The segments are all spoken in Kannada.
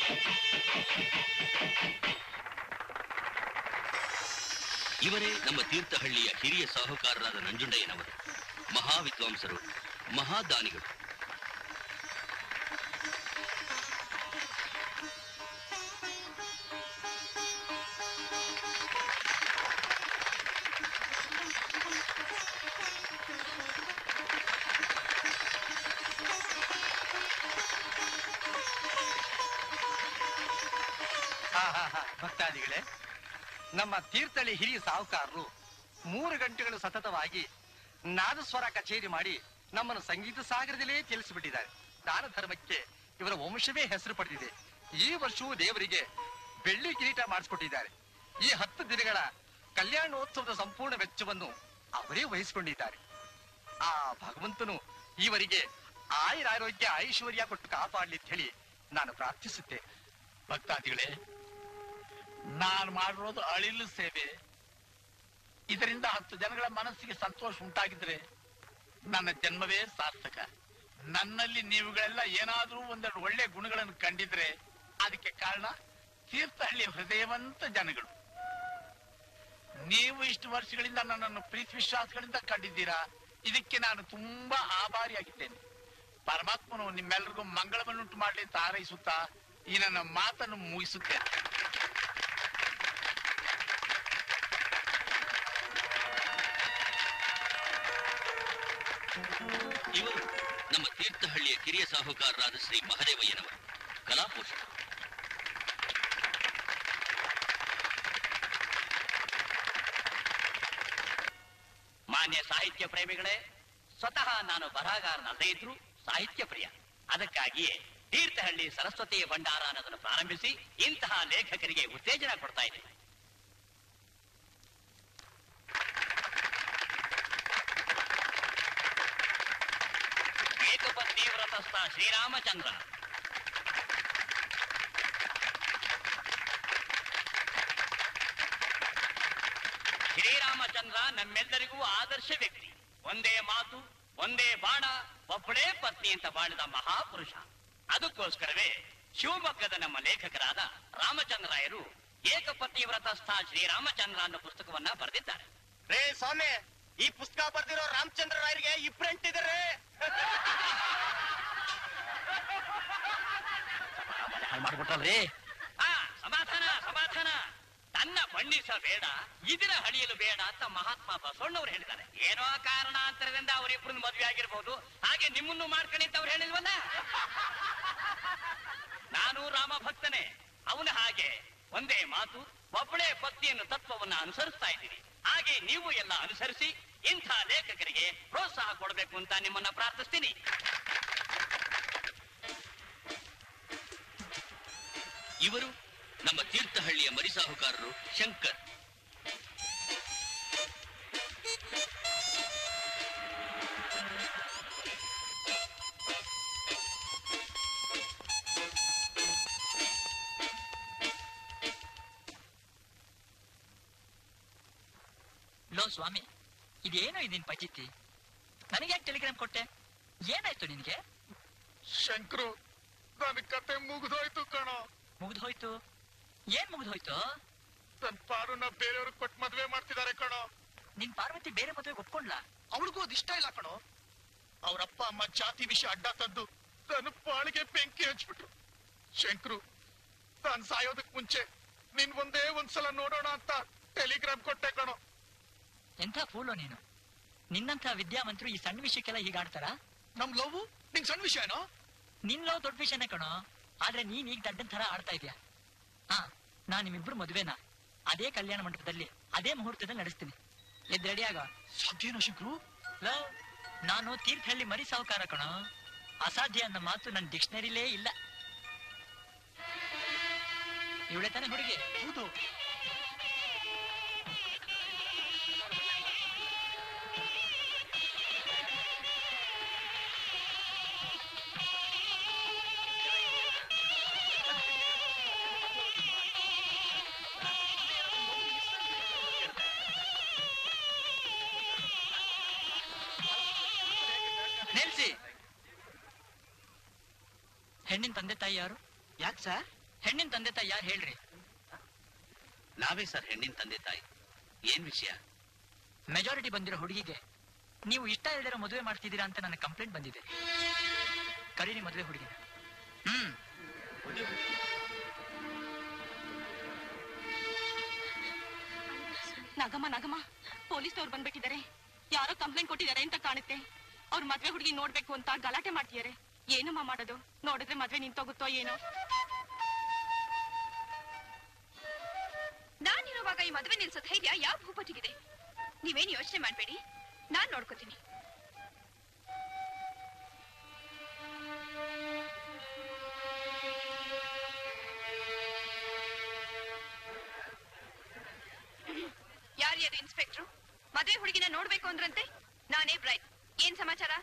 ಇವರೇ ನಮ್ಮ ತೀರ್ಥಹಳ್ಳಿಯ ಹಿರಿಯ ಸಾಹುಕಾರರಾದ ನಂಜುಂಡಯ್ಯನವರು ಮಹಾ ವಿದ್ವಾಂಸರು ಮಹಾದಾನಿಗಳು ಹಾ, ಹಾ, ಹಾ. ಭಕ್ತಾದಿಗಳೇ ನಮ್ಮ ತೀರ್ಥಹಳ್ಳಿ ಹಿರಿಯ ಸಾಹುಕಾರರು ಮೂರು ಗಂಟೆಗಳು ಸತತವಾಗಿ ನಾದಸ್ವರ ಕಚೇರಿ ಮಾಡಿ ನಮ್ಮನ್ನು ಸಂಗೀತ ಸಾಗರದಲ್ಲೇ ತಿಳಿಸಿಬಿಟ್ಟಿದ್ದಾರೆ ದಾನ ಧರ್ಮಕ್ಕೆ ಇವರ ವಂಶವೇ ಹೆಸರು ಪಡೆದಿದೆ ಈ ವರ್ಷವೂ ದೇವರಿಗೆ ಬೆಳ್ಳಿ ಕಿರೀಟ ಮಾಡಿಸ್ಕೊಟ್ಟಿದ್ದಾರೆ ಈ ಹತ್ತು ದಿನಗಳ ಕಲ್ಯಾಣೋತ್ಸವದ ಸಂಪೂರ್ಣ ವೆಚ್ಚವನ್ನು ಅವರೇ ವಹಿಸಿಕೊಂಡಿದ್ದಾರೆ ಆ ಭಗವಂತನು ಇವರಿಗೆ ಆಯುರಾರೋಗ್ಯ ಐಶ್ವರ್ಯ ಕೊಟ್ಟು ಕಾಪಾಡಲಿ ಅಂತ ಹೇಳಿ ನಾನು ಪ್ರಾರ್ಥಿಸುತ್ತೆ ಭಕ್ತಾದಿಗಳೇ ನಾನು ಮಾಡಿರೋದು ಅಳಿಲು ಸೇವೆ ಇದರಿಂದ ಹತ್ತು ಜನಗಳ ಮನಸ್ಸಿಗೆ ಸಂತೋಷ ಉಂಟಾಗಿದ್ರೆ ನನ್ನ ಜನ್ಮವೇ ಸಾರ್ಥಕ ನನ್ನಲ್ಲಿ ನೀವುಗಳೆಲ್ಲ ಏನಾದ್ರೂ ಒಂದೆರಡು ಒಳ್ಳೆ ಗುಣಗಳನ್ನು ಕಂಡಿದ್ರೆ ಅದಕ್ಕೆ ಕಾರಣ ತೀರ್ಥಹಳ್ಳಿ ಹೃದಯವಂತ ಜನಗಳು ನೀವು ಇಷ್ಟು ವರ್ಷಗಳಿಂದ ನನ್ನನ್ನು ಪ್ರೀತಿ ವಿಶ್ವಾಸಗಳಿಂದ ಕಂಡಿದ್ದೀರಾ ಇದಕ್ಕೆ ನಾನು ತುಂಬಾ ಆಭಾರಿಯಾಗಿದ್ದೇನೆ ಪರಮಾತ್ಮನು ನಿಮ್ಮೆಲ್ಲರಿಗೂ ಮಂಗಳವನ್ನುಂಟು ಮಾಡಲಿ ಅಂತ ಹಾರೈಸುತ್ತಾ ಈ ನನ್ನ ಮಾತನ್ನು ಮುಗಿಸುತ್ತೇನೆ ಇವರು ನಮ್ಮ ತೀರ್ಥಹಳ್ಳಿಯ ಕಿರಿಯ ಸಾಹುಕಾರರಾದ ಶ್ರೀ ಮಹದೇವಯ್ಯನವರು ಕಲಾಪೋಷಕರು ಮಾನ್ಯ ಸಾಹಿತ್ಯ ಪ್ರೇಮಿಗಳೇ ಸ್ವತಃ ನಾನು ಬರಹಗಾರನಲ್ಲದೇ ಇದ್ರು ಸಾಹಿತ್ಯ ಪ್ರಿಯ ಅದಕ್ಕಾಗಿಯೇ ತೀರ್ಥಹಳ್ಳಿ ಸರಸ್ವತಿ ಭಂಡಾರ ಅನ್ನೋದನ್ನು ಪ್ರಾರಂಭಿಸಿ ಇಂತಹ ಲೇಖಕರಿಗೆ ಉತ್ತೇಜನ ಕೊಡ್ತಾ ಇದ್ದೀನಿ ಏಕಪತ್ನಿ ವ್ರತಸ್ಥ ಶ್ರೀರಾಮಚಂದ್ರ ಶ್ರೀರಾಮಚಂದ್ರ ನಮ್ಮೆಲ್ಲರಿಗೂ ಆದರ್ಶ ವ್ಯಕ್ತಿ ಒಂದೇ ಮಾತು ಒಂದೇ ಬಾಣ ಒಬ್ಬಳೇ ಪತ್ನಿ ಅಂತ ಬಾಳಿದ ಮಹಾಪುರುಷ ಅದಕ್ಕೋಸ್ಕರವೇ ಶಿವಮೊಗ್ಗದ ನಮ್ಮ ಲೇಖಕರಾದ ರಾಮಚಂದ್ರಾಯರು ಏಕಪತ್ನಿ ವ್ರತಸ್ಥ ಶ್ರೀರಾಮಚಂದ್ರ ಅನ್ನೋ ಪುಸ್ತಕವನ್ನ ಬರೆದಿದ್ದಾರೆ ರೇ ಸ್ವಾಮಿ ಈ ಪುಸ್ತಕ ಬರ್ದಿರೋ ರಾಮಚಂದ್ರ ರಾಯರಿಗೆ ಇಬ್ರಂಟಿದ್ದಾರೆ ಮಾಡ್ಬಿಟ್ಟಲ್ರಿ ಆ ಸಮಾಧಾನ ಸಮಾಧಾನ ತನ್ನ ಬಣ್ಣಿಸಬೇಡ ಇದರ ಹಳಿಯಲು ಬೇಡ ಅಂತ ಮಹಾತ್ಮ ಬಸವಣ್ಣವ್ರು ಹೇಳಿದ್ದಾರೆ ಏನೋ ಕಾರಣಾಂತರದಿಂದ ಅವರಿಬ್ರು ಮದುವೆ ಆಗಿರ್ಬೋದು ಹಾಗೆ ನಿಮ್ಮನ್ನು ಮಾಡ್ಕೊಳ್ಳಿ ಅಂತ ಅವ್ರು ಹೇಳಿಲ್ವಲ್ಲ ನಾನು ರಾಮ ಭಕ್ತನೇ ಅವನ ಹಾಗೆ ಒಂದೇ ಮಾತು ಒಬ್ಬಳೇ ಪತ್ನಿಯನ್ನು ತತ್ವವನ್ನ ಅನುಸರಿಸ್ತಾ ಇದ್ದೀನಿ ಹಾಗೆ ನೀವು ಎಲ್ಲ ಅನುಸರಿಸಿ ಇಂಥ ಲೇಖಕರಿಗೆ ಪ್ರೋತ್ಸಾಹ ಕೊಡಬೇಕು ಅಂತ ನಿಮ್ಮನ್ನ ಪ್ರಾರ್ಥಿಸ್ತೀನಿ ಇವರು ನಮ್ಮ ತೀರ್ಥಹಳ್ಳಿಯ ಮರಿಸಾಹುಕಾರರು ಶಂಕರ್ ಲೋ ಸ್ವಾಮಿ ಇದೇನೋ ಇದೀನ್ ಪಜಿತಿ ನನಗೆ ಯಾಕೆ ಟೆಲಿಗ್ರಾಮ್ ಕೊಟ್ಟೆ ಏನಾಯ್ತು ನಿನಗೆ ಶಂಕರು ನನ್ನ ಕತೆ ಮುಗಿದೋಯ್ತು ಕಣೋ ಮುಗ್ದು ಹೋಯ್ತು ಏನ್ ಮುಗ್ದು ಹೋಯ್ತು ನನ್ನ ಪಾರುನ ಬೇರೆಯವ್ರಿಗೆ ಕೊಟ್ಟು ಮದ್ವೆ ಮಾಡ್ತಿದ್ದಾರೆ ಕಣೋ ನಿನ್ ಪಾರ್ವತಿ ಬೇರೆ ಮದುವೆ ಒಪ್ಕೊಂಡ್ಲಾ ಅವಳಿಗೂ ಅದು ಇಷ್ಟ ಇಲ್ಲ ಕಣೋ ಅವ್ರಪ್ಪ ಅಮ್ಮ ಜಾತಿ ವಿಷಯ ಅಡ್ಡ ತಂದು ನನ್ನ ಪಾಳಿಗೆ ಬೆಂಕಿ ಹಚ್ಬಿಟ್ರು ಶಂಕರು ತಾನ್ ಸಾಯೋದಕ್ ಮುಂಚೆ ನಿನ್ ಒಂದೇ ಒಂದ್ಸಲ ನೋಡೋಣ ಅಂತ ಟೆಲಿಗ್ರಾಮ್ ಕೊಟ್ಟೆ ಕಣೋ ಎಂಥ ಫೂಲೋ ನೀನು ನಿನ್ನಂಥ ವಿದ್ಯಾವಂತರು ಈ ಸಣ್ಣ ವಿಷಯಕ್ಕೆಲ್ಲ ಹೀಗಾಡ್ತಾರ ನಮ್ ಲವ್ ನಿಂಗ್ ಸಣ್ಣ ವಿಷಯನೋ ನಿನ್ ಲವ್ ದೊಡ್ಡ ವಿಷಯನೇ ಕಣೋ ಆದ್ರೆ ನೀನ್ ಈಗ ದಡ್ಡನ್ ತರ ಆಡ್ತಾ ಇದೀಯ ಹಾ ನಾನ್ ನಿಮ್ಮಿಬ್ರು ಮದುವೆನ ಅದೇ ಕಲ್ಯಾಣ ಮಂಟಪದಲ್ಲಿ ಅದೇ ಮುಹೂರ್ತದಲ್ಲಿ ನಡೆಸ್ತೀನಿ ಎದ್ ರೆಡಿ ಆಗ ಸಾಧ್ಯನೋ ಶಂಕರು ಲವ್ ನಾನು ತೀರ್ಥಹಳ್ಳಿ ಮರಿ ಸಾಹುಕಾರ ಕಣೋ ಅಸಾಧ್ಯ ಅನ್ನೋ ಮಾತು ನನ್ನ ಡಿಕ್ಷನರಿಲೇ ಇಲ್ಲ ಇವಳೆ ತಾನೇ ಹುಡುಗಿ ಹೌದು ನಿಲ್ಸಿ ಹೆಣ್ಣಿನ ತಂದೆ ತಾಯಿ ಯಾರು ಯಾಕೆ ಸರ್ ಹೆಣ್ಣಿನ ತಂದೆ ತಾಯಿ ಯಾರು ಹೇಳ್ರಿ ನಾವೇ ಸರ್ ಹೆಣ್ಣಿನ ತಂದೆ ತಾಯಿ ಏನ್ ವಿಷಯ ಮೆಜಾರಿಟಿ ಬಂದಿರೋ ಹುಡುಗಿಗೆ ನೀವು ಇಷ್ಟ ಇಲ್ದಿರೋ ಮದುವೆ ಮಾಡ್ತಿದ್ದೀರಾ ಅಂತ ನನಗೆ ಕಂಪ್ಲೇಂಟ್ ಬಂದಿದೆ ಕರೀರಿ ಮದುವೆ ಹುಡುಗಿನ ಹ್ಮ್ ನಗಮ ನಗಮ ಪೊಲೀಸ್ನವ್ರು ಬಂದ್ಬಿಟ್ಟಿದ್ದಾರೆ ಯಾರೋ ಕಂಪ್ಲೇಂಟ್ ಕೊಟ್ಟಿದ್ದಾರೆ ಅಂತ ಕಾಣುತ್ತೆ ಅವ್ರ ಮದ್ವೆ ಹುಡುಗಿ ನೋಡ್ಬೇಕು ಅಂತ ಗಲಾಟೆ ಮಾಡ್ತಿದ್ದಾರೆ ಏನಮ್ಮ ಮಾಡೋದು ನೋಡಿದ್ರೆ ಮದ್ವೆ ನಿಂತೋಗುತ್ತೋ ಏನೋ ನಾನಿರುವಾಗ ಈ ಮದುವೆ ನಿಲ್ಸೋ ಧೈರ್ಯ ಯಾವ ಭೂಪತಿಗಿದೆ ನೀವೇನು ಯೋಚನೆ ಮಾಡ್ಬೇಡಿ ನಾನ್ ನೋಡ್ಕೋತೀನಿ ಯಾರ್ಯಾರು ಇನ್ಸ್ಪೆಕ್ಟ್ರು ಮದುವೆ ಹುಡುಗಿನ ನೋಡ್ಬೇಕು ಅಂದ್ರಂತೆ ನಾನೇ ಬ್ರೈಟ್ ಏನ್ ಸಮಾಚಾರ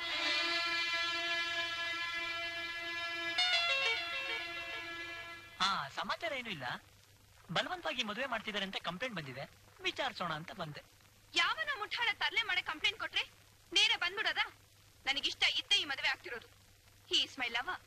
ಹಾ ಸಮಾಚಾರ ಏನೂ ಇಲ್ಲ ಬಲವಂತವಾಗಿ ಮದುವೆ ಮಾಡ್ತಿದ್ದಾರೆ ಅಂತ ಕಂಪ್ಲೇಂಟ್ ಬಂದಿದೆ ವಿಚಾರಿಸೋಣ ಅಂತ ಬಂದೆ ಯಾವನ ಮುಠಾಳ ತರ್ಲೆ ಮಾಡಿ ಕಂಪ್ಲೇಂಟ್ ಕೊಟ್ರೆ ನೇರ ಬಂದ್ಬಿಡೋದ ನನಗಿಷ್ಟ ಇದ್ದೇ ಈ ಮದುವೆ ಆಗ್ತಿರೋದು ಹೀ ಇಸ್ ಮೈ ಲವ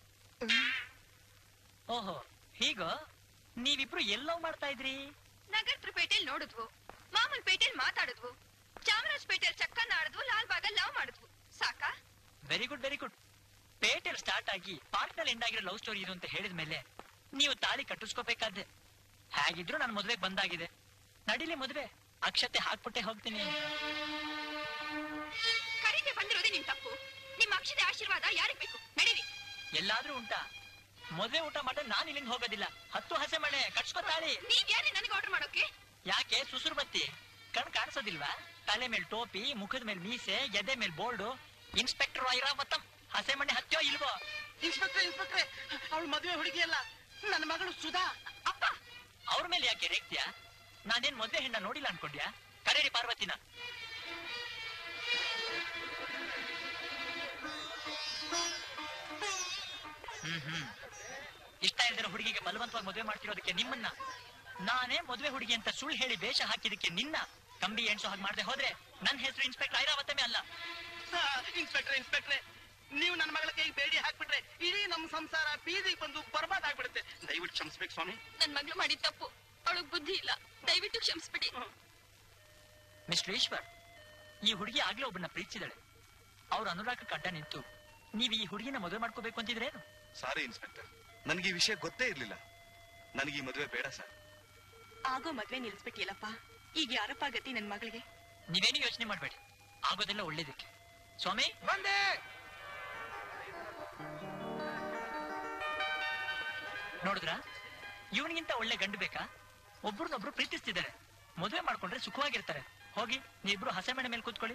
ಓಹೋ ಹೀಗ ನೀವಿಬ್ರು ಎಲ್ಲೋ ಮಾಡ್ತಾ ಇದ್ರಿ ನಗರ ಪೇಟೆಲ್ ನೋಡಿದ್ವು ಮಾಮೂಲ್ ಪೇಟೆಲ್ ಮಾತಾಡಿದ್ವು ಚಾಮರಾಜ ಪೇಟೆಲ್ ಚಕ್ಕನ್ನ ಆಡಿದ್ವು ಲಾಲ್ ಬಾಗಲ್ ಲವ್ ಮಾಡಿದ್ವು ಸಾಕಾ ವೆರಿ ಗುಡ್ ವೆರಿ ಗುಡ್ ಪೇಟೆಲ್ ಸ್ಟಾರ್ಟ್ ಆಗಿ ಪಾರ್ಕ್ ನಲ್ಲಿ ಎಂಡ್ ಆಗಿರೋ ಲವ್ ಸ್ಟೋರಿ ಇದು ಅಂತ ಹೇಳಿದ ಮೇಲೆ ನೀವು ತಾಳಿ ಕಟ್ಟಿಸ್ಕೋಬೇಕಾದ್ದೆ ಹೇಗಿದ್ರು ನನ್ನ ಮದುವೆಗೆ ಬಂದಾಗಿದೆ ನಡಿಲಿ ಮದುವೆ ಅಕ್ಷತೆ ಹಾಕ್ಬಿಟ್ಟೆ ಹೋಗ್ತೀನಿ ಕರೀತೆ ಬಂದಿರೋದೇ ನಿಮ್ ತಪ್ಪು ನಿಮ್ ಅಕ್ಷತೆ ಆಶೀರ್ವಾದ ಯಾರಿಗ್ ಬೇಕು ನಡೀರಿ ಎಲ್ಲಾದ್ರೂ ಉಂಟಾ ಮದುವೆ ಊಟ ಮಾಡಿ ನಾನು ಇಲ್ಲಿಂದ ಹೋಗೋದಿಲ್ಲ ಹತ್ತು ಹಸೆ ಮಳೆ ಕಟ್ಸ್ಕೋ ತಾಳಿ ನೀವ್ ಯಾರೇ ನನಗೆ ಆರ್ಡರ್ ಮಾಡೋಕೆ ಯಾಕೆ ಸುಸುರು ಬತ್ತಿ ಕಣ್ ಕಾಣಿಸೋದಿಲ್ವಾ ತಲೆ ಮೇಲೆ ಟೋಪಿ ಮುಖದ ಮೇಲೆ ಮೀಸೆ ಎದೆ ಮೇಲೆ ಬೋರ್ಡು ಇನ್ಸ್ಪೆಕ್ಟರ್ ಐರಾವತಂ ಹಸೆ ಮಣ್ಣೆ ಹತ್ಯೋ ಇಲ್ವೋ ಇನ್ಸ್ಪೆಕ್ಟ್ರೆ ಇನ್ಸ್ಪೆಕ್ಟ್ರೆ ಅವಳು ಮದುವೆ ಹುಡುಗಿ ಅಲ್ಲ ನನ್ನ ಮಗಳು ಸುಧಾ ಅಪ್ಪ ಅವ್ರ ಮೇಲೆ ಯಾಕೆ ರೇಗ್ತ್ಯಾ ನಾನೇನ್ ಮದ್ವೆ ಹೆಣ್ಣ ನೋಡಿಲ್ಲ ಅನ್ಕೊಂಡ್ಯಾ ಕರೇರಿ ಪಾರ್ವತಿನ ಹ್ಮ್ ಹ್ಮ್ ಇಷ್ಟ ಇಲ್ದಿರೋ ಹುಡುಗಿಗೆ ಬಲವಂತವಾಗಿ ಮದುವೆ ಮಾಡ್ತಿರೋದಕ್ಕೆ ನಿಮ್ಮನ್ನ ನಾನೇ ಮದುವೆ ಹುಡುಗಿ ಅಂತ ಸುಳ್ಳು ಹೇಳಿ ವೇಷ ಹಾಕಿದಕ್ಕೆ ನಿನ್ನ ಕಂಬಿ ಎಣ್ಸೋ ಹಾಗೆ ಮಾಡದೆ ಹೋದ್ರೆ ನನ್ನ ಹೆಸರು ಇನ್ಸ್ಪೆಕ್ಟರ್ ಐರಾವತಮೇ ಅಲ್ಲ ಇನ್ಸ್ಪೆಕ್ಟ್ರೆ ಇನ್ಸ್ಪೆಕ್ಟ್ರೆ ನೀವು ನನ್ನ ಮಗಳ ಕೈಗೆ ಬೇಡಿ ಹಾಕ್ಬಿಟ್ರೆ ಇಡೀ ನಮ್ಮ ಸಂಸಾರ ಬೀದಿಗೆ ಬಂದು ಬರ್ಬಾದ್ ಆಗ್ಬಿಡುತ್ತೆ ದಯವಿಟ್ಟು ಕ್ಷಮಿಸ್ಬೇಕು ಸ್ವಾಮಿ ನನ್ ಮಗಳು ಮಾಡಿದ ತಪ್ಪು ಅವಳಗ್ ಬುದ್ಧಿ ಇಲ್ಲ ದಯವಿಟ್ಟು ಕ್ಷಮಿಸ್ಬಿಡಿ ಮಿಸ್ಟರ್ ಈಶ್ವರ್ ಈ ಹುಡುಗಿ ಆಗ್ಲೇ ಒಬ್ಬನ ಪ್ರೀತಿಸಿದಳೆ ಅವ್ರ ಅನುರಾಗಕ್ಕೆ ಅಡ್ಡ ನಿಂತು ನೀವು ಈ ಹುಡುಗಿನ ಮದುವೆ ಮಾಡ್ಕೋಬೇಕು ಅಂತಿದ್ರೇನು ಸಾರಿ ಇನ್ಸ್ಪೆಕ್ಟರ್ ನನಗೆ ಈ ವಿಷಯ ಗೊತ್ತೇ ಇರ್ಲಿಲ್ಲ ನನಗೆ ಈ ಮದುವೆ ಬೇಡ ಸರ್ ಆಗೋ ಮದ್ವೆ ನಿಲ್ಸ್ಬಿಟ್ಟಿಯಲ್ಲಪ್ಪ ಈಗ ಯಾರಪ್ಪ ಗತಿ ನನ್ ಮಗಳಿಗೆ ನೀವೇನು ಯೋಚನೆ ಮಾಡಬೇಡಿ ಆಗೋದೆಲ್ಲ ಒಳ್ಳೇದಕ್ಕೆ ಸ್ವಾಮಿ ಬಂದೆ ನೋಡಿದ್ರ ಇವನಿಗಿಂತ ಒಳ್ಳೆ ಗಂಡು ಬೇಕಾ ಒಬ್ರನ್ನೊಬ್ರು ಪ್ರೀತಿಸ್ತಿದ್ದಾರೆ ಮದುವೆ ಮಾಡ್ಕೊಂಡ್ರೆ ಸುಖವಾಗಿರ್ತಾರೆ ಹೋಗಿ ನೀವಿಬ್ರು ಹಸೆ ಮನೆ ಮೇಲೆ ಕೂತ್ಕೊಳ್ಳಿ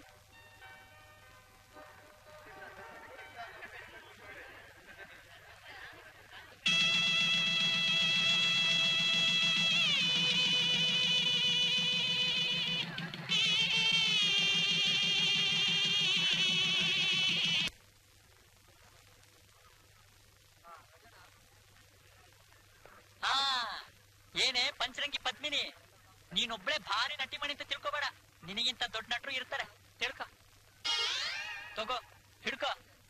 ಹಾ ಏನೇ ಪಂಚರಂಗಿ ಪದ್ಮಿನಿ ನೀನೊಬ್ಳೆ ಭಾರಿ ನಟಿ ಮಣಿ ಅಂತ ತಿಳ್ಕೊಬೇಡ ನಿನಗಿಂತ ದೊಡ್ಡ ನಟರು ಇರ್ತಾರೆ ತಿಳ್ಕೊ ತಗೋ ಹಿಡ್ಕೋ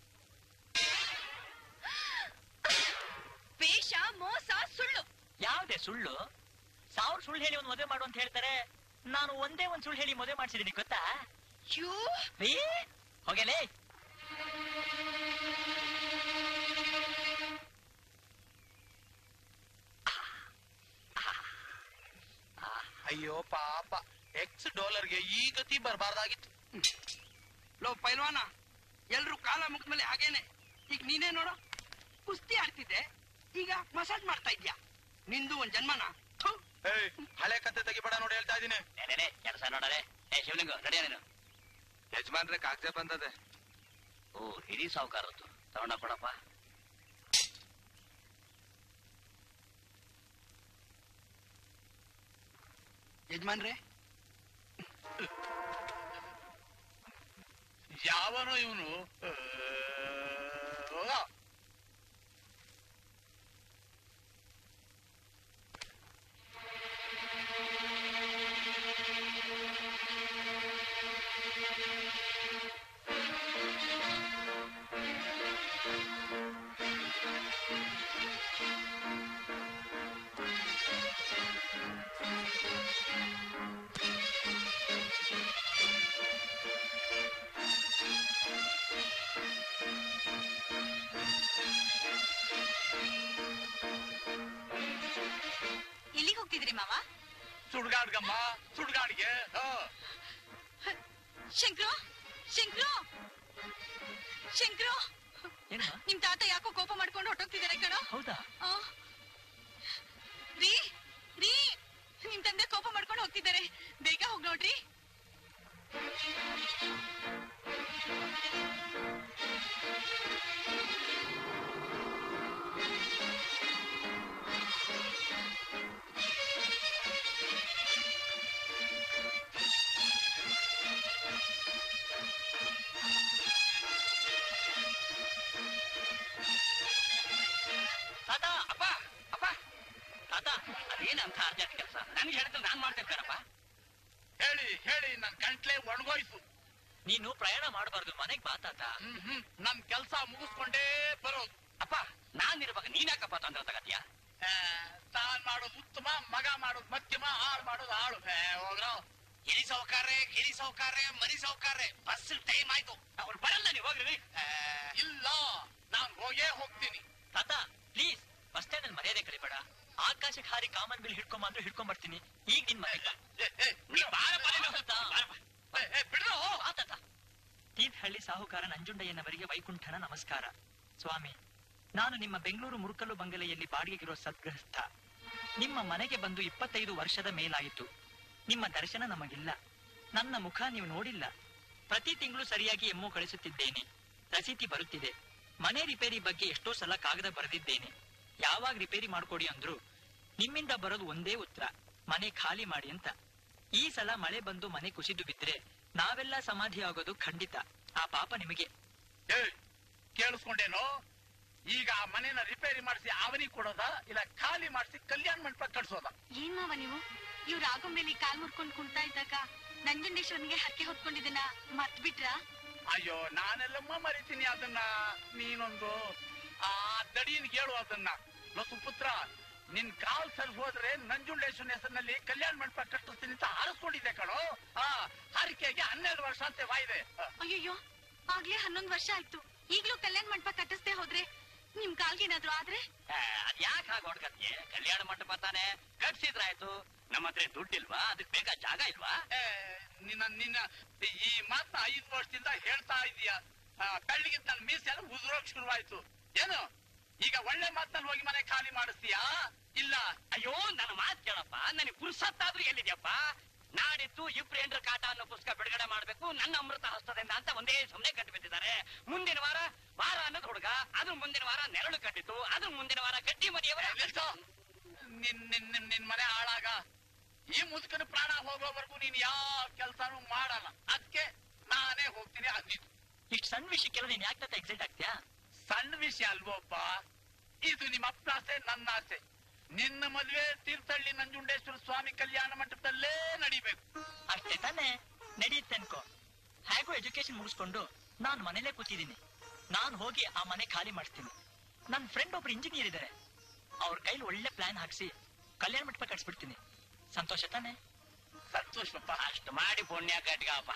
ವೇಷ ಮೋಸ ಸುಳ್ಳು ಯಾವ್ದೇ ಸುಳ್ಳು ಸಾವಿರ ಸುಳ್ಳು ಹೇಳಿ ಒಂದ್ ಮದುವೆ ಮಾಡು ಅಂತ ಹೇಳ್ತಾರೆ ನಾನು ಒಂದೇ ಒಂದ್ ಸುಳ್ಳು ಹೇಳಿ ಮದುವೆ ಮಾಡ್ಸಿದೀನಿ ಗೊತ್ತಾ ಯೂ ರೀ ಹೋಗಲೇ ಅಯ್ಯೋ ಪಾಪ ಎಕ್ಸ್ ಡಾಲರ್ಗೆ ಈ ಗತಿ ಬರಬಾರ್ದಾಗಿತ್ತು ಲೋ ಪೈಲ್ವಾನ ಎಲ್ರು ಕಾಲ ಮುಖದ ಮೇಲೆ ಹಾಗೇನೆ ಈಗ ನೀನೇ ನೋಡು ಕುಸ್ತಿ ಆಡ್ತಿದ್ದೆ ಈಗ ಮಸಾಜ್ ಮಾಡ್ತಾ ಇದ್ಯಾ ನಿಂದು ಒಂದ್ ಜನ್ಮನ ಥು. ಏಯ್ ಹಳೆ ಕತೆ ತೆಗಿಬೇಡ ನೋಡಿ ಹೇಳ್ತಾ ಇದೀನಿ ಕೆಲಸ ನೋಡದೆ ಏ ಶಿವಲಿಂಗ ರೆಡಿಯ ನೀನು ಯಜಮಾನ್ರೆ ಕಾಗ್ದೆ ಬಂದದೆ ಓ ಹಿರಿ ಸಾವುಕಾರದ್ದು ತಗೊಂಡ ಕೊಡಪ್ಪ ಯಜಮಾನ್ರೆ ಯಾವನೋ ಇವನು ಮಾವ ಸುಡ್ಗಾಡ್ಗಮ್ಮ ಸುಡ್ಗಾಡ್ಗೆ ಹಾ ಶಂಕ್ರು ಶಂಕ್ರು ಶಂಕ್ರು ಏನ್ಮ ನಿಮ್ ತಾತ ಯಾಕೋ ಕೋಪ ಮಾಡ್ಕೊಂಡು ಹೊಟ್ಟೋಗ್ತಿದಾರೆ ಕಣ ಹೌದಾ ರೀ ರೀ ನಿಮ್ ತಂದೆ ಕೋಪ ಮಾಡ್ಕೊಂಡು ಹೋಗ್ತಿದ್ದಾರೆ ಬೇಗ ಹೋಗ್ ನೋಡ್ರಿ ತಾತ ಅಪ್ಪ ಅಪ್ಪ ತಾತ ಅದೇನಂತ ಅರ್ಜೆಂಟ್ ಕೆಲಸ ನನ್ಗೆ ಹೇಳಿದ್ರೆ ನಾನ್ ಮಾಡ್ತೇನೆ ಕಣಪ್ಪ ಹೇಳಿ ಹೇಳಿ ನನ್ ಗಂಟ್ಲೆ ಒಣಗೋಯ್ತು ನೀನು ಪ್ರಯಾಣ ಮಾಡಬಾರ್ದು ಮನೆಗ್ ಬಾ ತಾತ ಹ್ಮ್ ಹ್ಮ್ ನನ್ ಕೆಲ್ಸ ಮುಗಿಸ್ಕೊಂಡೇ ಬರೋದು ಅಪ್ಪ ನಾನ್ ಇರುವಾಗ ನೀನ್ಯಾಕಪ್ಪ ತೊಂದ್ರೆ ತಗತ್ಯಾ ಆ, ತಾನ್ ಮಾಡೋದು ಉತ್ತಮ ಮಗ ಮಾಡೋದು ಮಧ್ಯಮ ಹಾಳು ಮಾಡೋದು ಹಾಳು ಏ, ಹೋಗ್ರೋ ಗಿರಿ ಸೌಕಾರ್ರೆ ಗಿರಿ ಸೌಕಾರ್ರೆ ಮರಿ ಸೌಕಾರ್ರೆ ಬಸ್ ಟೈಮ್ ಆಯ್ತು ಅವ್ರು ಬರಲ್ಲ ನೀವು ಹೋಗ್ರಿ ಆ, ಇಲ್ಲ ನಾನ್ ಹೋಗೇ ಹೋಗ್ತೀನಿ ತಾತ ಪ್ಲೀಸ್ ಬಸ್ ಸ್ಟ್ಯಾಂಡ್ ಅಲ್ಲಿ ಮರ್ಯಾದೆ ಕಳಿಬೇಡ ಆಕಾಶಕ್ಕೆ ಹಾರಿ ಕಾಮನ್ ಬಿಲ್ ಹಿಡ್ಕೊಂಡ್ ಬಂದ್ರು ಹಿಡ್ಕೊಂಡ್ ಬರ್ತೀನಿ ಈಗ ನಿನ್ ಮನೆಗೆ ಏ, ಏ, ನೀ ಬಾರಪ್ಪ ನೀನು. ತಾತ. ಬಾರಪ್ಪ. ಏ, ಏ, ಬಿಡ್ರೋ ಬಾ ತಾತ ತೀರ್ಥಹಳ್ಳಿ ಸಾಹುಕಾರ ನಂಜುಂಡಯ್ಯನವರಿಗೆ ವೈಕುಂಠನ ನಮಸ್ಕಾರ ಸ್ವಾಮಿ ನಾನು ನಿಮ್ಮ ಬೆಂಗಳೂರು ಮುರುಕಲ್ಲು ಬಂಗಲೆಯಲ್ಲಿ ಬಾಡಿಗೆಗಿರೋ ಸದ್ಗೃಹಸ್ಥ ನಿಮ್ಮ ಮನೆಗೆ ಬಂದು ಇಪ್ಪತ್ತೈದು ವರ್ಷದ ಮೇಲಾಯಿತು ನಿಮ್ಮ ದರ್ಶನ ನಮಗಿಲ್ಲ ನನ್ನ ಮುಖ ನೀವು ನೋಡಿಲ್ಲ ಪ್ರತಿ ತಿಂಗಳು ಸರಿಯಾಗಿ ಎಮ್ಮು ಕಳಿಸುತ್ತಿದ್ದೇನೆ ರಸೀತಿ ಬರುತ್ತಿದೆ ಮನೆ ರಿಪೇರಿ ಬಗ್ಗೆ ಎಷ್ಟೋ ಸಲ ಕಾಗದ ಬರೆದಿದ್ದೇನೆ ಯಾವಾಗ ರಿಪೇರಿ ಮಾಡ್ಕೊಡಿ ಅಂದ್ರು ನಿಮ್ಮಿಂದ ಬರೋದು ಒಂದೇ ಉತ್ತರ ಮನೆ ಖಾಲಿ ಮಾಡಿ ಅಂತ ಈ ಸಲ ಮಳೆ ಬಂದು ಮನೆ ಕುಸಿದು ಬಿದ್ರೆ ನಾವೆಲ್ಲ ಸಮಾಧಿ ಆಗೋದು ಖಂಡಿತ ಆ ಪಾಪ ನಿಮಗೆ ಏ ಕೇಳಿಸ್ಕೊಂಡೇನೋ ಈಗ ಆ ಮನೇನ ರಿಪೇರಿ ಮಾಡಿಸಿ ಅವನಿಗೆ ಕೊಡೋದಾ ಇಲ್ಲ ಖಾಲಿ ಮಾಡಿಸಿ ಕಲ್ಯಾಣ ಮಂಟಪ ಕಟ್ಸೋದಾ ಏನ್ ಮಾವ ನೀವು ಇವ್ರ ಆಗೊಂಬೆಲಿ ಕಾಲ್ ಮುರ್ಕೊಂಡ್ ಕುಂತಾ ಇದ್ದಾಗ ನಂಜುಂಡೇಶ್ವರನಿಗೆ ಹರಕೆ ಹೊತ್ಕೊಂಡಿದ್ದನ್ನ ಮರ್ತ್ ಬಿಟ್ರಾ ಅಯ್ಯೋ ನಾನೆಲ್ಲಮ್ಮ ಮರಿತೀನಿ ಅದನ್ನ ನೀನೊಂದು ಆ ದಡಿಯನ್ಗೆ ಹೇಳು ಅದನ್ನ ಲೋ ಸುಪುತ್ರ ನಿನ್ ಕಾಲ್ ಸರಿ ಹೋದ್ರೆ ನಂಜುಂಡೇಶ್ವರನ ಹೆಸರಿನಲ್ಲಿ ಕಲ್ಯಾಣ ಮಂಟಪ ಕಟ್ಟಿಸ್ತೀನಿ ಅಂತ ಹಾರಿಸ್ಕೊಂಡಿದ್ದೆ ಕಣೋ ಆ ಹರಿಕೆಗೆ ಹನ್ನೆರಡು ವರ್ಷ ಅಂತೆ ವಾಯ್ದೆ ಅಯ್ಯಯ್ಯೋ ಆಗ್ಲೇ ಹನ್ನೊಂದ್ ವರ್ಷ ಆಯ್ತು ಈಗ್ಲೂ ಕಲ್ಯಾಣ ಮಂಟಪ ಕಟ್ಟಿಸ್ದೆ ಹೋದ್ರೆ ನಿಮ್ ಕಾಲ್ಗೇನಾದ್ರೂ ಆದ್ರೆ ಆ, ಅದ್ ಯಾಕೆ ಹಾಗೆ ಹೊಡ್ಕತ್ಗೆ ಕಲ್ಯಾಣ ಮಂಟಪ ತಾನೆ ಕಟ್ಸಿದ್ರಾಯ್ತು ನಮ್ಮ ಹತ್ರ ದುಡ್ಡಿಲ್ವಾ ಅದಕ್ಕೆ ಬೇಕಾ ಜಾಗ ಇಲ್ವಾ ಏ, ನಿನ್ನ ನಿನ್ನ ಈ ಮಾತನ್ನ ಐದು ವರ್ಷದಿಂದ ಹೇಳ್ತಾ ಇದೀಯ ಬೆಳ್ಳಿಗಿಂತ ನನ್ನ ಮೀಸೆ ಎಲ್ಲ ಉದುರೋಕ್ ಶುರುವಾಯ್ತು ಏನು ಈಗ ಒಳ್ಳೆ ಮಾತಲ್ಲಿ ಹೋಗಿ ಮನೆ ಖಾಲಿ ಮಾಡಿಸ್ತೀಯಾ ಇಲ್ಲ ಅಯ್ಯೋ ನನ್ನ ಮಾತು ಕೇಳಪ್ಪ ನನಗೆ ಪುರುಸತ್ತಾದ್ರೂ ಎಲ್ಲಿದ್ಯಪ್ಪ ನಾಡಿದ್ದು ಇಬ್ರು ಎಂಡ್ರ ಕಾಟ ಅನ್ನೋ ಪುಸ್ತಕ ಬಿಡುಗಡೆ ಮಾಡ್ಬೇಕು ನನ್ನ ಅಮೃತ ಹಸ್ತದಿಂದ ಅಂತ ಒಂದೇ ಸಮನೆ ಕಟ್ಟಿಬಿಟ್ಟಿದ್ದಾರೆ ಮುಂದಿನ ವಾರ ವಾರ ಅನ್ನೋದು ಹುಡುಗ ಅದ್ರ ಮುಂದಿನ ವಾರ ನೆರಳು ಕಟ್ಟಿತ್ತು ಅದ್ರ ಮುಂದಿನ ವಾರ ಗಟ್ಟಿ ಮರಿಯವರ ನಿಲ್ಸು. ನಿನ್ ನಿನ್ ನಿನ್ ನಿನ್ ಮನೆ ಹಾಳಾಗ ಈ ಮುದುಕನ ಪ್ರಾಣ ಹೋಗೋವರೆಗೂ ನೀನ್ ಯಾವ ಕೆಲ್ಸಾನು ಮಾಡಲ್ಲ ಅದಕ್ಕೆ ನಾನೇ ಹೋಗ್ತೀನಿ ಅಂದಿದ್ದು ಇಷ್ಟು ಸಣ್ಣ ವಿಷಯಕ್ಕೆಲ್ಲ ನೀನ್ ಯಾಕೆ ತಾತ ಎಕ್ಸೈಟ್ ಆಗ್ತೀಯಾ ಸಣ್ಣ ವಿಷಯ ಅಲ್ವೋಪ್ಪ ಇದು ನಿಮ್ಮ ಅಪ್ಪನ ಆಸೆ ನನ್ನ ಆಸೆ ನಿನ್ನ ಮದುವೆ ತೀರ್ಥಹಳ್ಳಿ ನಂಜುಂಡೇಶ್ವರ ಸ್ವಾಮಿ ಕಲ್ಯಾಣ ಮಂಟಪದಲ್ಲೇ ನಡಿಬೇಕು ಅಷ್ಟೇ ತಾನೇ ನಡೆಯುತ್ತೆ ಅನ್ಕೋ ಹೇಗೂ ಎಜುಕೇಶನ್ ಮುಗಿಸ್ಕೊಂಡು ನಾನು ಮನೇಲೆ ಕೂತಿದ್ದೀನಿ ನಾನು ಹೋಗಿ ಆ ಮನೆ ಖಾಲಿ ಮಾಡಿಸ್ತೀನಿ ನನ್ನ ಫ್ರೆಂಡ್ ಒಬ್ರು ಇಂಜಿನಿಯರ್ ಇದ್ದಾರೆ ಅವ್ರ ಕೈಲಿ ಒಳ್ಳೆ ಪ್ಲಾನ್ ಹಾಕ್ಸಿ ಕಲ್ಯಾಣ ಮಂಟಪ ಕಟ್ಸ್ಬಿಡ್ತೀನಿ ಸಂತೋಷ ತಾನೇ ಸಂತೋಷಪ್ಪ ಅಷ್ಟು ಮಾಡಿ ಪುಣ್ಯ ಕಟ್ಗಪ್ಪ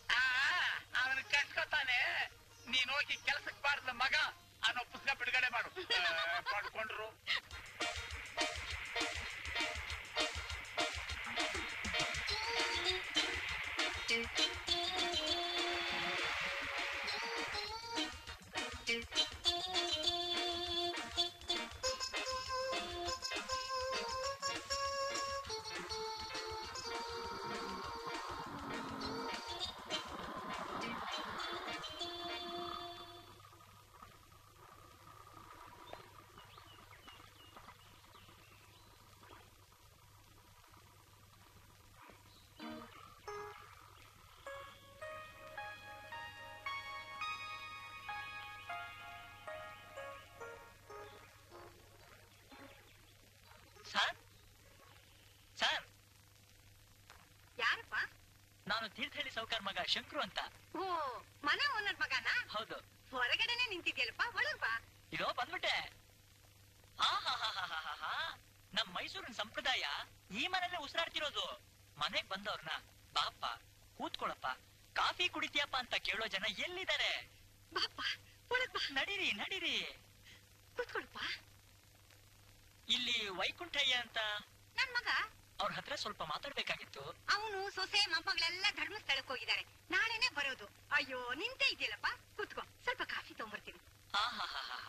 ಅವನು ಕಟ್ಕೋತಾನೆ ನೀನ್ ಹೋಗಿ ಕೆಲ್ಸಕ್ಕೆ ಬಾರ್ದ ಮಗ ಅನ್ನೋ ಪುಸ್ತಕ ಬಿಡುಗಡೆ ಮಾಡು ಆ, ಪಡ್ಕೊಂಡ್ರು ಸರ್ ಸರ್ ಯಾರಪ್ಪ ನಾನು ತೀರ್ಥಹಳ್ಳಿ ಸೌಕರ್ ಮಗ ಶಂಕ್ರು ಅಂತ ಓ ಮನೆ ಓನರ್ ಮಗನ ಹೌದು ಹೊರಗಡೆನೆ ನಿಂತಿದ್ಯಲ್ಲಪ್ಪ ಒಳಗ್ ಬಾ ಇದೋ ಬಂದ್ಬಿಟ್ಟೆ ಹಾ ಹಾ ಹಾ ಹಾ ಹಾ ಹಾ ಹಾ ನಮ್ ಮೈಸೂರಿನ ಸಂಪ್ರದಾಯ ಈ ಮನೇಲೆ ಉಸಿರಾಡ್ತಿರೋದು ಮನೆಗ್ ಬಂದವ್ರನ್ನ ಬಾಪ್ಪ ಕೂತ್ಕೊಳಪ್ಪ ಕಾಫಿ ಕುಡಿತೀಯಪ್ಪ ಅಂತ ಕೇಳೋ ಜನ ಎಲ್ಲಿದ್ದಾರೆ ಬಾಪ್ಪ ಒಳಗ್ ಬಾ ನಡೀರಿ ನಡೀರಿ ಕೂತ್ಕೊಳಪ್ಪ ಇಲ್ಲಿ ವೈಕುಂಠಯ್ಯ ಅಂತ ನನ್ ಮಗ ಅವ್ರ ಹತ್ರ ಸ್ವಲ್ಪ ಮಾತಾಡ್ಬೇಕಾಗಿತ್ತು ಅವನು ಸೊಸೆ ಮೊಮ್ಮಗಳೆಲ್ಲ ಧರ್ಮಸ್ಥಳಕ್ಕೆ ಹೋಗಿದ್ದಾರೆ ನಾಳೆನೆ ಬರೋದು ಅಯ್ಯೋ ನಿಂತೇ ಇದೆಯಲ್ಲಪ್ಪ ಕೂತ್ಕೋ ಸ್ವಲ್ಪ ಕಾಫಿ ತಗೊಂಬರ್ತೀನಿ ಆಹಾಹಾಹಾ.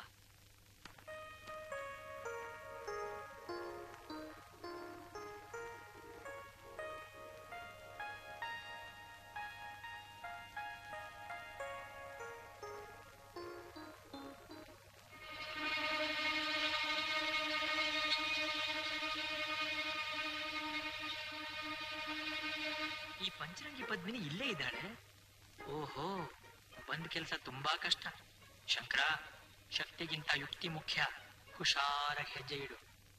ಈ ಪಂಚರಂಗಿ ಪದ್ಮಿನಿ ಇಲ್ಲೇ ಇದ್ದಾಳೆ ಓಹೋ ಬಂದ್ ಕೆಲಸ ತುಂಬಾ ಕಷ್ಟ ಶಂಕರ ಶಕ್ತಿಗಿಂತ ಯುಕ್ತಿ ಮುಖ್ಯ ಹುಷಾರ ಹೆಜ್ಜೆ ಇಡು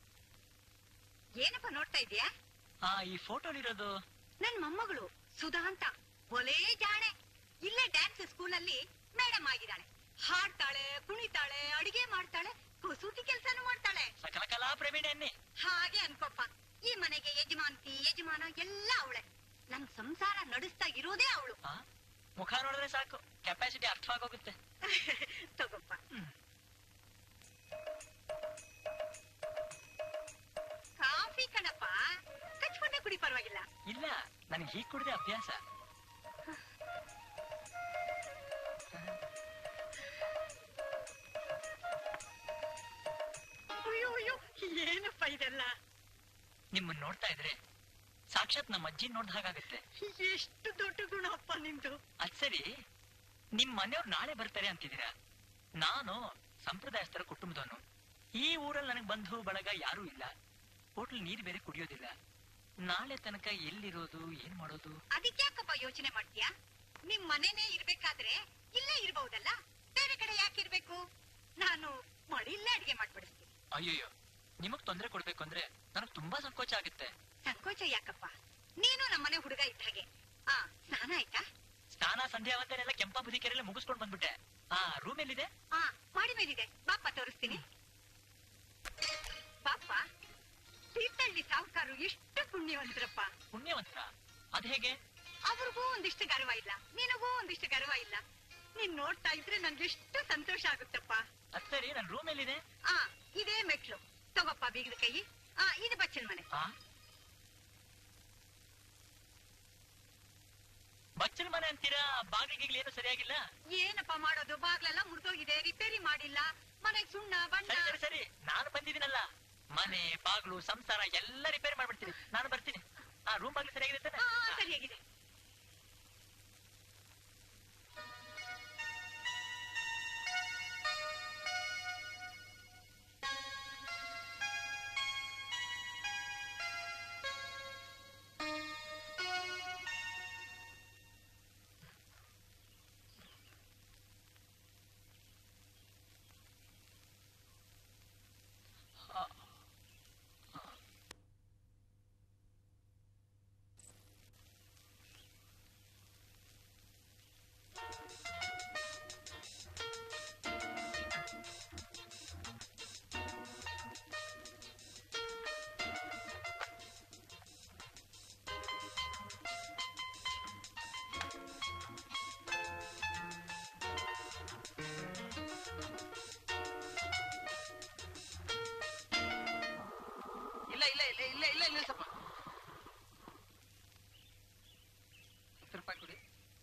ಏನಪ್ಪ ನೋಡ್ತಾ ಇದೀಯಾ ಆ ಈ ಫೋಟೋಲಿರೋದು ನನ್ ಮೊಮ್ಮಗಳು ಸುಧಾ ಅಂತ ಒಲೇ ಜಾಣೆ ಇಲ್ಲೇ ಡ್ಯಾನ್ಸ್ ಸ್ಕೂಲ್ ಅಲ್ಲಿ ಮೇಡಮ್ ಆಗಿದ್ದಾಳೆ ಹಾಡ್ತಾಳೆ ಕುಣಿತಾಳೆ ಅಡಿಗೆ ಮಾಡ್ತಾಳೆ ಕಸೂತಿ ಕೆಲ್ಸನೂ ಮಾಡ್ತಾಳೆ ಸಕಲ ಕಲಾ ಪ್ರವೀಣೆ ಹಾಗೆ ಅನ್ಕೋಪ್ಪ ಈ ಮನೆಗೆ ಯಜಮಾನ್ತಿ ಯಜಮಾನ ಎಲ್ಲ ಅವಳೆ ನಮ್ ಸಂಸಾರ ನಡೆಸ್ತಾ ಇರೋದೇ ಅವಳು ಆ ಮುಖ ನೋಡಿದ್ರೆ ಸಾಕು ಕೆಪಾಸಿಟಿ ಅರ್ಥವಾಗೋಗುತ್ತೆ ತಗೋಪ್ಪ ಕಾಫಿ ಕಣಪ್ಪ ಕಚ್ಕೊಂಡೆ ಕುಡಿ ಪರವಾಗಿಲ್ಲ ಇಲ್ಲ ನನಗೆ ಹೀಗ್ ಕುಡ್ದೆ ಅಭ್ಯಾಸ ಅಯ್ಯೋ ಅಯ್ಯೋ ಏನಪ್ಪ ಇದೆಲ್ಲ ನಿಮ್ಮನ್ನ ನೋಡ್ತಾ ಇದ್ರೆ ಸಾಕ್ಷಾತ್ ನಮ್ಮ ಅಜ್ಜಿ ನೋಡ್ದ ಹಾಗಾಗುತ್ತೆ ಎಷ್ಟು ದೊಡ್ಡ ಗುಣ ಅಪ್ಪ ನಿಮ್ದು ಅದ್ ಸರಿ ನಿಮ್ ಮನೆಯವ್ರು ನಾಳೆ ಬರ್ತಾರೆ ಅಂತಿದ್ದೀರಾ ನಾನು ಸಂಪ್ರದಾಯಸ್ಥರ ಕುಟುಂಬದವನು ಈ ಊರಲ್ಲಿ ನನಗೆ ಬಂಧು ಬಳಗ ಯಾರೂ ಇಲ್ಲ ಹೋಟ್ಲ್ ನೀರು ಬೇರೆ ಕುಡಿಯೋದಿಲ್ಲ ನಾಳೆ ತನಕ ಎಲ್ಲಿರೋದು ಏನ್ ಮಾಡೋದು ಅದಕ್ಯಾಕಪ್ಪ ಯೋಚನೆ ಮಾಡ್ತೀಯಾ ನಿಮ್ ಮನೆನೇ ಇರ್ಬೇಕಾದ್ರೆ ಇಲ್ಲೇ ಇರ್ಬಹುದಲ್ಲ ಬೇರೆ ಕಡೆ ಯಾಕೆ ಇರ್ಬೇಕು ನಾನು ಮಾಡಿ ಇಲ್ಲೇ ಅಡಿಗೆ ಮಾಡ್ಬಿಡಿಸ್ತೀನಿ ಅಯ್ಯಯ್ಯೋ ನಿಮಗ್ ತೊಂದರೆ ಕೊಡ್ಬೇಕು ಅಂದ್ರೆ ನನಗ್ ತುಂಬಾ ಸಂಕೋಚ ಆಗುತ್ತೆ ಸಂಕೋಚ ಯಾಕಪ್ಪ ನೀನು ನಮ್ಮನೆ ಹುಡುಗ ಇದ್ದ ಹಾಗೆ ಆ ಸ್ನಾನ ಆಯ್ತಾ ಸ್ನಾನ ಸಂಧ್ಯಾ ವಂದನೆಲ್ಲ ಕೆಂಪ ಬುದಿಕೆರೆಲ್ಲ ಮುಗಿಸ್ಕೊಂಡ್ ಬಂದ್ಬಿಟ್ಟೆ ಆ ರೂಮ್ ಎಲ್ಲಿದೆ ಆ ಮಾಡಿ ಮೇಲಿದೆ ಬಾಪ್ಪ ತೋರಿಸ್ತೀನಿ ಬಾಪ್ಪ ತೀರ್ಥಹಳ್ಳಿ ಸಾಹುಕಾರರು ಎಷ್ಟು ಪುಣ್ಯವಂತರಪ್ಪ ಪುಣ್ಯವಂತರ ಅದ್ ಹೇಗೆ ಅವ್ರಿಗೂ ಒಂದಿಷ್ಟು ಗರ್ವ ಇಲ್ಲ ನಿನಗೂ ಒಂದಿಷ್ಟು ಗರ್ವ ಇಲ್ಲ ನೀನ್ ನೋಡ್ತಾ ಇದ್ರೆ ನನ್ಗೆ ಎಷ್ಟು ಸಂತೋಷ ಆಗುತ್ತಪ್ಪ ಅದ್ ಸರಿ ನನ್ ರೂಮ್ ಎಲ್ಲಿದೆ ಆ ಇದೇ ಮೆಟ್ಲು ತಗೋಪ್ಪ ಬೀಗದ ಕೈ ಆ ಇದು ಬಚ್ಚಲ್ ಮನೆ ಆ ಬಚ್ಚಲ್ ಮನೆ ಅಂತೀರಾ ಬಾಗಿಲಿಗೆ ಏನು ಸರಿಯಾಗಿಲ್ಲ ಏನಪ್ಪ ಮಾಡೋದು ಬಾಗ್ಲೆಲ್ಲ ಮುರಿದೋಗಿದೆ ರಿಪೇರಿ ಮಾಡಿಲ್ಲ ಮನೆಗ್ ಸುಣ್ಣ ಬಣ್ಣ ಸರಿ ಸರಿ ಸರಿ ನಾನು ಬಂದಿದ್ದೀನಲ್ಲ ಮನೆ ಬಾಗ್ಲು ಸಂಸಾರ ಎಲ್ಲ ರಿಪೇರಿ ಮಾಡ್ಬಿಡ್ತೀನಿ ನಾನು ಬರ್ತೀನಿ ಆ ರೂಮ್ ಬಾಗ್ಲು ಸರಿಯಾಗಿದೆ ತಾನೆ? ಆ, ಆ, ಸರಿಯಾಗಿದೆ ಇಲ್ಲ ಇಲ್ಲ ಇಲ್ಲ ಇಲ್ಲ ಇಲ್ಲ ಇಲ್ಲ ಸ್ವಲ್ಪ ಹತ್ತು ರೂಪಾಯಿ ಕೊಡಿ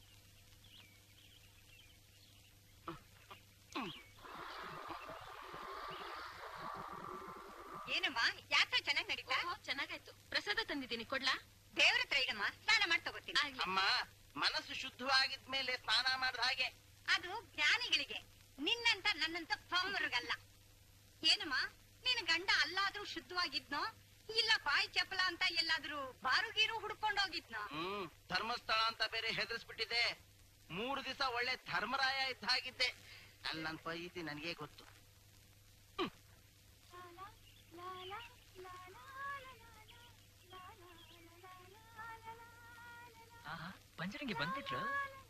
ಏನಮ್ಮ ಯಾತ್ರೆ ಚೆನ್ನಾಗಿ ನಡೀತಾ ಚೆನ್ನಾಗಾಯ್ತು ಪ್ರಸಾದ ತಂದಿದ್ದೀನಿ ಕೊಡ್ಲಾ ದೇವ್ರ ಹತ್ರ ಇಡಮ್ಮ ಸ್ನಾನ ಮಾಡಿ ತಗೋತೀನಿ ಅಮ್ಮ ಮನಸ್ಸು ಶುದ್ಧವಾಗಿದ್ಮೇಲೆ ಸ್ನಾನ ಮಾಡಿದ ಹಾಗೆ ಅದು ಜ್ಞಾನಿಗಳಿಗೆ ನಿನ್ನಂತ ನನ್ನಂತ ಪಾಮರಿಗಲ್ಲ ಏನಮ್ಮ ನಿನ್ನ ಗಂಡ ಅಲ್ಲಾದ್ರೂ ಶುದ್ಧವಾಗಿದ್ನೋ ಇಲ್ಲ ಬಾಯಿ ಚಪಲ ಅಂತ ಎಲ್ಲಾದ್ರೂ ಬಾರುಗೀರು ಹುಡ್ಕೊಂಡು ಹೋಗಿದ್ನೋ ಹ್ಮ್ ಧರ್ಮಸ್ಥಳ ಅಂತ ಬೇರೆ ಹೆದರ್ಸ್ಬಿಟ್ಟಿದೆ ಮೂರು ದಿವಸ ಒಳ್ಳೆ ಧರ್ಮರಾಯ ಇದ್ದ ಹಾಗಿದ್ದೆ ಅಲ್ಲಿ ನನ್ನ ಪೈತಿ ನನಗೆ ಗೊತ್ತು ಆಹಾ, ಪಂಚರಂಗಿ ಬಂದ್ಬಿಟ್ರು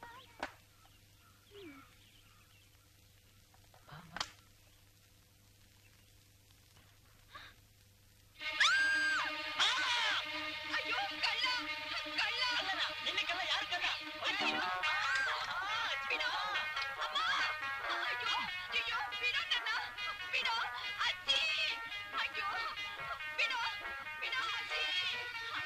ಅಯ್ಯೋ ಕಳ್ಳ ಕಳ್ಳ ನಿನ್ನೆಗೆಲ್ಲ ಯಾರು ಕದ ಬಿಡು ಅಮ್ಮ ಅಯ್ಯೋ ಅಯ್ಯೋ ಬಿಡು ನನ್ನ ಬಿಡು ಅಜ್ಜಿ ಅಯ್ಯೋ ಬಿಡು ಬಿಡು ಅಜ್ಜಿ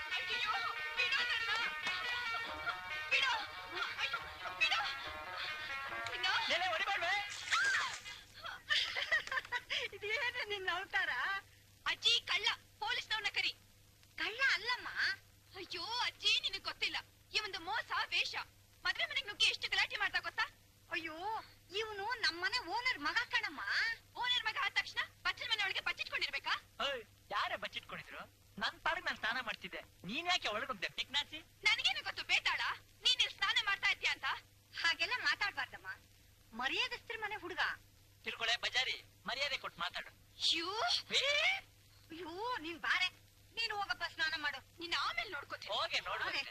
ಅಯ್ಯೋ ಅಜ್ಜಿ ನಿನಗ್ ಗೊತ್ತಿಲ್ಲ ಇವಂದು ಮೋಸ ವೇಷ ಮದ್ವೆ ಮನೆಗ್ ನುಗ್ಗಿ ಎಷ್ಟು ಗಲಾಟೆ ಮಾಡ್ತಾ ಗೊತ್ತಾ ಅಯ್ಯೋ ಇವನು ನಮ್ಮನೆ ಓನರ್ ಮಗ ಕಣಮ್ಮ ಓನರ್ ಮಗ ಆದ ತಕ್ಷಣ ಬಚ್ಚಲ ಮನೆ ಒಳಗೆ ಬಚ್ಚಿಟ್ಕೊಂಡಿರ್ಬೇಕಾ ಓಯ್ ಯಾರೇ ಬಚ್ಚಿಟ್ಕೊಂಡಿದ್ರು ನನ್ ಪಾಡಿಗೆ ನಾನು ಸ್ನಾನ ಮಾಡ್ತಿದ್ದೆ ನೀನ್ ಯಾಕೆ ಒಳಗೋಗ್ದೆ ಪಿಕ್ನಾಚಿ ನನಗೇನು ಗೊತ್ತು ಬೇತಾಳ ನೀನ್ ಇಲ್ಲಿ ಸ್ನಾನ ಮಾಡ್ತಾ ಇದ್ದೀಯ ಅಂತ ಹಾಗೆಲ್ಲ ಮಾತಾಡ್ಬಾರ್ದಮ್ಮ ಮರ್ಯಾದಸ್ತ್ರ ಮನೆ ಹುಡುಗ ತಿಳ್ಕೊಳೆ ಬಜಾರಿ ಮರ್ಯಾದೆ ಕೊಟ್ಟು ಮಾತಾಡು ಅಯ್ಯೋ ಏ, ಅಯ್ಯೋ ನೀನ್ ಬಾರೆ ನೀನು ಹೋಗಪ್ಪ ಸ್ನಾನ ಮಾಡು ನೀನ್ ಆಮೇಲೆ ನೋಡ್ಕೋತೀನಿ ಹೋಗೆ ನೋಡುವಂತೆ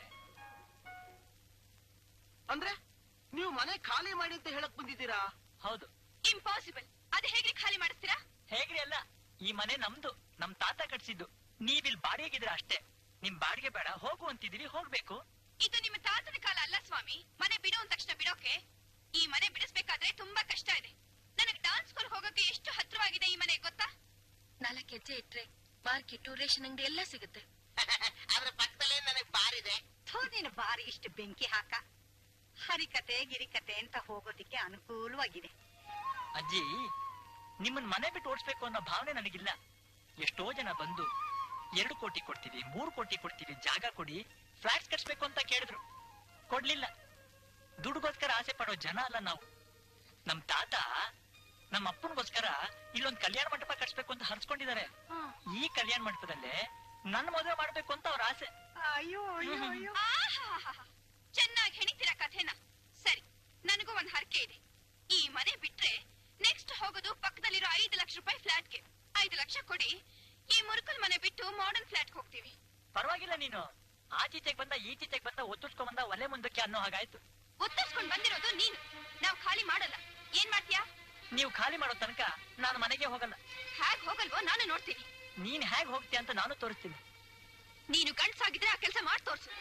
ಅಂದ್ರೆ ನೀವು ಮನೆ ಖಾಲಿ ಮಾಡಿ ಅಂತ ಹೇಳಕ್ ಬಂದಿದ್ದೀರಾ ಹೌದು ಇಂಪಾಸಿಬಲ್ ಅದು ಹೇಗೆ ಖಾಲಿ ಮಾಡಿಸ್ತೀರಾ ಹೇಗ್ರಿ ಅಲ್ಲ ಈ ಮನೆ ನಮ್ದು ನಮ್ ತಾತ ಕಟ್ಸಿದ್ದು ನೀವಿಲ್ ಬಾಡಿಗೆಗಿದ್ರೆ ಅಷ್ಟೇ ನಿಮ್ ಬಾಡಿಗೆ ಬೇಡ ಹೋಗು ಅಂತಿದ್ದೀರಿ ಹೋಗ್ಬೇಕು ಇದು ನಿಮ್ಮ ತಾತನ ಕಾಲ ಅಲ್ಲ ಸ್ವಾಮಿ ಮನೆ ಬಿಡು ಅಂದ ತಕ್ಷಣ ಬಿಡೋಕೆ ಈ ಮನೆ ಬಿಡಿಸ್ಬೇಕಾದ್ರೆ ತುಂಬಾ ಕಷ್ಟ ಇದೆ ನನಗ್ ಡಾನ್ಸ್ ಸ್ಕೂಲ್ ಹೋಗೋಕೆ ಎಷ್ಟು ಹತ್ರವಾಗಿದೆ ಈ ಮನೆ ಗೊತ್ತಾ ನಾಲ್ಕು ಹೆಜ್ಜೆ ಇಟ್ರೆ ಮಾರ್ಕೆಟ್ ರೇಷನ್ ಅಂಗಡಿ ಎಲ್ಲ ಸಿಗುತ್ತೆ ಅದ್ರ ಪಕ್ಕದಲ್ಲೇ ನನಗೆ ಬಾರಿದೆ ಥೂ ನೀನು ಬಾರಿ ಇಷ್ಟು ಬೆಂಕಿ ಹಾಕ ಹರಿಕತೆ ಗಿರಿಕತೆ ಅಂತ ಹೋಗೋದಿಕ್ಕೆ ಅನುಕೂಲವಾಗಿದೆ ಅಜ್ಜಿ ನಿಮ್ಮನ್ ಮನೆ ಬಿಟ್ಟು ಓಡಿಸ್ಬೇಕು ಅನ್ನೋ ಭಾವನೆ ನನಗಿಲ್ಲ ಎಷ್ಟೋ ಜನ ಬಂದು ಎರಡು ಕೋಟಿ ಕೊಡ್ತೀವಿ ಮೂರು ಕೋಟಿ ಕೊಡ್ತೀವಿ ಜಾಗ ಕೊಡಿ ಫ್ಲಾಟ್ಸ್ ಕಟ್ಸ್ಬೇಕು ಅಂತ ಕೇಳಿದ್ರು ಕೊಡ್ಲಿಲ್ಲ ದುಡ್ಡುಗೋಸ್ಕರ ಆಸೆ ಪಡೋ ಜನ ಅಲ್ಲ ನಾವು ನಮ್ ತಾತ ನಮ್ಮ ಅಪ್ಪನಿಗೋಸ್ಕರ ಇಲ್ಲೊಂದ್ ಕಲ್ಯಾಣ ಮಂಟಪ ಕಟ್ಸ್ಬೇಕು ಅಂತ ಹರ್ಸ್ಕೊಂಡಿದ್ದಾರೆ ಈ ಕಲ್ಯಾಣ ಮಂಟಪದಲ್ಲೇ ನನ್ನ ಮದುವೆ ಮಾಡ್ಬೇಕು ಅಂತ ಅವ್ರ ಆಸೆ ಅಯ್ಯೋ ಅಯ್ಯೋ ಅಯ್ಯೋ ಆಹಾಹಾಹಾ. ಚೆನ್ನಾಗಿ ಹೆಣಿತೀರ ಕಥೆನ ಸರಿ ನನಗೂ ಒಂದ್ ಹರಕೆ ಇದೆ ಈ ಮನೆ ಬಿಟ್ರೆ ನೆಕ್ಸ್ಟ್ ಹೋಗೋದು ಪಕ್ಕದಲ್ಲಿರೋ ಐದು ಲಕ್ಷ ರೂಪಾಯಿ ಫ್ಲಾಟ್ಗೆ ಐದು ಲಕ್ಷ ಕೊಡಿ ಈ ಮುರುಕಲ್ ಮನೆ ಬಿಟ್ಟು ಮಾಡರ್ನ್ ಫ್ಲಾಟ್ ಹೋಗ್ತೀವಿ ಪರವಾಗಿಲ್ಲ ನೀನು ಆಚೀಚೆಗೆ ಬಂದ ಈಚೀಚೆಗೆ ಬಂದ ಒತ್ತುಸ್ಕೊಂಡ್ ಬಂದ ಒಲೆ ಮುಂದಕ್ಕೆ ಅನ್ನೋ ಹಾಗಾಯ್ತು ಒತ್ತರಿಸ್ಕೊಂಡ್ ಬಂದಿರೋದು ನೀನು ನಾವು ಖಾಲಿ ಮಾಡಲ್ಲ ಏನ್ ಮಾಡ್ತೀಯಾ ನೀವು ಖಾಲಿ ಮಾಡೋ ತನಕ ನಾನು ಮನೆಗೆ ಹೋಗಲ್ಲ ಹ್ಯಾಗ್ ಹೋಗಲ್ವೋ ನಾನು ನೋಡ್ತೀನಿ ನೀನ್ ಹೇಗ್ ಹೋಗ್ತೀಯ ಅಂತ ನಾನು ತೋರಿಸ್ತೀನಿ ನೀನು ಗಂಡ್ಸಾಗಿದ್ರೆ ಆ ಕೆಲಸ ಮಾಡಿ ತೋರ್ಸು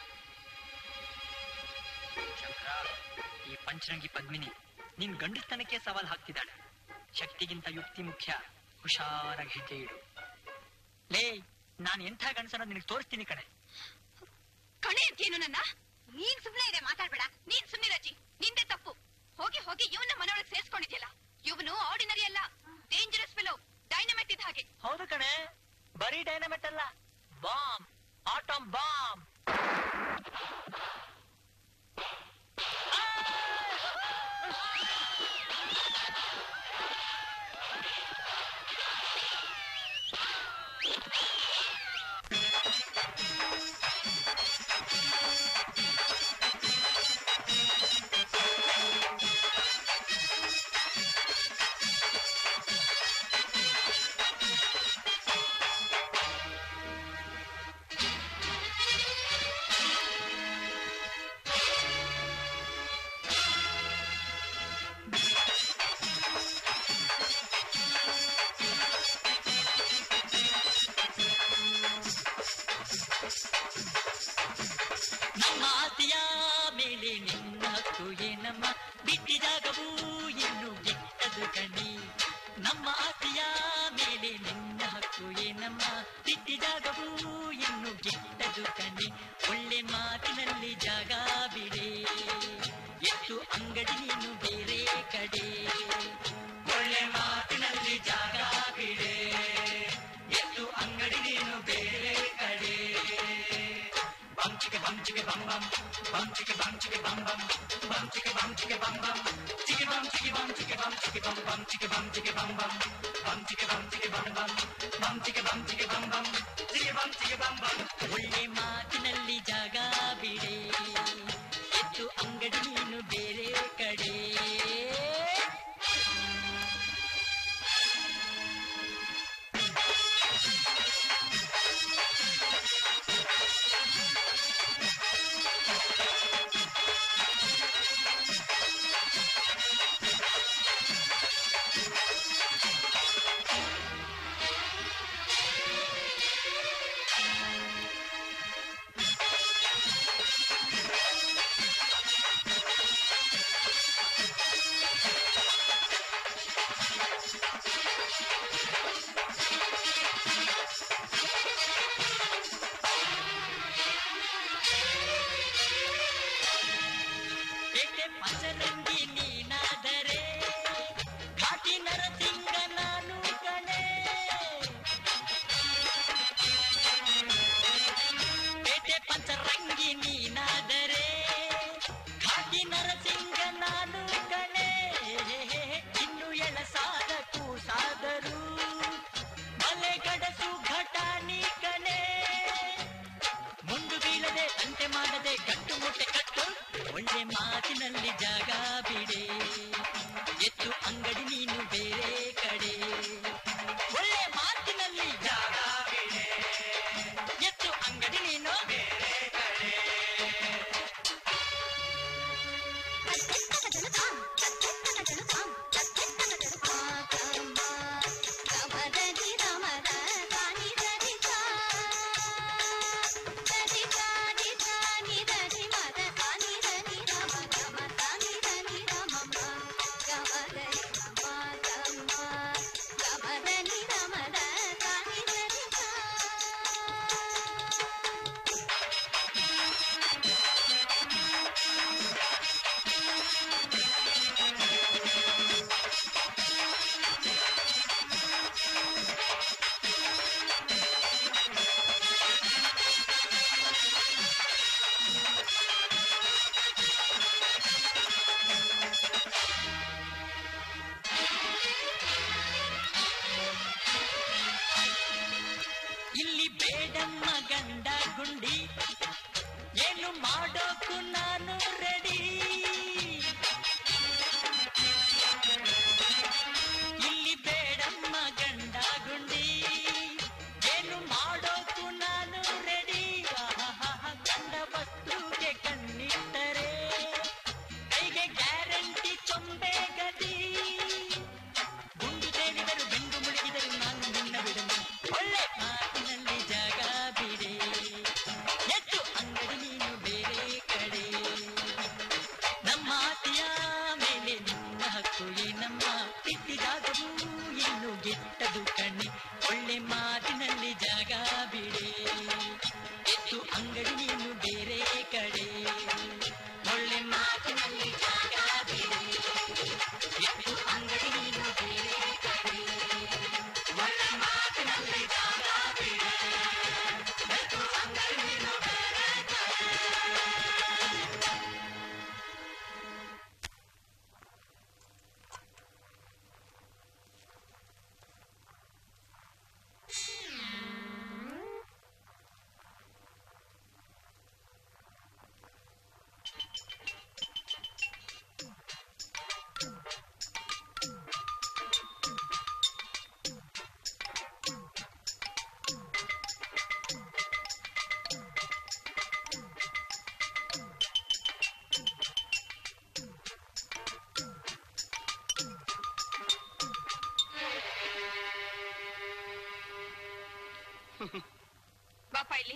ಶಂಕರ ಈ ಪಂಚರಂಗಿ ಪದ್ಮಿನಿ ನಿನ್ ಗಂಡಸ್ತನಕ್ಕೆ ಸವಾಲ್ ಹಾಕ್ತಿದ್ದಾಳೆ ಶಕ್ತಿಗಿಂತ ಯುಕ್ತಿ ಮುಖ್ಯ ಹುಷಾರಾಗಿ ಹೆಜ್ಜೆ ಇಡು ಲೇ ನಾನ್ ಎಂಥ ಗಂಡಸನ್ನ ನಿನಗೆ ತೋರಿಸ್ತೀನಿ ಕಣೆ ಕಣೆ ಅಂತೇನು ನನ್ನ ನೀನ್ ಸುಮ್ನೆ ಇದೆ ಮಾತಾಡ್ಬೇಡ ನೀನ್ ಸುಮ್ನಿರಜ್ಜಿ ನಿಂದೆ ತಪ್ಪು ಹೋಗಿ ಹೋಗಿ ಇವನ ಮನೆಯೊಳಗೆ ಸೇರ್ಸ್ಕೊಂಡಿದ್ಯಲ್ಲ ಇವನು ಆರ್ಡಿನರಿ ಅಲ್ಲ ಡೇಂಜರಸ್ ಫೆಲೋ ಡೈನಮೈಟ್ ಇದ್ದ ಹಾಗೆ ಹೌದು ಕಣೆ ಬರೀ ಡೈನಮೆಟ್ ಅಲ್ಲ ಬಾಂಬ್ ಆಟಮ್ ಬಾಂಬ್ ನಮ್ಮ ಆಸೆಯ ಮೇಲೆ ನಿನ್ನ ಹಕ್ಕು ಏನಮ್ಮ ಬಿಟ್ಟಿದಾಗವೂ ಇನ್ನು ಬಿಟ್ಟದು ಕಣಿ ನಮ್ಮ ಆಸೆಯ ಮೇಲೆ ನಿನ್ನ ಹಕ್ಕು ಏನಮ್ಮ ಬಿಟ್ಟಿದಾಗವೂ ಇನ್ನು ಬಿಟ್ಟದು ಕಣಿ ಒಳ್ಳೆ ಮಾತಿನಲ್ಲಿ ಜಾಗ ಬಿಡೆ ಎಷ್ಟು ಅಂಗಡಿ ನೀನು ಬೇರೆ ಕಡೆ ಒಳ್ಳೆ ಮಾತಿನಲ್ಲಿ ಜಾಗ ಬಿಡೆ ಎಷ್ಟು ಅಂಗಡಿ ನೀನು ಬೇರೆ ಕಡೆ bum chicka bum chicka bum bum bum chicka bum chicka bum bum bum chicka bum chicka bum bum chicka bum chicka bum chicka bum chicka bum bum chicka bum chicka bum bum bum chicka bum chicka bum bum bum chicka bum chicka bum bum chicka bum chicka bum bum ಒಳ್ಳೆ ಮಾತಿನಲ್ಲಿ ಜಾಗ ಬಿಡೆ ಹೆಚ್ಚು ಅಂಗಡಿ ನೀನು ಬೇರೆ ಕಡೆ ಬಾಪ ಇಲ್ಲಿ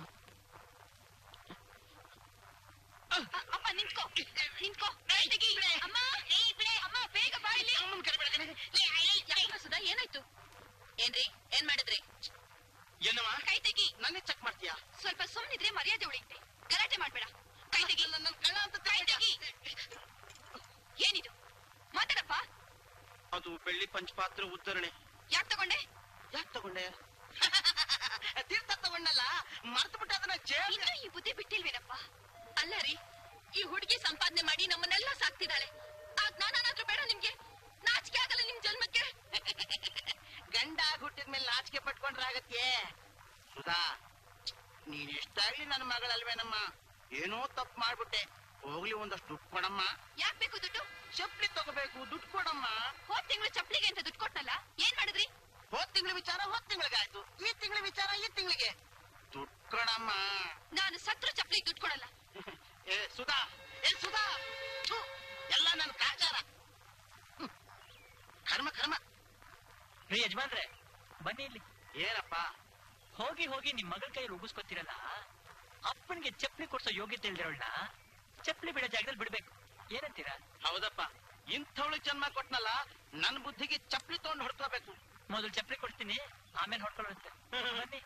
ಅ- ಅಮ್ಮ ನಿಂತ್ಕೋ ನಿಂತ್ಕೋ ತೆಗಿ. ಅಮ್ಮ ಅಮ್ಮ ಬೇಗ ಬಾ ಇಲ್ಲಿ ಯಾಕಮ್ಮ ಸುಧಾ ಏನಾಯ್ತು ಏನ್ರಿ ಏನ್ ಮಾಡಿದ್ರಿ ಏನವ ಕೈ ತೆಗಿ ನನ್ನೇ ಚೆಕ್ ಮಾಡ್ತೀಯಾ ಸ್ವಲ್ಪ ಸುಮ್ನಿದ್ರೆ ಮರ್ಯಾದೆ ಉಳಿಯುತ್ತೆ ಗಲಾಟೆ ಮಾಡ್ಬೇಡ ಕೈ ತೆಗಿ ನನ್ನ ಕಳ್ಳ ಅಂತ ಕೈ ತೆಗಿ ಏನಿದು ಮಾತಾಡಪ್ಪ ಅದು ಬೆಳ್ಳಿ ಪಂಚಪಾತ್ರ ಉದ್ಧರಣೆ ಯಾಕೆ ತಗೊಂಡೆ ಯಾಕೆ ತಗೊಂಡೆ ತೀರ್ಥ ತಗೊಂಡಲ್ಲ ಮರ್ತು ಬಿಟ್ಟು ಅದನ್ನ ಜೇಲ್ ಇನ್ನೂ ಈ ಬುದ್ಧಿ ಬಿಟ್ಟಿಲ್ವೇನಪ್ಪ ಅಲ್ಲ ರೀ ಈ ಹುಡುಗಿ ಸಂಪಾದನೆ ಮಾಡಿ ನಮ್ಮನ್ನೆಲ್ಲ ಸಾಕ್ತಿದ್ದಾಳೆ ಆ ಜ್ಞಾನನಾದ್ರೂ ಬೇಡ ನಿಮ್ಗೆ ನಾಚಿಕೆ ಆಗಲ್ಲ ನಿಮ್ ಜನ್ಮಕ್ಕೆ ಗಂಡ ಹುಟ್ಟಿದ್ಮೇಲೆ ನಾಚಿಕೆ ಪಟ್ಕೊಂಡ್ರೆ ಆಗತ್ತೆ ಸುಧಾ ನೀನ್ ಇಷ್ಟಾಗ್ಲಿ ನನ್ನ ಮಗಳಲ್ವೇನಮ್ಮ ಏನೋ ತಪ್ಪು ಮಾಡ್ಬಿಟ್ಟೆ ಹೋಗ್ಲಿ ಒಂದಷ್ಟು ದುಡ್ಡು ಕೊಡಮ್ಮ ಯಾಕ್ ಬೇಕು ದುಡ್ಡು ಚಪ್ಪಲಿ ತಗೋಬೇಕು ದುಡ್ಡು ಕೊಡಮ್ಮ ಹೋದ್ ತಿಂಗಳು ಚಪ್ಪಲಿಗೆ ಅಂತ ದುಡ್ಡು ಕೊಟ್ಟಲ್ಲ ಏನ್ ಮಾಡಿದ್ರಿ ಹೋದ್ ತಿಂಗಳ ವಿಚಾರ ಹೋದ್ ತಿಂಗಳಿಗಾಯ್ತು ಈ ತಿಂಗಳ ವಿಚಾರ ಈ ತಿಂಗಳಿಗೆ ದುಡ್ಡು ಕೊಡಮ್ಮ ನಾನು ಸತ್ರು ಚಪ್ಪಲಿಗೆ ದುಡ್ಡು ಕೊಡಲ್ಲ ಏ ಸುಧಾ ಏ ಸುಧಾ ಥು, ಎಲ್ಲ ನನ್ನ ಕಾಚಾರ ಹ್ಮ್. ಕರ್ಮ ಕರ್ಮ ರೀ ಯಜಮಾನ್ರೆ ಬನ್ನಿ ಇಲ್ಲಿ ಏನಪ್ಪ ಹೋಗಿ ಹೋಗಿ ನಿಮ್ ಮಗಳ ಕೈ ಉಗಿಸ್ಕೊತಿರಲ್ಲ ಅಪ್ಪನಿಗೆ ಚಪ್ಪಲಿ ಕೊಡ್ಸೋ ಯೋಗ್ಯತೆ ಇಲ್ದಿರೋಳ್ನ ಚಪ್ಪಲಿ ಬಿಡೋ ಜಾಗದಲ್ಲಿ ಬಿಡ್ಬೇಕು ಏನಂತೀರಾ ಹೌದಪ್ಪ ಇಂಥವಳು ಜನ್ಮ ಕೊಟ್ನಲ್ಲ ನನ್ನ ಬುದ್ಧಿಗೆ ಚಪ್ಪಲಿ ತಗೊಂಡು ಹೊಡ್ಕೋಬೇಕು ಮೊದಲು ಚಪ್ಪಲಿ ಕೊಡ್ತೀನಿ ಆಮೇಲೆ ಹೊಡ್ಕೊಳ್ಳುತ್ತೆ ಬನ್ನಿ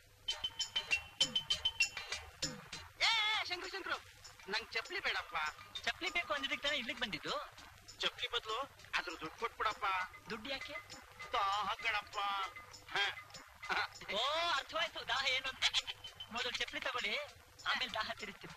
ಏ ಶಂಕರು ಶಂಕರು ನಂಗ್ ಚಪ್ಪಲಿ ಬೇಡಪ್ಪ ಚಪ್ಪಲಿ ಬೇಕು ಅಂದಿದ್ದಕ್ಕೆ ತಾನೇ ಇಲ್ಲಿಗೆ ಬಂದಿದ್ದು ಚಪ್ಪಲಿ ಬದಲು ಅದ್ರ ದುಡ್ಡು ಕೊಟ್ಬಿಡಪ್ಪ ದುಡ್ಡು ಯಾಕೆ ದಾಹ ಕಣಪ್ಪ ಹ. ಹ. ಓ ಅರ್ಥವಾಯ್ತು ದಾಹ ಏನು ಅಂತ ಮೊದಲು ಚಪ್ಪಲಿ ತಗೊಳ್ಳಿ ಆಮೇಲೆ ದಾಹ ತಿರುಗ್ತೀನಿ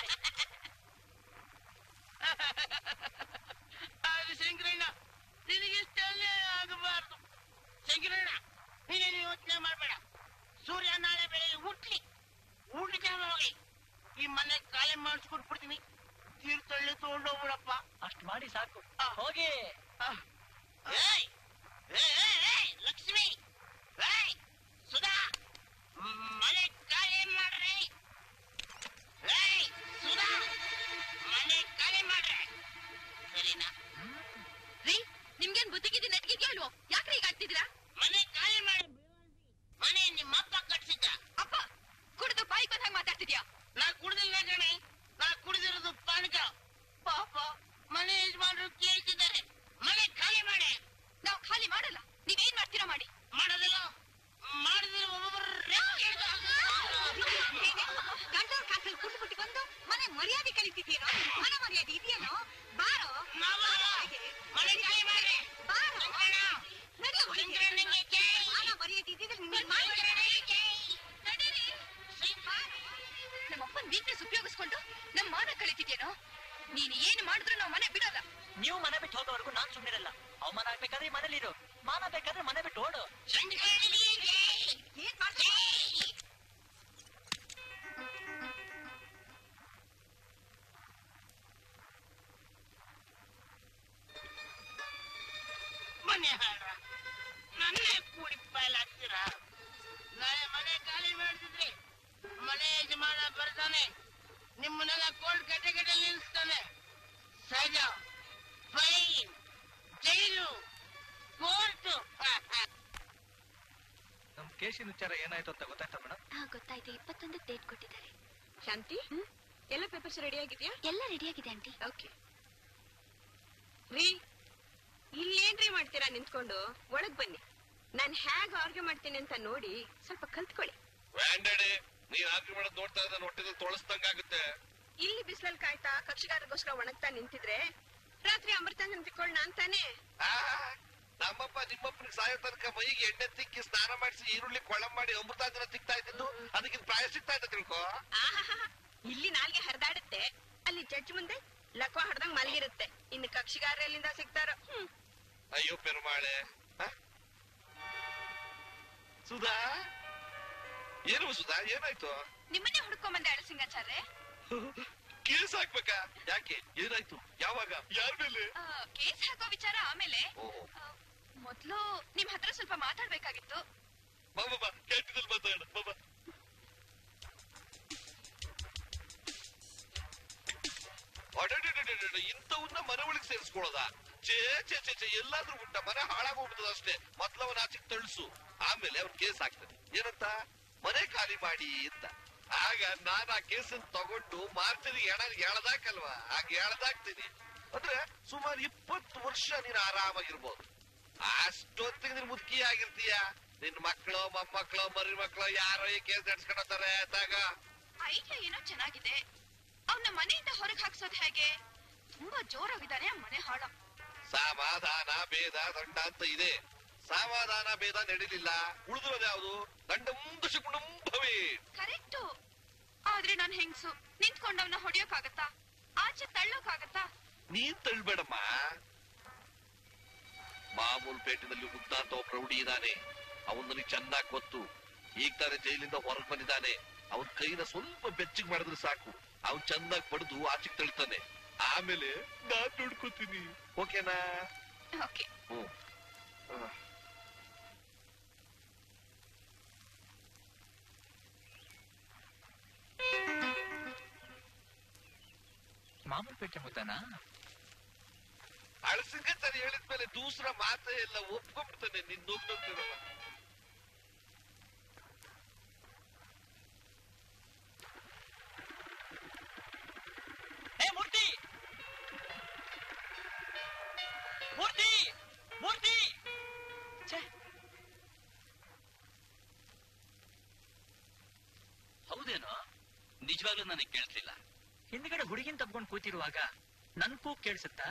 ಅದು ಶಂಕರಣ್ಣ ನಿನಗಿಷ್ಟಲ್ಲೇ ಆಗಬಾರ್ದು ಶಂಕರಣ್ಣ ನೀನೇನು ಯೋಚನೆ ಮಾಡ್ಬೇಡ ಸೂರ್ಯ ನಾಳೆ ಬೆಳಗ್ಗೆ ಹುಟ್ಲಿ ಊಟಕ್ಕೆ ಹೋಗಿ ಈ ಮನೆ ಖಾಲಿ ಮಾಡಿಸ್ಕೊಟ್ಬಿಡ್ತೀನಿ ತೀರ್ಥಳ್ಳಿ ತಗೊಂಡೋಗ್ಬಿಡಪ್ಪ ಅಷ್ಟ್ ಮಾಡಿ ಸಾಕು ಹೋಗಿ ಏಯ್ ಏಯ್, ಏಯ್, ಏಯ್, ಲಕ್ಷ್ಮಿ ಏಯ್ ಸುಧಾ ಮ್, ಮನೆ ಖಾಲಿ ಮಾಡ್ರಿ ಏಯ್ ಸುಧಾ ಮನೆ ಖಾಲಿ ಮಾಡ್ರಿ ಸರಿನಾ ರೀ ನಿಮ್ಗೇನ್ ಬುದ್ಧಿಗಿದ್ದಿ ನೆಟ್ಗಿದ್ಯಾ ಅಲ್ವೋ ಯಾಕ್ರಿ ಈಗ ಆಗ್ತಿದ್ದೀರಾ ಮನೆ ಖಾಲಿ ಮಾಡಿ ಮನೆ ನಿಮ್ಮ ಅಪ್ಪ ಕಟ್ಸಿದ್ದ ಅಪ್ಪ ಕುಡಿದು ಬಾಯಿ ಬಂದಾಗ ಮಾತಾಡ್ತಿದ್ಯಾ ನಾ ಕುಡ್ದಿಲ್ಲ ಕಣೆ ನಾ ಕುಡಿದಿರೋದು ಪಾನಕ ಪಾಪ ಮನೆ ಯಜಮಾನರು ಕೇಳ್ತಿದ್ದಾರೆ ಮನೆ ಖಾಲಿ ಮಾಡಿ ನಾವು ಖಾಲಿ ಮಾಡಲ್ಲ ನೀವೇನ್ ಮಾಡ್ತೀರಾ ಮಾಡಿ ಮಾಡೋದಿಲ್ಲ ಮಾಡಿದ್ರೆ ಒಬ್ಬೊಬ್ಬರು ಗಂಡವ್ರ ಕಾಸಲ್ಲಿ ಕುಟ್ಟು ಬಿಟ್ಟು ಬಂದು ಮನೆ ಮರ್ಯಾದೆ ಕಲಿತಿದ್ದೀನೋ ಮನ ಮರ್ಯಾದೆ ಇದೆಯೇನೋ ಬಾರೋ ಮನೆ ಖಾಲಿ ಮಾಡಿ ಬಾರೋ ನಡಿ ಶಂಕರಣ್ಣಗೆ ಜೈ. ಮಾನ ಮರ್ಯಾದೆ ಇದ್ದಿದ್ರೆ ನೀನ್ ಮಾಡ್ಬೇಡ. ನಡೀರಿ. ನಮ್ಮಪ್ಪನ್ ವೀಕ್ನೆಸ್ ಉಪಯೋಗಿಸ್ಕೊಂಡು ನಮ್ ಮಾನ ಕಳಿತಿದ್ಯೇನೋ ನೀನು ಏನು ಮಾಡಿದ್ರು ನಾವು ಮನೆ ಬಿಡಲ್ಲ ನೀವು ಮನೆ ಬಿಟ್ಟು ಹೋಗೋವರೆಗೂ ನಾನ್ ಸುಮ್ಮನಿರಲ್ಲ ಅವಮಾನ ಆಗ್ಬೇಕಾದ್ರೆ ಈ ಮನೇಲಿರು ಮಾನ ಬೇಕಾದ್ರೆ ಮನೆ ಬಿಟ್ಟು ಓಡು ಶಂಕರಣ್ಣಗೆ ಜೈ. ಏನ್ ಮಾಡ್ತೀಯ ಮನೆ ಹಾಳ ನನ್ನೇ ಕೂಡಿ ಬಯಲಾಗ್ತೀರಾ ನಾಳೆ ಮನೆ ಖಾಲಿ ಮಾಡ್ತಿದ್ರಿ ಮನೆ ಯಜಮಾನ ಬರ್ತಾನೆ ನಿಮ್ಮನ್ನೆಲ್ಲ ಕೋಲ್ಡ್ ಕಟ್ಟೆಗಡೆ ನಿಲ್ಲಿಸ್ತಾನೆ ಸಹಜ ಫೈನ್ ಜೈಲು ಕೋರ್ಟು ನಮ್ ಕೇಶಿನ ವಿಚಾರ ಏನಾಯ್ತು ಅಂತ ಗೊತ್ತಾಯ್ತಾ ಮೇಡಮ್ ಹಾ ಗೊತ್ತಾಯ್ತು ಇಪ್ಪತ್ತೊಂದಕ್ಕೆ ಡೇಟ್ ಕೊಟ್ಟಿದ್ದಾರೆ ಶಾಂತಿ ಎಲ್ಲ ಪೇಪರ್ಸ್ ರೆಡಿ ಆಗಿದ್ಯಾ ಎಲ್ಲ ರೆಡಿಯಾಗಿದೆ ಆಂಟಿ ಓಕೆ ರೀ ಇಲ್ಲೇನ್ರಿ ಮಾಡ್ತೀರಾ ನಿಂತ್ಕೊಂಡು ಒಳಗ್ ಬನ್ನಿ ನಾನ್ ಹೇಗ್ ಆರ್ಗ್ಯೂ ಮಾಡ್ತೀನಿ ಅಂತ ನೋಡಿ ಸ್ವಲ್ಪ ಕಲ್ತ್ಕೊಳ್ಳಿ ವ್ಯಾಂಡೇಡಿ ನೀನ್ ಆರ್ಗ್ಯೂ ಮಾಡೋದ್ ನೋಡ್ತಾ ಇದ್ರೆ ಹೊಟ್ಟೆದಲ್ಲಿ ತೊಳಸ್ದಂಗಾಗುತ್ತೆ ಇಲ್ಲಿ ಬಿಸಿಲಲ್ಲಿ ಕಾಯ್ತಾ ಕಕ್ಷಿಗಾರಗೋಸ್ಕರ ಒಣಗ್ತಾ ನಿಂತಿದ್ರೆ ರಾತ್ರಿ ಅಮೃತ ತಿಳ್ಕೊಳ್ಳೋಣ ಅಂತಾನೆ ಆ, ನಮ್ಮಪ್ಪ ನಿಮ್ಮಪ್ಪನಿಗೆ ಸಾಯೋ ತನಕ ಮೈಗೆ ಎಣ್ಣೆ ತಿಕ್ಕಿ ಸ್ನಾನ ಮಾಡಿಸಿ ಈರುಳ್ಳಿ ಕೊಳ ಮಾಡಿ ಅಮೃತಾಂಜನ ತಿಕ್ತಾ ಇದ್ದಿದ್ದು ಅದಕ್ಕಿಂತ ಪ್ರಾಯ ಸಿಗ್ತಾ ಇದ್ದ ತಿಳ್ಕೊ ಆಹಾಹಾ. ಇಲ್ಲಿ ನಾಲ್ಗೆ ಹರಿದಾಡುತ್ತೆ ಅಲ್ಲಿ ಜಡ್ಜ್ ಮುಂದೆ ಲಕ್ವ ಹೊಡೆದಂಗ್ ಮಲಗಿರುತ್ತೆ ಇನ್ನು ಕಕ್ಷಿಗಾರ ಎಲ್ಲಿಂದ ಸಿಗ್ತಾರೋ ಹ್ಮ್ ಅಯ್ಯೋ ಪೆರುಮಾಳೆ ಆ? ಸುಧಾ ಏನು ಸುಧಾ ಏನಾಯ್ತು ನಿಮ್ಮನ್ನೇ ಹುಡ್ಕೊಂಬಂದೆ ಅಳಸಿಂಗಾಚಾರ್ರೆ ಕೇಸ್ ಹಾಕ್ಬೇಕಾ ಯಾಕೆ ಏನಾಯ್ತು ಯಾವಾಗ ಯಾರ ಮೇಲೆ ಆ, ಕೇಸ್ ಹಾಕೋ ವಿಚಾರ ಆಮೇಲೆ ಓಹೋ ಆ, ಮೊದ್ಲು ನಿಮ್ ಹತ್ರ ಸ್ವಲ್ಪ ಮಾತಾಡ್ಬೇಕಾಗಿತ್ತು ಬಾಬಾ ಬಾ ಕ್ಯಾಂಟೀನಲ್ಲಿ ಮಾತಾಡ ಬಾಬಾ ಅಡಡಡಡಡ ಇಂಥವನ್ನ ಮನೆ ಒಳಗೆ ಸೇರಿಸ್ಕೊಳ್ಳೋದ ಚೇ ಚೇ ಚೇ ಚೇ ಎಲ್ಲಾದ್ರೂ ಬಿಟ್ಟ ಮನೆ ಹಾಳಾಗೋಗ್ಬಿಟ್ಟದ ಅಷ್ಟೇ ಮೊದ್ಲು ಅವನ ಆಚೆಗೆ ತಳಿಸು ಆಮೇಲೆ ಅವ್ನ ಕೇಸ್ ಹಾಕ್ತಾನೆ ಏನಂತ ಮನೆ ಖಾಲಿ ಮಾಡಿ ಅಂತ ಆಗ ನಾನು ಆ ಕೇಸನ್ ತಗೊಂಡು ಮಾರ್ಚರಿ ಎಣ ಎಳ್ದಾಕಲ್ವಾ ಆಗ ಎಳ್ದಾಕ್ತೀನಿ ಅಂದ್ರೆ ಸುಮಾರು ಇಪ್ಪತ್ತು ವರ್ಷ ನೀನು ಆರಾಮಾಗಿರ್ಬೋದು ಅಷ್ಟೊತ್ತಿಗೆ ನೀನು ಮುದುಕಿ ಆಗಿರ್ತೀಯ ನಿನ್ ಮಕ್ಕಳು ಮೊಮ್ಮಕ್ಕಳು ಮರಿ ಮಕ್ಕಳು ಯಾರೋ ಈ ಕೇಸ್ ನಡ್ಸ್ಕೊಂಡೋಗ್ತಾರೆ ಆಗ ಐಡಿಯಾ ಏನೋ ಚೆನ್ನಾಗಿದೆ ಅವನ ಮನೆಯಿಂದ ಹೊರಗೆ ಹಾಕ್ಸೋದ್ ಹೇಗೆ ತುಂಬಾ ಜೋರಾಗಿದ್ದಾನೆ ಆ ಮನೆ ಹಾಳ ಸಮಾಧಾನ ಭೇದ ದಂಡ ಅಂತ ಇದೆ ಸಮಾಧಾನ ಭೇದ ನಡೀಲಿಲ್ಲ ಉಳಿದಿರೋದು ಯಾವುದು ದಂಡ ಮುಂದೆ ಭವೇ ಕರೆಕ್ಟು ಆದ್ರೆ ನಾನ್ ಹೆಂಗ್ಸು ನಿಂತ್ಕೊಂಡವನ ಹೊಡಿಯೋಕಾಗತ್ತಾ ಆಚೆ ತಳ್ಳೋಕಾಗತ್ತಾ ನೀನ್ ತಳ್ಬೇಡಮ್ಮ ಮಾಮೂಲ್ ಪೇಟೆನಲ್ಲಿ ಮುಗ್ಧ ಅಂತ ಒಬ್ಬ ರೌಡಿ ಇದ್ದಾನೆ ಅವನ್ ನನಗೆ ಚೆನ್ನಾಗಿ ಗೊತ್ತು ಈಗ ತಾನೇ ಜೈಲಿಂದ ಹೊರಗೆ ಬಂದಿದ್ದಾನೆ ಅವನ್ ಕೈನ ಸ್ವಲ್ಪ ಬೆಚ್ಚಗ್ ಮಾಡಿದ್ರೆ ಸಾಕು ಅವನ್ ಚೆನ್ನಾಗಿ ಬಡ್ದು ಆಚೆಗೆ ತಳ್ತಾನೆ ಆಮೇಲೆ ನಾನ್ ನೋಡ್ಕೋತೀನಿ ಓಕೆನಾ ಓಕೆ ಹ್ಮ್ ಆ. ಮಾಮೂಲ್ಪೇಟೆ ಮುದ್ದಾನ ಅಳಸಿಂಗ ತಾನು ಹೇಳಿದ್ಮೇಲೆ ದೂಸರ ಮಾತೇ ಎಲ್ಲ ಒಪ್ಕೊಂಡ್ಬಿಡ್ತಾನೆ ನಿನ್ ನುಗ್ನೋಗ್ತಿರಲ್ಲ ಏ ಮೂರ್ತಿ ಮೂರ್ತಿ ಮೂರ್ತಿ ಛೇ ಹೌದೇನೋ ನಿಜವಾಗ್ಲೂ ನನಗೆ ಕೇಳಿಸ್ಲಿಲ್ಲ ಹಿಂದ್ಗಡೆ ಹುಡುಗಿನ ತಪ್ಕೊಂಡು ಕೂತಿರುವಾಗ ನನ್ ಕೂಗ್ ಕೇಳಿಸುತ್ತಾ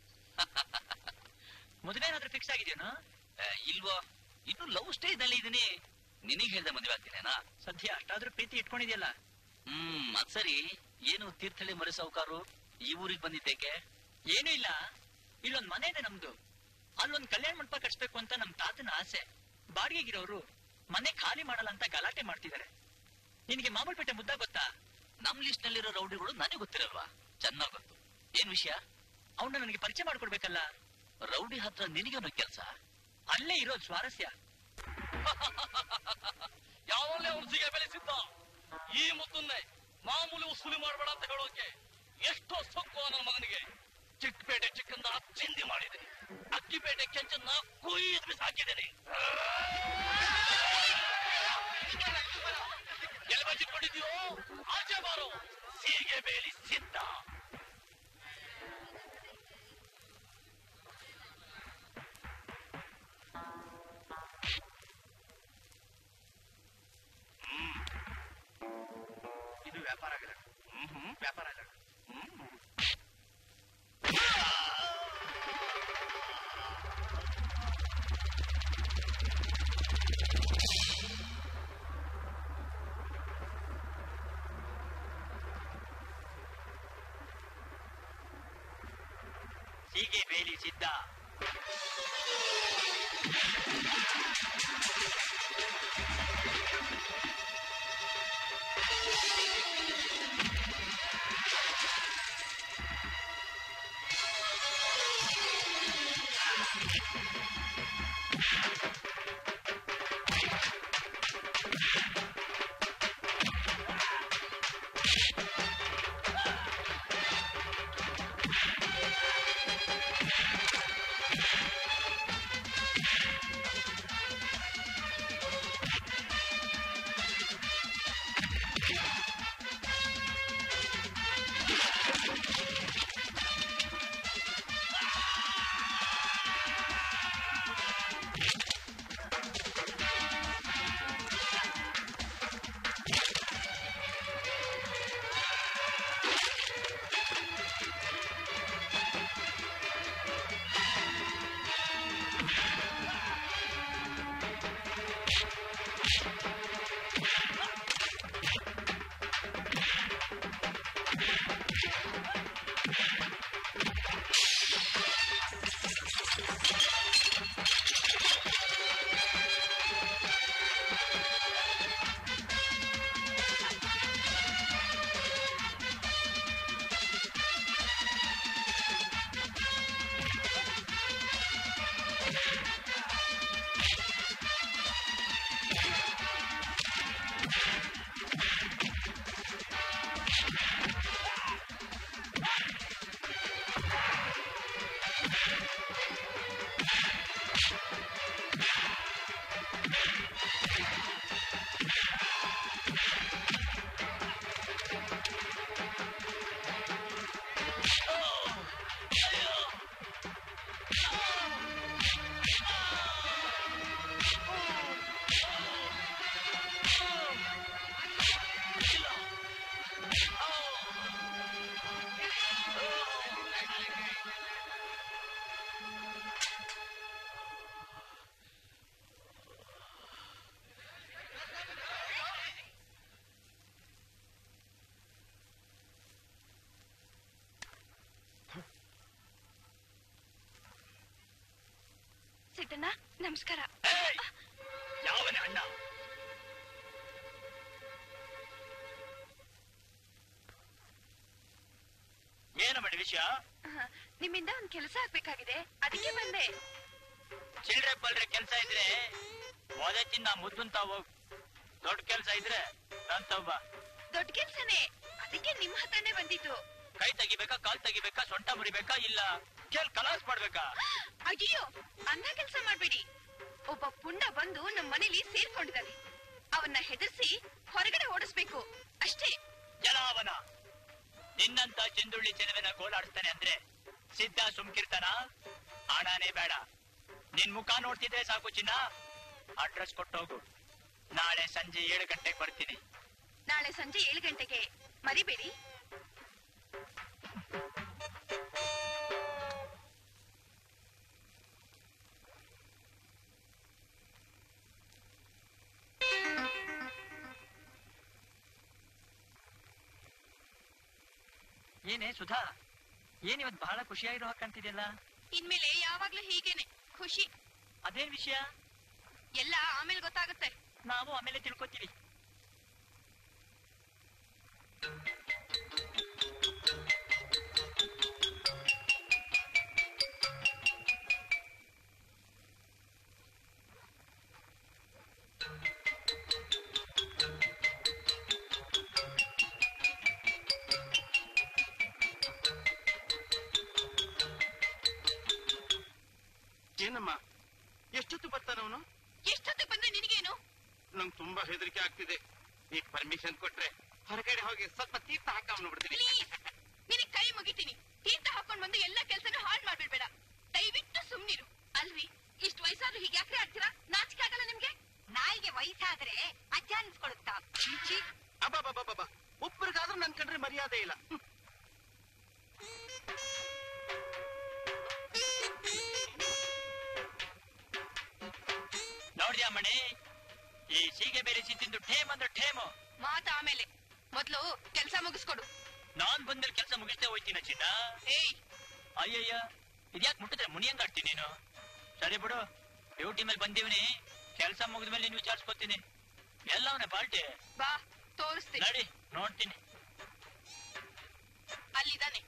ಮದುವೆ ಏನಾದ್ರೂ ಫಿಕ್ಸ್ ಆಗಿದೆಯೇನೋ ಆ, ಇಲ್ವೋ ಇನ್ನು ಲವ್ ಸ್ಟೇಜ್ ನಲ್ಲಿ ಇದೀನಿ ನಿನಗೆ ಹೇಳ್ದೆ ಮದುವೆ ಆಗ್ತೀನೇನಾ ಸದ್ಯ ಅಷ್ಟಾದ್ರೂ ಪ್ರೀತಿ ಇಟ್ಕೊಂಡಿದ್ಯಲ್ಲ ಹ್ಮ್ ಅದ್ ಸರಿ ಏನು ತೀರ್ಥಹಳ್ಳಿ ಮರಿ ಸಾವುಕಾರು ಈ ಊರಿಗೆ ಬಂದಿದ್ದೇಕೆ ಏನೂ ಇಲ್ಲ ಇಲ್ಲೊಂದ್ ಮನೆ ಇದೆ ನಮ್ದು ಅಲ್ಲೊಂದ್ ಕಲ್ಯಾಣ ಮಂಟಪ ಕಟ್ಸ್ಬೇಕು ಅಂತ ನಮ್ ತಾತನ ಆಸೆ ಬಾಡಿಗೆಗಿರೋರು ಮನೆ ಖಾಲಿ ಮಾಡಲ್ಲ ಅಂತ ಗಲಾಟೆ ಮಾಡ್ತಿದ್ದಾರೆ ನಿನಗೆ ಮಾಮೂಲ್ಪೇಟೆ ಮುದ್ದ ಗೊತ್ತಾ ನಮ್ ಲಿಸ್ಟ್ ನಲ್ಲಿರೋ ರೌಡಿಗಳು ನನಗೆ ಗೊತ್ತಿರಲ್ವಾ ಚೆನ್ನಾಗ್ ಗೊತ್ತು ಏನ್ ವಿಷಯ ಅವನ್ನ ನನಗೆ ಪರಿಚಯ ಮಾಡ್ಕೊಡ್ಬೇಕಲ್ಲ ರೌಡಿ ಹತ್ರ ನಿನಗೇನು ಕೆಲಸ ಅಲ್ಲೇ ಇರೋದು ಸ್ವಾರಸ್ಯ ಯಾವಲ್ಲೇ ಹುಣಸಿಗೆ ಬೆಳೆಸಿದ್ದ ಈ ಮುದ್ದನ್ನೇ ಮಾಮೂಲಿ ಉಸುಲಿ ಮಾಡಬೇಡ ಅಂತ ಹೇಳೋಕೆ ಎಷ್ಟೋ ಸೊಕ್ಕು ನನ್ನ ಮಗನಿಗೆ ಚಿಕ್ಕಪೇಟೆ ಚಿಕ್ಕಂದ ಚಿಂದಿ ಮಾಡಿದೆ ಅಕ್ಕಿಪೇಟೆ ಕೆಂಚನ್ನ ಕೊಯ್ದು ಬಿಸಾಕಿದ್ದೇನೆ ಎಲ್ಲಿ ಬಚ್ಚಿಟ್ಕೊಂಡಿದ್ದೀರೋ ಆಚೆ ಬಾರೋ ಸೀಗೆ ಬೇಲಿ ಸಿದ್ಧ ಇದು ವ್ಯಾಪಾರ ಆಗಲ್ಲ ವ್ಯಾಪಾರ ಆಗಲ್ಲ ಹೀಗೆ ಬೇಲಿ ಸಿದ್ಧ ದೊಡ್ಡಣ್ಣ ನಮಸ್ಕಾರ ಏಯ್! ಯಾವನ ಅಣ್ಣ ಏನು ಮಾಡಿ ವಿಷಯ ಆ, ನಿಮ್ಮಿಂದ ಒಂದ್ ಕೆಲಸ ಆಗ್ಬೇಕಾಗಿದೆ ಅದಕ್ಕೆ ಬಂದೆ ಚಿಲ್ಡ್ರೆ ಪಲ್ರೆ ಕೆಲ್ಸ ಇದ್ರೆ ಓದತ್ತಿನ ಮುದ್ದುಂತ ಹೋಗ್ ದೊಡ್ಡ ಕೆಲ್ಸ ಇದ್ರೆ ನನ್ ತವ್ವ ದೊಡ್ಡ ಕೆಲ್ಸನೇ ಅದಕ್ಕೆ ನಿಮ್ಮ ಹತ್ರನೇ ಬಂದಿದ್ದು ಕೈ ತೆಗಿಬೇಕಾ ಕಾಲ್ ತೆಗಿಬೇಕಾ ಸೊಂಟ ಮುರಿಬೇಕಾ ಇಲ್ಲ ಕೇಳ್ ಕಲಾಸ್ ಮಾಡ್ಬೇಕಾ ಅಯ್ಯೋ ಅಂತ ಕೆಲಸ ಮಾಡ್ಬೇಡಿ ಒಬ್ಬ ಪುಂಡ ಬಂದು ನಮ್ ಮನೇಲಿ ಸೇರ್ಕೊಂಡಿದ್ದಾನೆ ಅವನ್ನ ಹೆದರ್ಸಿ ಹೊರಗಡೆ ಓಡಿಸ್ಬೇಕು ಅಷ್ಟೇ ಜನ ಅವನ ನಿನ್ನಂತ ಚೆಂದುಳ್ಳಿ ಚೆಲುವಿನ ಗೋಳಾಡಿಸ್ತಾನೆ ಅಂದ್ರೆ ಸಿದ್ಧ ಸುಮ್ಕಿರ್ತಾನ ಹಣನೇ ಬೇಡ ನಿನ್ ಮುಖ ನೋಡ್ತಿದ್ರೆ ಸಾಕು ಚಿನ್ನ ಅಡ್ರೆಸ್ ಕೊಟ್ಟೋಗು ನಾಳೆ ಸಂಜೆ ಏಳು ಗಂಟೆಗೆ ಬರ್ತೀನಿ ನಾಳೆ ಸಂಜೆ ಏಳು ಗಂಟೆಗೆ ಮರಿಬೇಡಿ ಏನೇ ಸುಧಾ ಏನ್ ಇವತ್ ಬಹಳ ಖುಷಿಯಾಗಿರೋ ಹಾಗೆ ಕಾಣ್ತಿದ್ಯಲ್ಲ ಇನ್ಮೇಲೆ ಯಾವಾಗ್ಲೂ ಹೀಗೇನೆ ಖುಷಿ ಅದೇನ್ ವಿಷಯ ಎಲ್ಲ ಆಮೇಲೆ ಗೊತ್ತಾಗುತ್ತೆ ನಾವು ಆಮೇಲೆ ತಿಳ್ಕೊತೀವಿ ಏನಮ್ಮ ಎಷ್ಟೊತ್ತು ಬರ್ತಾನವನು ಎಷ್ಟೊತ್ತಿಗೆ ಬಂದ್ರೆ ನಿನಗೇನು ನಂಗೆ ತುಂಬಾ ಹೆದರಿಕೆ ಆಗ್ತಿದೆ ಈಗ ಪರ್ಮಿಷನ್ ಕೊಟ್ರೆ ಹೊರಗಡೆ ಹೋಗಿ ಸ್ವಲ್ಪ ತೀರ್ಥ ಹಾಕೊಂಡು ಬಿಡ್ತೀನಿ ಪ್ಲೀಸ್ ನಿನಗ್ ಕೈ ಮುಗಿತೀನಿ ತೀರ್ಥ ಹಾಕೊಂಡ್ ಬಂದು ಎಲ್ಲ ಕೆಲ್ಸನೂ ಹಾಳ್ ಮಾಡ್ಬಿಡ್ಬೇಡ ದಯವಿಟ್ಟು ಸುಮ್ನಿರು ಅಲ್ವಿ ಇಷ್ಟು ವಯಸ್ಸಾದ್ರೂ ಹೀಗೆ ಯಾಕ್ರೆ ಆಗ್ತೀರಾ ನಾಚಿಕೆ ಆಗಲ್ಲ ನಿಮ್ಗೆ ನಾಯಿಗೆ ವಯಸ್ಸಾದ್ರೆ ಅಜ್ಜ ಅನ್ಸ್ಕೊಳುತ್ತಾ ಚೀಚಿ ಅಬ್ಬಬ್ಬಬ್ಬಬ್ಬ ಒಬ್ಬರಿಗಾದ್ರೂ ನನ್ ಕಂಡ್ರೆ ಮರ್ಯಾದೆ ಇಲ್ಲ ಹ್ಮ್. ನೋಡ್ದ್ಯಾ ಮಣಿ ಈ ಸೀಗೆ ಬೇರೆ ತಿಂದು ಠೇಮ್ ಅಂದ್ರೆ ಠೇಮು ಮಾತ ಆಮೇಲೆ ಮೊದ್ಲು ಕೆಲ್ಸ ಮುಗಿಸ್ಕೊಡು ನಾನ್ ಬಂದ್ಮೇಲೆ ಕೆಲಸ ಮುಗಿಸ್ತೇ ಹೋಯ್ತೀನ ಚಿನ್ನ ಏಯ್ ಅಯ್ಯಯ್ಯ ಇದ್ಯಾಕ್ ಮುಟ್ಟಿದ್ರೆ ಮುನಿಯಂಗ್ ಆಡ್ತೀನಿ ನೀನು ಸರಿ ಬಿಡು ಡ್ಯೂಟಿ ಮೇಲೆ ಬಂದೀವನಿ ಕೆಲಸ ಮುಗಿದ್ಮೇಲೆ ನೀನು ವಿಚಾರಿಸ್ಕೊತೀನಿ ಎಲ್ಲವನೇ ಬಾಲ್ಟಿ ಬಾ ತೋರಿಸ್ತೀನಿ ನಡಿ ನೋಡ್ತೀನಿ ಅಲ್ಲಿದ್ದಾನೆ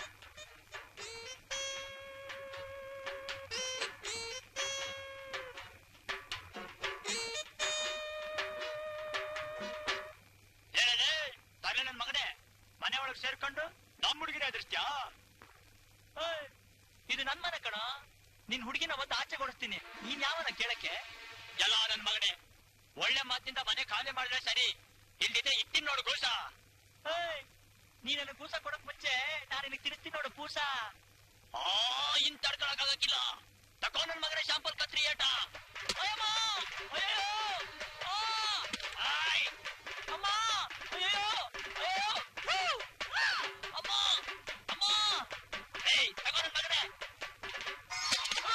ಏನೇ ತಲೆ ನನ್ ಮಗನೇ ಮನೆ ಒಳಗ್ ಸೇರ್ಕೊಂಡು ನಮ್ ಹುಡುಗಿನ ಎದುರಿಸ್ತ್ಯಾ ಏಯ್, ಇದು ನನ್ ಮನೆ ಕಣ ನಿನ್ ಹುಡುಗಿನ ಒಂದು ಆಚೆ ಕೊಡಿಸ್ತೀನಿ ನೀನ್ ಯಾವನ ಕೇಳಕ್ಕೆ ಎಲ್ಲ ನನ್ ಮಗನೇ ಒಳ್ಳೆ ಮಾತಿಂದ ಮನೆ ಖಾಲಿ ಮಾಡಿದ್ರೆ ಸರಿ ಇಲ್ಲಿದೆ ಇಟ್ಟಿನ್ ನೋಡು ಕೂಸ ಏಯ್, ನೀ ನನಗೆ ಕೂಸ ಕೊಡಕ್ ಮುಂಚೆ ನಾನು ನಿನಗೆ ತಿನ್ನಿಸ್ತೀನಿ ನೋಡು ಕೂಸ ಆ ಇನ್ ತಡ್ಕೊಳಕ್ಕಾಗಕ್ಕಿಲ್ಲ ತಕೋ ನನ್ ಮಗನೇ ಶಾಂಪಲ್ ಕತ್ರಿ ಏಟ ಅಯ್ಯಮ್ಮ! ಅಯ್ಯೋ! ಆ! ಆಯ್! ಅಮ್ಮ! ಅಯ್ಯೋ! ಅಯ್ಯೋ! ಹೂ! ಆ! ಅಮ್ಮ! ಅಮ್ಮ! ಏಯ್, ತಗೋ ನನ್ ಮಗನೇ! ಆ!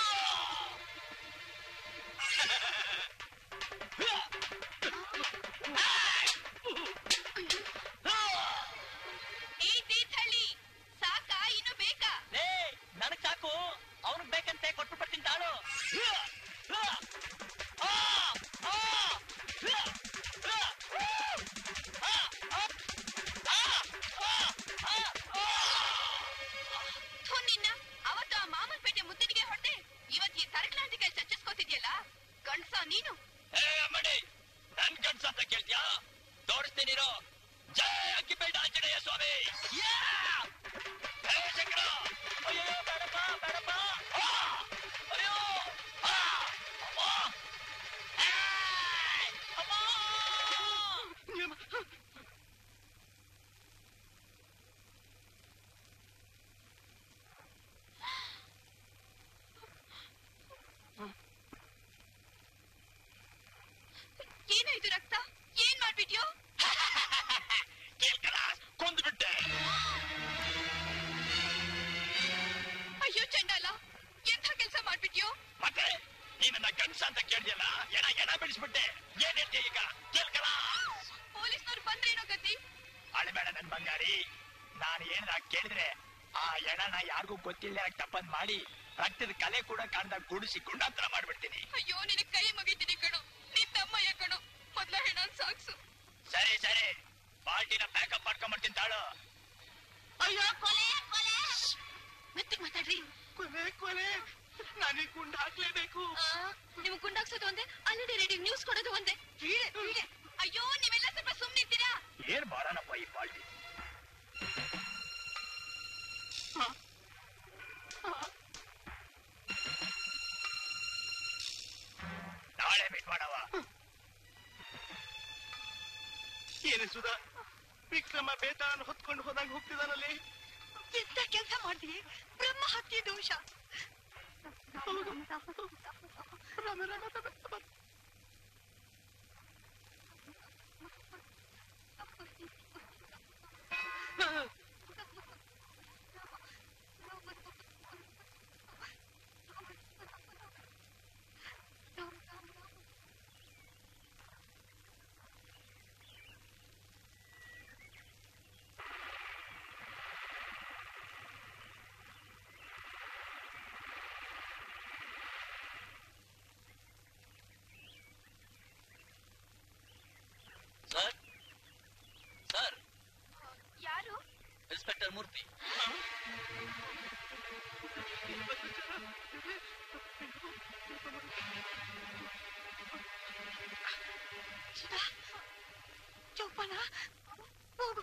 ಆಯ್! ಆ! ಏಯ್ ತೀರ್ಥಹಳ್ಳಿ ಸಾಕಾ ಇನ್ನು ಬೇಕಾ ಲೇ ನನಗ್ ಸಾಕು ಅವನಿಗೆ ಬೇಕಂತೆ ಕೊಟ್ಟು ಬರ್ತೀನಿ ತಾಳು ಥು ನಿನ್ನ ಅವತ್ತು ಆ ಮಾಮಲ್ಪೇಟೆ ಮುದ್ದನಿಗೆ ಹೊಟ್ಟೆ ಇವತ್ತು ಈ ತರಕ್ಲಾಂತಿ ಕೈ ಚಚ್ಚಿಸ್ಕೋತಿದ್ಯಲ್ಲ ಗಂಡ್ಸ ನೀನು ಏ ಅಮ್ಮಡಿ ನನ್ ಕನ್ಸ ಅಂತ ಕೇಳ್ತ್ಯಾ ತೋರಿಸ್ತೀನಿರೋ ಜಯ ಅಕ್ಕಿಬೇಡ ಆಂಜನೇಯ ಸ್ವಾಮಿ ಯಾ! ಹೇ ಶಂಕರ ಅಯ್ಯೋ ಬೇಡಪ್ಪ ಬೇಡಪ್ಪ ಆ! ಅಯ್ಯೋ ಆ! ಅಮ್ಮ! ಏಯ್! ಅಮ್ಮ! ಏನಾಯ್ತು ರಕ್ತ ಏನ್ ಮಾಡ್ಬಿಟ್ಯೋ ಕೇಳ್ಕಲ ಕೊಂದ್ಬಿಟ್ಟೆ ಅಯ್ಯೋ ಚಂಡಾಲ ಎಂಥ ಕೆಲ್ಸ ಮಾಡ್ಬಿಟ್ಯೋ ಮತ್ತೆ ನೀನನ್ನ ಗಂಡ್ಸ ಅಂತ ಕೇಳಿದ್ಯಲ್ಲ ಎಣ ಎಣ ಬಿಡಿಸ್ಬಿಟ್ಟೆ ಏನ್ ಹೇಳ್ತೀಯ ಈಗ ಕೇಳ್ಕಲ ಪೊಲೀಸ್ನವ್ರು ಬಂದ್ರೇನೋ ಗತಿ ಅಳಬೇಡ ನನ್ ಬಂಗಾರಿ ನಾನು ಏನಾರ ಕೇಳಿದ್ರೆ ಆ ಎಣನ ಯಾರಿಗೂ ಗೊತ್ತಿಲ್ಲ ತಪ್ಪನ್ ಮಾಡಿ ರಕ್ತದ ಕಲೆ ಕೂಡ ಕಾಣ್ದಾಗ ಕೂಡಿಸಿ ಗುಂಡಾಂತರ ಮಾಡ್ಬಿಡ್ತೀನಿ ಅಯ್ಯೋ ನಿನ್ ಕೈ ಮುಗಿತೀನಿ ಕಣೋ ನಿನ್ ತಮ್ಮಯ್ಯ ಕಣೋ ಮೊದ್ಲ ಹೆಣ ಸಾಕ್ಸು ಸರಿ ಸರಿ ಪಾರ್ಟಿನ ಪ್ಯಾಕಪ್ ಮಾಡ್ಕೊಂಡ್ಬರ್ತೀನಿ ತಾಳು ಅಯ್ಯೋ ಕೊಲೆ ಕೊಲೆ ಮೆತ್ತಗ್ ಮಾತಾಡ್ರಿ ಕೊಲೆ ಕೊಲೆ ನನಗ್ ಗುಂಡ್ ಹಾಕ್ಲೇಬೇಕು ನಿಮ್ಗೆ ಗುಂಡಾಕ್ಸೋದು ಒಂದೇ ಅಲ್ಲದೆ ರೇಡಿಯೋ ನ್ಯೂಸ್ ಕೊಡೋದು ಒಂದೇ ಹೀಗೆ ಹೀಗೆ ಅಯ್ಯೋ ನೀವೆಲ್ಲ ಸ್ವಲ್ಪ ಸುಮ್ನಿರ್ತೀರಾ ಏನ್ ಬಾಳನಪ್ಪ ಈ ಪಾರ್ಟಿ ನಾಳೆ ಮೀಟ್ ಮಾಡವ ಏನೇ ಸುಧಾ ವಿಕ್ರಮ ಬೇತಾಳನ್ನು ಹೊತ್ಕೊಂಡು ಹೋದಾಗ ಹೋಗ್ತಿದ್ದಾನಲ್ಲಿ ಎಂತ ಕೆಲಸ ಮಾಡಿದ್ವಿ ಬ್ರಹ್ಮ ಹತ್ಯೆ ದೋಷ ರಾಮ ರಾಮ ರಾಮ ರಾಮ. ಸರ್ ಸರ್ ಯಾರು ಇನ್ಸ್ಪೆಕ್ಟರ್ ಮೂರ್ತಿ ಚೌಪನ ಹೋಗು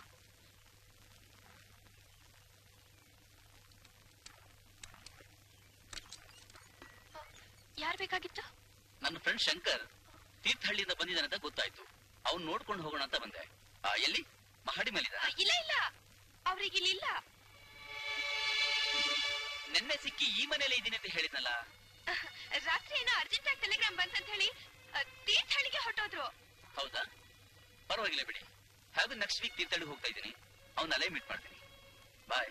ಯಾರ್ ಬೇಕಾಗಿತ್ತು ನನ್ನ ಫ್ರೆಂಡ್ ಶಂಕರ್ ತೀರ್ಥಹಳ್ಳಿಯಿಂದ ಬಂದಿದ್ದಾನೆ ಅಂತ ಗೊತ್ತಾಯ್ತು ಅವ್ನು ನೋಡ್ಕೊಂಡು ಹೋಗೋಣ ಅಂತ ಬಂದೆ ಆ, ಎಲ್ಲಿ ಮಹಡಿ ಮೇಲಿದ ಇಲ್ಲ ಇಲ್ಲ ಅವ್ರಿಗೆ ಇಲ್ಲಿಲ್ಲ ನಿನ್ನೆ ಸಿಕ್ಕಿ ಈ ಮನೇಲಿ ಇದ್ದೀನಿ ಅಂತ ಹೇಳಿದ್ನಲ್ಲ ರಾತ್ರಿ ಏನೋ ಅರ್ಜೆಂಟ್ ಆಗಿ ಟೆಲಿಗ್ರಾಮ್ ಬಂತಂತ ಹೇಳಿ ತೀರ್ಥಹಳ್ಳಿಗೆ ಹೊಟ್ಟೋದ್ರು ಹೌದಾ ಪರವಾಗಿಲ್ಲ ಬಿಡಿ ಹಾಗೆ ನೆಕ್ಸ್ಟ್ ವೀಕ್ ತೀರ್ಥಹಳ್ಳಿ ಹೋಗ್ತಾ ಇದ್ದೀನಿ ಅವ್ನ ಅಲ್ಲೇ ಮೀಟ್ ಮಾಡ್ತೀನಿ ಬಾಯ್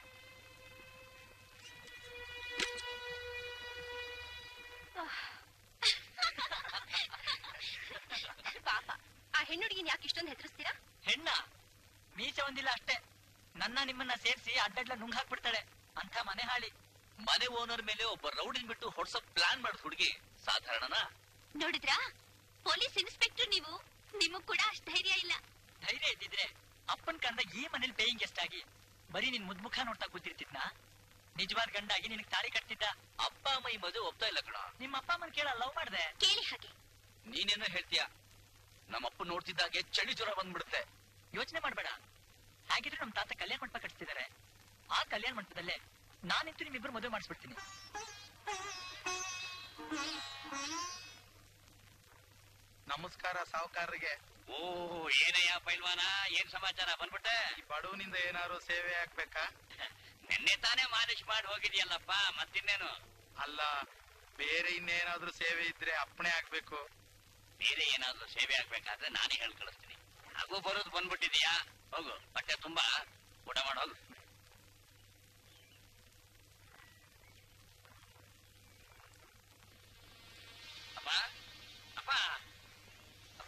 ಪಾಪ ಆ ಹೆಣ್ಣುಡುಗಿನ ಯಾಕೆ ಇಷ್ಟೊಂದು ಹೆದರಿಸ್ತೀರಾ ಹೆಣ್ಣ ಮೀಸೆ ಒಂದಿಲ್ಲ ಅಷ್ಟೇ ನನ್ನ ನಿಮ್ಮನ್ನ ಸೇರಿಸಿ ಅಡ್ಡಡ್ಲ ನುಂಗ್ ಹಾಕ್ಬಿಡ್ತಾಳೆ ಅಂತ ಮನೆ ಹಾಳಿ ಮನೆ ಓನರ್ ಮೇಲೆ ಒಬ್ಬ ರೌಡಿನ್ ಬಿಟ್ಟು ಹೊಡ್ಸೋ ಪ್ಲಾನ್ ಮಾಡಿದ ಹುಡುಗಿ ಸಾಧಾರಣನಾ ನೋಡಿದ್ರಾ ಪೊಲೀಸ್ ಇನ್ಸ್ಪೆಕ್ಟರ್ ನೀವು ನಿಮಗ್ ಕೂಡ ಅಷ್ಟ್ ಧೈರ್ಯ ಇಲ್ಲ ಧೈರ್ಯ ಇದ್ದಿದ್ರೆ ಅಪ್ಪನ್ ಕಂಡ ಈ ಮನೇಲಿ ಪೇಯಿಂಗ್ ಗೆಸ್ಟ್ ಆಗಿ ಬರೀ ನಿನ್ ಮುದ್ಮುಖ ನೋಡ್ತಾ ಕೂತಿರ್ತಿದ್ನ ನಿಜವಾದ ಗಂಡಾಗಿ ನಿನಗ್ ತಾಳಿ ಕಟ್ತಿದ್ದ ಅಪ್ಪ ಅಮ್ಮ ಈ ಮದುವೆ ಒಪ್ತಾ ಇಲ್ಲ ಕಣ ನಿಮ್ಮ ಅಪ್ಪ ಅಮ್ಮನ್ ಕೇಳ ಲವ್ ಮಾಡ್ದೆ ಕೇಳಿ ಹಾಗೆ ನೀನೇನೋ ಹೇಳ್ತೀಯ ನಮ್ಮಪ್ಪ ನೋಡ್ತಿದ್ದಾಗೆ ಚಳಿ ಜ್ವರ ಬಂದ್ಬಿಡುತ್ತೆ ಯೋಚನೆ ಮಾಡ್ಬೇಡ ಹಾಗಿದ್ರೆ ನಮ್ ತಾತ ಕಲ್ಯಾಣ ಮಂಟಪ ಕಟ್ತಿದ್ದಾರೆ ಆ ಕಲ್ಯಾಣ ಮಂಟಪದಲ್ಲೇ ನಾನಿಂತೂ ನಿಮ್ಮಿಬ್ರು ಮದುವೆ ಮಾಡಿಸ್ಬಿಡ್ತೀನಿ ನಮಸ್ಕಾರ ಸಾಹುಕಾರರಿಗೆ ಓ ಏನಯ್ಯ ಪೈಲ್ವಾನ ಏನ್ ಸಮಾಚಾರ ಬಂದ್ಬಿಟ್ಟೆ ಈ ಬಡವನಿಂದ ಏನಾದ್ರು ಸೇವೆ ಆಗ್ಬೇಕಾ ನಿನ್ನೆ ತಾನೇ ಮಾಲಿಶ್ ಮಾಡಿ ಹೋಗಿದ್ಯಲ್ಲಪ್ಪ ಮತ್ತಿನ್ನೇನು ಅಲ್ಲ ಬೇರೆ ಇನ್ನೇನಾದ್ರೂ ಸೇವೆ ಇದ್ರೆ ಅಪ್ಪಣೆ ಆಗ್ಬೇಕು ಬೇರೆ ಏನಾದ್ರೂ ಸೇವೆ ಆಗ್ಬೇಕಾದ್ರೆ ನಾನೇ ಹೇಳಿ ಕಳಿಸ್ತೀನಿ ಹಾಗೂ ಬರೋದು ಬಂದ್ಬಿಟ್ಟಿದ್ಯಾ ಹೋಗು ಬಟ್ಟೆ ತುಂಬಾ ಊಟ ಮಾಡಿ ಹೋಗು ಅಪ್ಪ ಅಪ್ಪ ಅಪ್ಪ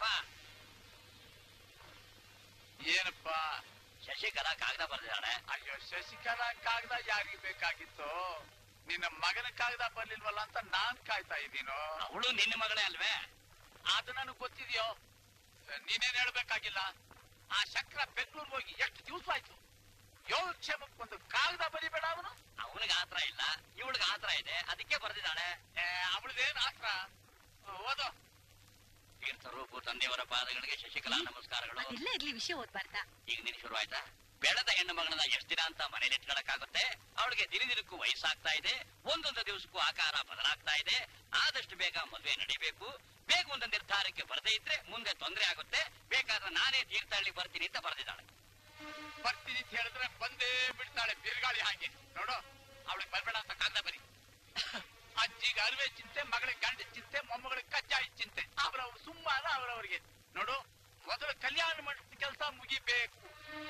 ಏನಪ್ಪ ಶಶಿಕಲಾ ಕಾಗದ ಬರ್ದಿದ್ದಾಳೆ ಅಯ್ಯೋ ಶಶಿಕಲಾ ಕಾಗದ ಯಾರಿಗೆ ಬೇಕಾಗಿತ್ತು ನಿನ್ನ ಮಗನ ಕಾಗದ ಬರ್ಲಿಲ್ವಲ್ಲ ಅಂತ ನಾನ್ ಕಾಯ್ತಾ ಇದ್ದೀನೋ ಅವಳು ನಿನ್ನ ಮಗಳೇ ಅಲ್ವೇ ಅದು ನನಗ್ ಗೊತ್ತಿದ್ಯೋ ನೀನೇನ್ ಹೇಳ್ಬೇಕಾಗಿಲ್ಲ ಆ ಶಕ್ರ ಬೆಂಗಳೂರು ಹೋಗಿ ಎಷ್ಟು ದಿವಸ ಆಯ್ತು ಯೋಗಕ್ಷೇಮಕ್ಕೆ ಒಂದು ಕಾಗದ ಬರಿಬೇಡ ಅವನು ಅವನಿಗೆ ಆತ್ರ ಇಲ್ಲ ಇವಳಿಗೆ ಆತ್ರ ಇದೆ ಅದಕ್ಕೆ ಬರ್ದಿದ್ದಾಳೆ ಅವಳದೇನ್ ಆತ್ರ ಓದೋ ತೀರ್ಥರೂಪು ತಂದೆಯವರ ಪಾದಗಳಿಗೆ ಶಶಿಕಲಾ ನಮಸ್ಕಾರಗಳು ಅದೆಲ್ಲ ಇರ್ಲಿ ವಿಷಯ ಓದ್ಬಾರ್ದಾ ಈಗ ನೀನು ಶುರು ಆಯ್ತಾ ಬೆಳೆದ ಹೆಣ್ಣು ಮಗಳನ್ನ ಎಷ್ಟು ದಿನ ಅಂತ ಮನೇಲಿ ಇಟ್ಕೊಳಕ್ಕಾಗುತ್ತೆ ಅವಳಿಗೆ ದಿನ ದಿನಕ್ಕೂ ವಯಸ್ಸಾಗ್ತಾ ಇದೆ ಒಂದೊಂದು ದಿವಸಕ್ಕೂ ಆಕಾರ ಬದಲಾಗ್ತಾ ಇದೆ ಆದಷ್ಟು ಬೇಗ ಮದುವೆ ನಡಿಬೇಕು ಬೇಗ ಒಂದು ನಿರ್ಧಾರಕ್ಕೆ ಬರದೇ ಇದ್ರೆ ಮುಂದೆ ತೊಂದರೆ ಆಗುತ್ತೆ ಬೇಕಾದ್ರೆ ನಾನೇ ತೀರ್ಥಹಳ್ಳಿ ಬರ್ತೀನಿ ಅಂತ ಬರೆದಿದ್ದಾಳೆ ಬರ್ತೀನಿ ಅಂತ ಹೇಳಿದ್ರೆ ಬಂದೇ ಬಿಡ್ತಾಳೆ ಬಿರುಗಾಳಿ ಹಾಗೆ ನೋಡು ಅವಳಿಗೆ ಬರ್ಬೇಡ ಅಂತ ಕಾಗದ ಬರಿ ಅಜ್ಜಿಗೆ ಅರಿವೆ ಚಿಂತೆ ಮಗಳಿಗೆ ಗಂಡ ಚಿಂತೆ ಮೊಮ್ಮಗಳಿಗೆ ಕಜ್ಜಾಯಿ ಚಿಂತೆ ಅವರವ್ರು ಸುಮ್ಮನ ಅವರವರಿಗೆ ನೋಡು ಮೊದಲು ಕಲ್ಯಾಣ ಮಂಟಪದ ಕೆಲಸ ಮುಗಿಬೇಕು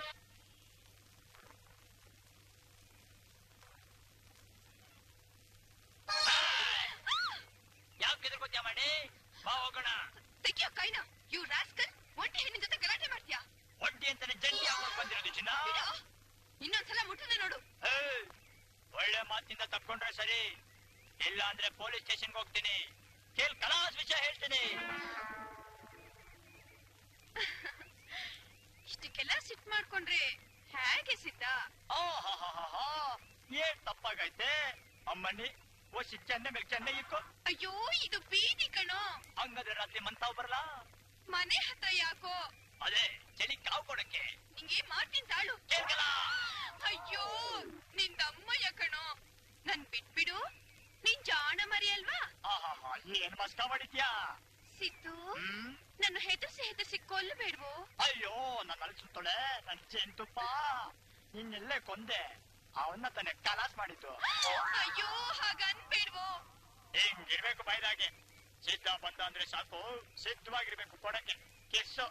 ಯಾಕೆ ಕೆದರ್ಕೋತ್ಯಾ ಮಾಡಿ ಬಾ ಹೋಗೋಣ ತೆಗಿಯೋ ಕೈನ ಯು ರಾಸ್ಕಲ್ ಒಂಟಿ ಹೆಣ್ಣಿನ ಜೊತೆ ಗಲಾಟೆ ಮಾಡ್ತೀಯಾ ಒಂಟಿ ಅಂತಾನೆ ಜಂಟಿ ಹಾಕೊಂಡು ಬಂದಿರೋದು ಚಿನ್ನ ಬಿಡು. ಇನ್ನೊಂದ್ಸಲ ಮುಟ್ಟನೆ ನೋಡು ಏಯ್, ಒಳ್ಳೆ ಮಾತಿಂದ ತಪ್ಕೊಂಡ್ರೆ ಸರಿ ಇಲ್ಲ ಅಂದ್ರೆ ಪೊಲೀಸ್ ಸ್ಟೇಷನ್ಗೆ ಹೋಗ್ತೀನಿ ಕೇಳ್ ಕಲಾಸ್ ವಿಷಯ ಹೇಳ್ತೀನಿ ಇಷ್ಟಕ್ಕೆಲ್ಲ ಸಿಟ್ ಮಾಡ್ಕೊಂಡ್ರೆ ಹೇಗೆ ಸಿದ್ಧ ಆಹಾಹಾಹಾಹಾ, ಏನ್ ತಪ್ಪಾಗೈತೆ ಅಮ್ಮಣ್ಣಿ ಓಸಿ ಚೆನ್ನೆ ಮೇಲೆ ಚೆನ್ನೆ ಇಕ್ಕೋ ಅಯ್ಯೋ ಇದು ಬೀದಿ ಕಣೋ ಹಂಗಾದ್ರೆ ರಾತ್ರಿ ಮಂತಾವ್ ಬರಲ್ಲ ಮನೆ ಹತ್ರ ಯಾಕೋ ಅದೇ ಚಳಿ ಕಾವು ಕೊಡಕ್ಕೆ ನಿಂಗೆ ಮಾಡ್ತೀನಿ ತಾಳು ಕೇಳ್ಕಲ ಅಯ್ಯೋ ನಿಂದಮ್ಮಯ್ಯ ಕಣೋ ನನ್ ಬಿಟ್ಬಿಡು ನೀನ್ ಜಾಣ ಮರಿ ಅಲ್ವಾ ಆಹಾಹಾ ಏನ್ ಮಸ್ಕ ಮಾಡಿದ್ಯಾ ಸಿದ್ದು ಹ್ಮ್ ನನ್ನ ಹೆದರ್ಸಿ ಹೆದರ್ಸಿ ಕೊಲ್ಲಬೇಡ್ವೋ ಅಯ್ಯೋ ನನ್ನ ಅಲ್ಸುತ್ತೋಳೆ ನನ್ ಜೇನ್ತುಪ್ಪ ನಿನ್ನೆಲ್ಲೇ ಕೊಂದೆ ಅವನ್ನ ತಾನೆ ಕಲಾಸ್ ಮಾಡಿದ್ದು ಅಯ್ಯೋ ಹಾಗನ್ಬೇಡ್ವೋ ಹಿಂಗಿರ್ಬೇಕು ಬೈದಾಗೆ ಸಿದ್ಧ ಬಂದ ಅಂದ್ರೆ ಸಾಕು ಸಿದ್ಧವಾಗಿರ್ಬೇಕು ಕೊಡಕ್ಕೆ ಕಿಸ್ಸು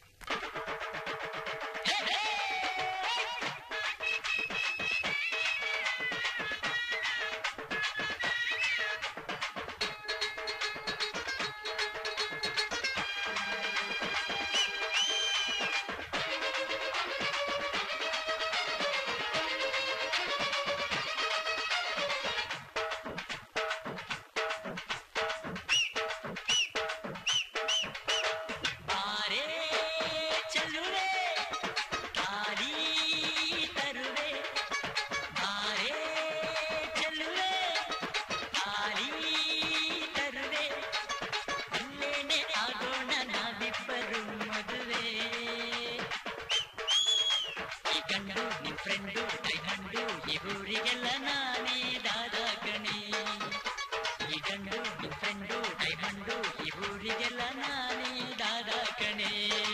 ಬಾರೇ ಚೆಲ್ಲುವೆ ತಾಳಿ ತರುವೆ ಬಾರೇ ಚೆಲ್ಲುವೆ ತಾಳಿ ತರುವೆ ಅಲ್ಲೇನೆ ಆಗೋಣ ನಾವಿಬ್ಬರು ಮದುವೆ ಈ ಗಂಡು ನಿನ್ ಫ್ರೆಂಡು ಕೈ ಗಂಡು ಈ ಊರಿಗೆಲ್ಲ ನಾನೇ ದಾದ ಕಣೆ ಈ ಗಂಡು ನಿನ್ ಫ್ರೆಂಡು ಕೈ ಗಂಡು ಈ ಊರಿಗೆಲ್ಲ ನಾನೇ ದಾದ ಕಣೆ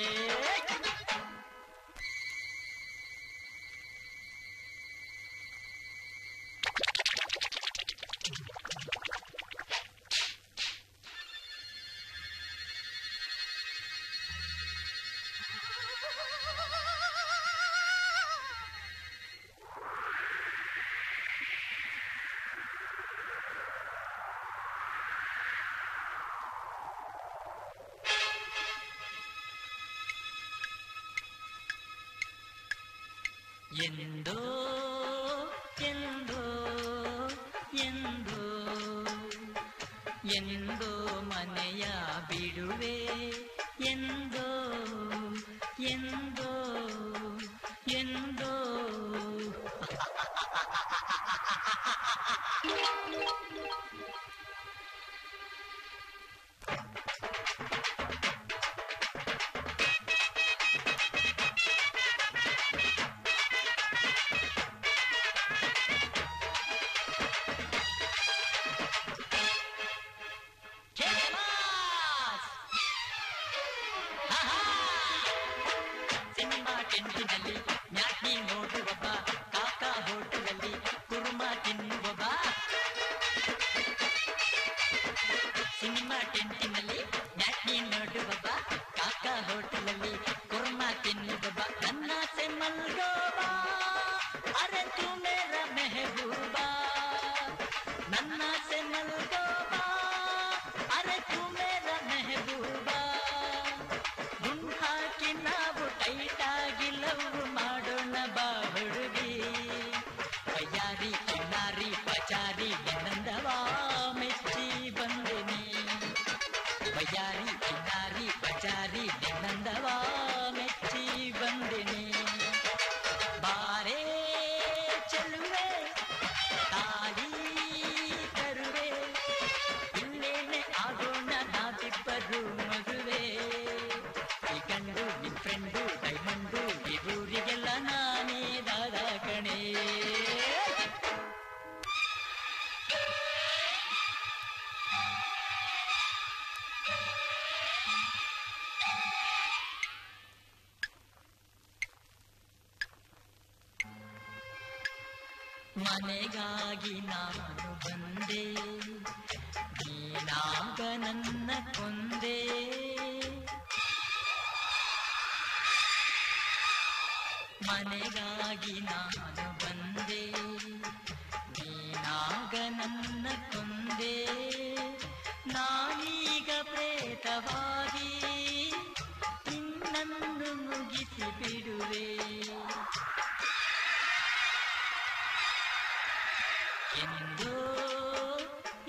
ಎಂದೋ ಎಂದೋ ಎಂದೋ ಎಂದೋ ಮನೆಯ ಬಿಡುವೆ ಎಂದೋ ಎಂದೋ ಎಂದೋ ಕೇಮಾಸ್! ಆಹಾ! ಸಿನಿಮಾ ಟೆಂಟಿನಲ್ಲಿ ಮ್ಯಾಟ್ನಿ ನೋಡುವಬ್ಬ ಕಾಕ ಹೋಟೆಲಲ್ಲಿ ಕುರುಮ ತಿನ್ನುವಬ್ಬ ಸಿನಿಮಾ ಟೆಂಟಿನಲ್ಲಿ ಮ್ಯಾಟ್ನಿ ನೋಡುವಬ್ಬ ಕಾಕ ಹೋಟೆಲಲ್ಲಿ ಕುರುಮ ತಿನ್ನುವಬ್ಬ ನನ್ನ ಸೆಮ್ಮಲ್ಗೋಬಾ ಅರೆ ತು ಮೇರ ಮೆಹಬೂಬಾ ನನ್ನ ಸೆಮ್ಮಲ್ಗೋಬಾ ಅರೆ ತು ಮೇರ ಮೆಹಬೂಬಾ ಗುಂಡ್ ಹಾಕಿ ನಾವು ಟೈಟ್ ಆಗಿ ಲವ್ ಮಾಡೋಣ ಬಾ ಹುಡುಗಿ ಬಯ್ಯಾರಿ ಚಿನ್ನಾರಿ ಪಚಾರಿ ನಿನ್ನಂದವಾ ಮೆಚ್ಚಿ ಬಂದೆನಿ ಬಯ್ಯಾರಿ ಚಿನ್ನಾರಿ ಪಚಾರಿ ನಿನ್ನಂದವಾ ಮೆಚ್ಚಿ ಬಂದೆನಿ ಬಾರೇ ಚೆಲುವೆ ತಾಳಿ ತರುವೆ ಇಲ್ಲೇನೆ ಆಗೋಣ ನಾವಿಬ್ಬರು ಮದುವೆ ಈ ಗಂಡು ನಿನ್ ಫ್ರೆಂಡು ಡೈಮಂಡು ಈ ಊರಿಗೆಲ್ಲ ನಾನೇ ದಾದ ಕಣೆ ಮನೆಗಾಗಿ ನಾನು ಬಂದೆ ನೀನಾಗ ನನ್ನ ಕೊಂದೆ ಮನೆಗಾಗಿ ನಾನು ಬಂದೆ ನೀನಾಗ ನನ್ನ ಕೊಂದೆ ನಾನೀಗ ಪ್ರೇತವಾಗಿ ನಿನ್ನನ್ನು ಮುಗಿಸಿ ಬಿಡುವೆ ಎಂದೋ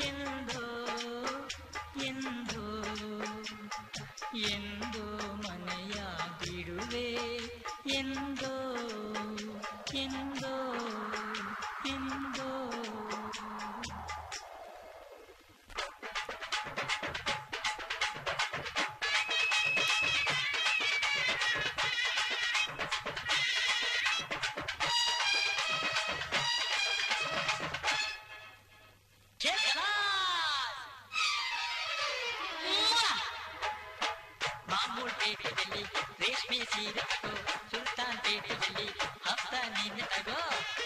ಎಂದೋ ಮನೆಯ ಬಿಡುವೆ ಎಂದೋ ಎಂದೋ ಎಂದೋ ಮಾಮೂಲ್ ಪೇಟೆಯಲ್ಲಿ ರೇಷ್ಮೆ ಸೀರೆ ತಗೋ ಸುಲ್ತಾನ್ ಪೇಟೆಯಲ್ಲಿ ಹಪ್ತ ನೀನೆ ತಗೋ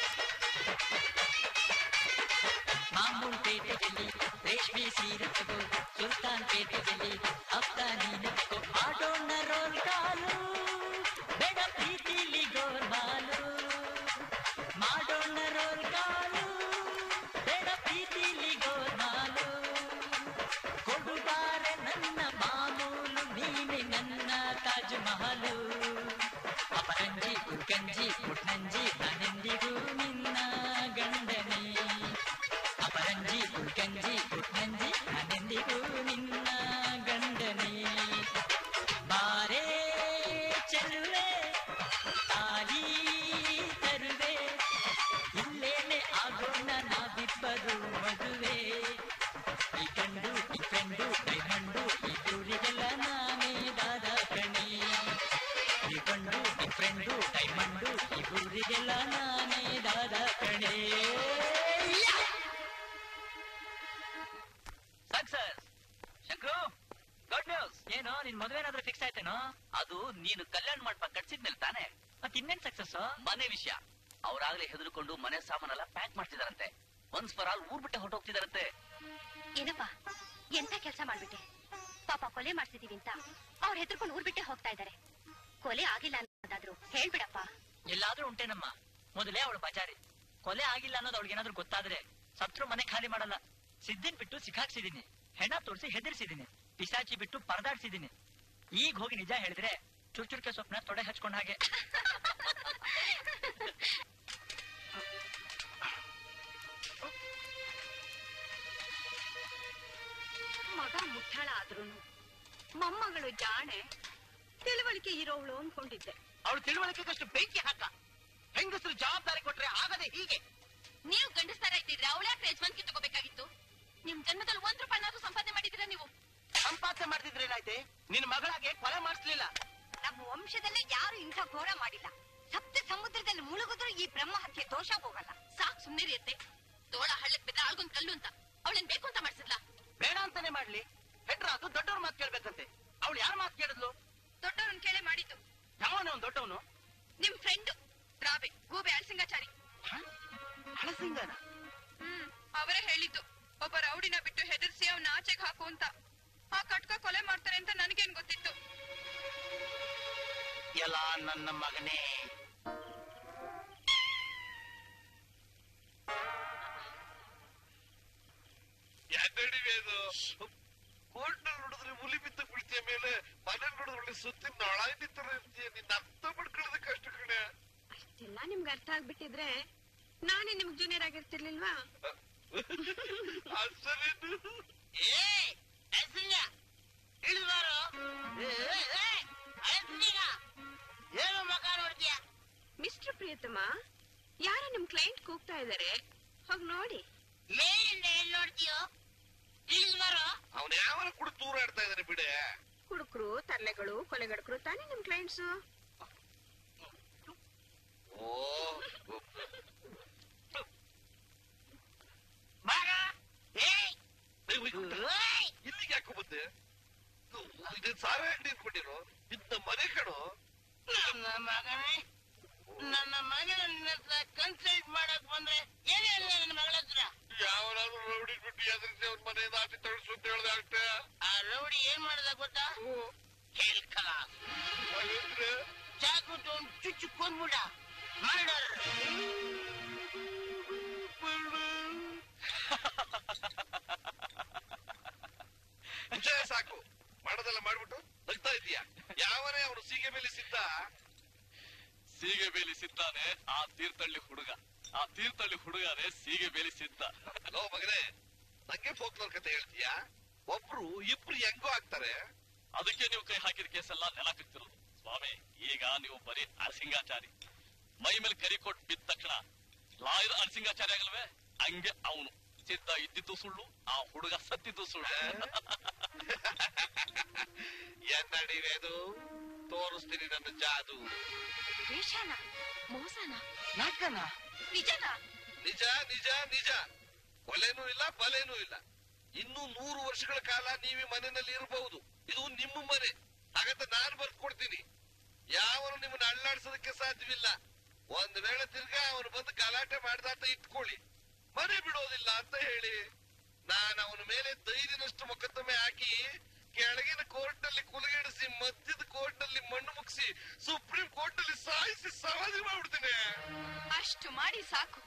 ಮಾಮೂಲ್ ಪೇಟೆಯಲ್ಲಿ ರೇಷ್ಮೆ ಸೀರೆ ತಗೋ ಸುಲ್ತಾನ್ ಪೇಟೆಯಲ್ಲಿ ಹಪ್ತ ನೀನೆ ತಗೋ ಆಡೋಣ ರೋಲ್ ಕಾಲು ಬೇಡ ಪ್ರೀತಿಲಿ ಗೋಲ್ಮಾಲು ಮಾಡೋಣ ರೋಲ್ ಕಾಲು ಬೇಡ ಪ್ರೀತಿಲಿ ಗೋಲ್ಮಾಲು ಕೊಡುಬಾರೆ ನನ್ನ ಮಾಮೂಲು ನೀನೆ ನನ್ನ ತಾಜ್ ಮಹಲು ಅಪರಂಜಿ ಕುರ್ಕಂಜಿ ಪುಟ್ನಂಜಿ ನಾನೆಂದಿಗೂ ನಿನ್ನ ಗಂಡನೇ ಅಪರಂಜಿ ಕುರ್ಕಂಜಿ ಪುಟ್ನಂಜಿ ನಾನೆಂದಿಗೂ ನಿನ್ನ ಗಂಡನೇ ಬಾರೇ ಚೆಲುವೆ ತಾಲಿ ತರುವೆ ಇಲ್ಲೇನೆ ಆಗೋಣ ನಾವಿಬ್ಬರು ಮದುವೆ ಈ ಗಂಡು ಈ ಫ್ರೆಂಡು ಡೈಮಂಡು ಈ ಊರಿಗೆಲ್ಲ ನಾನೇ ದಾದ ಕಣಿ ಈ ಗಂಡು ಈ ಫ್ರೆಂಡು ಡೈಮಂಡು ಈ ಊರಿಗೆಲ್ಲ ನಾನೇ ದಾದ ಕಣೆ ಸಕ್ಸಸ್ ಶಂಕ್ರು ಗುಡ್ ನ್ಯೂಸ್ ಏನೋ ನಿನ್ ಮದ್ವೆ ಏನಾದ್ರೂ ಫಿಕ್ಸ್ ಆಯ್ತೇನೋ ಅದು ನೀನು ಕಲ್ಯಾಣ ಮಾಡ್ಬೇಕು ಕಟ್ಸಿದ್ಮೇಲೆ ತಾನೇ ಮತ್ ಇನ್ನೇನ್ ಸಕ್ಸಸ್ ಮನೆ ವಿಷಯ ಅವ್ರಾಗ್ಲೇ ಹೆದರ್ಕೊಂಡು ಮನೆ ಸಾಮಾನೆಲ್ಲ ಪ್ಯಾಕ್ ಮಾಡ್ತಿದಾರಂತೆ ಒನ್ಸ್ ಫಾರ್ ಆಲ್ ಊರ್ ಬಿಟ್ಟೆ ಹೊರಟೋಗ್ತಿದಾರಂತೆ ಏನಪ್ಪ ಎಂತ ಕೆಲಸ ಮಾಡ್ಬಿಟ್ಟೆ ಪಾಪ ಕೊಲೆ ಮಾಡ್ಸಿದೀವಿ ಅಂತ ಅವ್ರು ಹೆದರ್ಕೊಂಡು ಊರ್ ಬಿಟ್ಟೆ ಹೋಗ್ತಾ ಇದ್ದಾರೆ ಕೊಲೆ ಆಗಿಲ್ಲ ಅನ್ನೋದಾದ್ರು ಹೇಳ್ಬಿಡಪ್ಪ ಎಲ್ಲಾದ್ರೂ ಉಂಟೇನಮ್ಮ ಮೊದಲೇ ಅವಳು ಬಜಾರಿ ಕೊಲೆ ಆಗಿಲ್ಲ ಅನ್ನೋದು ಅವಳಿಗೆ ಏನಾದ್ರೂ ಗೊತ್ತಾದ್ರೆ ಸತ್ರು ಮನೆ ಖಾಲಿ ಮಾಡಲ್ಲ ಸಿದ್ದಿನ್ ಬಿಟ್ಟು ಸಿಕ್ಕಾಕ್ಸಿದೀನಿ ಹೆಣ ತೋರಿಸಿ ಹೆದರ್ಸಿದೀನಿ ಪಿಸಾಚಿ ಬಿಟ್ಟು ಪರದಾಡ್ಸಿದೀನಿ ಈಗ ಹೋಗಿ ನಿಜ ಹೇಳಿದ್ರೆ ಚುರ್ಚುರ್ಕೆ ಸೊಪ್ಪನ ತೊಡೆ ಹಚ್ಕೊಂಡ ಹಾಗೆ ಮಗ ಮುಟ್ಟಾಳ ಆದ್ರೂನು ಮೊಮ್ಮಗಳು ಜಾಣೆ ತಿಳುವಳಿಕೆ ಇರೋವಳು ಅನ್ಕೊಂಡಿದ್ದೆ ಅವಳು ತಿಳುವಳಿಕೆಗಷ್ಟು ಬೆಂಕಿ ಹಾಕ ಹೆಂಗಸರು ಜವಾಬ್ದಾರಿ ಕೊಟ್ರೆ ಆಗದೆ ಹೀಗೆ ನೀವು ಗಂಡಸ್ತರ ಇದ್ದಿದ್ರೆ ಅವಳ ಯಾಕೆ ಯಜಮಾನ್ಕಿ ತಗೋಬೇಕಾಗಿತ್ತು ನಿಮ್ ಜನ್ಮದಲ್ಲಿ ಒಂದ್ ರೂಪಾಯಿನಾದ್ರೂ ಸಂಪಾದನೆ ಮಾಡಿದಿರ ನೀವು ಸಂಪಾದನೆ ಮಾಡ್ತಿದ್ರೆ ಏನಾಯ್ತೆ ನಿನ್ ಮಗಳಾಗೆ ಕೊಲೆ ಮಾಡಿಸ್ಲಿಲ್ಲ ನಮ್ಮ ವಂಶದಲ್ಲೇ ಯಾರು ಇಂಥ ಘೋರ ಮಾಡಿಲ್ಲ ಸಪ್ತ ಸಮುದ್ರದಲ್ಲಿ ಮುಳುಗಿದ್ರು ಈ ಬ್ರಹ್ಮ ಹತ್ಯೆ ದೋಷ ಹೋಗಲ್ಲ ಸಾಕ್ ಸುಮ್ನೆ ಇರುತ್ತೆ ತೋಳ ಹಳ್ಳಕ್ ಬಿದ್ದ ಆಳ್ಗೊಂದ್ ಕಲ್ಲು ಅಂತ ಅವಳೇನ್ ಬೇಕು ಅಂತ ಮಾಡ್ಸಿದ್ಲ ಬೇಡ ಅಂತಾನೆ ಮಾಡ್ಲಿ ಹೆಡ್ರ ಅದು ದೊಡ್ಡವ್ರ ಮಾತು ಕೇಳ್ಬೇಕಂತೆ ಅವಳು ಯಾರ ಮಾತು ಕೇಳಿದ್ಲು ದೊಡ್ಡವ್ರನ್ ಕೇಳೇ ಮಾಡಿದ್ದು ಯಾವನೇ ಅವ್ನು ದೊಡ್ಡವನು ನಿಮ್ ಫ್ರೆಂಡ್ ರಾಬೆ ಗೂಬೆ ಅಳ್ಸಿಂಗಾಚಾರಿ ಹಳಸಿಂಗನ ಹ್ಮ್ ಅವರೇ ಹೇಳಿದ್ದು ಒಬ್ಬ ರೌಡಿನ ಬಿಟ್ಟು ಹೆದರ್ಸಿ ಅವ್ನ ಆಚೆಗೆ ಹಾಕು ಅಂತ ಆ ಕಟ್ಕ ಕೊಲೆ ಮಾಡ್ತಾರೆ ಅಂತ ನನಗೇನ್ ಗೊತ್ತಿತ್ತು ಎಲ್ಲ ನನ್ನ ಮಗನೇ ಯಾಕಡಿವೆ ಅದು ಕೋರ್ಟ್ನಲ್ಲಿ ನೋಡಿದ್ರೆ ಹುಲಿ ಬಿದ್ದ ಕುಳಿತಿಯ ಮೇಲೆ ಮನೇಲಿ ನೋಡಿದ್ರೆ ಒಳ್ಳೆ ಸುತ್ತಿ ನೊಳಾಗಿ ನಿಂತರ ಇರ್ತೀಯ ನಿನ್ನ ಅರ್ಥ ಮಾಡ್ಕೊಳ್ಳೋದಕ್ಕೆ ಅಷ್ಟು ಕಡೆ ಎಲ್ಲ ನಿಮ್ಗೆ ಅರ್ಥ ಆಗ್ಬಿಟ್ಟಿದ್ರೆ ನಾನೇ ನಿಮ್ಗ್ ಜೂನಿಯರ್ ಆಗಿರ್ತಿರ್ಲಿಲ್ವಾ ಅಸಲೇನು ಏ ಹಳಸಿಂಗ ಇಳಿದ್ಬಾರು ಹಳಸಿಂಗ ಏನು ಮಗ ನೋಡ್ತೀಯ ಮಿಸ್ಟರ್ ಪ್ರಿಯತಮ ಯಾರೋ ನಿಮ್ ಕ್ಲೈಂಟ್ ಕೂಗ್ತಾ ಇದಾರೆ ಹೋಗ್ ನೋಡಿ ಏನಿಂದ ಏನ್ ನೋಡ್ತೀಯೋ ಇಳಿದ್ಬಾರು ಅವನ ಯಾವನ ಕೂಡ ದೂರ ಆಡ್ತಾ ಇದ್ದಾನೆ ಬಿಡೆ ಕುಡುಕರು ತರ್ಲೆಗಳು ಕೊಲೆಗಡಕರು ತಾನೇ ನಿಮ್ ಕ್ಲೈಂಟ್ಸ್ ಓ ಮಗ ಏಯ್ ಇಲ್ಲಿಗೆ ಯಾಕೋ ಬಂದೆ ಇದು ಸಾರ ಅಂಗಡಿ ಅನ್ಕೊಂಡಿರೋ ಇದ್ದ ಮನೆ ಕಣೋ ನನ್ನ ಮಗನೇ ನನ್ನ ಮಗನ ನಿನ್ನ ಹತ್ರ ಕನ್ಸಲ್ಟ್ ಮಾಡಕ್ ಬಂದ್ರೆ ಏನ್ ಹೇಳಿದೆ ನನ್ನ ಮಗಳ ಹತ್ರ ಯಾವನಾದ್ರೂ ರೌಡಿ ಬಿಟ್ಟು ಎದುರಿಸಿ ಅವ್ರ ಮನೆ ದಾಟಿ ತಳಿಸು ಅಂತ ಹೇಳ್ದೆ ಅಷ್ಟೇ ಆ ರೌಡಿ ಏನ್ ಮಾಡ್ದ ಗೊತ್ತಾ ಹೇಲ್ ಕಲಾಸ್ ಹಾಗಂದ್ರೆ ಚಾಕು ತಗೊಂಡು ಚುಚ್ಚು ಕೊಂದ್ಬಿಡ ಮರ್ಡರ್ ವಿಜಯ ಸಾಕು ಮಾಡೋದೆಲ್ಲ ಮಾಡ್ಬಿಟ್ಟು ನಗ್ತಾ ಇದೀಯ ಯಾವನೇ ಅವನು ಸೀಗೆ ಮೇಲೆ ಸಿದ್ಧ ಸೀಗೆ ಬೇಲಿ ಸಿದ್ದಾನೆ ಆ ತೀರ್ಥಹಳ್ಳಿ ಹುಡುಗ ಆ ತೀರ್ಥಹಳ್ಳಿ ಹುಡುಗನೇ ಸೀಗೆ ಬೇಲಿ ಸಿದ್ದ ಲೋ ಮಗನೇ ನಂಗೆ ಫೋಕ್ಲೋರ್ ಕತೆ ಹೇಳ್ತೀಯಾ ಒಬ್ರು ಇಬ್ರು ಹೆಂಗೋ ಆಗ್ತಾರೆ ಅದಕ್ಕೆ ನೀವು ಕೈ ಹಾಕಿದ ಕೇಸೆಲ್ಲ ನೆಲ ಕಕ್ತಿರೋದು ಸ್ವಾಮಿ ಈಗ ನೀವು ಬರೀ ಅರಸಿಂಗಾಚಾರಿ ಮೈ ಮೇಲೆ ಕರಿ ಕೊಟ್ಟು ಬಿದ್ದ ತಕ್ಷಣ ಲಾಯರ್ ಅರಸಿಂಗಾಚಾರಿ ಆಗಲ್ವೇ ಹಂಗೆ ಅವನು ಸಿದ್ಧ ಇದ್ದಿದ್ದು ಸುಳ್ಳು ಆ ಹುಡುಗ ಸತ್ತಿದ್ದು ಸುಳ್ಳು ಎನ್ನಡಿವೇದು ತೋರಿಸ್ತೀನಿ ನನ್ನ ಜಾದು ವೇಷಾನ ಮೋಸನ ನಾಟಕನ ನಿಜನಾ ನಿಜ ನಿಜ ನಿಜ ಕೊಲೆನೂ ಇಲ್ಲ ಬಲೆನೂ ಇಲ್ಲ ಇನ್ನು ನೂರು ವರ್ಷಗಳ ಕಾಲ ನೀವು ಈ ಮನೆಯಲ್ಲಿ ಇರಬಹುದು ಇದು ನಿಮ್ಮ ಮನೆ ಹಾಗಂತ ನಾನು ಬರ್ಕೊಡ್ತೀನಿ ಯಾವನು ನಿಮ್ಮನ್ನ ಅಳ್ಳಾಡ್ಸೋದಕ್ಕೆ ಸಾಧ್ಯವಿಲ್ಲ ಒಂದ್ ವೇಳೆ ತಿರ್ಗಾ ಅವನು ಬಂದು ಗಲಾಟೆ ಮಾಡ್ದ ಅಂತ ಇಟ್ಕೊಳ್ಳಿ ಮನೆ ಬಿಡೋದಿಲ್ಲ ಅಂತ ಹೇಳಿ ನಾನು ಅವನ ಮೇಲೆ ಧೈರ್ಯನಷ್ಟು ಮೊಕದ್ದಮೆ ಹಾಕಿ ಕೆಳಗಿನ ಕೋರ್ಟ್ ನಲ್ಲಿ ಕುಲಗೆಡಿಸಿ ಮಧ್ಯದ ಕೋರ್ಟ್ ನಲ್ಲಿ ಮಣ್ಣು ಮುಗಿಸಿ ಸುಪ್ರೀಂ ಕೋರ್ಟ್ ನಲ್ಲಿ ಸಾಯಿಸಿ ಸಮಾಧಿ ಮಾಡ್ಬಿಡ್ತೀನಿ ಅಷ್ಟು ಮಾಡಿ ಸಾಕು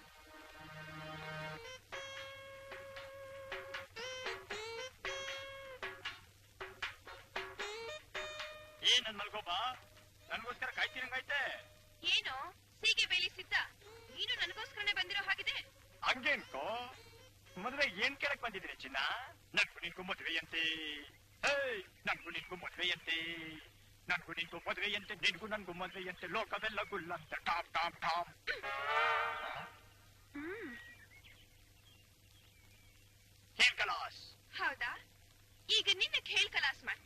ಏ ನನ್ ಮಲ್ಗೋಬಾ ನನ್ಗೋಸ್ಕರ ಕಾಯ್ತಿರಂಗೈತೆ ಏನು ಸೀಗೆ ಬೇಲಿ ಸಿದ್ಧ ನೀನು ನನಗೋಸ್ಕರನೇ ಬಂದಿರೋ ಹಾಗಿದೆ ಹಂಗೇನ್ಕೋ ಮದ್ವೆ ಏನ್ ಕೇಳಕ್ ಬಂದಿದ್ರಿ ಚಿನ್ನ ನನ್ಗೂ ನಿನ್ಗೂ ಮದ್ವೆಯಂತೆ ಹೇಯ್ ನನ್ಗೂ ನಿನ್ಗೂ ಮದ್ವೆಯಂತೆ ನನ್ಗೂ ನಿನ್ಗೂ ಮದ್ವೆಯಂತೆ ನಿನ್ಗೂ ನನ್ಗೂ ಮದ್ವೆಯಂತೆ ಲೋಕವೆಲ್ಲ ಗುಲ್ಲಂತೆ ಟಾಮ್ ಟಾಮ್ ಟಾಮ್ ಹೇಲ್ ಕಲಾಸ್ ಹೌದಾ ಈಗ ನಿನ್ನ ಹೇಳ್ ಕಲಾಸ್ ಮಾಡ್ತೀನಿ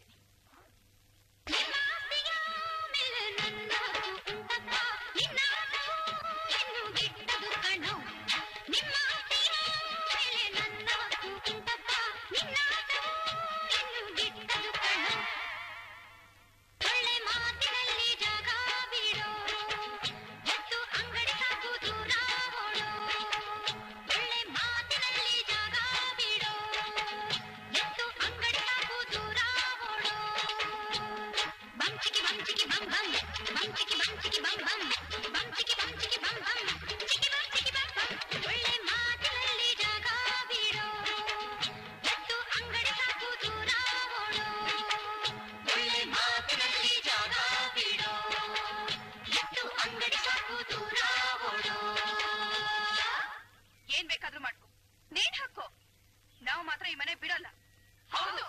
ಏನ್ ಬೇಕಾದ್ರೂ ಮಾಡ್ಕೊ ನೇಣ್ ಹಾಕೋ ನಾವು ಮಾತ್ರ ಈ ಮನೆ ಬಿಡಲ್ಲ ಹೌದು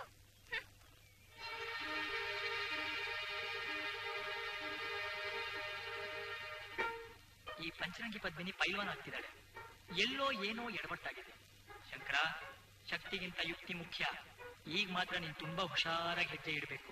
ಈ ಪಂಚರಂಗಿ ಪದ್ಮಿನಿ ಪೈಲ್ವಾನ್ ಆಗ್ತಿದ್ದಾಳೆ ಎಲ್ಲೋ ಏನೋ ಎಡವಟ್ಟಾಗಿದೆ ಶಂಕರ ಶಕ್ತಿಗಿಂತ ಯುಕ್ತಿ ಮುಖ್ಯ ಈಗ ಮಾತ್ರ ನೀನ್ ತುಂಬಾ ಹುಷಾರಾಗಿ ಹೆಜ್ಜೆ ಇಡಬೇಕು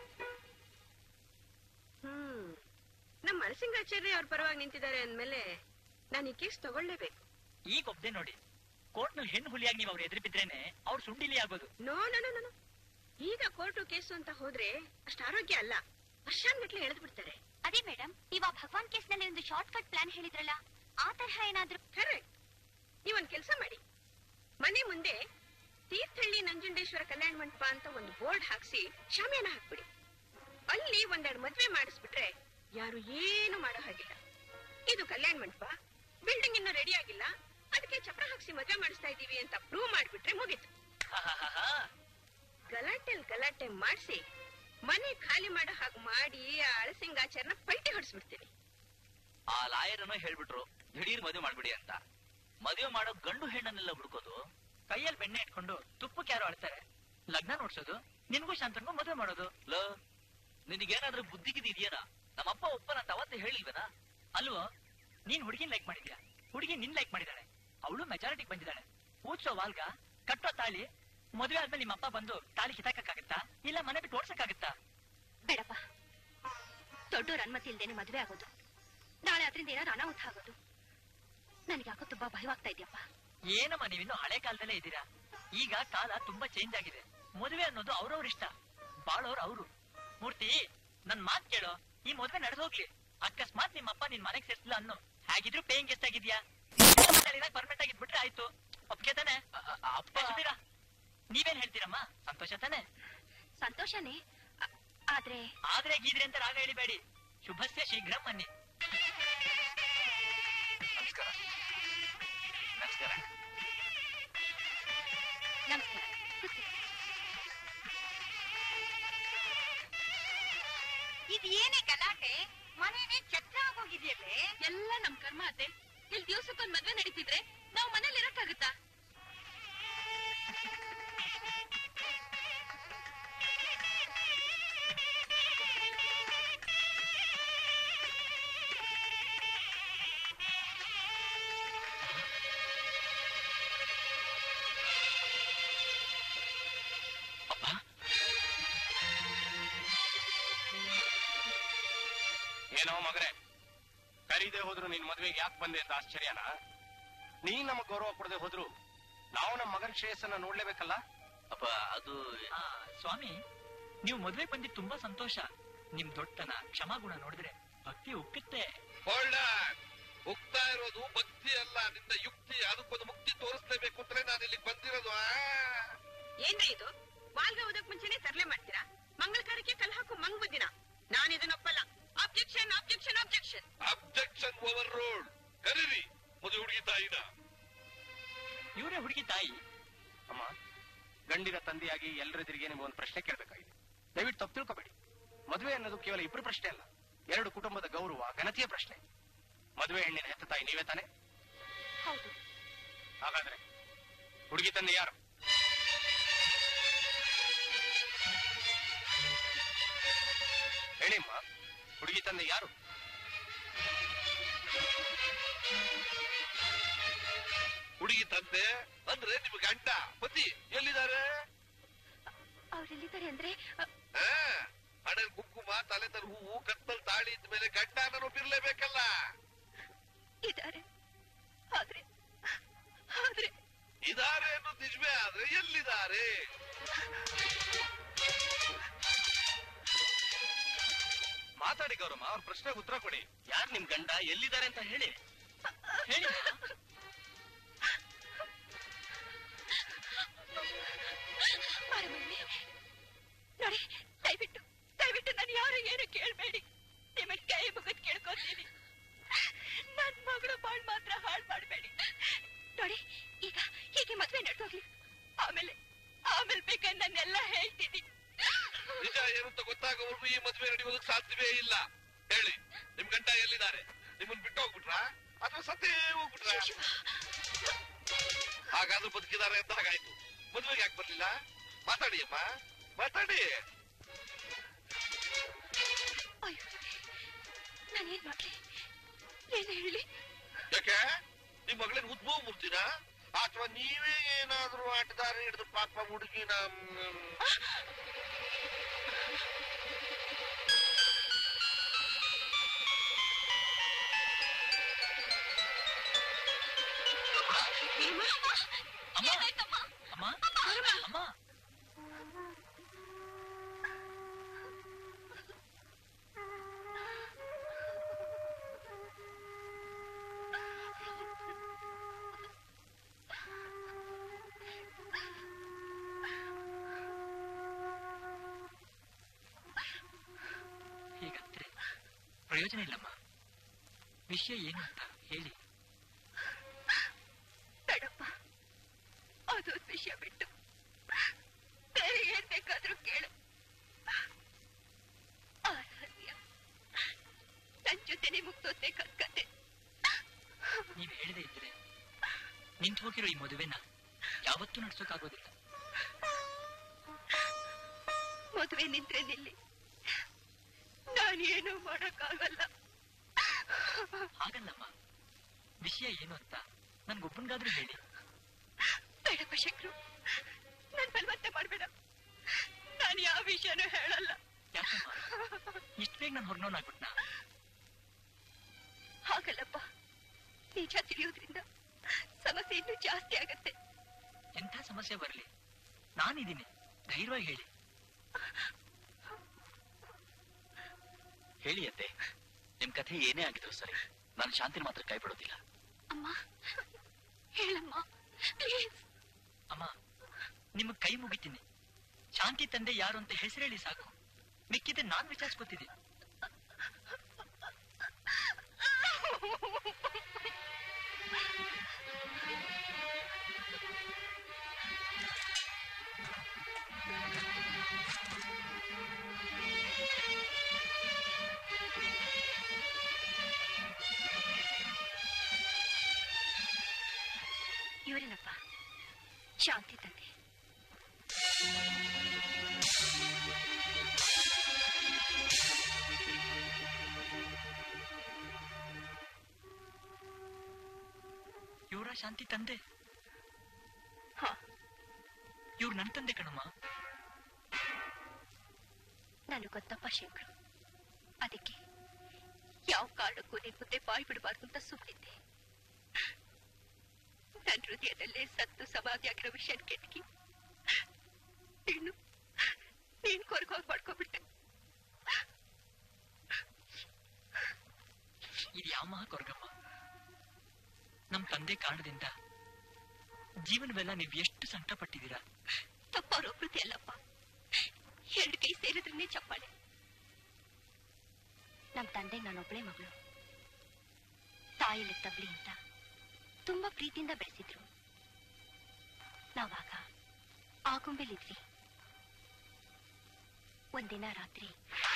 ಹ್ಮ್ ನಮ್ಮ ನರಸಿಂಗಾಚಾರ್ಯ ಅವ್ರ ಪರವಾಗಿ ನಿಂತಿದ್ದಾರೆ ಅಂದ್ಮೇಲೆ ನಾನು ಈ ಕೇಸ್ ತಗೊಳ್ಳೇಬೇಕು ಈಗ ಒಬ್ದೆ ನೋಡಿ ಕೋರ್ಟ್ ನಲ್ಲಿ ಹೆಣ್ಣು ಹುಲಿಯಾಗಿ ನೀವು ಅವ್ರ ಎದುರು ಬಿದ್ರೇನೆ ಅವ್ರು ಸುಂಡಿಲಿ ಆಗೋದು ನೋ ನೋ ನೋ ನೋ ಈಗ ಕೋರ್ಟು ಕೇಸು ಅಂತ ಹೋದ್ರೆ ಅಷ್ಟು ಆರೋಗ್ಯ ಅಲ್ಲ ವರ್ಷಾನ್ಗಟ್ಲೆ ಎಳೆದು ಬಿಡ್ತಾರೆ ಅದೇ ಮೇಡಮ್ ನೀವು ಆ ಭಗವಾನ್ ಕೇಸ್ನಲ್ಲಿ ಒಂದು ಶಾರ್ಟ್ ಕಟ್ ಪ್ಲಾನ್ ಹೇಳಿದ್ರಲ್ಲ ಆ ತರಹ ಏನಾದ್ರೂ ಕರೆಕ್ಟ್ ನೀವೊಂದ್ ಕೆಲಸ ಮಾಡಿ ಮನೆ ಮುಂದೆ ತೀರ್ಥಹಳ್ಳಿ ನಂಜುಂಡೇಶ್ವರ ಕಲ್ಯಾಣ ಮಂಟಪ ಅಂತ ಒಂದು ಬೋರ್ಡ್ ಹಾಕ್ಸಿ ಶಾಮಿಯಾನ ಹಾಕ್ಬಿಡಿ ಅಲ್ಲಿ ಒಂದೆರಡು ಮದ್ವೆ ಮಾಡಿಸ್ಬಿಟ್ರೆ ಯಾರು ಏನು ಮಾಡೋ ಹಾಗಿಲ್ಲ ಇದು ಕಲ್ಯಾಣ ಮಂಟಪ ಬಿಲ್ಡಿಂಗ್ ಇನ್ನೂ ರೆಡಿ ಆಗಿಲ್ಲ ಅದಕ್ಕೆ ಚಪ್ರ ಹಾಕ್ಸಿ ಮದ್ವೆ ಮಾಡಿಸ್ತಾ ಇದೀವಿ ಅಂತ ಪ್ರೂವ್ ಮಾಡ್ಬಿಟ್ರೆ ಮುಗೀತು ಗಲಾಟೆಲ್ ಗಲಾಟೆ ಮಾಡಿಸಿ ಮನೆ ಖಾಲಿ ಮಾಡೋ ಹಾಗೆ ಮಾಡಿ ಆ ಅಳಸಿಂಗಾಚಾರನ ಪೈಟೆ ಹೊಡಿಸ್ಬಿಡ್ತೀನಿ ಆ ಲಾಯರನ್ನು ಹೇಳ್ಬಿಟ್ರು ದಿಢೀರ್ ಮದುವೆ ಮಾಡ್ಬಿಡಿ ಅಂತ ಮದುವೆ ಮಾಡೋ ಗಂಡು ಹೆಣ್ಣನ್ನೆಲ್ಲ ಹುಡುಕೋದು ಕೈಯಲ್ಲಿ ಬೆಣ್ಣೆ ಇಟ್ಕೊಂಡು ತುಪ್ಪಕ್ಕೆ ಯಾರು ಆಡ್ತಾರೆ ಲಗ್ನ ನೋಡ್ಸೋದು ನಿನ್ಗೂ ಶಾಂತನ್ಗೂ ಮದುವೆ ಮಾಡೋದು ಲೋ ನಿನಗೇನಾದ್ರೂ ಬುದ್ಧಿಗಿದ್ ಇದೆಯೇನಾ ನಮ್ಮಪ್ಪ ಒಪ್ಪನ ಅಂತ ಅವತ್ತೇ ಹೇಳಿಲ್ವೇನಾ ಅಲ್ವೋ ನೀನ್ ಹುಡುಗಿನ್ ಲೈಕ್ ಮಾಡಿದ್ಯಾ ಹುಡುಗಿ ನಿನ್ ಲೈಕ್ ಮಾಡಿದಾಳೆ ಅವಳು ಮೆಜಾರಿಟಿಗೆ ಬಂದಿದ್ದಾಳೆ ಪೂಜ್ಸೋ ವಾಲ್ಗ ಕಟ್ಟೋ ತಾಳಿ ಮದುವೆ ಆದ್ಮೇಲೆ ನಿಮ್ಮ ಅಪ್ಪ ಬಂದು ತಾಳಿ ಕಿತ್ತಾಕಕ್ಕಾಗತ್ತಾ ಇಲ್ಲ ಮನೆ ಬಿಟ್ಟು ಓಡ್ಸಕ್ಕಾಗತ್ತಾ ಬೇಡಪ್ಪ ದೊಡ್ಡೋರ್ ಅನುಮತಿ ಇಲ್ದೇನೆ ಮದ್ವೆ ಆಗೋದು ನಾಳೆ ಅದರಿಂದ ಏನಾದ್ರು ಅನಾಹುತ ಆಗೋದು ನನಗೆ ಯಾಕೋ ತುಂಬಾ ಭಯವಾಗ್ತಾ ಇದೆಯಪ್ಪ ಏನಮ್ಮ ನೀವಿನ್ನು ಹಳೆ ಕಾಲದಲ್ಲೇ ಇದ್ದೀರಾ ಈಗ ಕಾಲ ತುಂಬಾ ಚೇಂಜ್ ಆಗಿದೆ ಮದುವೆ ಅನ್ನೋದು ಅವ್ರವ್ರ ಇಷ್ಟ ಬಾಳೋರ್ ಅವರು ಮೂರ್ತಿ ನನ್ ಮಾತ್ ಕೇಳೋ ಈ ಮದುವೆ ನಡೆದು ಹೋಗ್ಲಿ ಅಕಸ್ಮಾತ್ ನಿಮ್ಮಪ್ಪ ನಿನ್ ಮನೆಗ್ ಸೇರ್ಸಿಲ್ಲ ಅನ್ನೋ ಹೇಗಿದ್ರು ಪೇಯಿಂಗ್ ಗೆಸ್ಟ್ ಆಗಿದ್ಯಾ ಪರ್ಮನೆಂಟ್ ಆಗಿದ್ಬಿಟ್ರೆ ಆಯ್ತು ಒಪ್ಗೆ ತಾನೆ ಅಪ್ಪ ನೀವೇನ್ ಹೇಳ್ತೀರಮ್ಮ ಸಂತೋಷ ತಾನೆ ಸಂತೋಷನೇ ಆ- ಆದ್ರೆ ಆದ್ರೆ ಗೀದ್ರೆ ಅಂತ ರಾಗ ಹೇಳಿಬೇಡಿ ಶುಭಸ್ಯ ಶೀಘ್ರ ಬನ್ನಿ ನಮಸ್ಕಾರ ನಮಸ್ಕಾರ ನಮಸ್ಕಾರ ಇದು ಏನೇ ಗಲಾಟೆ ಮನೇನೆ ಛತ್ರ ಆಗೋಗಿದೆಯಲ್ಲೇ ಎಲ್ಲ ನಮ್ ಕರ್ಮ ಅತ್ತೆ ಇಲ್ಲಿ ದಿವ್ಸಕ್ಕೊಂದ್ ಮದ್ವೆ ನಡೀತಿದ್ರೆ ನಾವು ಮನೇಲಿ ಇರಕ್ಕಾಗತ್ತಾ ಏನೋ ಮಗನೇ ಕರೀದೆ ಹೋದ್ರು ನಿನ್ ಮದ್ವೆಗೆ ಯಾಕೆ ಬಂದೆ ಅಂತ ಆಶ್ಚರ್ಯನ ನೀ ನಮಗ್ ಗೌರವ ಕೊಡದೆ ಹೋದ್ರು ನಾವು ನಮ್ಮ ಮಗನ ಶ್ರೇಯಸ್ಸನ್ನ ನೋಡ್ಲೇಬೇಕಲ್ಲ ಅಪ್ಪ ಅದು ಆ, ಸ್ವಾಮಿ ನೀವು ಮದ್ವೆ ಬಂದಿದ್ದು ತುಂಬಾ ಸಂತೋಷ ನಿಮ್ ದೊಡ್ಡತನ ಕ್ಷಮಾಗುಣ ನೋಡಿದ್ರೆ ಭಕ್ತಿ ಉಕ್ಕುತ್ತೆ ಹೋಲ್ಡ ಹೋಗ್ತಾ ಇರೋದು ಭಕ್ತಿ ಅಲ್ಲ ನಿನ್ನ ಯುಕ್ತಿ ಅದಕ್ಕೊಂದು ಮುಕ್ತಿ ತೋರಿಸ್ಲೇಬೇಕು ಅಂತಲೇ ನಾನು ಇಲ್ಲಿ ಬಂದಿರೋದು ಆ? ಏನ್ರಿ ಇದು ವಾಲ್ಗ ಓದಕ್ ಮುಂಚೆನೆ ತರ್ಲೆ ಮಾಡ್ತೀರಾ ಮಂಗಳ ಕಾರ್ಯಕ್ಕೆ ಕಲ್ ಹಾಕು ಮಂಗ್ ಬುದ್ದಿನ ನಾನು ಇದನ್ನೊಪ್ಪಲ್ಲ objection objection objection objection over road ಕರೀರಿ ಮದುವೆ ಹುಡುಗಿ ತಾಯಿನ ಇವರೇ ಹುಡುಗಿ ತಾಯಿ ಅಮ್ಮ ಗಂಡಿನ ತಂದೆಯಾಗಿ ಎಲ್ಲರೆದುರಿಗೆ ನಿಮ್ಗೆ ಒಂದು ಪ್ರಶ್ನೆ ಕೇಳಬೇಕಾಗಿದೆ ದಯವಿಟ್ಟು ತಪ್ಪು ತಿಳ್ಕೊಬೇಡಿ ಮದುವೆ ಅನ್ನೋದು ಕೇವಲ ಇಬ್ಬರು ಪ್ರಶ್ನೆ ಅಲ್ಲ ಎರಡು ಕುಟುಂಬದ ಗೌರವ ಘನತೆಯ ಪ್ರಶ್ನೆ ಮದುವೆ ಹೆಣ್ಣಿನ ಹೆತ್ತ ತಾಯಿ ನೀವೇ ತಾನೆ ಹೌದು ಹಾಗಾದ್ರೆ ಹುಡುಗಿ ತಂದೆ ಯಾರು ಹೇಳಿಮ್ಮ ಹುಡುಗಿ ತಂದೆ ಯಾರು ಹುಡುಗಿ ತಂದೆ ಅಂದ್ರೆ ನಿಮ್ ಗಂಡ ಪತಿ ಎಲ್ಲಿದ್ದಾರೆ ಅವ್ರೆಲ್ಲಿದ್ದಾರೆ ಅಂದ್ರೆ ಆ, ಹಣೆಲ್ ಕುಂಕುಮ ತಲೆ ತಲೆ ಹೂವು ಕತ್ತಲ್ ತಾಳಿ ಇದ್ಮೇಲೆ ಗಂಡ ಅನ್ನೋಬಿರ್ಲೇಬೇಕಲ್ಲ ಇದಾರೆ ಆದ್ರೆ ಆದ್ರೆ ಇದಾರೆ ಅನ್ನೋದು ನಿಜವೇ ಆದ್ರೆ ಎಲ್ಲಿದ್ದಾರೆ ಮಾತಾಡಿ ಗೌರಮ್ಮ ಅವ್ರ ಪ್ರಶ್ನೆಗೆ ಉತ್ತರ ಕೊಡಿ ಯಾರು ನಿಮ್ ಗಂಡ ಎಲ್ಲಿದ್ದಾರೆ ಅಂತ ಹೇಳಿ ಹೇಳಿ ಮಾರಮಣ್ಣೆ, ನೋಡಿ ದಯವಿಟ್ಟು ದಯವಿಟ್ಟು ನಾನು ಯಾರು ಏನು ಕೇಳಬೇಡಿ ನಿಮ್ಮನ್ ಕೈ ಮುಗಿದ್ ಕೇಳ್ಕೊತೀನಿ ನನ್ ಮಗಳು ಬಾಳ್ ಮಾತ್ರ ಹಾಳು ಮಾಡಬೇಡಿ ನೋಡಿ ಈಗ ಹೀಗೆ ಮದ್ವೆ ನಡೆದೋಗ್ಲಿ ಆಮೇಲೆ ಆಮೇಲೆ ಬೇಕಾದ್ರೆ ನಾನೆಲ್ಲ ಹೇಳ್ತೀನಿ ನಿಜ ಏನು ಅಂತ ಗೊತ್ತಾಗೋವರೆಗೂ ಈ ಮದುವೆ ನಡೆಯೋದಕ್ಕೆ ಸಾಧ್ಯವೇ ಇಲ್ಲ ಹೇಳಿ ನಿಮ್ ಗಂಡ ಎಲ್ಲಿದ್ದಾರೆ ನಿಮ್ಮನ್ ಬಿಟ್ಟು ಹೋಗ್ಬಿಟ್ರಾ ಅಥವಾ ಸತ್ತೇ ಹೋಗ್ಬಿಟ್ರಾ ಹಾಗಾದ್ರೂ ಬದುಕಿದ್ದಾರೆ ಅಂತ ಹಾಗಾಯ್ತು ಮದುವೆಗೆ ಯಾಕೆ ಬರ್ಲಿಲ್ಲ ಮಾತಾಡಿ ಅಮ್ಮ ಮಾತಾಡಿ ಅಯ್ಯೋ ನಾನೇನ್ ಮಾಡ್ಲಿ ಏನ್ ಹೇಳಿ ಯಾಕೆ ನಿಮ್ ಮಗಳೇನ್ ಉದ್ಭವ ಮೂರ್ತಿನ ಅಥವಾ ನೀವೇ ಏನಾದ್ರೂ ಆಟದಾರ ಹಿಡಿದು ಪಾಪ ಹುಡುಗಿನ ಮ್, ಅಮ್ಮ ಅಮ್ಮ ಅಮ್ಮ ಹೀಗಂದ್ರೆ ಪ್ರಯೋಜನ ಇಲ್ಲಮ್ಮ ವಿಷಯ ಏನು ಅಂತ ಹೇಳಿ ಬೇಡಪ್ಪ ಅದು ವಿಷಯ ಬಿಟ್ಟು ಬೇರೆ ಏನ್ ಬೇಕಾದ್ರೂ ಕೇಳು ಆರಾಧ್ಯ ನನ್ ಜೊತೆನೆ ಮುಗ್ದೋಗ್ಬೇಕಾದ ಕತೆ ನೀವ್ ಹೇಳದೇ ಇದ್ರೆ ನಿಂತು ಹೋಗಿರೋ ಈ ಮದುವೆನ ಯಾವತ್ತೂ ನಡ್ಸೋಕ್ಕಾಗೋದಿಲ್ಲ ಮದುವೆ ನಿಂತ್ರೆ ನಿಲ್ಲಿ ನಾನೇನು ಮಾಡಕ್ಕಾಗಲ್ಲ ಹಾಗಲ್ಲಮ್ಮ ವಿಷಯ ಏನು ಅಂತ ನನ್ಗೊಬ್ಬನಿಗಾದ್ರೂ ಹೇಳಿ ಬೇಡಪ್ಪ ಶಂಕ್ರು ನನ್ ಬಲವಂತ ಮಾಡ್ಬೇಡ ನಾನು ಯಾವ ವಿಷಯನೂ ಹೇಳಲ್ಲ ಯಾಕಮ್ಮ ಇಷ್ಟು ಬೇಗ ನಾನು ಹೊರನೋನಾಗ್ಬಿಟ್ನಾ ಹಾಗಲ್ಲಪ್ಪ ನಿಜ ತಿಳಿಯೋದ್ರಿಂದ ಸಮಸ್ಯೆ ಇನ್ನೂ ಜಾಸ್ತಿ ಆಗತ್ತೆ ಎಂಥ ಸಮಸ್ಯೆ ಬರಲಿ ನಾನಿದ್ದೀನಿ ಧೈರ್ಯವಾಗಿ ಹೇಳಿ ಹೇಳಿ ಅತ್ತೆ ನಿಮ್ ಕಥೆ ಏನೇ ಆಗಿದ್ರು ಸರಿ ನಾನು ಶಾಂತಿನ ಮಾತ್ರ ಕೈ ಬಿಡೋದಿಲ್ಲ ಅಮ್ಮ ಹೇಳಮ್ಮ ಪ್ಲೀಸ್ ಅಮ್ಮ ನಿಮಗ್ ಕೈ ಮುಗಿತೀನಿ ಶಾಂತಿ ತಂದೆ ಯಾರು ಅಂತ ಹೆಸರು ಹೇಳಿ ಸಾಕು ಮಿಕ್ಕಿದೆ ನಾನ್ ವಿಚಾರಿಸ್ಕೊತೀನಿ ಇವರೇನಪ್ಪ ಶಾಂತಿ ತಂದೆ ಇವರ ಶಾಂತಿ ತಂದೆ ಹಾ ಇವ್ರು ನನ್ ತಂದೆ ಕಣಮ್ಮ ನನಗೆ ಗೊತ್ತಪ್ಪ ಶಂಕರು ಅದಕ್ಕೆ ಯಾವ ಕಾರಣಕ್ಕೂ ನಿನ್ ಮುಂದೆ ಬಾಯ್ ಬಿಡಬಾರ್ದು ಅಂತ ಸುಮ್ಮನಿದ್ದೆ ನನ್ನ ಹೃದಯದಲ್ಲೇ ಸತ್ತು ಸಮಾಧಿಯಾಗಿರೋ ವಿಷಯ ಕೆಟ್ಕಿ ನೀನು ನೀನ್ ಕೊರ್ಗೋಗ್ ಮಾಡ್ಕೊಬಿಟ್ಟೆ ಇದು ಯಾವ ಮಹಾ ಕೊರಗಮ್ಮ ನಮ್ ತಂದೆ ಕಾರಣದಿಂದ ಜೀವನವೆಲ್ಲ ನೀವು ಎಷ್ಟು ಸಂಕಟ ಪಟ್ಟಿದ್ದೀರಾ ತಪ್ಪವ್ರ ಒಬ್ರತೆ ಅಲ್ಲಪ್ಪ ಎರಡು ಕೈ ಸೇರಿದ್ರನ್ನೇ ಚಪ್ಪಾಳೆ ನಮ್ ತಂದೆ ನಾನೊಬ್ಳೆ ಮಗಳು ತಾಯಿಲಿ ತಬ್ಲಿ ಅಂತ ತುಂಬಾ ಪ್ರೀತಿಯಿಂದ ಬೆಳೆಸಿದ್ರು ನಾವಾಗ ಆಗುಂಬೆಲಿದ್ವಿ ಒಂದಿನ ರಾತ್ರಿ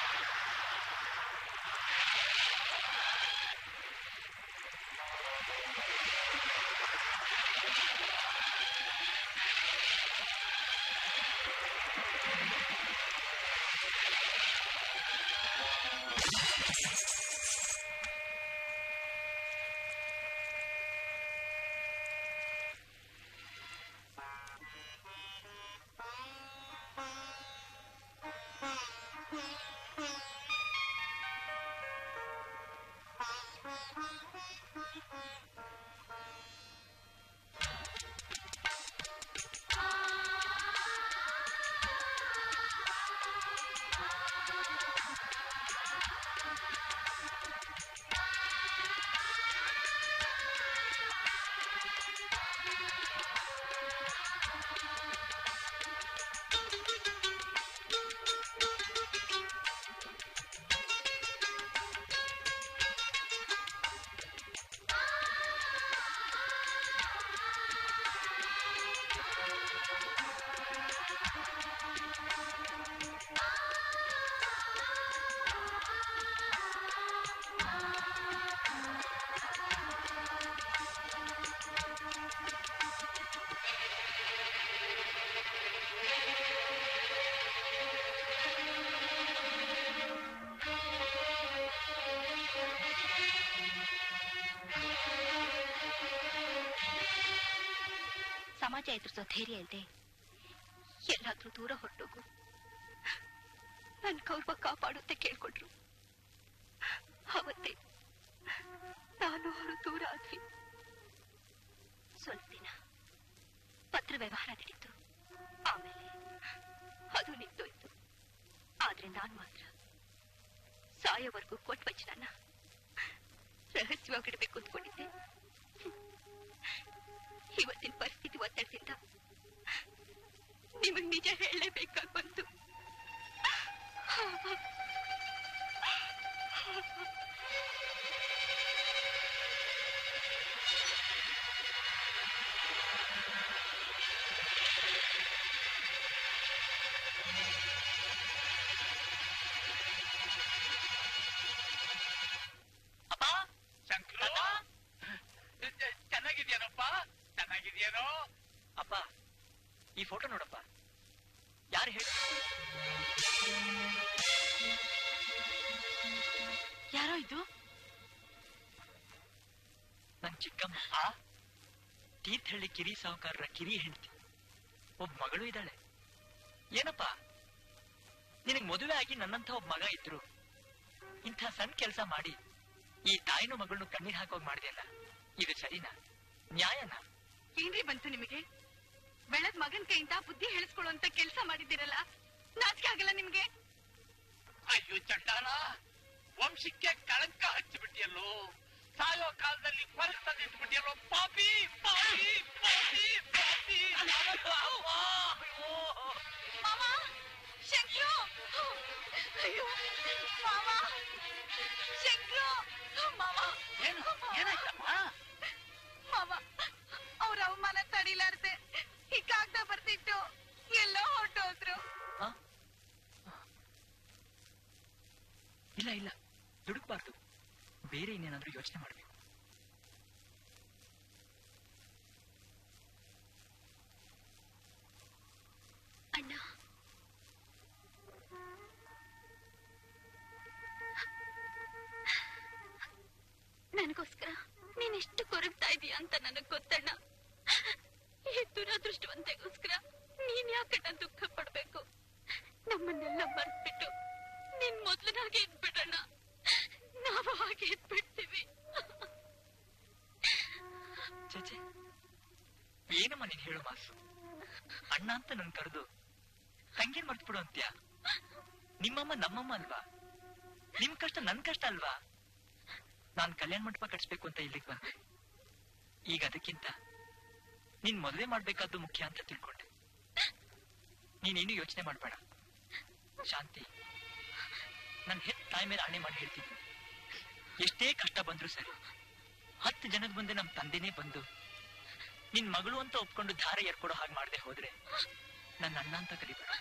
ಸಮಾಜ ಎದುರಿಸೋ ಧೈರ್ಯ ಇಲ್ಲದೆ ಎಲ್ಲಾದ್ರೂ ದೂರ ಹೊರಟೋಗು ನನ್ ಗೌರವ ಕಾಪಾಡುತ್ತೆ ಕೇಳ್ಕೊಟ್ರು ಅವತ್ತೇ ನಾನು ಅವರು ದೂರ ಆದ್ವಿ ಸ್ವಲ್ಪ ದಿನ ಪತ್ರ ವ್ಯವಹಾರ ನಡೀತು ಆಮೇಲೆ ಅದು ನಿಂತೋಯ್ತು ಆದ್ರೆ ನಾನ್ ಮಾತ್ರ ಸಾಯೋವರೆಗೂ ಕೊಟ್ಟ ವಚನನ ರಹಸ್ಯವಾಗಿಡ್ಬೇಕು ಅಂದ್ಕೊಂಡಿದ್ದೆ ಇವತ್ತಿನ ಪರಿಸ್ಥಿತಿ ಒತ್ತಡದಿಂದ ನಿಮಗ್ ನಿಜ ಹೇಳಲೇಬೇಕಾಗಿ ಬಂತು ಅಪ್ಪ ಶಂಕರ ಚೆನ್ನಾಗಿದ್ಯಾನಪ್ಪ ಚೆನ್ನಾಗಿದ್ಯಾನೋ ಅಪ್ಪ ಈ ಫೋಟೋ ನೋಡಪ್ಪ ಯಾರು ಹೇಳಿ ಯಾರೋ ಇದು ನನ್ ಚಿಕ್ಕಮ್ಮ ತೀರ್ಥಹಳ್ಳಿ ಕಿರಿ ಸಾಹುಕಾರರ ಕಿರಿ ಹೆಂಡತಿ ಒಬ್ಬ ಮಗಳು ಇದ್ದಾಳೆ ಏನಪ್ಪ ನಿನಗ್ ಮದುವೆ ಆಗಿ ನನ್ನಂತ ಒಬ್ಬ ಮಗ ಇದ್ರು ಇಂಥ ಸಣ್ಣ ಕೆಲಸ ಮಾಡಿ ಈ ತಾಯಿನೂ ಮಗಳನ್ನೂ ಕಣ್ಣೀರ್ ಹಾಕೋಗ್ ಮಾಡಿದೆಯಲ್ಲ ಇದು ಸರಿನಾ ನ್ಯಾಯನಾ ಏನ್ರಿ ಬಂತು ನಿಮಗೆ ಬೆಳದ್ ಮಗನ್ ಕೈಯಿಂದ ಬುದ್ಧಿ ಹೇಳಿಸ್ಕೊಳ್ಳುವಂತ ಕೆಲಸ ಮಾಡಿದ್ದೀರಲ್ಲ ನಾಚಿಕೆ ಆಗಲ್ಲ ನಿಮ್ಗೆ ಅಯ್ಯೋ ಚಂಡಾಲ ವಂಶಕ್ಕೆ ಕಳಂಕ ಹಚ್ಚಿಬಿಟ್ಟಿಯಲ್ಲೋ ಸಾಯೋ ಕಾಲದಲ್ಲಿ ಕೊರಗ ತಂದಿಟ್ಬಿಟ್ಟಿಯಲ್ಲೋ ಪಾಪಿ ಪಾಪಿ ಪಾಪಿ ಪಾಪಿ ಮಾಮ ಶಂಕ್ರು ಅಯ್ಯೋ ಮಾಮ ಶಂಕ್ರು ಮಾಮ ಏನು ಏನಾಯ್ತಮ್ಮ ಮಾಮ ಅವ್ರ ಅವಮಾನ ತಡಿಲಾರ್ದೆ ಈ ಕಾಗ್ದ ಬರ್ತಿತ್ತು ಎಲ್ಲೋ ಹೊರಟೋದ್ರು ಇಲ್ಲ ಇಲ್ಲ ದುಡುಕ್ಬಾರ್ದು ಬೇರೆ ಇನ್ನೇನಾದ್ರೂ ಯೋಚನೆ ಮಾಡ್ಬೇಕು ಅಣ್ಣ ನನಗೋಸ್ಕರ ನೀನ್ ಎಷ್ಟು ಕೊರಗ್ತಾ ಇದೀಯ ಅಂತ ನನಗ್ ಗೊತ್ತಣ್ಣ ಈ ದುರದೃಷ್ಟವಂತೆಗೋಸ್ಕರ ನೀನ್ ಯಾಕಣ್ಣ ದುಃಖ ಪಡ್ಬೇಕು ನಮ್ಮನ್ನೆಲ್ಲ ಮರ್ತ್ಬಿಟ್ಟು ನಿನ್ ಮೊದ್ಲನಾಗೆ ಇದ್ಬಿಡಣ್ಣ ನಾವು ಹಾಗೆ ಹೇಳೋ ಮಾಸು ಅಣ್ಣ ಅಂತ ನನ್ ಕರೆದು ತಂಗಿನ್ ಮರ್ತು ಬಿಡು ಅಂತ್ಯ ನಿಮ್ಮಮ್ಮ ನಮ್ಮಮ್ಮ ಅಲ್ವಾ ನಿಮ್ ಕಷ್ಟ ನನ್ ಕಷ್ಟ ಅಲ್ವಾ ನಾನ್ ಕಲ್ಯಾಣ ಮಂಟಪ ಕಟ್ಸ್ಬೇಕು ಅಂತ ಇಲ್ಲಿಗೆ ಬಂದೆ ಈಗ ಅದಕ್ಕಿಂತ ನೀನ್ ಮದುವೆ ಮಾಡ್ಬೇಕಾದ್ದು ಮುಖ್ಯ ಅಂತ ತಿಳ್ಕೊಂಡೆ ನೀನೇನು ಯೋಚನೆ ಮಾಡ್ಬೇಡ ಶಾಂತಿ ನನ್ ಹೆತ್ ತಾಯಿ ಮೇಲೆ ಆಣೆ ಮಾಡಿ ಹೇಳ್ತಿದ್ದೆ ಎಷ್ಟೇ ಕಷ್ಟ ಬಂದ್ರು ಸರಿ ಹತ್ತು ಜನದ ಮುಂದೆ ನಮ್ ತಂದೆನೇ ಬಂದು ನಿನ್ ಮಗಳು ಅಂತ ಒಪ್ಕೊಂಡು ಧಾರೆ ಎರ್ಕೊಡೋ ಹಾಗೆ ಮಾಡದೆ ಹೋದ್ರೆ ನನ್ನ ಅಣ್ಣ ಅಂತ ಕರಿಬೇಡ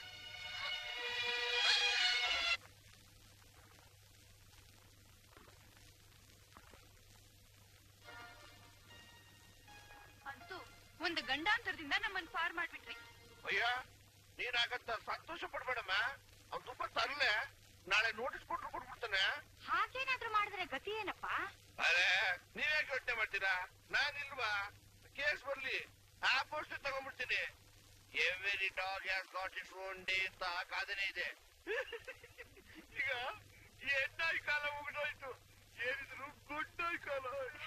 ಅಂತೂ ಒಂದು ಗಂಡಾಂತರದಿಂದ ನಮ್ಮನ್ ಪಾರ್ ಮಾಡ್ಬಿಟ್ರಿ ಅಯ್ಯ ನೀನ್ ಆಗತ್ತ ಸಂತೋಷ ಪಡ್ಬೇಡಮ್ಮ ಅವ್ನ್ ತುಂಬಾ ತರಲೆ ನಾಳೆ ನೋಟಿಸ್ ಕೊಟ್ರು ಕೊಟ್ಬಿಡ್ತಾನೆ ಹಾಗೇನಾದ್ರೂ ಮಾಡಿದ್ರೆ ಗತಿ ಏನಪ್ಪ ಅರೆ ನೀವ್ಯಾಕೆ ಯೋಚನೆ ಮಾಡ್ತೀರಾ ನಾನಿಲ್ವಾ ಕೇಸ್ ಬರ್ಲಿ ಆ ಪೋಸ್ಟ್ ತಗೊಂಡ್ಬಿಡ್ತೀನಿ every dog has got its own day ಅಂತ ಆ ಕಾದನೆ ಇದೆ ಈಗ ಎಣ್ಣಾಯಿ ಕಾಲ ಮುಗಿದೋಯ್ತು ಏನಿದ್ರು ಗುಡ್ಡಾಯಿ ಕಾಲ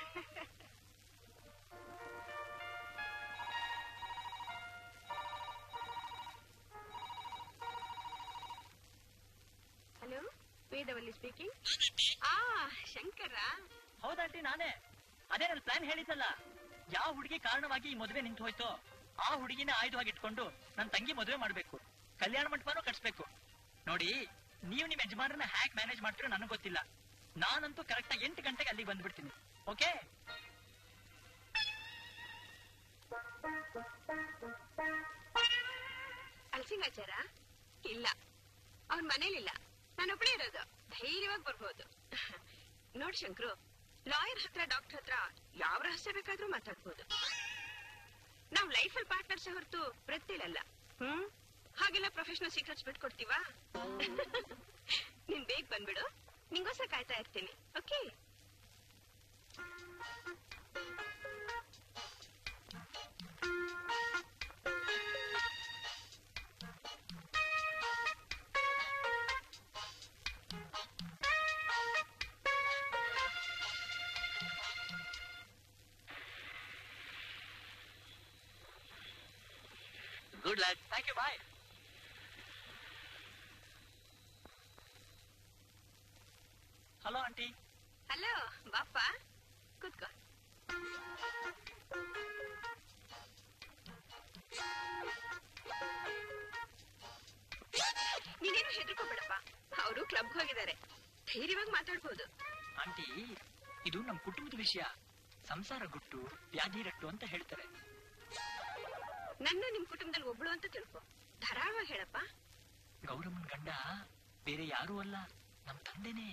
ಹಲೋ ವೇದವಲ್ಲಿ ಸ್ಪೀಕಿಂಗ್ ಆ ಶಂಕರ ಹೌದಾಂಟಿ ನಾನೇ ಅದೇ ನನ್ನ ಪ್ಲಾನ್ ಹೇಳಿದ್ದಲ್ಲ ಯಾವ ಹುಡುಗಿ ಕಾರಣವಾಗಿ ಈ ಮದುವೆ ನಿಂತು ಹೋಯ್ತೋ ಆ ಹುಡುಗಿನ ಆಯುಧವಾಗಿ ಇಟ್ಕೊಂಡು ನನ್ನ ತಂಗಿ ಮದುವೆ ಮಾಡ್ಬೇಕು ಕಲ್ಯಾಣ ಮಂಟಪನೂ ಕಟ್ಸ್ಬೇಕು ನೋಡಿ ನೀವು ನಿಮ್ ಯಜಮಾನರನ್ನ ಹ್ಯಾಕ್ ಮ್ಯಾನೇಜ್ ಮಾಡ್ತೀರೋ ನನಗೆ ಗೊತ್ತಿಲ್ಲ ನಾನಂತೂ ಕರೆಕ್ಟ್ ಆಗಿ ಎಂಟು ಗಂಟೆಗೆ ಅಲ್ಲಿಗೆ ಬಂದ್ಬಿಡ್ತೀನಿ ಓಕೆ ಅಲ್ಸಿಂಗಾಚಾರ ಇಲ್ಲ ಅವ್ನ್ ಮನೇಲಿಲ್ಲ ನಾನೊಬ್ಳೇ ಇರೋದು ಧೈರ್ಯವಾಗಿ ಬರ್ಬೋದು ನೋಡ್ ಶಂಕ್ರು ಲಾಯರ್ ಹತ್ರ ಡಾಕ್ಟರ್ ಹತ್ರ ಯಾವ ರಹಸ್ಯ ಬೇಕಾದ್ರೂ ಮಾತಾಡ್ಬೋದು ನಾವ್ ಲೈಫಲ್ಲಿ ಪಾರ್ಟ್ನರ್ಸ್ ಹೊರತು ವೃತ್ತಿಲಲ್ಲ ಹ್ಮ್ ಹಾಗೆಲ್ಲ ಪ್ರೊಫೆಷನಲ್ ಸೀಕ್ರೆಟ್ಸ್ ಬಿಟ್ಕೊಡ್ತೀವಾ ನೀನ್ ಬೇಗ ಬಂದ್ಬಿಡು ನಿಂಗೋಸ್ಕರ ಕಾಯ್ತಾ ಇರ್ತೀನಿ okay good luck thank you bye hello aunty hello ಬಾಪ್ಪ ಕೂತ್ಕೋ ನೀನೇನು ಹೆದರ್ಕೋಬೇಡಪ್ಪ ಅವರು ಕ್ಲಬ್ ಹೋಗಿದ್ದಾರೆ ಧೈರ್ಯವಾಗಿ ಮಾತಾಡ್ಬೋದು ಆಂಟಿ ಇದು ನಮ್ ಕುಟುಂಬದ ವಿಷಯ ಸಂಸಾರ ಗುಟ್ಟು ವ್ಯಾಧಿ ರಟ್ಟು ಅಂತ ಹೇಳ್ತಾರೆ ನನ್ನ ನಿಮ್ ಕುಟುಂಬದಲ್ಲಿ ಒಬ್ಳು ಅಂತ ತಿಳ್ಕೊ ಧಾರಾಳವಾಗಿ ಹೇಳಪ್ಪ ಗೌರಮ್ಮನ್ ಗಂಡ ಬೇರೆ ಯಾರೂ ಅಲ್ಲ ನಮ್ ತಂದೆನೇ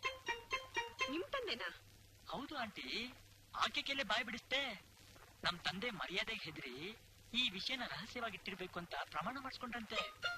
ನಿಮ್ ತಂದೆನಾ ಹೌದು ಆಂಟಿ ಆಕೆ ಕೆಲೆ ಬಾಯ್ ಬಿಡಿಸ್ತೆ ನಮ್ ತಂದೆ ಮರ್ಯಾದೆಗೆ ಹೆದರಿ ಈ ವಿಷಯನ ರಹಸ್ಯವಾಗಿಟ್ಟಿರ್ಬೇಕು ಅಂತ ಪ್ರಮಾಣ ಮಾಡಿಸ್ಕೊಂಡ್ರಂತೆ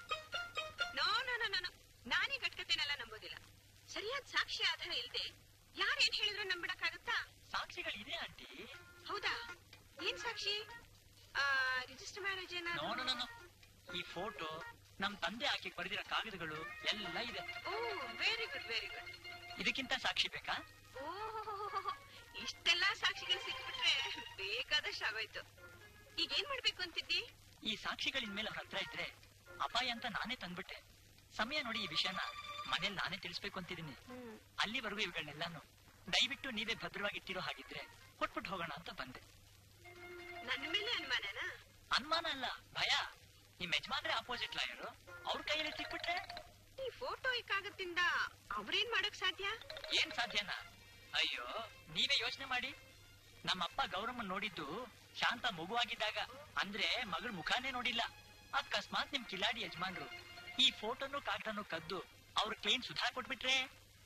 ನೋ ನೋ ನೋ ನೋ ನಾನೀ ಕಟ್ಕತೆನೆಲ್ಲ ನಂಬೋದಿಲ್ಲ ಸರಿಯಾದ ಸಾಕ್ಷಿ ಆಧಾರ ಇಲ್ದೆ ಯಾರೇನ್ ಹೇಳಿದ್ರು ನಂಬಿಡಕ್ಕಾಗತ್ತಾ ಸಾಕ್ಷಿಗಳಿದೆ ಆಂಟಿ ಹೌದಾ ಏನ್ ಸಾಕ್ಷಿ ರಿಜಿಸ್ಟರ್ ಮ್ಯಾರೇಜ್ ನೋ ಏನಾದ್ರು ನೋ, ನೋ, ನೋ. ಈ ಫೋಟೋ ನಮ್ ತಂದೆ ಆಕೆ ಬರೆದಿರೋ ಕಾಗದಗಳು ಎಲ್ಲ ಇದೆ oh very good very good ಇದಕ್ಕಿಂತ ಸಾಕ್ಷಿ ಬೇಕಾ ಓ ಇಷ್ಟೆಲ್ಲಾ ಸಾಕ್ಷಿಗಳು ಸಿಕ್ಬಿಟ್ರೆ ಬೇಕಾದಷ್ಟು ಆಗೋಯ್ತು ಈಗ ಏನ್ ಮಾಡ್ಬೇಕು ಅಂತಿದ್ದಿ ಈ ಸಾಕ್ಷಿಗಳಿನ ಮೇಲೆ ಅವ್ರ ಹತ್ರ ಇದ್ರೆ ಅಪಾಯ ಅಂತ ನಾನೇ ತಂದ್ಬಿಟ್ಟೆ ಸಮಯ ನೋಡಿ ಈ ವಿಷಯನ ಮನೇಲಿ ನಾನೇ ತಿಳಿಸ್ಬೇಕು ಅಂತಿದ್ದೀನಿ ಅಲ್ಲಿವರೆಗೂ ಇವುಗಳನ್ನೆಲ್ಲಾನು ದಯವಿಟ್ಟು ನೀವೇ ಭದ್ರವಾಗಿ ಇಟ್ಟಿರೋ ಹಾಗಿದ್ರೆ ಕೊಟ್ಬಿಟ್ಟು ಹೋಗೋಣ ಅಂತ ಬಂದೆ ನನ್ನ ಮೇಲೆ ಅನುಮಾನನಾ ಅನುಮಾನ ಅಲ್ಲ ಭಯ ನಿಮ್ ಯಜಮಾನ್ರೆ ಅಪೋಸಿಟ್ ಲಾಯರು ಅವ್ರ ಕೈಯಲ್ಲಿ ಸಿಕ್ಬಿಟ್ರೆ ಈ ಫೋಟೋ ಈ ಕಾಗದದಿಂದ ಅವ್ರೇನ್ ಮಾಡಕ್ ಸಾಧ್ಯ ಏನ್ ಸಾಧ್ಯನಾ ಅಯ್ಯೋ ನೀವೇ ಯೋಚನೆ ಮಾಡಿ ನಮ್ಮಪ್ಪ ಗೌರಮ್ಮ ನೋಡಿದ್ದು ಶಾಂತ ಮಗುವಾಗಿದ್ದಾಗ ಅಂದ್ರೆ ಮಗಳ ಮುಖಾನೇ ನೋಡಿಲ್ಲ ಅಕಸ್ಮಾತ್ ನಿಮ್ ಕಿಲಾಡಿ ಯಜಮಾನ್ರು ಈ ಫೋಟೋನು ಕಾಗದನು ಕದ್ದು ಅವ್ರ ಕ್ಲೈನ್ ಸುಧಾ ಕೊಟ್ಬಿಟ್ರೆ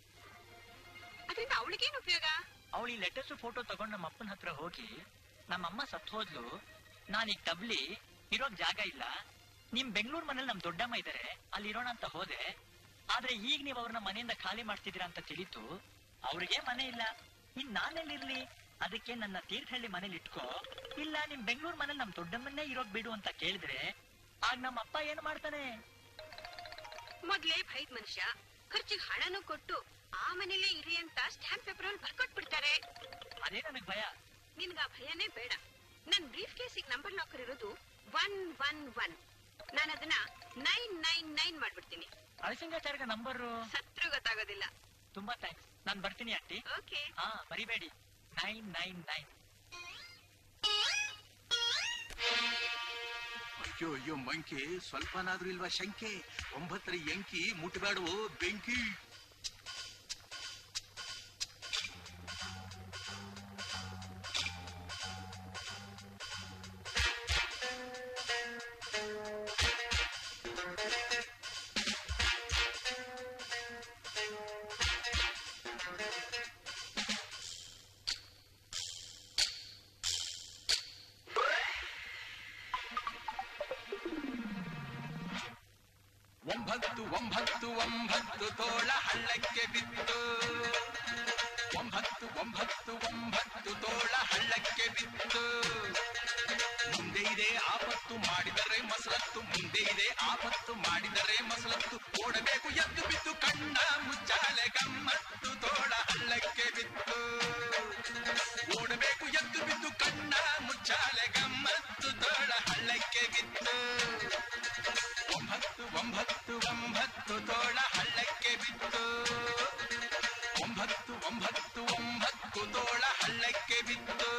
ಅದರಿಂದ ಅವಳಿಗೇನ್ ಉಪಯೋಗ ಅವಳು ಈ ಲೆಟರ್ಸ್ ಫೋಟೋ ತಗೊಂಡ್ ನಮ್ಮ ಅಪ್ಪನ ಹತ್ರ ಹೋಗಿ ನಮ್ಮಮ್ಮ ಸತ್ ಹೋದ್ಲು ನಾನೀಗ ತಬ್ಲಿ ಇರೋಕ್ ಜಾಗ ಇಲ್ಲ ನಿಮ್ ಬೆಂಗಳೂರು ಮನೇಲಿ ನಮ್ ದೊಡ್ಡಮ್ಮ ಇದಾರೆ ಅಲ್ಲಿ ಇರೋಣ ಅಂತ ಹೋದೆ ಆದ್ರೆ ಈಗ ನೀವು ಅವ್ರನ್ನ ಮನೆಯಿಂದ ಖಾಲಿ ಮಾಡ್ತಿದ್ದೀರಾ ಅಂತ ತಿಳಿತು ಅವ್ರಿಗೆ ಮನೆ ಇಲ್ಲ ಇನ್ ನಾನೆಲ್ಲಿರ್ಲಿ ಅದಕ್ಕೆ ನನ್ನ ತೀರ್ಥಹಳ್ಳಿ ಮನೇಲಿ ಇಟ್ಕೋ ಇಲ್ಲ ನಿಮ್ ಬೆಂಗಳೂರು ಮನೇಲಿ ನಮ್ ದೊಡ್ಡಮ್ಮನ್ನೇ ಇರೋಕ್ ಬಿಡು ಅಂತ ಕೇಳಿದ್ರೆ ಆಗ ನಮ್ಮ ಅಪ್ಪ ಏನ್ ಮಾಡ್ತಾನೆ ಮೊದ್ಲೇ ಭೈದ್ ಮನುಷ್ಯ ಖರ್ಚಿಗೆ ಹಣನೂ ಕೊಟ್ಟು ಆ ಮನೇಲೇ ಇರಿ ಅಂತ ಸ್ಟ್ಯಾಂಪ್ ಪೇಪರ್ ಅಲ್ಲಿ ಬರ್ಕೊಟ್ಬಿಡ್ತಾರೆ ಅದೇ ನನಗ್ ಭಯ ನಿನ್ಗ ಆ ಭಯನೇ ಬೇಡ ನನ್ ಬ್ರೀಫ್ ಕೇಸಿಗೆ ನಂಬರ್ ಲಾಕರ್ ಇರೋದು ಒನ್ ಒನ್ ಒನ್ ನಾನು ಅದನ್ನ ನೈನ್ ನೈನ್ ನೈನ್ ಮಾಡ್ಬಿಡ್ತೀನಿ ಅಳಸಿಂಗಾಚಾರ್ಯ ನಂಬರು ಸತ್ರು ಗೊತ್ತಾಗೋದಿಲ್ಲ ತುಂಬಾ ಥ್ಯಾಂಕ್ಸ್ ನಾನ್ ಬರ್ತೀನಿ ಆಂಟಿ ಓಕೆ ಹಾ ಮರಿಬೇಡಿ ನೈನ್ ನೈನ್ ನೈನ್ ಅಯ್ಯೋ ಅಯ್ಯೋ ಮಂಕಿ ಸ್ವಲ್ಪನಾದ್ರೂ ಇಲ್ವಾ ಶಂಕೆ ಒಂಬತ್ತರ ಎಂಕಿ ಮುಟ್ಬೇಡವೋ ಬೆಂಕಿ ಒಂಬತ್ತು ಒಂಬತ್ತು ಒಂಬತ್ತು ತೋಳ ಹಳ್ಳಕ್ಕೆ ಬಿತ್ತು ಒಂಬತ್ತು ಒಂಬತ್ತು ಒಂಬತ್ತು ತೋಳ ಹಳ್ಳಕ್ಕೆ ಬಿತ್ತು ಮುಂದೆ ಇದೆ ಆಪತ್ತು ಮಾಡಿದರೆ ಮಸಲತ್ತು ಮುಂದೆ ಇದೆ ಆಪತ್ತು ಮಾಡಿದರೆ ಮಸಲತ್ತು ಓಡಬೇಕು ಎದ್ದು ಬಿದ್ದು ಕಣ್ಣ ಮುಚ್ಚಾಲೆ ಗಮ್ಮತ್ತು ತೋಳ ಹಳ್ಳಕ್ಕೆ ಬಿತ್ತು ಓಡಬೇಕು ಎದ್ದು ಬಿದ್ದು ಕಣ್ಣ ಮುಚ್ಚಾಲೆ ಗಮ್ಮತ್ತು ತೋಳ ಹಳ್ಳಕ್ಕೆ ಬಿತ್ತು ಒಂಬತ್ತು ಒಂಬತ್ತು ಒಂಬತ್ತು ತೋಳ ಹಳ್ಳಕ್ಕೆ ಬಿತ್ತು ಒಂಬತ್ತು ಒಂಬತ್ತು ಒಂಬತ್ತು ತೋಳ ಹಳ್ಳಕ್ಕೆ ಬಿತ್ತು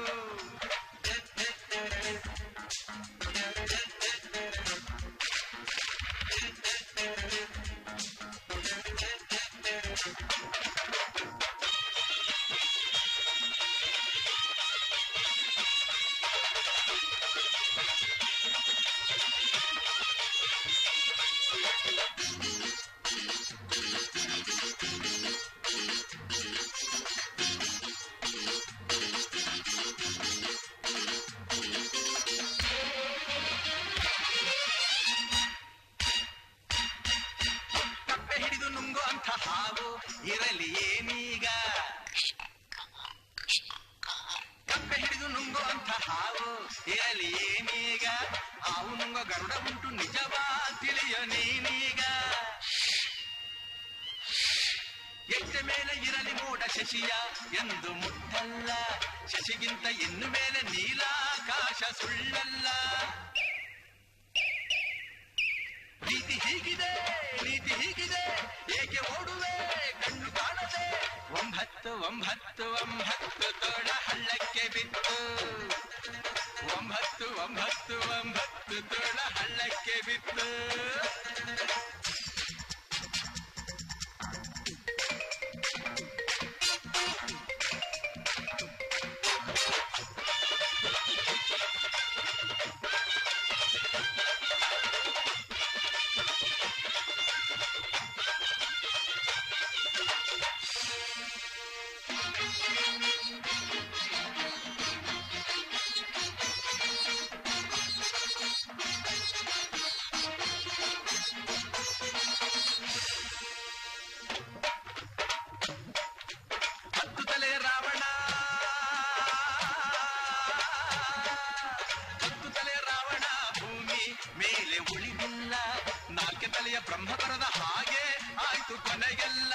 ಕಪ್ಪೆ ಹಿಡಿದು ನುಂಗೋ ಅಂತ ಹಾವು ಇರಲಿ ಏನೀಗ ಕಪ್ಪೆ ಹಿಡಿದು ನುಂಗೋ ಅಂತ ಹಾವು ಇರಲಿ ಏನೀಗ ಹಾವು ನುಂಗೋ ಗರುಡ ಉಂಟು ನಿಜವಾ ತಿಳಿಯೋ ನೀನೀಗ ಎಷ್ಟೆ ಮೇಲೆ ಇರಲಿ ಮೋಡ ಶಶಿಯ ಎಂದು ಮುಟ್ಟಲ್ಲ ಶಶಿಗಿಂತ ಇನ್ನು ಮೇಲೆ ನೀಲಾಕಾಶ ಸುಳ್ಳಲ್ಲ ನೀತಿ ಹೀಗಿದೆ ನೀತಿ ಹೀಗಿದೆ ಏಕೆ ಓಡುವೆ ಕಣ್ಣು ಕಾಣದೆ ಒಂಬತ್ತು ಒಂಬತ್ತು ಒಂಬತ್ತು ತೋಳ ಹಳ್ಳಕ್ಕೆ ಬಿತ್ತು ಒಂಬತ್ತು ಒಂಬತ್ತು ಒಂಬತ್ತು ತೋಳ ಹಳ್ಳಕ್ಕೆ ಬಿತ್ತು ಹತ್ತು ತಲೆ ರಾವಣ ಹತ್ತು ತಲೆ ರಾವಣ ಭೂಮಿ ಮೇಲೆ ಉಳಿದಿಲ್ಲ ನಾಲ್ಕೆ ತಲೆಯ ಬ್ರಹ್ಮ ಬರದ ಹಾಗೆ ಆಯ್ತು ಕೊನೆಗೆಲ್ಲ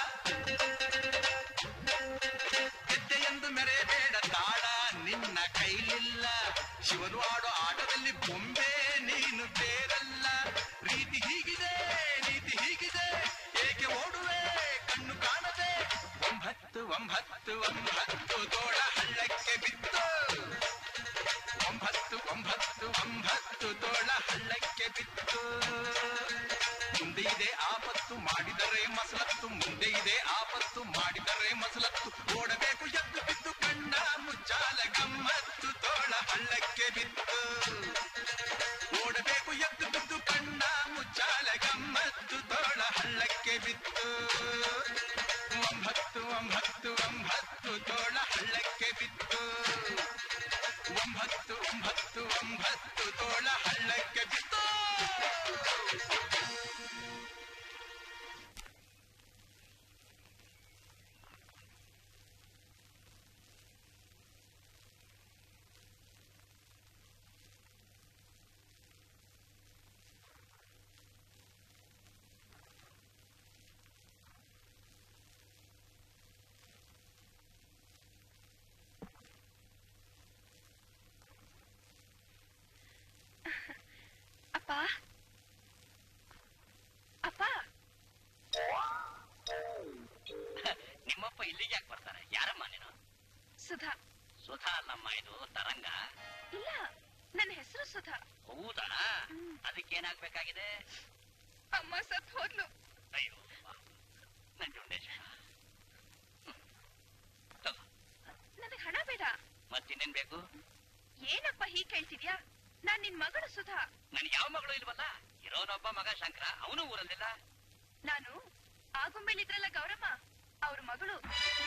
ಗೆದ್ದೆ ಎಂದು ಮೆರೆಯಬೇಡ ತಾಳ ನಿನ್ನ ಕೈಲಿಲ್ಲ ಶಿವನು ಆಡೋ ಆಟದಲ್ಲಿ ಬೊಂಬೆ ನೀನು ಬೇರಲ್ಲ ರೀತಿ ಹೀಗಿದೆ ನೀತಿ ಹೀಗಿದೆ ಏಕೆ ಓಡುವೆ ಕಣ್ಣು ಕಾಣದೆ ಒಂಬತ್ತು ಒಂಬತ್ತು ಒಂಬತ್ತು ತೋಳ ಹಳ್ಳಕ್ಕೆ ಬಿತ್ತು ಒಂಬತ್ತು ಒಂಬತ್ತು ಒಂಬತ್ತು ತೋಳ ಹಳ್ಳಕ್ಕೆ ಬಿತ್ತು ಮುಂದೆ ಇದೆ ಆಪತ್ತು ಮಾಡಿದರೆ ಮಸಲತ್ತು ಮುಂದೆ ಇದೆ ಆಪತ್ತು ಮಾಡಿದರೆ ಮಸಲತ್ತು ಓಡಬೇಕು ಎದ್ದು ಬಿದ್ದು ಕಣ್ಣ ಮುಚ್ಚಾಲ ಗಮ್ಮತ್ತು ತೋಳ ಹಳ್ಳಕ್ಕೆ ಬಿತ್ತು ಓಡಬೇಕು ಎದ್ದು ಬಿದ್ದು ಕಣ್ಣ ಮುಚ್ಚಾಲ ಗಮ್ಮತ್ತು ತೋಳ ಹಳ್ಳಕ್ಕೆ ಬಿತ್ತು ಒಂಬತ್ತು ಒಂಬತ್ತು ಒಂಬತ್ತು ತೋಳ ಹಳ್ಳಕ್ಕೆ ಬಿತ್ತು ಒಂಬತ್ತು ಒಂಬತ್ತು ಒಂಬತ್ತು ತೋಳ ಹಳ್ಳಕ್ಕೆ ಬಿತ್ತು ಹೌದಾ ಅದಕ್ಕೇನಾಗ್ಬೇಕಾಗಿದೆ ಅಮ್ಮ ಸತ್ ಹೋದ್ಲು ಅಯ್ಯೋ ನಂಜುಂಡೇಶ್ವರ ನನಗ್ ಹಣ ಬೇಡ ಮತ್ತಿನ್ನೇನ್ ಬೇಕು ಏನಪ್ಪ ಹೀಗ್ ಕೇಳ್ತಿದ್ಯಾ ನಾನ್ ನಿನ್ ಮಗಳು ಸುಧಾ ನನ್ ಯಾವ ಮಗಳು ಇಲ್ವಲ್ಲ ಇರೋನೊಬ್ಬ ಮಗ ಶಂಕರ ಅವನು ಊರಲ್ಲಿಲ್ಲ ನಾನು ಆಗುಂಬೆಲಿದ್ರಲ್ಲ ಗೌರಮ್ಮ ಅವ್ರ ಮಗಳು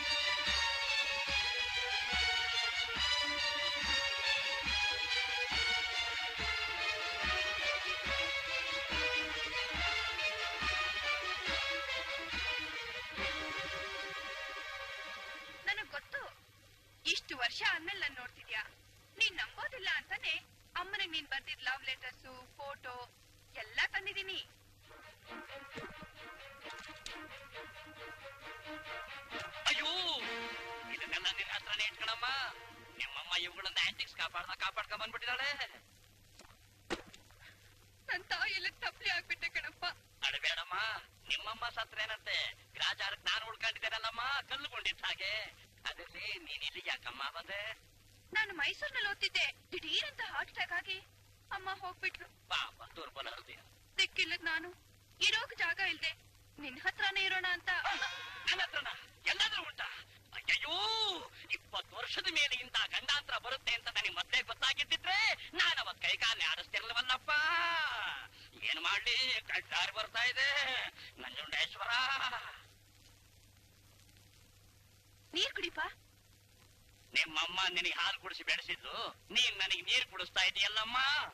ನನಗ್ ಗೊತ್ತು ಇಷ್ಟು ವರ್ಷ ಆದ್ಮೇಲೆ ನನ್ ನೋಡ್ತಿದ್ಯಾ ನೀನ್ ನಂಬೋದಿಲ್ಲ ಅಂತಾನೆ ಅಮ್ಮನಿಗೆ ನೀನ್ ಬರ್ದಿದ್ ಲವ್ ಲೆಟರ್ಸು ಫೋಟೋ ಎಲ್ಲಾ ತಂದಿದೀನಿ ಅಯ್ಯೋ ಇದನ್ನೆಲ್ಲ ನಿನ್ನ ಹತ್ರನೇ ಇಟ್ಕೊಳಮ್ಮ ನಿಮ್ಮಮ್ಮ ಇವುಗಳನ್ನ ಆಂಟಿಕ್ಸ್ ಕಾಪಾಡ್ದ ಕಾಪಾಡ್ಕೊಂಡ್ ಬಂದ್ಬಿಟ್ಟಿದ್ದಾಳೆ ನನ್ ತಾಯಿಲ್ಲ ತಪ್ಲಿ ಆಗ್ಬಿಟ್ಟೆ ಕಣಪ್ಪ ಅಡಬೇಡಮ್ಮ ನಿಮ್ಮಮ್ಮ ಸತ್ರೇನಂತೆ ಗ್ರಾಚಾರಕ್ ನಾನು ಉಳ್ಕೊಂಡಿದ್ದೇನಲ್ಲಮ್ಮ ಕಲ್ಕೊಂಡಿದ್ದ ಹಾಗೆ ಅದ್ರಲ್ಲಿ ನೀನ್ ಇಲ್ಲಿ ಯಾಕಮ್ಮ ಬಂದೆ ನಾನು ಮೈಸೂರಿನಲ್ಲಿ ಓದ್ತಿದ್ದೆ ದಿಢೀರ್ ಅಂತ ಹಾರ್ಟ್ ಅಟ್ಯಾಕ್ ಆಗಿ ಅಮ್ಮ ಹೋಗ್ಬಿಟ್ರು ಪಾಪ ದುರ್ಬಲ ಹೃದಯ ದಿಕ್ಕಿಲ್ಲದ್ ನಾನು ಇರೋಕ್ ಜಾಗ ಇಲ್ದೆ ನಿನ್ ಹತ್ರನೇ ಇರೋಣ ಅಂತ ನನ್ನ ಹತ್ರನ ಎಲ್ಲಾದ್ರೂ ಉಂಟಾ ಅಯ್ಯಯ್ಯೋ ಇಪ್ಪತ್ತು ವರ್ಷದ ಮೇಲೆ ಇಂಥ ಗಂಡಾಂತರ ಬರುತ್ತೆ ಅಂತ ನನಗೆ ಮೊದ್ಲೇ ಗೊತ್ತಾಗಿದ್ದಿದ್ರೆ ನಾನು ಅವತ್ ಕೈ ಕಾಲೇ ಆಡಿಸ್ತಿರ್ಲವಲ್ಲಪ್ಪ ಏನ್ ಮಾಡ್ಲಿ ಕಟ್ಟಾರಿ ಬರ್ತಾ ಇದೆ ನಂಜುಂಡೇಶ್ವರ ನೀರ್ ಕುಡಿಪ ನಿಮ್ಮಮ್ಮ ನಿನಗೆ ಹಾಲು ಕುಡಿಸಿ ಬೆಳೆಸಿದ್ದು ನೀನ್ ನನಗೆ ನೀರು ಕುಡಿಸ್ತಾ ಇದೆಯಲ್ಲಮ್ಮ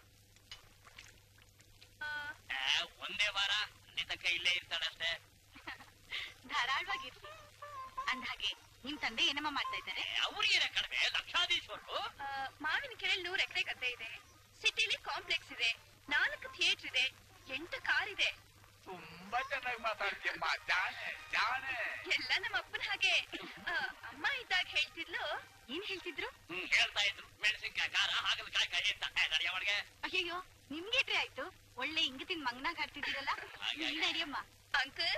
ಆ, ಒಂದೇ ವಾರ ಅಲ್ಲಿ ತನಕ ಇಲ್ಲೇ ಇರ್ತಾಳಷ್ಟೇ ಧಾರಾಳವಾಗಿರ್ಲಿ ಅಂದ್ಹಾಗೆ ನಿಮ್ ತಂದೆ ಏನಮ್ಮ ಮಾಡ್ತಾ ಇದ್ದಾರೆ ಅವ್ರಿಗೇನೆ ಕಡಿಮೆ ಲಕ್ಷಾಧೀಶ್ವರರು ಆ, ಮಾವಿನ ಕೆರೆಯಲ್ಲಿ ನೂರ್ ಎಕರೆ ಗದ್ದೆ ಇದೆ ಸಿಟಿಲಿ ಕಾಂಪ್ಲೆಕ್ಸ್ ಇದೆ ನಾಲ್ಕು ಥಿಯೇಟರ್ ಇದೆ ಎಂಟು ಕಾರ್ ಇದೆ ತುಂಬಾ ಚೆನ್ನಾಗಿ ಮಾತಾಡ್ತೀಯಮ್ಮ ಜಾಣೆ ಜಾಣೆ ಎಲ್ಲ ನಮ್ಮ ಅಪ್ಪನ ಹಾಗೆ ಆ, ಅಮ್ಮ ಇದ್ದಾಗ ಹೇಳ್ತಿದ್ಲು ಏನ್ ಹೇಳ್ತಿದ್ರು ಹ್ಮ್ ಹೇಳ್ತಾ ಇದ್ರು ಮೆಣಸಿನ್ಕಾಯಿ ಖಾರ ಹಾಗಲಕಾಯಿ ಕೈ ಅಂತ ನಡಿ ಅವಳಿಗೆ ಅಯ್ಯಯ್ಯೋ ನಿಮ್ಗೇಟ್ರಿ ಆಯ್ತು ಒಳ್ಳೆ ಇಂಗತಿನ ಮಂಗನಾಗ್ ಆಡ್ತಿದ್ದೀರಲ್ಲ ಹಾಗೆ. ನೀವ್ ನಡಿಯಮ್ಮ ಅಂಕಲ್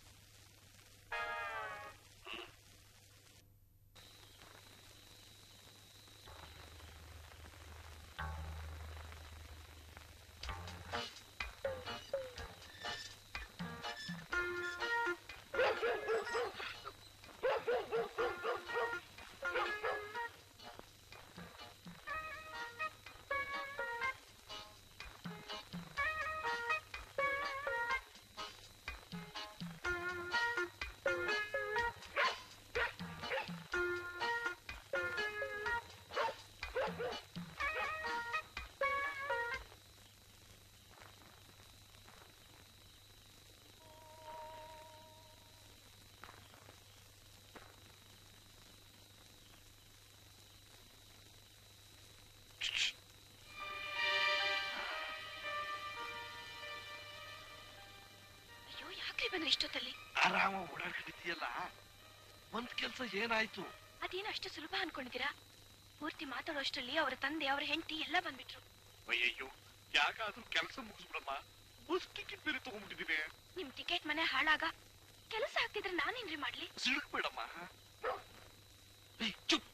ಅಯ್ಯೋ ಯಾಕ್ರಿ ಬಂದ್ರೆ ಇಷ್ಟೊತ್ತಲ್ಲಿ ಆರಾಮ ಓಡಾಡ್ಕೊಂಡಿದ್ದೀಯಲ್ಲ ಒಂದ್ ಕೆಲ್ಸ ಏನಾಯ್ತು ಅದೇನು ಅಷ್ಟು ಸುಲಭ ಅನ್ಕೊಂಡಿದ್ದೀರಾ ಪೂರ್ತಿ ಮಾತಾಡೋ ಅಷ್ಟರಲ್ಲಿ ಅವರ ತಂದೆ ಅವರ ಹೆಂಡತಿ ಎಲ್ಲ ಬಂದ್ಬಿಟ್ರು ಅಯ್ಯಯ್ಯೋ ಯಾಕಾದ್ರೂ ಕೆಲಸ ಮುಗಿಸ್ಬಿಡಮ್ಮ ಬಸ್ ಟಿಕೆಟ್ ಬೇರೆ ತಗೊಂಡ್ಬಿಟ್ಟಿದ್ದೀನಿ ನಿಮ್ ಟಿಕೆಟ್ ಮನೆ ಹಾಳಾಗ ಕೆಲಸ ಆಗ್ತಿದ್ರೆ ನಾನೇನ್ರಿ ಮಾಡ್ಲಿ ಸಿಡುಕ್ಬೇಡಮ್ಮ ಏಯ್, ಚುಪ್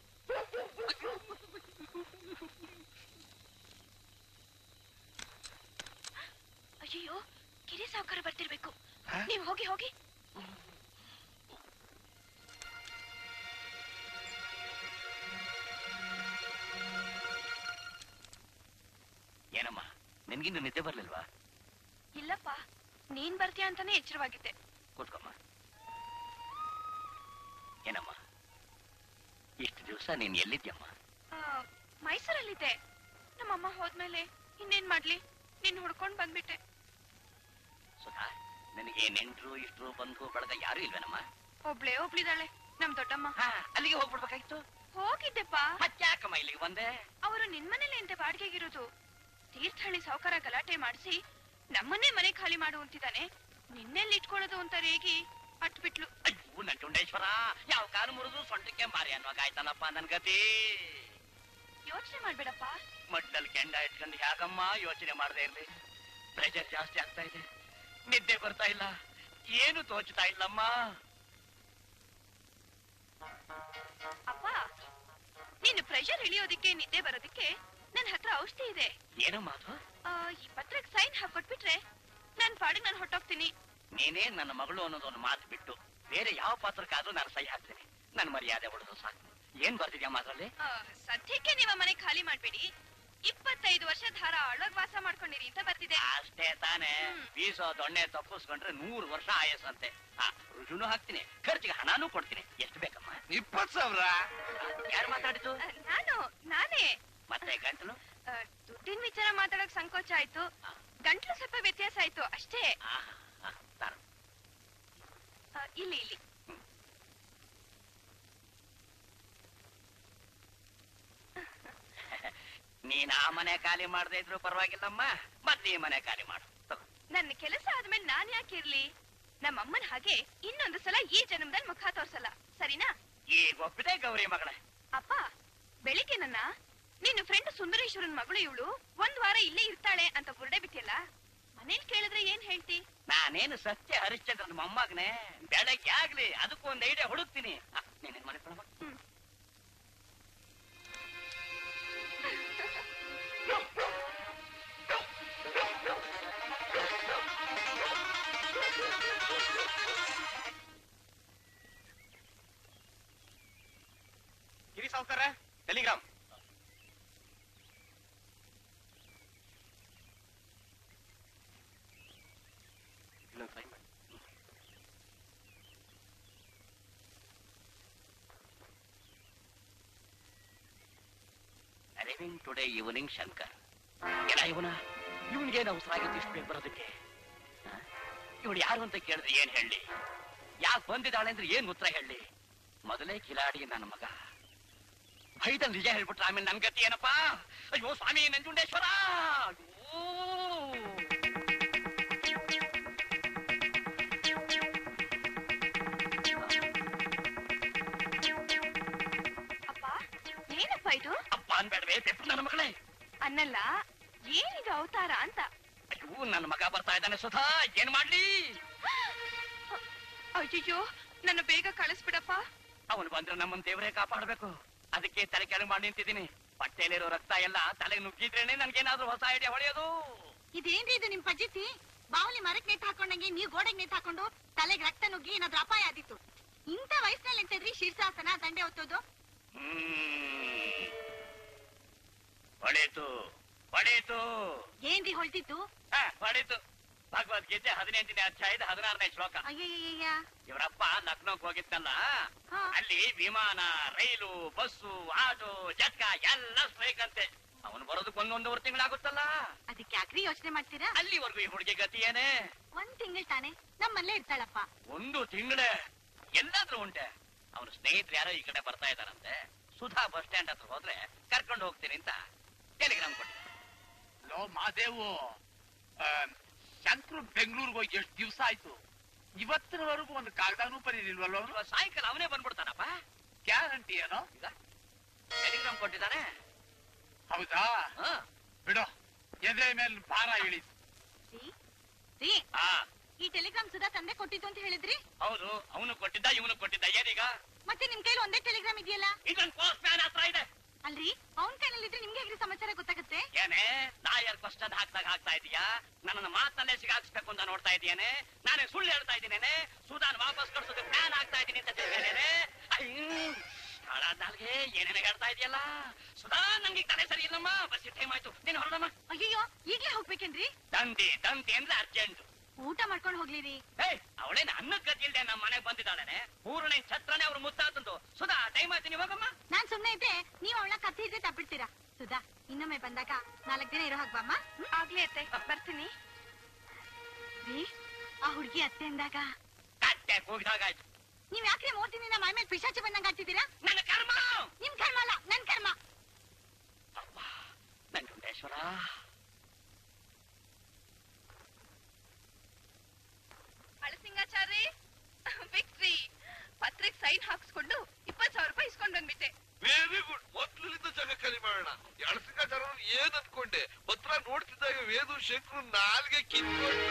ಅಯ್ಯೋ ಕಿರಿ ಸಾವುಕಾರ ಬರ್ತಿರ್ಬೇಕು ನೀವ್ ಹೋಗಿ ಹೋಗಿ ಏನಮ್ಮ ನಿನ್ಗಿನ್ನು ನಿದ್ದೆ ಬರ್ಲಿಲ್ವಾ ಇಲ್ಲಪ್ಪ ನೀನ್ ಬರ್ತೀಯ ಅಂತಾನೆ ಎಚ್ಚರವಾಗಿದ್ದೆ ಕೂತ್ಕೊಮ್ಮ ಏನಮ್ಮ ಇಷ್ಟು ದಿವಸ ನೀನ್ ಎಲ್ಲಿದ್ಯಮ್ಮ ಆ, ಮೈಸೂರಲ್ಲಿದ್ದೆ ನಮ್ಮಮ್ಮ ಹೋದ್ಮೇಲೆ ಇನ್ನೇನ್ ಮಾಡ್ಲಿ ನಿನ್ ಹುಡ್ಕೊಂಡ್ ಬಂದ್ಬಿಟ್ಟೆ ಸುಧಾ ನಿನಗೆ ನೆಂಟ್ರು ಇಷ್ಟ್ರು ಬಂಧು ಬಳಗ ಯಾರು ಇಲ್ವೇನಮ್ಮ ಒಬ್ಳೇ ಒಬ್ಳಿದಾಳೆ ನಮ್ ದೊಡ್ಡಮ್ಮ ಅಲ್ಲಿಗೆ ಹೋಗ್ಬಿಡ್ಬೇಕಾಗಿತ್ತು ಹೋಗಿದ್ದೆಪ್ಪ ಮತ್ತ್ಯಾಕಮ್ಮ ಇಲ್ಲಿಗೆ ಬಂದೆ ಅವರು ನಿನ್ ಮನೇಲೆ ಅಂತೆ ಬಾಡಿಗೆಗಿರೋದು ತೀರ್ಥಹಳ್ಳಿ ಸಾವುಕಾರ ಗಲಾಟೆ ಮಾಡಿಸಿ ನಮ್ಮನ್ನೇ ಮನೆ ಖಾಲಿ ಮಾಡು ಅಂತಿದ್ದಾನೆ ನಿನ್ನೆಲ್ಲಿ ಇಟ್ಕೊಳ್ಳೋದು ಅಂತ ರೇಗಿ ಅಟ್ಬಿಟ್ಲು ಅಯ್ಯೋ ನಂಜುಂಡೇಶ್ವರ ಯಾವ ಕಾಲು ಮುರಿದು ಸೊಂಟಕ್ಕೆ ಮಾರಿ ಅನ್ನೋಗಾಯ್ತಲ್ಲಪ್ಪ ನನ್ ಗತಿ ಯೋಚನೆ ಮಾಡ್ಬೇಡಪ್ಪ ಮಡ್ಲಲ್ಲಿ ಕೆಂಡ ಇಟ್ಕೊಂಡು ಹೇಗಮ್ಮ ಯೋಚನೆ ಮಾಡದೆ ಇರ್ಲಿ ಪ್ರೆಷರ್ ಜಾಸ್ತಿ ಆಗ್ತಾ ಇದೆ ನಿದ್ದೆ ಬರ್ತಾ ಇಲ್ಲ ಏನು ತೋಚ್ತಾ ಇಲ್ಲಮ್ಮ ಅಪ್ಪ ನೀನು ಪ್ರೆಷರ್ ಇಳಿಯೋದಿಕ್ಕೆ ನಿದ್ದೆ ಬರೋದಿಕ್ಕೆ ನನ್ನ ಹತ್ರ ಔಷಧಿ ಇದೆ ಏನಮ್ಮ ಅದು ಆ, ಈ ಪತ್ರಕ್ಕೆ ಸೈನ್ ಹಾಕೊಟ್ಬಿಟ್ರೆ ನನ್ ಪಾಡಿಗೆ ನಾನು ಹೊಟ್ಟೋಗ್ತೀನಿ ನೀನೇ ನನ್ನ ಮಗಳು ಅನ್ನೋದೊಂದು ಮಾತು ಬಿಟ್ಟು ಬೇರೆ ಯಾವ ಪಾತ್ರಕ್ಕಾದ್ರೂ ನಾನು ಸಹಿ ಹಾಕ್ತೀನಿ ನನ್ನ ಮರ್ಯಾದೆ ಉಳಿದು ಸಾಕು ಏನ್ ಬರ್ತಿದ್ಯಮ್ಮ ಅದ್ರಲ್ಲಿ ಆ, ಸದ್ಯಕ್ಕೆ ನೀವು ಮನೆ ಖಾಲಿ ಮಾಡ್ಬೇಡಿ ಇಪ್ಪತ್ತೈದು ವರ್ಷ ಧಾರ ಅಳೋಗ್ ವಾಸ ಮಾಡ್ಕೊಂಡಿರಿ ಅಂತ ಬರ್ತಿದೆ ಅಷ್ಟೇ ತಾನೇ ಬೀಸೋ ದೊಣ್ಣೆ ತಪ್ಪಿಸ್ಕೊಂಡ್ರೆ ನೂರು ವರ್ಷ ಆಯಸ್ಸಂತೆ ಆ ರುಜುನು ಹಾಕ್ತೀನಿ ಖರ್ಚಿಗೆ ಹಣನೂ ಕೊಡ್ತೀನಿ ಎಷ್ಟು ಬೇಕಮ್ಮ ಇಪ್ಪತ್ ಸಾವಿರ ಯಾರು ಮಾತಾಡಿದ್ದು ಆ, ನಾನು ನಾನೇ ಮತ್ತೆ ಗಂಟಲು ಆ, ದುಡ್ಡಿನ ವಿಚಾರ ಮಾತಾಡೋಕ್ ಸಂಕೋಚ ಆಯ್ತು ಗಂಟ್ಲು ಸ್ವಲ್ಪ ವ್ಯತ್ಯಾಸ ಆಯ್ತು ಅಷ್ಟೇ ಆ, ಇಲ್ಲಿ ಇಲ್ಲಿ ನೀನ್ ಆ ಮನೆ ಖಾಲಿ ಮಾಡದೇ ಇದ್ರು ಪರವಾಗಿಲ್ಲಮ್ಮ ಮತ್ತೆ ಈ ಮನೆ ಖಾಲಿ ಮಾಡು ತಗೋ. ನನ್ನ ಕೆಲಸ ಆದ್ಮೇಲೆ ನಾನ್ ಯಾಕೆ ಇರ್ಲಿ ನಮ್ಮಮ್ಮನ ಹಾಗೆ ಇನ್ನೊಂದು ಸಲ ಈ ಜನ್ಮದಲ್ಲಿ ಮುಖ ತೋರ್ಸಲ್ಲ ಸರಿನಾ ಈಗ ಒಪ್ಪಿದೆ ಗೌರಿ ಮಗಳೇ ಅಪ್ಪ ಬೆಳಿಗ್ಗೆ ನನ್ನ ನಿನ್ನ ಫ್ರೆಂಡ್ ಸುಂದರೇಶ್ವರನ್ ಮಗಳು ಇವಳು ಒಂದ್ ವಾರ ಇಲ್ಲೇ ಇರ್ತಾಳೆ ಅಂತ ಬುರ್ಡೆ ಬಿಟ್ಟಿಯಲ್ಲ ಮನೇಲಿ ಕೇಳಿದ್ರೆ ಏನ್ ಹೇಳ್ತಿ ನಾನೇನು ಸತ್ಯ ಹರಿಶ್ಚಂದ್ರನ ಮೊಮ್ಮಗನೇ ಬೆಳಗ್ಗೆ ಆಗ್ಲಿ ಅದಕ್ಕೂ ಒಂದ್ ಐಡಿಯಾ ಹುಡುಕ್ತೀನಿ ಆ, ನೀನೇನ್ ಮಾಡಿ ಕೊಡಮ್ಮ ಗಿರಿ ಸಾವುಕಾರ ಟೆಲಿಗ್ರಾಮ್ ಇನ್ನೊಂದು ಟ್ರೈ ಮಾಡಿ ಅರವಿಂಗ್ ಟುಡೇ ಈವ್ನಿಂಗ್ ಶಂಕರ್ ಏನ ಇವನ ಇವನ್ಗೇನು ಅವಸರ ಆಗಿತ್ತು ಇಷ್ಟು ಬೇಗ ಬರೋದಕ್ಕೆ ಇವಳು ಯಾರು ಅಂತ ಕೇಳಿದ್ರೆ ಏನ್ ಹೇಳಿ ಯಾಕೆ ಬಂದಿದ್ದಾಳೆ ಅಂದ್ರೆ ಏನ್ ಉತ್ತರ ಹೇಳಿ ಮೊದಲೇ ಕಿಲಾಡಿ ನನ್ನ ಮಗ ಭಯದಲ್ಲಿ ನಿಜ ಹೇಳ್ಬಿಟ್ರೆ ಆಮೇಲೆ ನನ್ ಗತಿ ಏನಪ್ಪಾ ಅಯ್ಯೋ ಸ್ವಾಮಿ ನಂಜುಂಡೇಶ್ವರ ಅಯ್ಯೋ ಅಪ್ಪ ಏನಪ್ಪ ಇದು ಅಪ್ಪ ಅನ್ಬೇಡವೇ ಬೆಪ್ಪು ನನ್ನ ಮಗಳೇ ಅನ್ನಲ್ಲ ಏನಿದು ಅವತಾರ ಅಂತ ಅಯ್ಯೋ ನನ್ನ ಮಗ ಬರ್ತಾ ಇದ್ದಾನೆ ಸುಧಾ ಏನ್ ಮಾಡ್ಲಿ ಅಯ್ಯಯ್ಯೋ ನನ್ನ ಬೇಗ ಕಳಿಸ್ಬಿಡಪ್ಪ ಅವನು ಬಂದ್ರೆ ನಮ್ಮನ್ನ ದೇವರೇ ಕಾಪಾಡ್ಬೇಕು ಅದಕ್ಕೆ ತಲೆ ಕೆಳಗೆ ಮಾಡಿ ನಿಂತಿದ್ದೀನಿ ಬಟ್ಟೆಯಲ್ಲಿರೋ ರಕ್ತ ಎಲ್ಲ ತಲೆಗೆ ನುಗ್ಗಿದ್ರೇನೆ ನನ್ಗೇನಾದ್ರೂ ಹೊಸ ಐಡಿಯಾ ಹೊಳೆಯೋದು ಇದೇನ್ರಿ ಇದು ನಿಮ್ ಪದ್ಧತಿ ಬಾವಲಿ ಮರಕ್ ನೇತ್ ಹಾಕೊಂಡಂಗೆ ನೀವ್ ಗೋಡೆಗ್ ನೇತ್ ಹಾಕೊಂಡು ತಲೆಗೆ ರಕ್ತ ನುಗ್ಗಿ ಏನಾದ್ರೂ ಅಪಾಯ ಆದಿತ್ತು ಇಂಥ ವಯಸ್ಸಿನಲ್ಲಿ ಎಂತದ್ರಿ ಶೀರ್ಷಾಸನ ದಂಡೆ ಹೊತ್ತೋದು ಹ್ಮ್ ಹೊಳೀತು ಹೊಳೀತು ಏನ್ರಿ ಹೊಳ್ತಿತ್ತು ಹ, ಹೊಳೀತು ಭಗವದ್ಗೀತೆ ಹದಿನೆಂಟನೇ ಅಧ್ಯಾಯದ ಹದಿನಾರನೇ ಶ್ಲೋಕ ಅಯ್ಯಯ್ಯಯ್ಯ ಇವರಪ್ಪ ಲಕ್ನೋಕ್ ಹೋಗಿತ್ತಲ್ಲ ಹಾ. ಅಲ್ಲಿ ವಿಮಾನ ರೈಲು ಬಸ್ಸು ಆಟೋ ಜಟ್ಕ ಎಲ್ಲ ಸ್ಟ್ರೈಕ್ ಅಂತೆ ಅವನು ಬರೋದಕ್ಕೆ ಒಂದೊಂದೂವರೆ ತಿಂಗಳಾಗುತ್ತಲ್ಲ ಅದಕ್ಕೆ ಯಾಕ್ರಿ ಯೋಚನೆ ಮಾಡ್ತೀರಾ ಅಲ್ಲಿವರೆಗೂ ಈ ಹುಡುಗಿ ಗತಿ ಏನೇ ಒಂದ್ ತಿಂಗಳ್ ತಾನೆ ನಮ್ಮಲ್ಲೇ ಇರ್ತಾಳಪ್ಪ ಒಂದು ತಿಂಗಳೇ ಎಲ್ಲಾದ್ರೂ ಉಂಟೆ ಅವನ ಸ್ನೇಹಿತರು ಯಾರೋ ಈ ಕಡೆ ಬರ್ತಾ ಇದಾರಂತೆ ಸುಧಾ ಬಸ್ ಸ್ಟ್ಯಾಂಡ್ ಹತ್ರ ಹೋದ್ರೆ ಕರ್ಕೊಂಡು ಹೋಗ್ತೀನಿ ಅಂತ ಟೆಲಿಗ್ರಾಮ್ ಕೊಟ್ಟೆ ಲೋ ಮಾದೇವು ಶಂಕರು ಬೆಂಗಳೂರಿಗೆ ಹೋಗಿ ಎಷ್ಟು ದಿವಸ ಆಯ್ತು ಇವತ್ತಿನವರೆಗೂ ಒಂದು ಕಾಗದಾನು ಬರೀಲಿಲ್ವಲ್ಲ ಅವನು ಸಾಯಂಕಾಲ ಅವನೇ ಬಂದ್ಬಿಡ್ತಾನಪ್ಪ ಗ್ಯಾರಂಟಿ ಏನೋ ಟೆಲಿಗ್ರಾಮ್ ಕೊಟ್ಟಿದ್ದಾನೆ ಹೌದಾ ಬಿಡು ಎದೆ ಮೇಲೆ ಭಾರ ಇಳಿತು ರೀ ಆ ಈ ಟೆಲಿಗ್ರಾಮ್ ಸುಧಾ ತಂದೆ ಕೊಟ್ಟಿದ್ದು ಅಂತ ಹೇಳಿದ್ರಿ ಹೌದು ಅವನು ಕೊಟ್ಟಿದ್ದ ಇವನು ಕೊಟ್ಟಿದ್ದ ಏನೀಗ ಮತ್ತೆ ನಿಮ್ ಕೈಲಿ ಒಂದೇ ಟೆಲಿಗ್ರಾಮ್ ಇದೆಯಲ್ಲ ಇದೊಂದು ಪೋಸ್ಟ್ ಮ್ಯಾನ್ ಹತ್ರ ಇದೆ ಅಲ್ರಿ ಅವನ್ ಕೈನಲ್ಲಿದ್ರೆ ನಿಮ್ಗೆ ಹೇಗ್ರಿ ಸಮಾಚಾರ ಗೊತ್ತಾಗುತ್ತೆ ಏನೇ ಲಾಯರ್ ಕ್ವಶನ್ ಹಾಕ್ದಾಗ ಹಾಕ್ತಾ ಇದೀಯಾ ನನ್ನನ್ನು ಮಾತಲ್ಲೇ ಸಿಗಾಕ್ಸ್ಬೇಕು ಅಂತ ನೋಡ್ತಾ ಇದೀಯೇನೆ ನಾನೇ ಸುಳ್ಳು ಹೇಳ್ತಾ ಇದ್ದೀನೇನೆ ಸುಧಾನ್ ವಾಪಸ್ ಕಳ್ಸೋದು ಪ್ಲಾನ್ ಆಗ್ತಾ ಇದ್ದೀನಿ ಅಂತ ತಿಳಿದೇನೆ ನಾಲ್ಗೆ ಏನೇನೇ ಹೇಳ್ತಾ ಇದೆಯಲ್ಲ ಸುಧಾ ನಂಗೆ ತಲೆ ಸರಿ ಇಲ್ಲಮ್ಮ ಬಸ್ ಟೈಮ್ ಆಯ್ತು ನೀನು ಹೊರಡಮ್ಮ ಅಯ್ಯಯ್ಯೋ ಈಗ್ಲೇ ಹೋಗ್ಬೇಕೇನ್ರಿ ದಂತಿ ದಂತಿ ಅಂದ್ರೆ ಅರ್ಜೆಂಟ್ ಊಟ ಮಾಡ್ಕೊಂಡು ಹೋಗ್ಲಿರಿ ಅವಳೇನ ಅನ್ನದ ಗತಿ ಇಲ್ದೆ ನಮ್ಮ ಮನೆಗೆ ಬಂದಿದ್ದಾಳೆ ಪೂರ್ಣ ಛತ್ರನೇ ಅವ್ರು ಮುತ್ತಾತಂದು ಸುಧಾ ಟೈಮ್ ಆಯ್ತು ನೀವು ಹೋಗಮ್ಮ ನಾನ್ ಸುಮ್ನೆ ಇದ್ದೆ ನೀವ್ ಅವಳ ಕತ್ತಿ ಇದ್ರೆ ತಪ್ಪಿಡ್ತೀರಾ ಸುಧಾ ಇನ್ನೊಮ್ಮೆ ಬಂದಾಗ ನಾಲ್ಕ್ ದಿನ ಇರೋ ಹಾಗ್ ಬಾಮ್ಮ ಆಗ್ಲಿ ಅತ್ತೆ ಬರ್ತೀನಿ ರೀ ಆ ಹುಡ್ಗಿ ಅತ್ತೆ ಅಂದಾಗ ಕಟ್ಟೆ ಕೂಗಿದಾಗಾಯ್ತು ನೀವ್ ಯಾಕ್ರಿ ಮೂರ್ ದಿನದಿಂದ ಮೈ ಮೇಲೆ ಪಿಶಾಚಿ ಬಂದಂಗ ಆಗ್ತಿದ್ದೀರಾ ನನ್ನ ಕರ್ಮ ನಿಮ್ ಕರ್ಮ ಅಲ್ಲ ನನ್ ಕರ್ಮ ನಂಜುಂಡೇಶ್ವರ ಅಳಸಿಂಗಾಚಾರ್ರಿ ವಿಕ್ಟ್ರಿ ಪತ್ರಕ್ಕೆ ಸೈನ್ ಹಾಕ್ಸ್ಕೊಂಡು ಇಪ್ಪತ್ ಸಾವಿರ ರೂಪಾಯಿ ಇಸ್ಕೊಂಡ್ ಬಂದ್ಬಿಟ್ಟೆ ವೆರಿ ಗುಡ್ ಮೊದ್ಲಿಂದ ಜಾಗ ಖಾಲಿ ಮಾಡೋಣ ಎಳಸಿಂಗಾಚಾರ ಏನ್ ಅನ್ಕೊಂಡೆ ಪತ್ರ ನೋಡ್ತಿದ್ದಾಗ ವೇದು ಶಂಕರು ನಾಲ್ಗೆ ಕಿತ್ಕೊಂಡು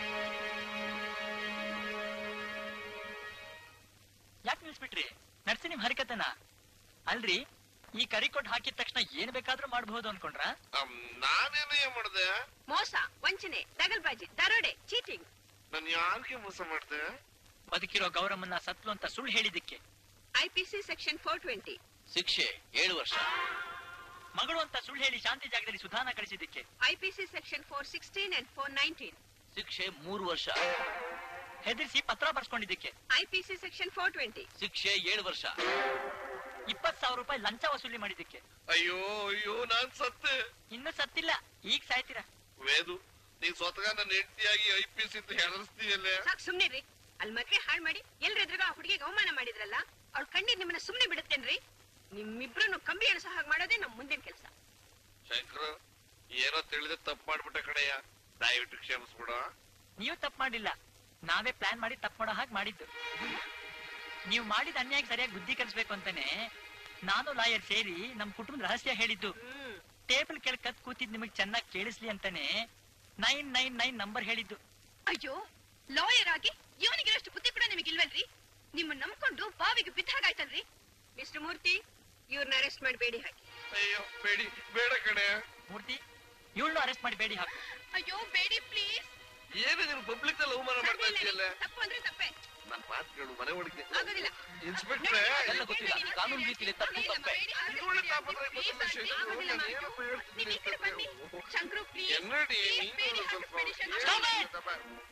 ಯಾಕೆ ನಿಲ್ಸ್ಬಿಟ್ರಿ ನಡ್ಸಿ ನಿಮ್ ಹರಿಕತನ ಅಲ್ರಿ ಈ ಕರಿಕೊಟ್ ಹಾಕಿದ ತಕ್ಷಣ ಏನ್ ಬೇಕಾದ್ರೂ ಮಾಡಬಹುದು ಅನ್ಕೊಂಡ್ರ ನಾನೇನೇ ಮಾಡ್ದೆ ಮೋಸ ವಂಚನೆ ದಗಲ್ಬಾಜಿ ದರೋಡೆ ಚೀಟಿಂಗ್ ನಾನು ಯಾರಿಗೆ ಮೋಸ ಮಾಡ್ದೆ ಬದುಕಿರೋ ಗೌರಮ್ಮನ್ನ ಸತ್ಲು ಅಂತ ಸುಳ್ಳು ಹೇಳಿದ್ದಕ್ಕೆ ಐಪಿಸಿ ಸೆಕ್ಷನ್ ಫೋರ್ ಟ್ವೆಂಟಿ ಶಿಕ್ಷೆ ಏಳು ವರ್ಷ ಮಗಳು ಅಂತ ಸುಳ್ಳು ಹೇಳಿ ಶಾಂತಿ ಜಾಗದಲ್ಲಿ ಸುಧಾನ ಕಳಿಸಿದ್ದಕ್ಕೆ IPC section four sixteen and four nineteen ಶಿಕ್ಷೆ ಮೂರು ವರ್ಷ ಹೆದರ್ಸಿ ಪತ್ರ ಬರ್ಸ್ಕೊಂಡಿದ್ದಕ್ಕೆ ಐಪಿಸಿ ಸೆಕ್ಷನ್ ಫೋರ್ ಟ್ವೆಂಟಿ ಶಿಕ್ಷೆ ಏಳು ವರ್ಷ ಇಪ್ಪತ್ ಸಾವಿರ ರೂಪಾಯಿ ಲಂಚ ವಸೂಲಿ ಮಾಡಿದ್ದಕ್ಕೆ ಅಯ್ಯೋ ಅಯ್ಯೋ ನಾನ್ ಸತ್ತೆ ಇನ್ನು ಸತ್ತಿಲ್ಲ ಈಗ ಸಾಯ್ತೀರಾ ವೇದು ನೀನ್ ಸ್ವತಃ ನನ್ನ ಹೆಂಡತಿಯಾಗಿ ಐ ಪಿ ಎಸ್ ಅಂತ ಹೆದರ್ಸ್ತೀಯಲ್ಲೇ ಸಾಕ್ ಸುಮ್ನಿರ್ರಿ ಅಲ್ಲಿ ಮದ್ವೆ ಹಾಳ್ ಮಾಡಿ ಎಲ್ರ ಎದುರುಗ ಆ ಹುಡುಗಿಗೆ ಅವಮಾನ ಮಾಡಿದ್ರಲ್ಲ ಅವ್ಳ ಕಣ್ಣಿಗೆ ನಿಮ್ಮನ್ನ ಸುಮ್ನೆ ಬಿಡುತ್ತೇನ್ರಿ ನಿಮ್ಮಿಬ್ರು ಕಂಬಿ ಎಣಸೋ ಹಾಗೆ ಮಾಡೋದೇ ನಮ್ ಮುಂದಿನ ಕೆಲಸ ಶಂಕರ ಏನೋ ತಿಳಿದೆ ತಪ್ಪು ಮಾಡ್ಬಿಟ್ಟೆ ಕಡೆಯ ದಯವಿಟ್ಟು ಕ್ಷಮಿಸ್ಬಿಡ ನೀವು ತಪ್ಪು ಮಾಡಿಲ್ಲ ನಾವೇ ಪ್ಲಾನ್ ಮಾಡಿ ತಪ್ಪು ಮಾಡೋ ಹಾಗೆ ಮಾಡಿದ್ದು ನೀವು ಮಾಡಿದ ಅನ್ಯಾಯಕ್ಕೆ ಸರಿಯಾಗಿ ಬುದ್ಧಿ ಕಲಿಸ್ಬೇಕು ಅಂತಾನೆ ನಾನು ಲಾಯರ್ ಸೇರಿ ನಮ್ ಕುಟುಂಬದ ರಹಸ್ಯ ಹೇಳಿದ್ದು ಟೇಬಲ್ ಕೆಳಗೆ ಕತ್ ಕೂತಿದ್ ನಿಮಗ್ ಚೆನ್ನಾಗಿ ಕೇಳಿಸ್ಲಿ ಅಂತಾನೆ ನೈನ್ ನೈನ್ ನೈನ್ ನಂಬರ್ ಹೇಳಿದ್ದು ಅಯ್ಯೋ ಲಾಯರ್ ಆಗಿ ಇವನಿಗಿರಷ್ಟು ಬುದ್ಧಿ ಕೂಡ ನಿಮಗಿಲ್ವಲ್ರಿ ನಿಮ್ಮ ನಂಬ್ಕೊಂಡು ಬಾವಿಗೆ ಬಿದ್ದಾಗಾಯ್ತಲ್ರಿ ಮಿಸ್ಟರ್ ಮೂರ್ತಿ ಇವ್ರನ್ನ ಅರೆಸ್ಟ್ ಮಾಡಬೇಡಿ ಹಾಕಿ ಅಯ್ಯೋ ಬೇಡಿ ಬೇಡ ಕಡೆ ಮೂರ್ತಿ ಇವಳನ್ನು ಅರೆಸ್ಟ್ ಮಾಡಿ ಬೇಡಿ ಹಾಕು ಅಯ್ಯೋ ಬೇಡಿ ಪ್ಲೀಸ್ ಏನು ನೀನು ಪಬ್ಲಿಕ್ ನಲ್ಲಿ ಅವಮಾನ ಮಾಡ್ತಾ ಇದೆಯಲ್ಲ ತಪ್ಪು ಅಂದ್ರೆ ತಪ್ಪೇ ನನ್ ಮಾತು ಕೇಳು ಮನೆ ಒಳಗೆ ಆಗೋದಿಲ್ಲ ಇನ್ಸ್ಪೆಕ್ಟ್ರೆ ಎಲ್ಲ ಗೊತ್ತಿಲ್ಲ ಕಾನೂನು ರೀತಿಯಲ್ಲಿ ತಪ್ಪು ತಪ್ಪೆ ಇದ್ರೊಳಗೆ ತಾಪತ್ರೆ ಬಂದು ಶಂಕರು, ನಾನು ಏನಪ್ಪ ಹೇಳ್ತೀನಿ ಶಂಕರು ಪ್ಲೀಸ್ ಎನ್ನಡಿ ನೀನು ಸ್ವಲ್ಪ ಹೇಳ್ತಪ್ಪ.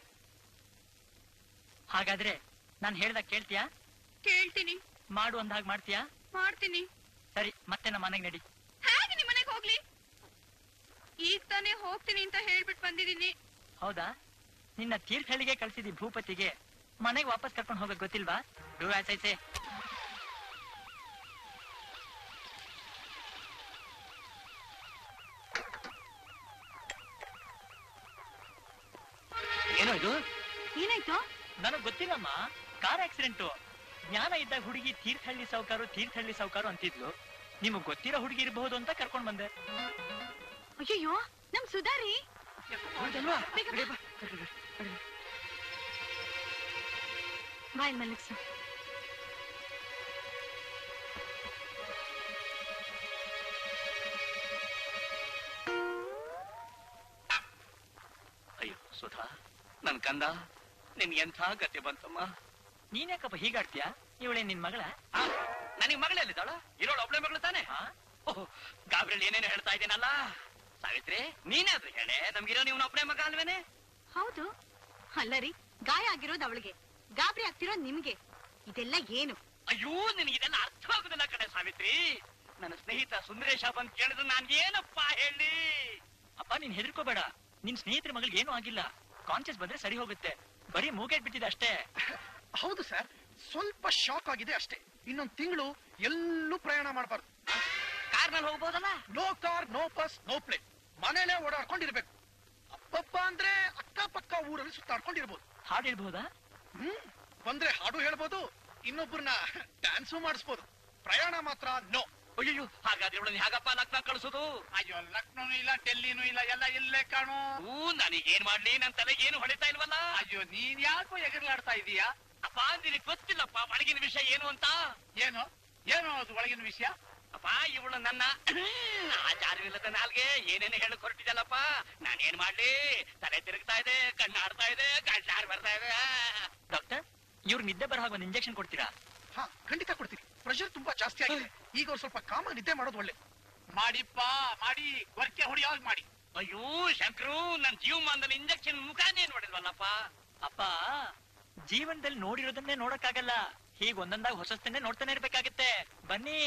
ಹಾಗಾದ್ರೆ ನಾನ್ ಹೇಳ್ದಾಗ ಕೇಳ್ತೀಯಾ ಕೇಳ್ತೀನಿ ಮಾಡು ಅಂದಾಗ ಮಾಡ್ತೀಯಾ ಮಾಡ್ತೀನಿ ಸರಿ ಮತ್ತೆ ನಮ್ಮ ಮನೆಗೆ ನಡಿ ಹೇಗೆ ನಿಮ್ ಮನೆಗೆ ಹೋಗ್ಲಿ ಈಗ ತಾನೇ ಹೋಗ್ತೀನಿ ಅಂತ ಹೇಳ್ಬಿಟ್ಟು ಬಂದಿದ್ದೀನಿ ಹೌದಾ ನಿನ್ನ ತೀರ್ಥಹಳ್ಳಿಗೆ ಕಳ್ಸಿದಿ ಭೂಪತಿಗೆ ಮನೆಗೆ ವಾಪಸ್ ಕರ್ಕೊಂಡು ಹೋಗಕ್ ಗೊತ್ತಿಲ್ವಾ ಡೂ ಆಸ್ ಐಸೆ ಏನೋ ಇದು ಏನಾಯ್ತು ನನಗ್ ಗೊತ್ತಿಲ್ಲಮ್ಮ ಕಾರ್ ಆಕ್ಸಿಡೆಂಟು ಜ್ಞಾನ ಇದ್ದಾಗ ಹುಡುಗಿ ತೀರ್ಥಹಳ್ಳಿ ಸಾವುಕಾರು ತೀರ್ಥಹಳ್ಳಿ ಸಾವುಕಾರು ಅಂತಿದ್ಲು ನಿಮಗ್ ಗೊತ್ತಿರೋ ಹುಡುಗಿ ಇರಬಹುದು ಅಂತ ಕರ್ಕೊಂಡ್ ಬಂದೆ ಅಯ್ಯಯ್ಯೋ ನಮ್ ಸುಧಾರಿ ಹೌದಲ್ವಾ ಬೇಗ ಬಾ. ಬಾಯ್ ಮಲಗ್ಸು ಅಯ್ಯೋ ಸುಧಾ ನನ್ ಕಂದ ನಿನ್ ಎಂಥ ಗತಿ ಬಂತಮ್ಮ ನೀನ್ಯಾಕಪ್ಪ ಹೀಗಾಡ್ತೀಯಾ ಇವಳೇ ನಿನ್ ಮಗಳ ನನಗೆ ಮಗಳಲ್ಲಿದ್ದಾಳ ಇರೋಳು ಒಬ್ಳೆ ಮಗಳು ತಾನೆ ಓಹ್ ಗಾಬ್ರಿಲ್ ಏನೇನು ಹೇಳ್ತಾ ಇದ್ದೀನಲ್ಲ ಸಾವಿತ್ರಿ ನೀನೇ ಆದ್ರೂ ಹೇಳೆ ನಮ್ಗಿರೋ ನೀವು ಒಬ್ನೇ ಮಗ ಅಲ್ವೇನೆ ಹೌದು ಅಲ್ಲ ರೀ ಗಾಯ ಆಗಿರೋದು ಅವಳಿಗೆ ಗಾಬರಿ ಆಗ್ತಿರೋದು ನಿಮ್ಗೆ ಇದೆಲ್ಲ ಏನು ಅಯ್ಯೋ ನಿನಗೆ ಇದೆಲ್ಲ ಅರ್ಥವಾಗುದಿಲ್ಲ ಕಣೆ ಸಾವಿತ್ರಿ ನನ್ನ ಸ್ನೇಹಿತ ಸುಂದರೇಶ ಬಂದ್ ಕೇಳಿದ್ರು ನಾನ್ ಏನಪ್ಪ ಹೇಳಿ ಅಪ್ಪ ನೀನ್ ಹೆದರ್ಕೋಬೇಡ ನಿನ್ ಸ್ನೇಹಿತರ ಮಗಳಿಗೆ ಏನೂ ಆಗಿಲ್ಲ ಕಾನ್ಶಿಯಸ್ ಬಂದ್ರೆ ಸರಿ ಹೋಗುತ್ತೆ ಬರೀ ಮೂಗೇಟ್ ಬಿಟ್ಟಿದೆ ಅಷ್ಟೇ ಹೌದು ಸರ್ ಸ್ವಲ್ಪ ಶಾಕ್ ಆಗಿದೆ ಅಷ್ಟೇ ಇನ್ನೊಂದ್ ತಿಂಗಳು ಎಲ್ಲೂ ಪ್ರಯಾಣ ಮಾಡಬಾರ್ದು ಕಾರ್ನಲ್ಲಿ ಹೋಗ್ಬೋದಲ್ಲ no car no bus no plane ಮನೇಲೆ ಓಡಾಡ್ಕೊಂಡಿರ್ಬೇಕು ಅಪ್ಪಪ್ಪ ಅಂದ್ರೆ ಅಕ್ಕಪಕ್ಕ ಊರಲ್ಲಿ ಸುತ್ತಾಡ್ಕೊಂಡಿರ್ಬೋದು ಹಾಡು ಹೇಳ್ಬಹುದಾ ಹ್ಮ್ ಬಂದ್ರೆ ಹಾಡು ಹೇಳ್ಬೋದು ಇನ್ನೊಬ್ಬರನ್ನ ಡ್ಯಾನ್ಸು ಮಾಡಿಸ್ಬೋದು ಪ್ರಯಾಣ ಮಾತ್ರ ನೋ ಅಯ್ಯೋ ಹಾಗಾದ್ರೆ ಇವಳನ್ನ ಹೇಗಪ್ಪ ಲಕ್ನ ಕಳಿಸೋದು ಅಯ್ಯೋ ಲಕ್ನೋನು ಇಲ್ಲ ಡೆಲ್ಲಿನೂ ಇಲ್ಲ ಎಲ್ಲ ಇಲ್ಲೇ ಕಾಣು ಹೂ ನನಗೇನ್ ಮಾಡ್ಲಿ ನನ್ ತಲೆಗೆ ಏನು ಹೊಡಿತಾ ಇಲ್ವಲ್ಲ ಅಯ್ಯೋ ನೀನ್ ಯಾಕೋ ಎಗರ್ಲಾಡ್ತಾ ಇದೀಯಾ ಅಪ್ಪ ನಿನಗೆ ಗೊತ್ತಿಲ್ಲಪ್ಪ ಒಳಗಿನ ವಿಷಯ ಏನು ಅಂತ ಏನು ಏನು ಅದು ಒಳಗಿನ ವಿಷಯ ಅಪ್ಪ ಇವಳು ನನ್ನ ಆಚಾರವಿಲ್ಲದ ನಾಲ್ಗೆ ಏನೇನು ಹೇಳಕ್ ಹೊರಟಿದ್ದಲ್ಲಪ್ಪ ನಾನೇನ್ ಮಾಡ್ಲಿ ತಲೆ ತಿರುಗ್ತಾ ಇದೆ ಕಣ್ಣು ಆಡ್ತಾ ಇದೆ ಗಂಟಾರ್ ಬರ್ತಾ ಇದೆ ಡಾಕ್ಟರ್ ಇವ್ರು ನಿದ್ದೆ ಬರೋ ಹಾಗೆ ಒಂದು ಇಂಜೆಕ್ಷನ್ ಕೊಡ್ತೀರಾ ಹಾ ಖಂಡಿತ ಕೊಡ್ತೀನಿ ಪ್ರೆಷರ್ ತುಂಬಾ ಜಾಸ್ತಿ ಆಗಿದೆ ಈಗ ಅವ್ರು ಸ್ವಲ್ಪ ಕಾಮ ನಿದ್ದೆ ಮಾಡೋದು ಒಳ್ಳೆ ಮಾಡಿಪ್ಪ ಮಾಡಿ ಗೊರ್ಕೆ ಹೊಡಿಯೋಗ್ ಮಾಡಿ ಅಯ್ಯೋ ಶಂಕರು ನನ್ ಜೀವಮಾನದಲ್ಲಿ ಇಂಜೆಕ್ಷನ್ ಮುಖಾನೇ ನೋಡಿಲ್ವಲ್ಲಪ್ಪ ಅಪ್ಪ ಜೀವನದಲ್ಲಿ ನೋಡಿರೋದನ್ನೇ ನೋಡಕ್ಕಾಗಲ್ಲ ಹೀಗ್ ಒಂದೊಂದಾಗಿ ಹೊಸಸ್ತನ್ನೇ ನೋಡ್ತಾನೆ ಇರ್ಬೇಕಾಗತ್ತೆ ಬನ್ನಿ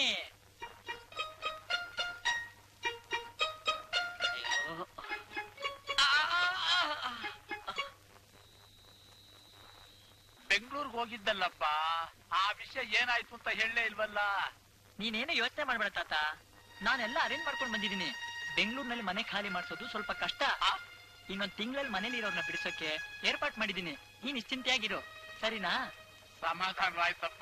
ಬೆಂಗಳೂರಿಗೆ ಹೋಗಿದ್ದಲ್ಲಪ್ಪ ಆ ವಿಷಯ ಏನಾಯ್ತು ಅಂತ ಹೇಳಲೇ ಇಲ್ವಲ್ಲ ನೀನೇನು ಯೋಚನೆ ಮಾಡ್ಬೇಡ ತಾತ ನಾನೆಲ್ಲ ಅರೇಂಜ್ ಮಾಡ್ಕೊಂಡು ಬಂದಿದ್ದೀನಿ ಬೆಂಗಳೂರಿನಲ್ಲಿ ಮನೆ ಖಾಲಿ ಮಾಡಿಸೋದು ಸ್ವಲ್ಪ ಕಷ್ಟ ಇನ್ನೊಂದ್ ತಿಂಗಳಲ್ಲಿ ಮನೇಲಿ ಇರೋರ್ನ ಬಿಡಿಸೋಕೆ ಏರ್ಪಾಟ್ ಮಾಡಿದ್ದೀನಿ ನೀನ್ ನಿಶ್ಚಿಂತೆಯಾಗಿರು ಸರಿನಾ ಸಮಾಧಾನ ಆಯ್ತಪ್ಪ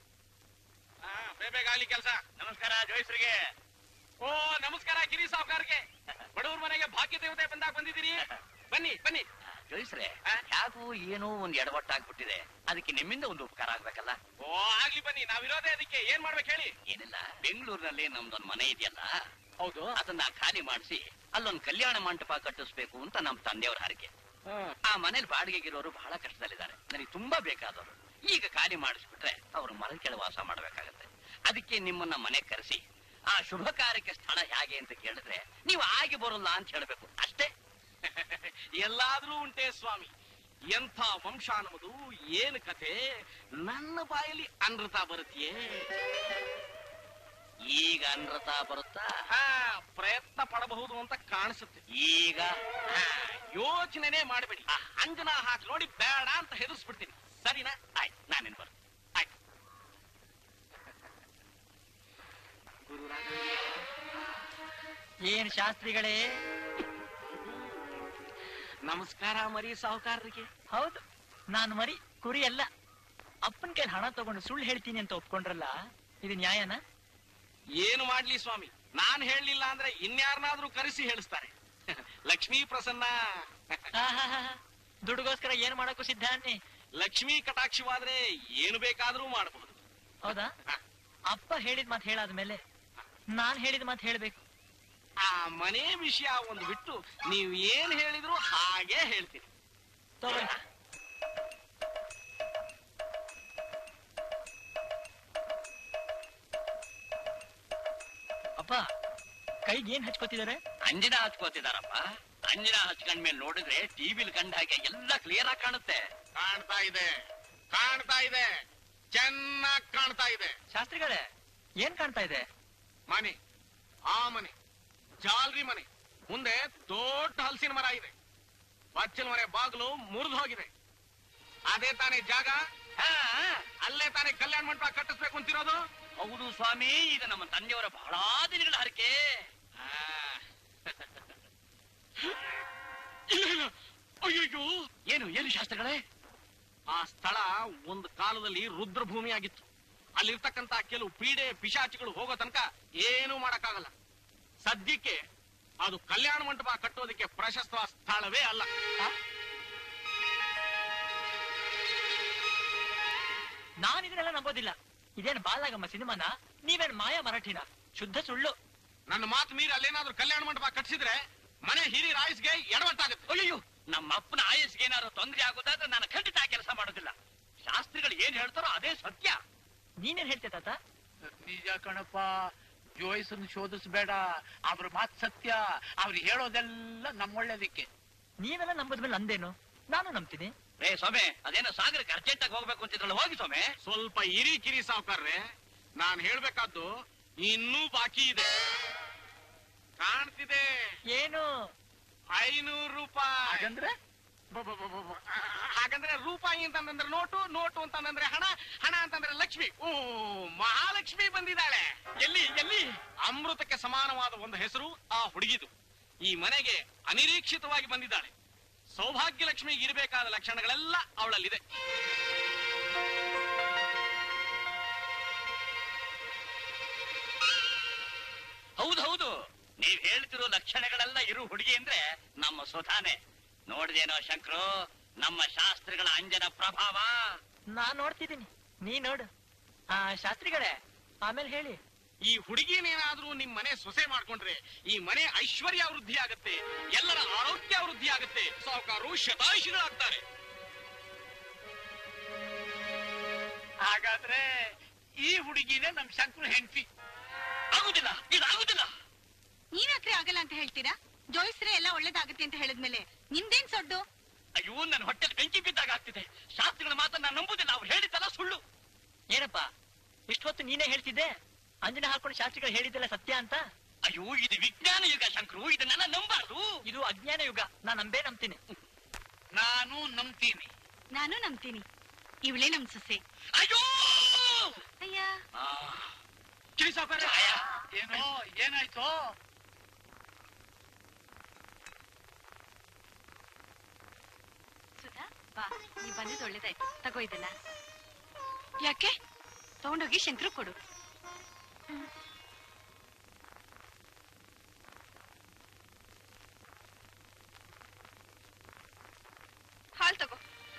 ಬೇಗ ಆಗ್ಲಿ ಕೆಲಸ ನಮಸ್ಕಾರ ಜೋಯಿಸ್ರಿಗೆ ಓ ನಮಸ್ಕಾರ ಗಿರಿ ಸಾವುಕಾರ್ಗೆ ಬಡವ್ರ ಮನೆಗೆ ಭಾಗ್ಯ ದೇವತೆ ಬಂದಾಗ ಬಂದಿದ್ದೀರಿ ಬನ್ನಿ ಬನ್ನಿ ತಿಳಿಸ್ರೆ ಯಾಕೋ ಏನೋ ಒಂದ್ ಎಡವಟ್ಟಾಗ್ಬಿಟ್ಟಿದೆ ಅದಕ್ಕೆ ನಿಮ್ಮಿಂದ ಒಂದು ಉಪಕಾರ ಆಗ್ಬೇಕಲ್ಲ ಓ ಆಗ್ಲಿ ಬನ್ನಿ ನಾವಿರೋದೇ ಅದಕ್ಕೆ ಏನ್ ಮಾಡ್ಬೇಕು ಹೇಳಿ ಏನಿಲ್ಲ ಬೆಂಗಳೂರಿನಲ್ಲಿ ನಮ್ದೊಂದ್ ಮನೆ ಇದೆಯಲ್ಲ ಹೌದು ಅದನ್ನ ಖಾಲಿ ಮಾಡಿಸಿ ಅಲ್ಲೊಂದ್ ಕಲ್ಯಾಣ ಮಂಟಪ ಕಟ್ಟಿಸ್ಬೇಕು ಅಂತ ನಮ್ ತಂದೆಯವ್ರ ಹರಕೆ ಆ ಮನೇಲಿ ಬಾಡಿಗೆಗಿರೋರು ಬಹಳ ಕಷ್ಟದಲ್ಲಿದ್ದಾರೆ ನನಗೆ ತುಂಬಾ ಬೇಕಾದವರು ಈಗ ಖಾಲಿ ಮಾಡಿಸ್ಬಿಟ್ರೆ ಅವರು ಮರದ ಕೆಳ ವಾಸ ಮಾಡ್ಬೇಕಾಗತ್ತೆ ಅದಕ್ಕೆ ನಿಮ್ಮನ್ನ ಮನೆ ಕರೆಸಿ ಆ ಶುಭ ಕಾರ್ಯಕ್ಕೆ ಸ್ಥಳ ಹೇಗೆ ಅಂತ ಕೇಳಿದ್ರೆ ನೀವು ಆಗಿ ಬರೋಲ್ಲ ಅಂತ ಹೇಳ್ಬೇಕು ಅಷ್ಟೇ ಎಲ್ಲಾದ್ರೂ ಉಂಟೆ ಸ್ವಾಮಿ ಎಂಥ ವಂಶ ನಮ್ಮದು ಏನು ಕತೆ ನನ್ನ ಬಾಯಲ್ಲಿ ಅನೃತ ಬರುತ್ತೆಯೇ ಈಗ ಅನೃತ ಬರುತ್ತಾ ಹಾ ಪ್ರಯತ್ನ ಪಡಬಹುದು ಅಂತ ಕಾಣಿಸುತ್ತೆ ಈಗ ಹಾ, ಯೋಚನೆನೇ ಮಾಡಬೇಡಿ ಆ ಅಂಜನ ಹಾಕಿ ನೋಡಿ ಬೇಡ ಅಂತ ಹೆದರ್ಸ್ಬಿಡ್ತೀನಿ ಸರಿನಾ ಆಯ್ತು ನಾನೇನ್ ಬರ್ ಆಯ್ತು ಏನ್ ಶಾಸ್ತ್ರಿಗಳೇ ನಮಸ್ಕಾರ ಮರಿ ಸಾಹುಕಾರರಿಗೆ ಹೌದು ನಾನು ಮರಿ ಕುರಿ ಅಲ್ಲ ಅಪ್ಪನ ಕೈಲಿ ಹಣ ತಗೊಂಡು ಸುಳ್ಳು ಹೇಳ್ತೀನಿ ಅಂತ ಒಪ್ಕೊಂಡ್ರಲ್ಲ ಇದು ನ್ಯಾಯನಾ ಏನು ಮಾಡ್ಲಿ ಸ್ವಾಮಿ ನಾನ್ ಹೇಳಲಿಲ್ಲ ಅಂದ್ರೆ ಇನ್ಯಾರನಾದ್ರೂ ಕರೆಸಿ ಹೇಳಿಸ್ತಾರೆ ಲಕ್ಷ್ಮೀ ಪ್ರಸನ್ನ ಆಹಾಹಾಹಾ. ದುಡ್ಡುಗೋಸ್ಕರ ಏನ್ ಮಾಡಕ್ಕೂ ಸಿದ್ಧ ಅನ್ನಿ ಲಕ್ಷ್ಮೀ ಕಟಾಕ್ಷವಾದ್ರೆ ಏನು ಬೇಕಾದ್ರೂ ಮಾಡಬಹುದು ಹೌದಾ ಅಪ್ಪ ಹೇಳಿದ ಮಾತು ಹೇಳಾದ್ಮೇಲೆ ನಾನ್ ಹೇಳಿದ ಮಾತು ಹೇಳ್ಬೇಕು ಆ ಮನೆ ವಿಷಯ ಒಂದು ಬಿಟ್ಟು ನೀವು ಏನ್ ಹೇಳಿದ್ರು ಹಾಗೆ ಹೇಳ್ತೀನಿ ತಗೊಳ್ಳಿ ಅಪ್ಪ ಕೈಗೆ ಏನ್ ಹಚ್ಕೋತಿದಾರೆ ಅಂಜನ ಹಚ್ಕೋತಿದಾರಪ್ಪ ಅಂಜನ ಹಚ್ಕೊಂಡ್ಮೇಲೆ ನೋಡಿದ್ರೆ ಟಿವಿಲ್ ಕಂಡ ಹಾಗೆ ಎಲ್ಲ ಕ್ಲಿಯರ್ ಆಗಿ ಕಾಣುತ್ತೆ ಕಾಣ್ತಾ ಇದೆ ಕಾಣ್ತಾ ಇದೆ ಚೆನ್ನಾಗ್ ಕಾಣ್ತಾ ಇದೆ ಶಾಸ್ತ್ರಿಗಳೇ ಏನ್ ಕಾಣ್ತಾ ಇದೆ ಮನೆ ಆ ಮನೆ ಜಾಲ್ರಿ ಮನೆ ಮುಂದೆ ದೊಡ್ಡ ಹಲಸಿನ ಮರ ಇದೆ ಬಚ್ಚಲ ಮನೆ ಬಾಗಿಲು ಮುರಿದು ಹೋಗಿದೆ ಅದೇ ತಾನೇ ಜಾಗ ಹಾ, ಅಲ್ಲೇ ತಾನೇ ಕಲ್ಯಾಣ ಮಂಟಪ ಕಟ್ಟಿಸ್ಬೇಕು ಅಂತಿರೋದು ಹೌದು ಸ್ವಾಮಿ ಇದು ನಮ್ಮ ತಂದೆಯವರ ಬಹಳ ದಿನಗಳ ಹರಕೆ ಅಯ್ಯೋ ಏನು ಏನು ಶಾಸ್ತ್ರಗಳೇ ಆ ಸ್ಥಳ ಒಂದು ಕಾಲದಲ್ಲಿ ರುದ್ರಭೂಮಿ ಆಗಿತ್ತು ಅಲ್ಲಿರ್ತಕ್ಕಂತ ಕೆಲವು ಪೀಡೆ ಪಿಶಾಚಿಗಳು ಹೋಗೋ ತನಕ ಏನೂ ಮಾಡಕ್ಕಾಗಲ್ಲ ಸದ್ಯಕ್ಕೆ ಅದು ಕಲ್ಯಾಣ ಮಂಟಪ ಕಟ್ಟೋದಕ್ಕೆ ಪ್ರಶಸ್ತ ಸ್ಥಳವೇ ಅಲ್ಲ ನಾನ್ ಇದನ್ನೆಲ್ಲ ನಂಬೋದಿಲ್ಲ ಇದೇನ್ ಬಾಲಾಗಮ್ಮ ಸಿನಿಮಾನ ನೀವೇನ್ ಮಾಯಾ ಮರಾಠಿನ ಶುದ್ಧ ಸುಳ್ಳು ನನ್ನ ಮಾತು ಮೀರಿ ಅಲ್ಲೇನಾದ್ರೂ ಕಲ್ಯಾಣ ಮಂಟಪ ಕಟ್ಟಿಸಿದ್ರೆ ಮನೆ ಹಿರಿಯ ರಾಯಸ್ಗೆ ಎಡವಟ್ಟಾಗುತ್ತೆ ಅಯ್ಯೋ ನಮ್ಮ ಅಪ್ಪನ ಆಯಸ್ಗೆ ಏನಾದ್ರು ತೊಂದರೆ ಆಗೋದಾದ್ರೆ ನಾನು ಖಂಡಿತ ಕೆಲಸ ಮಾಡೋದಿಲ್ಲ ಶಾಸ್ತ್ರಿಗಳು ಏನ್ ಹೇಳ್ತಾರೋ ಅದೇ ಸತ್ಯ ನೀನೇನ್ ಹೇಳ್ತೆ ತಾತ ನಿಜ ಕಣಪ್ಪ ಜೋಯ್ಸನ್ ಶೋಧಿಸ್ಬೇಡ ಅವ್ರ ಮಾತ್ ಸತ್ಯ ಅವ್ರು ಹೇಳೋದೆಲ್ಲ ನಮ್ಮೊಳ್ಳೇದಕ್ಕೆ ನೀವೆಲ್ಲ ನಂಬದ್ಮೇಲೆ ನಂದೇನು ನಾನು ನಂಬ್ತೀನಿ ರೇ ಸೊಮೆ ಅದೇನೋ ಸಾಗರಕ್ಕೆ ಅರ್ಜೆಂಟ್ ಆಗಿ ಹೋಗ್ಬೇಕು ಅಂತಿದ್ರಲ್ಲ ಹೋಗಿ ಸೊಮೆ ಸ್ವಲ್ಪ ಇರಿ ಕಿರಿ ಸಾವುಕಾರ್ರೆ ನಾನ್ ಹೇಳ್ಬೇಕಾದ್ದು ಇನ್ನೂ ಬಾಕಿ ಇದೆ ಕಾಣ್ತಿದೆ ಏನು ಐನೂರು ರೂಪಾಯಿ ಹಾಗಂದ್ರೆ ಬ- ಬ- ಬ- ಬ- ಬ- ಹಾಗಂದ್ರೆ ರೂಪಾಯಿ ಅಂತಂದ್ರೆ ನೋಟು ನೋಟು ಅಂತಂದ್ರೆ ಹಣ ಹಣ ಅಂತಂದ್ರೆ ಲಕ್ಷ್ಮಿ ಓ ಮಹಾಲಕ್ಷ್ಮಿ ಬಂದಿದ್ದಾಳೆ ಎಲ್ಲಿ ಎಲ್ಲಿ ಅಮೃತಕ್ಕೆ ಸಮಾನವಾದ ಒಂದು ಹೆಸರು ಆ ಹುಡುಗಿದು ಈ ಮನೆಗೆ ಅನಿರೀಕ್ಷಿತವಾಗಿ ಬಂದಿದ್ದಾಳೆ ಸೌಭಾಗ್ಯ ಲಕ್ಷ್ಮಿಗೆ ಇರಬೇಕಾದ ಲಕ್ಷಣಗಳೆಲ್ಲ ಅವಳಲ್ಲಿದೆ ಹೌದು ಹೌದು ನೀವ್ ಹೇಳ್ತಿರೋ ಲಕ್ಷಣಗಳೆಲ್ಲ ಇರು ಹುಡುಗಿ ಅಂದ್ರೆ ನಮ್ಮ ಸುಧಾನೆ ನೋಡ್ದೇನೋ ಶಂಕರು ನಮ್ಮ ಶಾಸ್ತ್ರಿಗಳ ಅಂಜನ ಪ್ರಭಾವ ನಾನ್ ನೋಡ್ತಿದ್ದೀನಿ ನೀ ನೋಡು ಆ ಶಾಸ್ತ್ರಿಗಳೇ ಆಮೇಲೆ ಹೇಳಿ ಈ ಹುಡುಗಿನೇನಾದ್ರೂ ನಿಮ್ ಮನೆ ಸೊಸೆ ಮಾಡ್ಕೊಂಡ್ರೆ ಈ ಮನೆ ಐಶ್ವರ್ಯ ವೃದ್ಧಿ ಆಗುತ್ತೆ ಎಲ್ಲರ ಆರೋಗ್ಯ ವೃದ್ಧಿ ಆಗುತ್ತೆ ಸಾವುಕಾರರು ಶತಾಯುಷಿಗಳಾಗ್ತಾರೆ ಹಾಗಾದ್ರೆ ಈ ಹುಡುಗಿನೇ ನಮ್ ಶಂಕರು ಹೆಂಡತಿ ಆಗುದಿಲ್ಲ ಇದು ಆಗುದಿಲ್ಲ ನೀವ್ಯಾಕ್ರೆ ಆಗಲ್ಲ ಅಂತ ಹೇಳ್ತೀರಾ ಜೋಯಿಸ್ರೆ ಎಲ್ಲ ಒಳ್ಳೇದಾಗುತ್ತೆ ಅಂತ ಹೇಳಿದ್ಮೇಲೆ ನಿಮ್ದೇನ್ ಸೊಡ್ಡು ಅಯ್ಯೋ ನನ್ನ ಹೊಟ್ಟೆಲ್ ಬೆಂಕಿ ಬಿದ್ದಾಗ ಆಗ್ತಿದೆ ಶಾಸ್ತ್ರಿಗಳ ಮಾತನ್ನ ನಾನು ನಂಬುದಿಲ್ಲ ಅವ್ರು ಹೇಳಿದ್ದಲ್ಲ ಸುಳ್ಳು ಏನಪ್ಪ ಇಷ್ಟೊತ್ತು ನೀನೇ ಹೇಳ್ತಿದ್ದೆ ಅಂಜನ ಹಾಕೊಂಡು ಶಾಸ್ತ್ರಿಗಳು ಹೇಳಿದ್ದೆಲ್ಲ ಸತ್ಯ ಅಂತ ಅಯ್ಯೋ ಇದು ವಿಜ್ಞಾನ ಯುಗ ಶಂಕರು ಇದನ್ನೆಲ್ಲ ನಂಬಾರ್ದು ಇದು ಅಜ್ಞಾನ ಯುಗ ನಾನ್ ನಂಬೇ ನಂಬ್ತೀನಿ ನಾನು ನಂಬ್ತೀನಿ ನಾನು ನಂಬ್ತೀನಿ ಇವಳೇ ನಮ್ ಸೊಸೆ ಅಯ್ಯೋ ಅಯ್ಯ ಕಿರಿ ಸಾವುಕಾರ ಏನೋ ಏನಾಯ್ತು ಸುಧಾ ಬಾ ನೀವ್ ಬಂದಿದ್ದು ಒಳ್ಳೇದಾಯ್ತು ತಗೋ ಇದನ್ನ ಯಾಕೆ ತಗೊಂಡೋಗಿ ಶಂಕರ ಕೊಡು ಹಾಲ್ ತಗೋ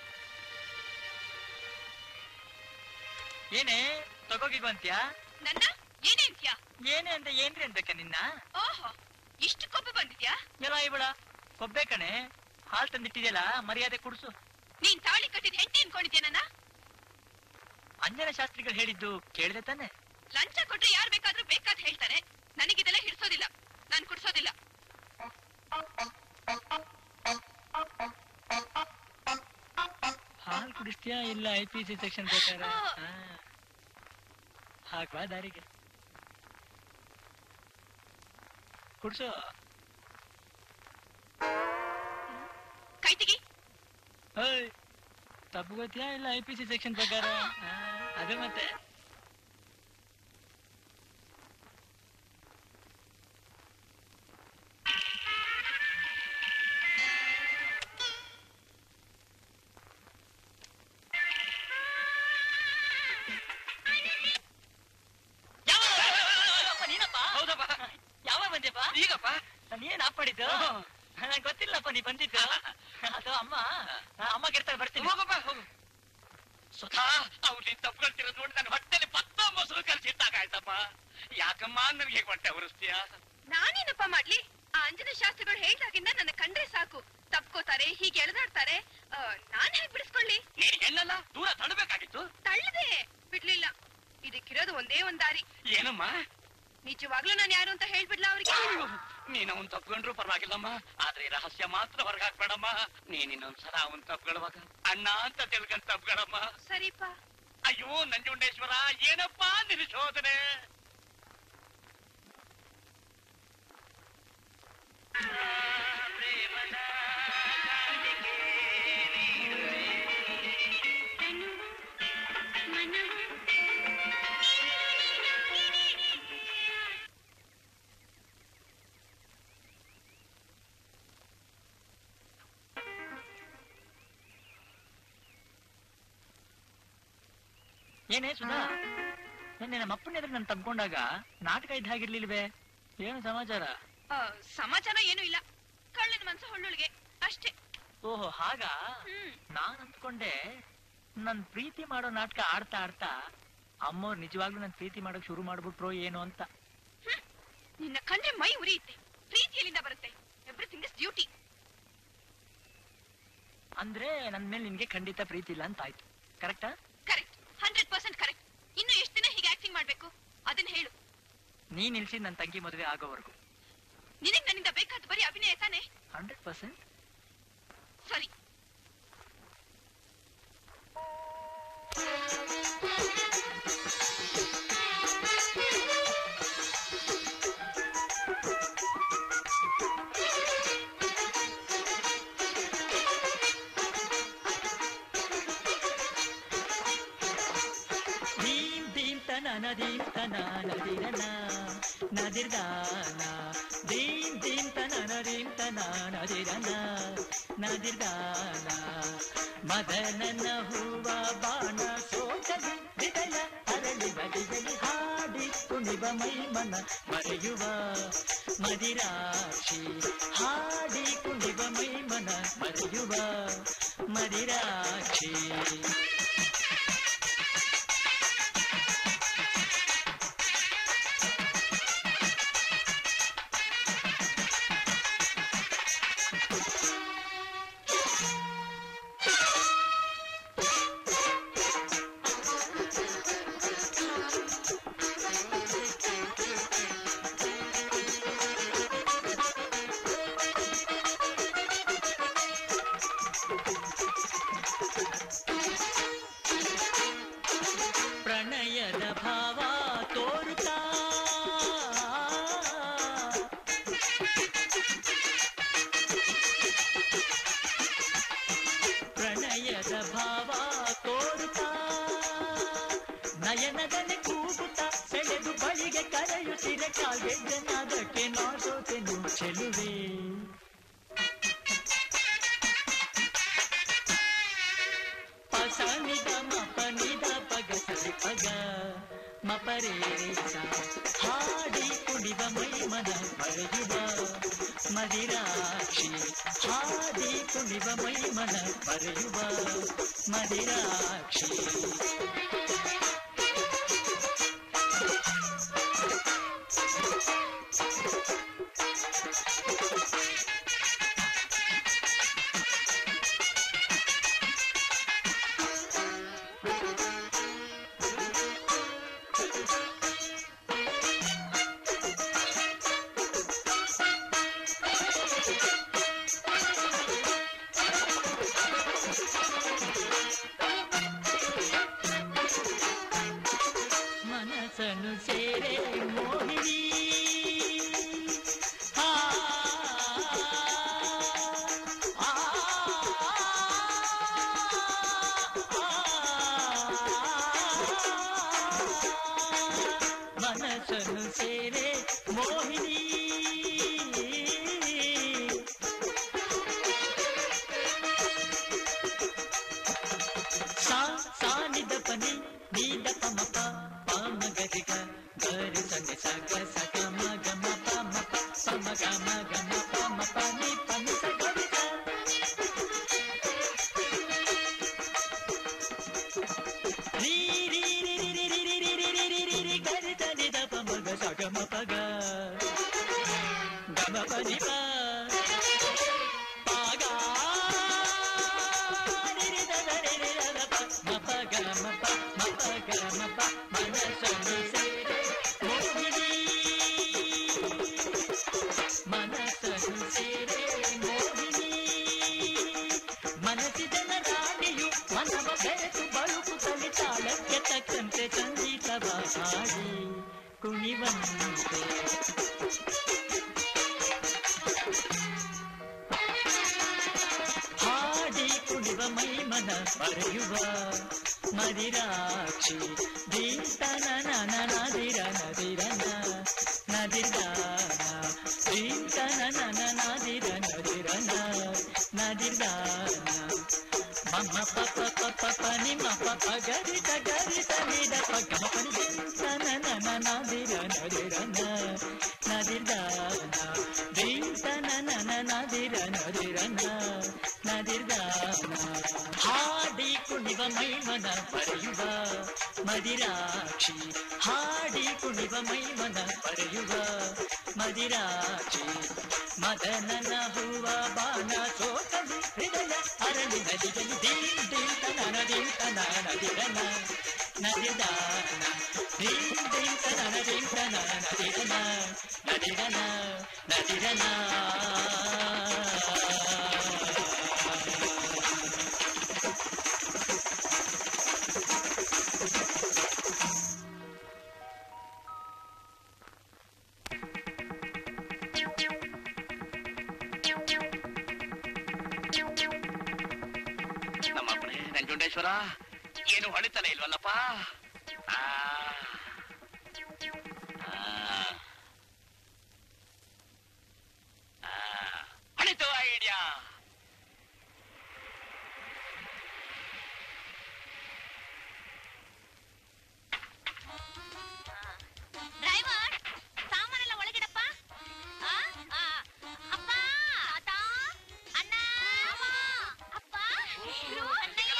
ಏನೇ ತಗೋಗಿಲ್ವಂತ್ಯಾ ನನ್ನ ಏನೇ ಅಂತ್ಯಾ ಏನೇ ಅಂತ ಏನ್ರಿ ಅನ್ಬೇಕ ನಿನ್ನ ಓಹೋ ಇಷ್ಟು ಕೊಬ್ಬು ಬಂದಿದ್ಯಾ ಎಲ್ಲ ಇವಳ ಕೊಬ್ಬೆ ಕಣೆ ಹಾಲ್ ತಂದಿಟ್ಟಿದ್ಯಲ್ಲ ಮರ್ಯಾದೆ ಕುಡ್ಸು ನೀನ್ ತಾಳಿ ಕಟ್ಟಿದ ಹೆಂಡತಿ ಅನ್ಕೊಂಡಿದ್ಯಾ ನನ್ನ ಅಂಜನ ಶಾಸ್ತ್ರಿಗಳು ಹೇಳಿದ್ದು ಕೇಳಿದೆ ತಾನೆ ಲಂಚ ಕೊಟ್ರೆ ಯಾರ್ ಬೇಕಾದ್ರೂ ಬೇಕಾದ್ ಹೇಳ್ತಾರೆ ನನಗಿದೆಲ್ಲ ಹಿಡ್ಸೋದಿಲ್ಲ ನಾನ್ ಕುಡ್ಸೋದಿಲ್ಲ ಹಾಲ್ ಕುಡಿಸ್ತೀಯಾ ಇಲ್ಲ ಐ ಪಿ ಸಿ ಸೆಕ್ಷನ್ ಪ್ರಕಾರ ಹಾ. ಹಾಕ್ವಾ ದಾರಿಗೆ ಕುಡ್ಸು ಕೈ ತೆಗಿ ಓಯ್ ತಪ್ಪುಗೋತಿಯಾ ಇಲ್ಲ ಐ ಪಿ ಸಿ ಸೆಕ್ಷನ್ ಪ್ರಕಾರ ಹಾ, ಅದೇ ಮತ್ತೆ ಯಾವ- ನೀನಪ್ಪ ಹೌದಪ್ಪ ಯಾವಾಗ ಬಂದ್ಯಪ್ಪ ಈಗಪ್ಪ ನೀನ್ ಆಫ್ ಮಾಡಿದ್ದು ನಂಗೆ ಗೊತ್ತಿಲ್ಲಪ್ಪ ನೀ ಬಂದಿದ್ದು ಅದು ಅಮ್ಮ ನಾ ಅಮ್ಮ ಕೆಡ್ತಾರೆ ಬರ್ತೀನಿ ಹೋಗಪ್ಪ ಹೋಗು ಸುಧಾ ಅವ್ರು ನೀನ್ ತಪ್ಕೊಳ್ತಿರೋದು ನೋಡಿ ನನ್ನ ಹೊಟ್ಟೆಲಿ ಪತ್ತ ಮೊಸರು ಕಲ್ಸಿದ್ದಾಗ ಆಯ್ತಪ್ಪ ಯಾಕಮ್ಮ ನನಗೆ ಹೇಗೆ ಹೊಟ್ಟೆ ಉರಿಸ್ತೀಯ ನಾನೇನಪ್ಪ ಮಾಡ್ಲಿ ಆ ಅಂಜನ ಶಾಸ್ತ್ರಿಗಳು ಹೇಳ್ದಾಗಿಂದ ನನ್ನ ಕಂಡ್ರೆ ಸಾಕು ತಪ್ಕೋತಾರೆ ಹೀಗೆ ಎಳೆದಾಡ್ತಾರೆ ಆ, ನಾನ್ ಹೇಗ್ ಬಿಡಿಸ್ಕೊಳ್ಳಿ ನೀನ್ ಹೆಣ್ಣಲ್ಲ ದೂರ ತಡಬೇಕಾಗಿತ್ತು ತಳ್ಳದೆ ಬಿಡ್ಲಿಲ್ಲ ಇದಕ್ಕಿರೋದು ಒಂದೇ ಒಂದ್ ದಾರಿ ಏನಮ್ಮ ನಿಜವಾಗ್ಲೂ ನಾನು ಯಾರು ಅಂತ ಹೇಳ್ಬಿಡ್ಲಾ ಅವ್ರಿಗೆ ನೀನ್ ಅವನ್ ತಪ್ಕೊಂಡ್ರು ಪರವಾಗಿಲ್ಲಮ್ಮ ಆದ್ರೆ ಈ ರಹಸ್ಯ ಮಾತ್ರ ಹೊರಗಾಕ್ಬೇಡಮ್ಮ ನೀನ್ ಇನ್ನೊಂದ್ಸಲ ಅವನ್ ತಪ್ಕೊಳ್ಳುವಾಗ ಅಣ್ಣ ಅಂತ ತಿಳ್ಕೊಂಡ್ ತಪ್ಕೊಳಮ್ಮ ಸರಿಪ್ಪ ಅಯ್ಯೋ ನಂಜುಂಡೇಶ್ವರ ಏನಪ್ಪಾ ನಿನ್ ಶೋಧನೆ ಏನೇ ಸುಧಾ ನಿನ್ನೆ ನಮ್ಮ ಅಪ್ಪನ ಎದುರು ನಾನು ತಗ್ಕೊಂಡಾಗ ನಾಟಕ ಇದ್ದ ಹಾಗಿರ್ಲಿಲ್ವೇ ಏನು ಸಮಾಚಾರ ಆ, ಸಮಾಚಾರ ಏನೂ ಇಲ್ಲ ಕಳ್ಳಿನ ಮನ್ಸು ಹೊಳ್ಳುಳ್ಗೆ ಅಷ್ಟೇ ಓಹೋ ಹಾಗ ಹ್ಮ್ ನಾನ್ ಅಂದ್ಕೊಂಡೆ ನನ್ ಪ್ರೀತಿ ಮಾಡೋ ನಾಟಕ ಆಡ್ತಾ ಆಡ್ತಾ ಅಮ್ಮವ್ರು ನಿಜವಾಗ್ಲೂ ನನ್ ಪ್ರೀತಿ ಮಾಡೋಕ್ ಶುರು ಮಾಡ್ಬಿಟ್ರೋ ಏನು ಅಂತ ನಿನ್ನ ಕಂಡ್ರೆ ಮೈ ಉರಿಯುತ್ತೆ ಪ್ರೀತಿ ಎಲ್ಲಿಂದ ಬರುತ್ತೆ ಎವ್ರಿಥಿಂಗ್ ಇಸ್ ಡ್ಯೂಟಿ ಅಂದ್ರೆ ನನ್ ಮೇಲೆ ನಿನ್ಗೆ ಖಂಡಿತ ಪ್ರೀತಿ ಇಲ್ಲ ಅಂತ ಆಯ್ತು ಕರೆಕ್ಟಾ ಕರೆಕ್ಟ್ ಹಂಡ್ರೆಡ್ ಪರ್ಸೆಂಟ್ ಕರೆಕ್ಟ್ ಇನ್ನು ಎಷ್ಟು ದಿನ ಹೀಗೆ ಆಕ್ಟಿಂಗ್ ಮಾಡ್ಬೇಕು ಅದನ್ನ ಹೇಳು ನೀ ನಿಲ್ಸಿ ನನ್ ತಂಗಿ ಮದುವೆ ಆಗೋವರೆಗೂ ನಿನಗ್ ನನ್ನಿಂದ ಬೇಕಾದ ಬರೀ ಅಭಿನಯ ತಾನೆ ಹಂಡ್ರೆಡ್ ಪರ್ಸೆಂಟ್ ಸರಿ ದೀಂ ದೀಂ ತನ ನದೀಂ ತನ ನದಿರನ ನದಿರ್ದಾನ ದೀಂ ದೀಂ ತನ ನದೀಂ ತನ ನದಿರನ ನದಿರ್ದಾನ ಮದನನ ಹೂವ ಬಾಣ ಸೋಕಲಿ ಹೃದಯ ಅರಳಿ ಬದಿಯಲ್ಲಿ ಹಾಡಿ ಕುಣಿವ ಮೈ ಮನ ಮರೆಯುವ ಮದಿರಾಕ್ಷಿ ಹಾಡಿ ಕುಣಿವ ಮೈ ಮನ ಮರೆಯುವ ಮದಿರಾಕ್ಷಿ ಪ್ರಣಯದ ಭಾವ ತೋರುತ್ತಾ ಪ್ರಣಯದ ಭಾವ ತೋರುತ್ತಾ ನಯನದಲ್ಲಿ ಕೂಗುತ್ತಾ ಸೆಳೆದು ಬಳಿಗೆ ಕರೆಯುತ್ತಿರೆ ಕಾಗೆ ಜನದಕ್ಕೆ ನಾಸೋತೆನು ಚೆಲುವೆ ಪಸ ನಿದ ಮ ಪ ನಿದ ಪಗ ಸರಿ ಪಗ ಮ ಮಪರೇ ಹಾಡಿ ಕುಣಿವ ಮೈ ಮನ ಮರೆಯುವ ಮದಿರಾಕ್ಷಿ ಹಾಡಿ ಕುಣಿವ ಮೈ ಮನ ಮರೆಯುವ ಮದಿರಾಕ್ಷಿ ಮನಸ್ಸನ್ನು ಸೇರೆ ಮೋಹಿನಿ ಆ, ಆ, ಆ, ಮನಸ್ಸನ್ನು ಸೇರೆ ಮೋಹಿನಿ ಸಾ ಸಾನಿದ ಪನಿ ನೀದ ಪಮಪ ಪಾಮ ಗರಿಗ ಗರಿ ಸನಿ ಸಗ ಸಗ ಮಗ ಮಪ ಮಪ ಪಮ ಗ ಮಗ ಮಪ ಮಪ ನಿ ಪನಿ ಸ ಗರಿ ಸ. ರೀ ರೀ ರೀ ರೀ ರೀ ರೀ ರೀ ರೀ ರೀ ರೀ ರೀ ರೀ ಗರಿ ಸನಿ ದ ಪಮ ಗ ಸಗ ಮಪ ಗ ಗ ಮ ಪ ನಿ ಪ ಪ ಗ ರಿ ರಿ ದ ದ ರಿ ರಿ ದ ದ ಪ ಮ ಪ ಗ ಮ ಪ ಮ ಪ ಗ ಮ ಪ ಮನಸ್ಸನ್ನು ಸೇರೆ ಮೋಹಿನಿ ಮನಸ್ಸನ್ನು ಸೇರೆ ಮೋಹಿನಿ ಮನಸ್ಸಿದನ ರಾಣಿಯು ಮನವ ಬೆರೆತು ಬಳುಕು ತಾಳಕ್ಕೆ ತಕ್ಕಂತೆ ಸಂಗೀತವ ಹಾಡಿ ಕುಣಿವಂತೆ ಹಾಡಿ ಕುಣಿವ ಮೈ ಮನ ಬರೆಯುವ ಮದಿರಾಕ್ಷಿ ದೀಂತನ ನನ ನದಿರ ನದಿರನ ನದಿರ್ದಾನ ದೀಂತನ ನನ ನದಿರ ನದಿರನ ನದಿರ್ದಾನ ಮಮ್ಮ ಪಪ ಪಪ ಪನಿ ಮಪ ಪಗರಿ ಗರಿ ತನಿದ ಪಗ ಪನಿ ದೀಂತನ ನನ ನದಿರ ನದಿರನ ನದಿರ್ದಾನ ದೀಂತನ ನನ ನದಿರ ನದಿರನ ನದಿರ್ದಾನ ಹಾಡಿ ಕುಣಿವ ಮೈಮನ ಬರೆಯುವ ಮದಿರಾಕ್ಷಿ ಹಾಡಿ ಕುಣಿವ ಮೈಮನ ಬರೆಯುವ ಮದಿರಾಕ್ಷಿ ಮದನನ ಹೂವ ಬಾಣ ಸೋಕಲಿ ಹೃದಯ ಅರಳಿ ನದಿಗಲಿ ದೀನ್ ದೀಂತನ ನದೀಂತನ ನದಿರನ ನದಿದಾನ ದೀನ್ ದೀಂತನ ನದೀಂತನ ನದಿರನ ನದಿರನ ನದಿರನ ನಮ್ಮಪ್ಪನೇ ನಂಜುಂಡೇಶ್ವರ ಏನು ಹೊಳಿತಲೇ ಇಲ್ವಲ್ಲಪ್ಪ ಆ. ಆ. ಆ. ಹೊಳಿತು ಐಡಿಯಾ ಡ್ರೈವರ್ ಸಾಮಾನೆಲ್ಲ ಒಳಗಿಡಪ್ಪ ಆ, ಆ, ಅಪ್ಪ ತಾತ, ಅಣ್ಣ ಅಮ್ಮ, ಅಪ್ಪ ಇವ್ರು ಅಣ್ಣಯ್ಯ.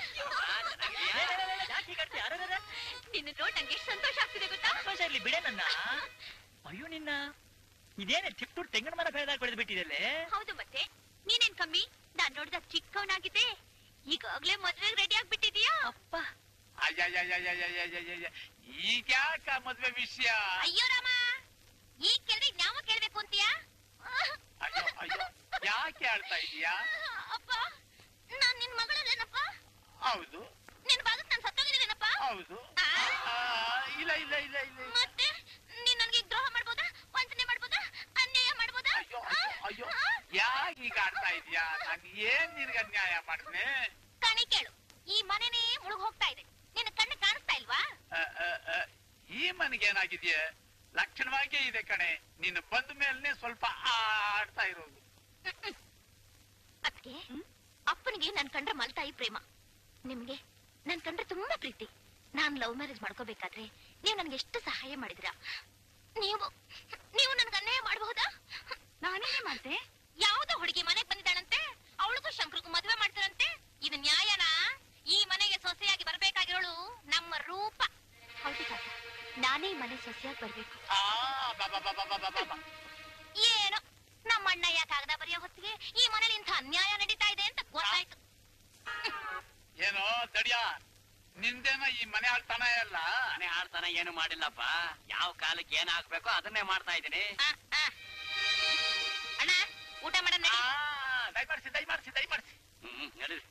ನಿನ್ನ ನೋಡಿ ನಂಗೆ ಎಷ್ಟು ಸಂತೋಷ ಆಗ್ತಿದೆ ಗೊತ್ತಾ ಸಂತೋಷ ಇರ್ಲಿ ಬಿಡೆ ನನ್ನ ಅಯ್ಯೋ ನಿನ್ನ ಇದೇನೆ ತಿಪ್ಟೂರ್ ತೆಂಗಿನ ಮರ ಬೆಳೆದಾಗ ಬೆಳೆದು ಬಿಟ್ಟಿದೆಲ್ಲೇ ಹೌದು ಮತ್ತೆ ನೀನೇನ್ ಕಮ್ಮಿ ನಾನ್ ನೋಡಿದಾಗ ಚಿಕ್ಕವನಾಗಿದ್ದೆ ಈಗಾಗ್ಲೇ ಮದ್ವೆಗೆ ರೆಡಿ ಆಗ್ಬಿಟ್ಟಿದೀಯಾ ಅಪ್ಪ ಅಯ್ಯಯ್ಯಯ್ಯಯ್ಯಯ್ಯಯ್ಯಯ್ಯಯ್ಯ. ಈಗ ಯಾಕ ಮದ್ವೆ ವಿಷಯ ಅಯ್ಯೋ ರಾಮ ಈಗ ಕೇಳಿದ್ರೆ ಜ್ಞಾಮ ಕೇಳ್ಬೇಕು ಅಂತೀಯಾ ಅಯ್ಯೋ ಅಯ್ಯೋ ಯಾಕೆ ಆಡ್ತಾ ಇದೀಯಾ ಅಪ್ಪ ನಾನ್ ನಿನ್ ಮಗಳಲ್ಲೇನಪ್ಪ ಹೌದು ನಿನ್ ಭಾಗಕ್ಕೆ ನಾನು ಸತ್ತೋಗಿದ್ದೀನೇನಪ್ಪ ಹೌದು ಆ, ಇಲ್ಲ ಇಲ್ಲ ಇಲ್ಲ ಇಲ್ಲ ಇಲ್ಲ. ಮತ್ತೆ ನೀನ್ ನನ್ಗೆ ದ್ರೋಹ ಮಾಡ್ಬೋದಾ ವಂಚನೆ ಮಾಡ್ಬೋದಾ ಅನ್ಯಾಯ ಮಾಡ್ಬೋದಾ ಅಯ್ಯೋ ಯಾಕೆ ಈಗ ಆಡ್ತಾ ಇದೀಯಾ ನಾನು ಏನ್ ನಿನ್ಗೆ ಅನ್ಯಾಯ ಮಾಡ್ತೀನಿ ಕಣಿ ಕೇಳು ಈ ಮನೆನೇ ಮುಳುಗ್ ಹೋಗ್ತಾ ಇದೆ ನಿನ್ನ ಕಣ್ಣು ಕಾಣಿಸ್ತಾ ಇಲ್ವಾ ಅ, ಅ, ಅ, ಈ ಮನೆಗೆ ಏನಾಗಿದೆಯೇ ಲಕ್ಷಣವಾಗೇ ಇದೆ ಕಣೆ ನೀನು ಬಂದ ಮೇಲ್ನೆ ಸ್ವಲ್ಪ ಆಡ್ತಾ ಇರೋದು ಅದಕ್ಕೆ ಅಪ್ಪನಿಗೆ ನನ್ ಕಂಡ್ರೆ ಮಲ್ತಾಯಿ ಪ್ರೇಮ ನಿಮ್ಗೆ ನನ್ ಕಂಡ್ರೆ ತುಂಬಾ ಪ್ರೀತಿ ನಾನ್ ಲವ್ ಮ್ಯಾರೇಜ್ ಮಾಡ್ಕೋಬೇಕಾದ್ರೆ ನೀವು ನನಗೆ ಎಷ್ಟು ಸಹಾಯ ಮಾಡಿದಿರಾ ನೀವು ನೀವು ನನಗೆ ಅನ್ಯಾಯ ಮಾಡಬಹುದಾ ನಾನೇನೇ ಮಾಡ್ದೆ ಯಾವುದೋ ಹುಡುಗಿ ಮನೆಗೆ ಬಂದಿದ್ದಾಳಂತೆ ಅವಳಿಗೂ ಶಂಕರಿಗೂ ಮದುವೆ ಮಾಡ್ತಾರಂತೆ ಇದು ನ್ಯಾಯನಾ ಈ ಮನೆಗೆ ಸೊಸೆಯಾಗಿ ಬರ್ಬೇಕಾಗಿರೋಳು ನಮ್ಮ ರೂಪ ಹೌದು ತಾತ ನಾನೇ ಈ ಮನೆ ಸೊಸೆಯಾಗಿ ಬರ್ಬೇಕು ಏನೋ ನಮ್ಮ ಅಣ್ಣಯ್ಯ ಕಾಗದ ಬರೆಯೋ ಹೊತ್ತಿಗೆ ಈ ಮನೇಲಿ ಇಂಥ ಅನ್ಯಾಯ ನಡೀತಾ ಇದೆ ಅಂತ ಗೊತ್ತಾಯ್ತು ಏನೋ ದಡಿಯ ನಿಂದೇನ ಈ ಮನೆ ಆಳ್ತಾನ ಎಲ್ಲ ಮನೆ ಆಡ್ತಾನ ಏನು ಮಾಡಿಲ್ಲಪ್ಪ ಯಾವ ಕಾಲಕ್ಕೆ ಏನ್ ಹಾಕ್ಬೇಕೋ ಅದನ್ನೇ ಮಾಡ್ತಾ ಇದ್ದೀನಿ ಅಣ್ಣ ಊಟ ಮಾಡ ದಯಮಾಡಿಸಿ ದಯಮಾಡಿಸಿ ದಯಮಾಡಿಸಿ ಹ್ಮ್ ನಡೀರಿ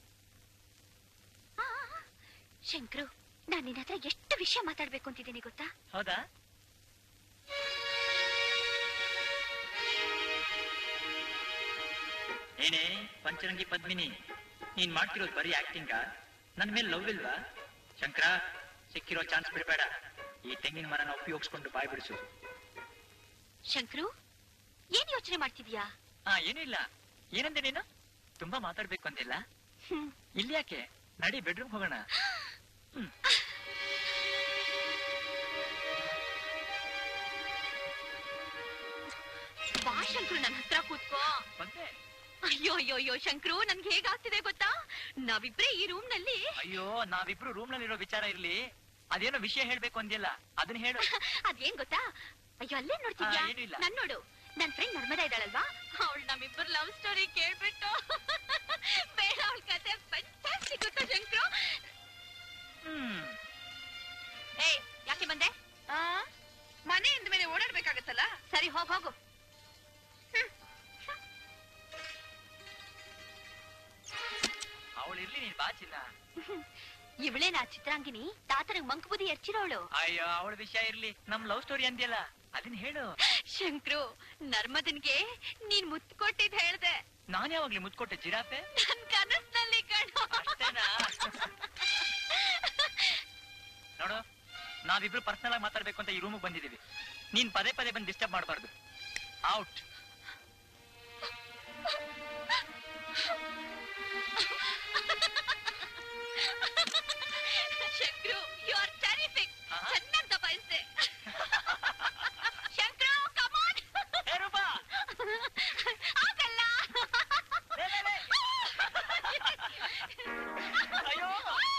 ಶಂಕರು ನಾನ್ ನಿನ್ನ ಹತ್ರ ಎಷ್ಟು ವಿಷಯ ಮಾತಾಡ್ಬೇಕು ಅಂತಿದ್ದೀನಿ ಗೊತ್ತಾ ಹೌದಾ ಏನೇ ಪಂಚರಂಗಿ ಪದ್ಮಿನಿ ನೀನ್ ಮಾಡ್ತಿರೋದು ಬರೀ ಆಕ್ಟಿಂಗ ನನ್ ಮೇಲೆ ಲವ್ ಇಲ್ವಾ ಶಂಕರ ಸಿಕ್ಕಿರೋ ಚಾನ್ಸ್ ಬಿಡಬೇಡ ಈ ತೆಂಗಿನ ಮರನ ಉಪಯೋಗಿಸ್ಕೊಂಡು ಬಾಯ್ ಬಿಡಿಸು ಶಂಕರು ಏನ್ ಯೋಚನೆ ಮಾಡ್ತಿದ್ಯಾ ಹಾ ಏನಿಲ್ಲ ಏನಂದೆ ನೀನು ತುಂಬಾ ಮಾತಾಡ್ಬೇಕು ಅಂದಿಲ್ಲ ಇಲ್ಲಿ ಯಾಕೆ ನಡಿ ಬೆಡ್ರೂಮ್ ಹೋಗೋಣ ಬಾ ಶಂಕರು ನನ್ನ ಹತ್ರ ಕೂತ್ಕೋ ಬಂದೆ ಅಯ್ಯೋ ಅಯ್ಯೋ ಅಯ್ಯೋ ಶಂಕರು ನನ್ಗೆ ಹೇಗಾಗ್ತಿದೆ ಗೊತ್ತಾ ನಾವಿಬ್ರೇ ಈ ರೂಮ್ ನಲ್ಲಿ ಅಯ್ಯೋ ನಾವಿಬ್ರು ರೂಮ್ ನಲ್ಲಿರೋ ವಿಚಾರ ಇರ್ಲಿ ಅದೇನೋ ವಿಷಯ ಹೇಳ್ಬೇಕು ಅಂದಿಲ್ಲ ಅದನ್ನ ಹೇಳು ಅದೇನ್ ಗೊತ್ತಾ ಅಯ್ಯೋ ಅಲ್ಲೇ ನೋಡ್ತಿದ್ಯಾ ಆ, ಏನೂ ಇಲ್ಲ. ನನ್ ನೋಡು ನನ್ ಫ್ರೆಂಡ್ ನರ್ಮದಾ ಇದ್ದಾಳಲ್ವಾ ಅವಳು ನಮ್ಮಿಬ್ಬರು ಲವ್ ಸ್ಟೋರಿ ಕೇಳ್ಬಿಟ್ಟು ಬೇಡ ಅವಳ ಕತೆ ಫ್ಯಾಂಟಾಸ್ಟಿಕ್ ಗೊತ್ತಾ ಶಂಕರು ಹ್ಮ್ ಏಯ್ ಯಾಕೆ ಬಂದೆ ಮನೆಯಿಂದ ಮೇಲೆ ಓಡಾಡ್ಬೇಕಾಗತ್ತಲ್ಲ ಸರಿ ಹೋಗ್ ಹೋಗು ಅವಳು ಇರ್ಲಿ ನೀನ್ ಬಾಚಿಲ್ಲ ಇವಳೇನಾ ಚಿತ್ರಾಂಗಿನಿ ತಾತನಿಗೆ ಮಂಕ್ ಬುದ್ಧಿ ಎರ್ಚಿರೋಳು ಅಯ್ಯೋ ಅವಳ ವಿಷಯ ಇರ್ಲಿ ನಮ್ ಲವ್ ಸ್ಟೋರಿ ಅಂದ್ಯಲ್ಲ ಅದನ್ನ ಹೇಳು ಶಂಕ್ರು ನರ್ಮದನ್ಗೆ ನೀನ್ ಮುತ್ತು ಕೊಟ್ಟಿದ್ ಹೇಳ್ದೆ ನಾನ್ ಯಾವಾಗ್ಲಿ ಮುತ್ಕೊಟ್ಟೆ ಜಿರಾಫೆ ನನ್ ಕನಸ್ನಲ್ಲಿ ಕಣೋ ನೋಡು ನಾವಿಬ್ರು ಪರ್ಸನಲ್ ಆಗಿ ಮಾತಾಡ್ಬೇಕು ಅಂತ ಈ ರೂಮಿಗೆ ಬಂದಿದೀವಿ ನೀನ್ ಪದೇ ಪದೇ ಬಂದು ಡಿಸ್ಟರ್ಬ್ ಮಾಡಬಾರ್ದು out Shankru you are terrific ಚೆನ್ನಾಗಿ ದಬಾಯಿಸ್ದೆ ಶಂಕ್ರು ಕಮಾನ್ ಆಗಲ್ಲ ಅಯ್ಯೋ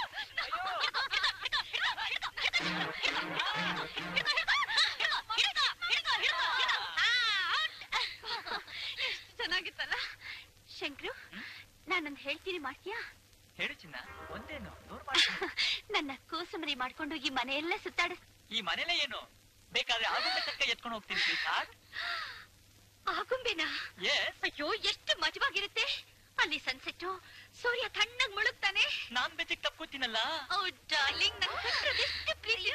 ಚೆನ್ನಾಗಿತ್ತಲ್ಲ ಶಂಕ್ರು ನಾನೊಂದು ಹೇಳ್ತೀನಿ ಮಾಡ್ತೀಯಾ ಹೇಳು ಚಿನ್ನ ಒಂದೇನು ದೂರ ನನ್ನ ಕೂಸುಮರಿ ಮಾಡ್ಕೊಂಡು ಈ ಮನೆಯೆಲ್ಲ ಸುತ್ತಾಡಿಸ್ ಈ ಮನೇಲೆ ಏನು ಬೇಕಾದ್ರೆ ಆಗುಂಬೆ ತನಕ ಎತ್ಕೊಂಡು ಹೋಗ್ತೀನಿ sweetheart. ಆಗುಂಬೆನಾ Yes. ಅಯ್ಯೋ ಎಷ್ಟು ಮಜವಾಗಿರುತ್ತೆ ಅಲ್ಲಿ ಸನ್ಸೆಟ್ ಸೂರ್ಯ ತಣ್ಣಗ್ ಮುಳುಗ್ತಾನೆ ನಾನ್ ಬೆಚ್ಚಿಗೆ ತಪ್ಕೋತೀನಲ್ಲ ಓ ಡಾರ್ಲಿಂಗ್ ನನ್ ಎಷ್ಟು ಪ್ರೀತಿ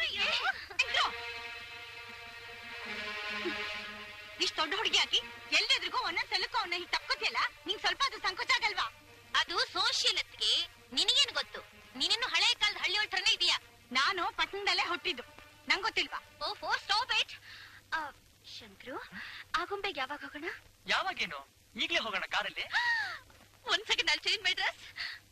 ಇಷ್ಟ ದೊಡ್ಡ ಹುಡುಗಿ ಆಗಿ ಎಲ್ರೆದ್ರಿಗೂ ಒಂದೊಂದ್ ಸಲಕ್ಕೂ ಅವನ್ನ ಹೀಗೆ ತಕ್ಕೋತಿಯಲ್ಲ ನಿಂಗ್ ಸ್ವಲ್ಪ ಅದು ಸಂಕೋಚ ಆಗಲ್ವಾ ಅದು ಸೋಶಿಯಲತ್ಗೆ ನಿನಗೇನು ಗೊತ್ತು ನೀನಿನ್ನು ಹಳೆ ಕಾಲದ ಹಳ್ಳಿ ಹೊರಟನೇ ಇದೀಯಾ ನಾನು ಪಟ್ಟಣದಲ್ಲೇ ಹುಟ್ಟಿದ್ದು ನಂಗ್ ಗೊತ್ತಿಲ್ವಾ oh for stop it Shankru ಆಗುಂಬೆಗೆ ಯಾವಾಗ ಹೋಗೋಣ ಯಾವಾಗೇನು ಈಗ್ಲೇ ಹೋಗೋಣ ಕಾರಲ್ಲಿ ಒಂದ್ ಸೆಕೆಂಡ್ ಅಲ್ಲಿ ಚೇಂಜ್ ಮೈ ಡ್ರೆಸ್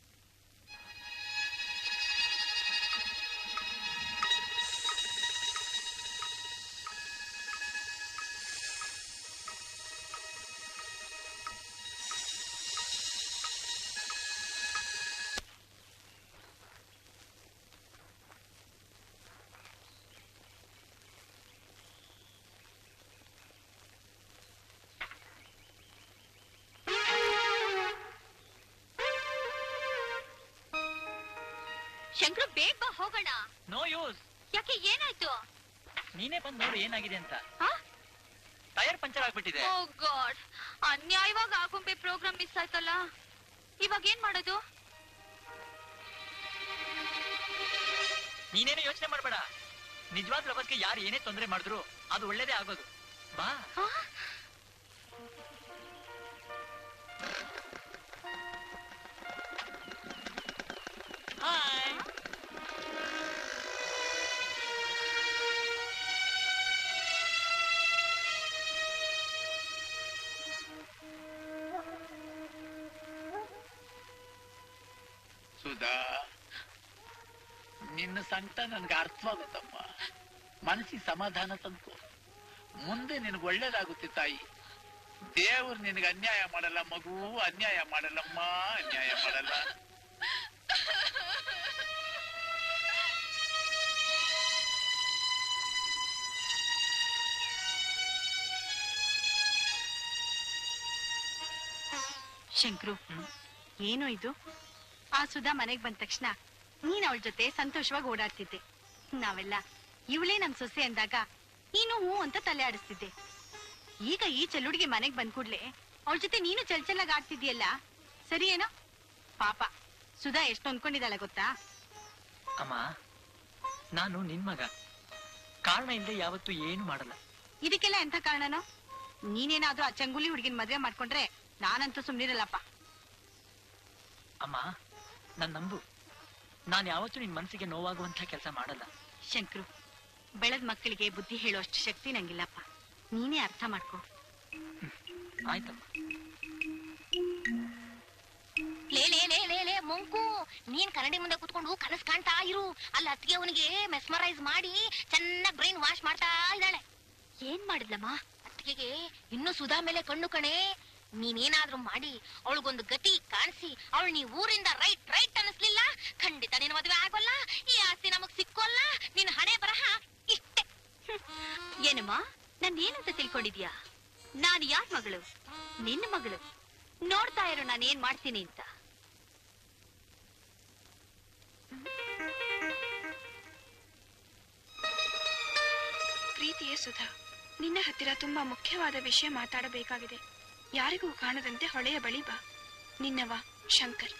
ಶಂಕ್ರು ಬೇಗ ಬಾ ಹೋಗೋಣ ನೋ ಯೂಸ್ ಯಾಕೆ ಏನಾಯ್ತು ನೀನೇ ಬಂದು ನೋಡು ಏನಾಗಿದೆ ಅಂತ ಹಾ? ಟೈರ್ ಪಂಚರ್ ಆಗ್ಬಿಟ್ಟಿದೆ ಓ ಗಾಡ್ ಅನ್ಯಾಯವಾಗಿ ಆಗುಂಬೆ ಪ್ರೋಗ್ರಾಮ್ ಮಿಸ್ ಆಯ್ತಲ್ಲ ಇವಾಗ ಏನ್ ಮಾಡೋದು ನೀನೇನು ಯೋಚನೆ ಮಾಡಬೇಡ ನಿಜವಾದ ಲವರ್ಗೆ ಯಾರು ಏನೇ ತೊಂದರೆ ಮಾಡಿದ್ರು ಅದು ಒಳ್ಳೇದೇ ಆಗೋದು ಬಾ ಹಾಯ್ ಸುಧಾ ನಿನ್ನ ಸಂಕಟ ನನ್ಗೆ ಅರ್ಥವಾಗುತ್ತಮ್ಮ ಮನಸ್ಸಿಗೆ ಸಮಾಧಾನ ತಂತು ಮುಂದೆ ನಿನಗೆ ಒಳ್ಳೇದಾಗುತ್ತೆ ತಾಯಿ ದೇವ್ರು ನಿನಗೆ ಅನ್ಯಾಯ ಮಾಡಲ್ಲ ಮಗು ಅನ್ಯಾಯ ಮಾಡಲ್ಲಮ್ಮ ಅನ್ಯಾಯ ಮಾಡಲ್ಲ ಶಂಕ್ರು ಏನು ಇದು ಆ ಸುಧಾ ಮನೆಗ್ ಬಂದ ತಕ್ಷಣ ನೀನ್ ಅವಳ ಜೊತೆ ಸಂತೋಷವಾಗಿ ಓಡಾಡ್ತಿದ್ದೆ ನಾವೆಲ್ಲ ಇವಳೇ ನಮ್ ಸೊಸೆ ಅಂದಾಗ ನೀನು ಹೂ ಅಂತ ತಲೆ ಆಡಿಸ್ತಿದ್ದೆ ಈಗ ಈ ಚೆಲ್ಲುಡಿಗೆ ಮನೆಗ್ ಬಂದ್ ಕೂಡ್ಲೆ ಅವಳ ಜೊತೆ ನೀನು ಚಲ್ ಚಲ್ಲಾಗ್ ಆಡ್ತಿದ್ಯಲ್ಲ ಸರಿ ಏನೋ ಪಾಪ ಸುಧಾ ಎಷ್ಟು ಹೊಂದ್ಕೊಂಡಿದ್ದಾಳೆ ಗೊತ್ತಾ ಅಮ್ಮ ನಾನು ನಿನ್ ಮಗ ಕಾರಣ ಇಲ್ಲದೆ ಯಾವತ್ತೂ ಏನು ಮಾಡಲ್ಲ ಇದಕ್ಕೆಲ್ಲ ಎಂಥ ಕಾರಣನೋ ನೀನೇನಾದ್ರೂ ಆ ಚಂಗುಲಿ ಹುಡುಗಿನ ಮದ್ವೆ ಮಾಡ್ಕೊಂಡ್ರೆ ನಾನಂತೂ ಸುಮ್ನಿರಲ್ಲಪ್ಪ ಅಮ್ಮ ನನ್ ನಂಬು ನಾನು ಯಾವತ್ತೂ ನಿನ್ ಮನಸ್ಸಿಗೆ ನೋವಾಗುವಂತ ಕೆಲಸ ಮಾಡಲ್ಲ ಶಂಕ್ರು ಬೆಳೆದ ಮಕ್ಕಳಿಗೆ ಬುದ್ಧಿ ಹೇಳೋಷ್ಟು ಶಕ್ತಿ ನಂಗಿಲ್ಲಪ್ಪ ನೀನೇ ಅರ್ಥ ಮಾಡ್ಕೋ ಆಯ್ತಮ್ಮ ಲೇ ಲೇ ಲೇ ಲೇ ಲೇ ಮುಂಕು ನೀನ್ ಕನ್ನಡಿ ಮುಂದೆ ಕುತ್ಕೊಂಡು ಕನಸ್ ಕಾಣ್ತಾ ಇರು ಅಲ್ಲಿ ಅತ್ತಿಗೆ ಅವನಿಗೆ ಮೆಸ್ಮರೈಸ್ ಮಾಡಿ ಚೆನ್ನಾಗ್ ಬ್ರೈನ್ ವಾಶ್ ಮಾಡ್ತಾ ಇದ್ದಾಳೆ ಏನ್ ಮಾಡಿದ್ಲಮ್ಮ ಅತ್ತಿಗೆಗೆ ಇನ್ನು ಸುಧಾ ಮೇಲೆ ಕಣ್ಣು ಕಣೆ ನೀನೇನಾದ್ರೂ ಮಾಡಿ ಅವಳಿಗೊಂದು ಗತಿ ಕಾಣಿಸಿ ಅವಳು ನೀ ಊರಿಂದ ರೈಟ್ ರೈಟ್ ಅನಿಸ್ಲಿಲ್ಲ ಖಂಡಿತ ನಿನ್ನ ಮದುವೆ ಆಗೋಲ್ಲ ಈ ಆಸ್ತಿ ನಮಗ್ ಸಿಕ್ಕೋಲ್ಲ ನಿನ್ನ ಹಣೆ ಬರಹ ಇಷ್ಟೇ ಏನಮ್ಮ ನಾನ್ ಏನಂತ ತಿಳ್ಕೊಂಡಿದ್ಯಾ ನಾನು ಯಾರ್ ಮಗಳು ನಿನ್ನ ಮಗಳು ನೋಡ್ತಾ ಇರೋ ನಾನು ಏನ್ ಮಾಡ್ತೀನಿ ಅಂತ ಪ್ರೀತಿಯೇ ಸುಧಾ ನಿನ್ನ ಹತ್ತಿರ ತುಂಬಾ ಮುಖ್ಯವಾದ ವಿಷಯ ಮಾತಾಡಬೇಕಾಗಿದೆ ಯಾರಿಗೂ ಕಾಣದಂತೆ ಹೊಳೆಯ ಬಳಿ ಬಾ ನಿನ್ನವ ಶಂಕರ್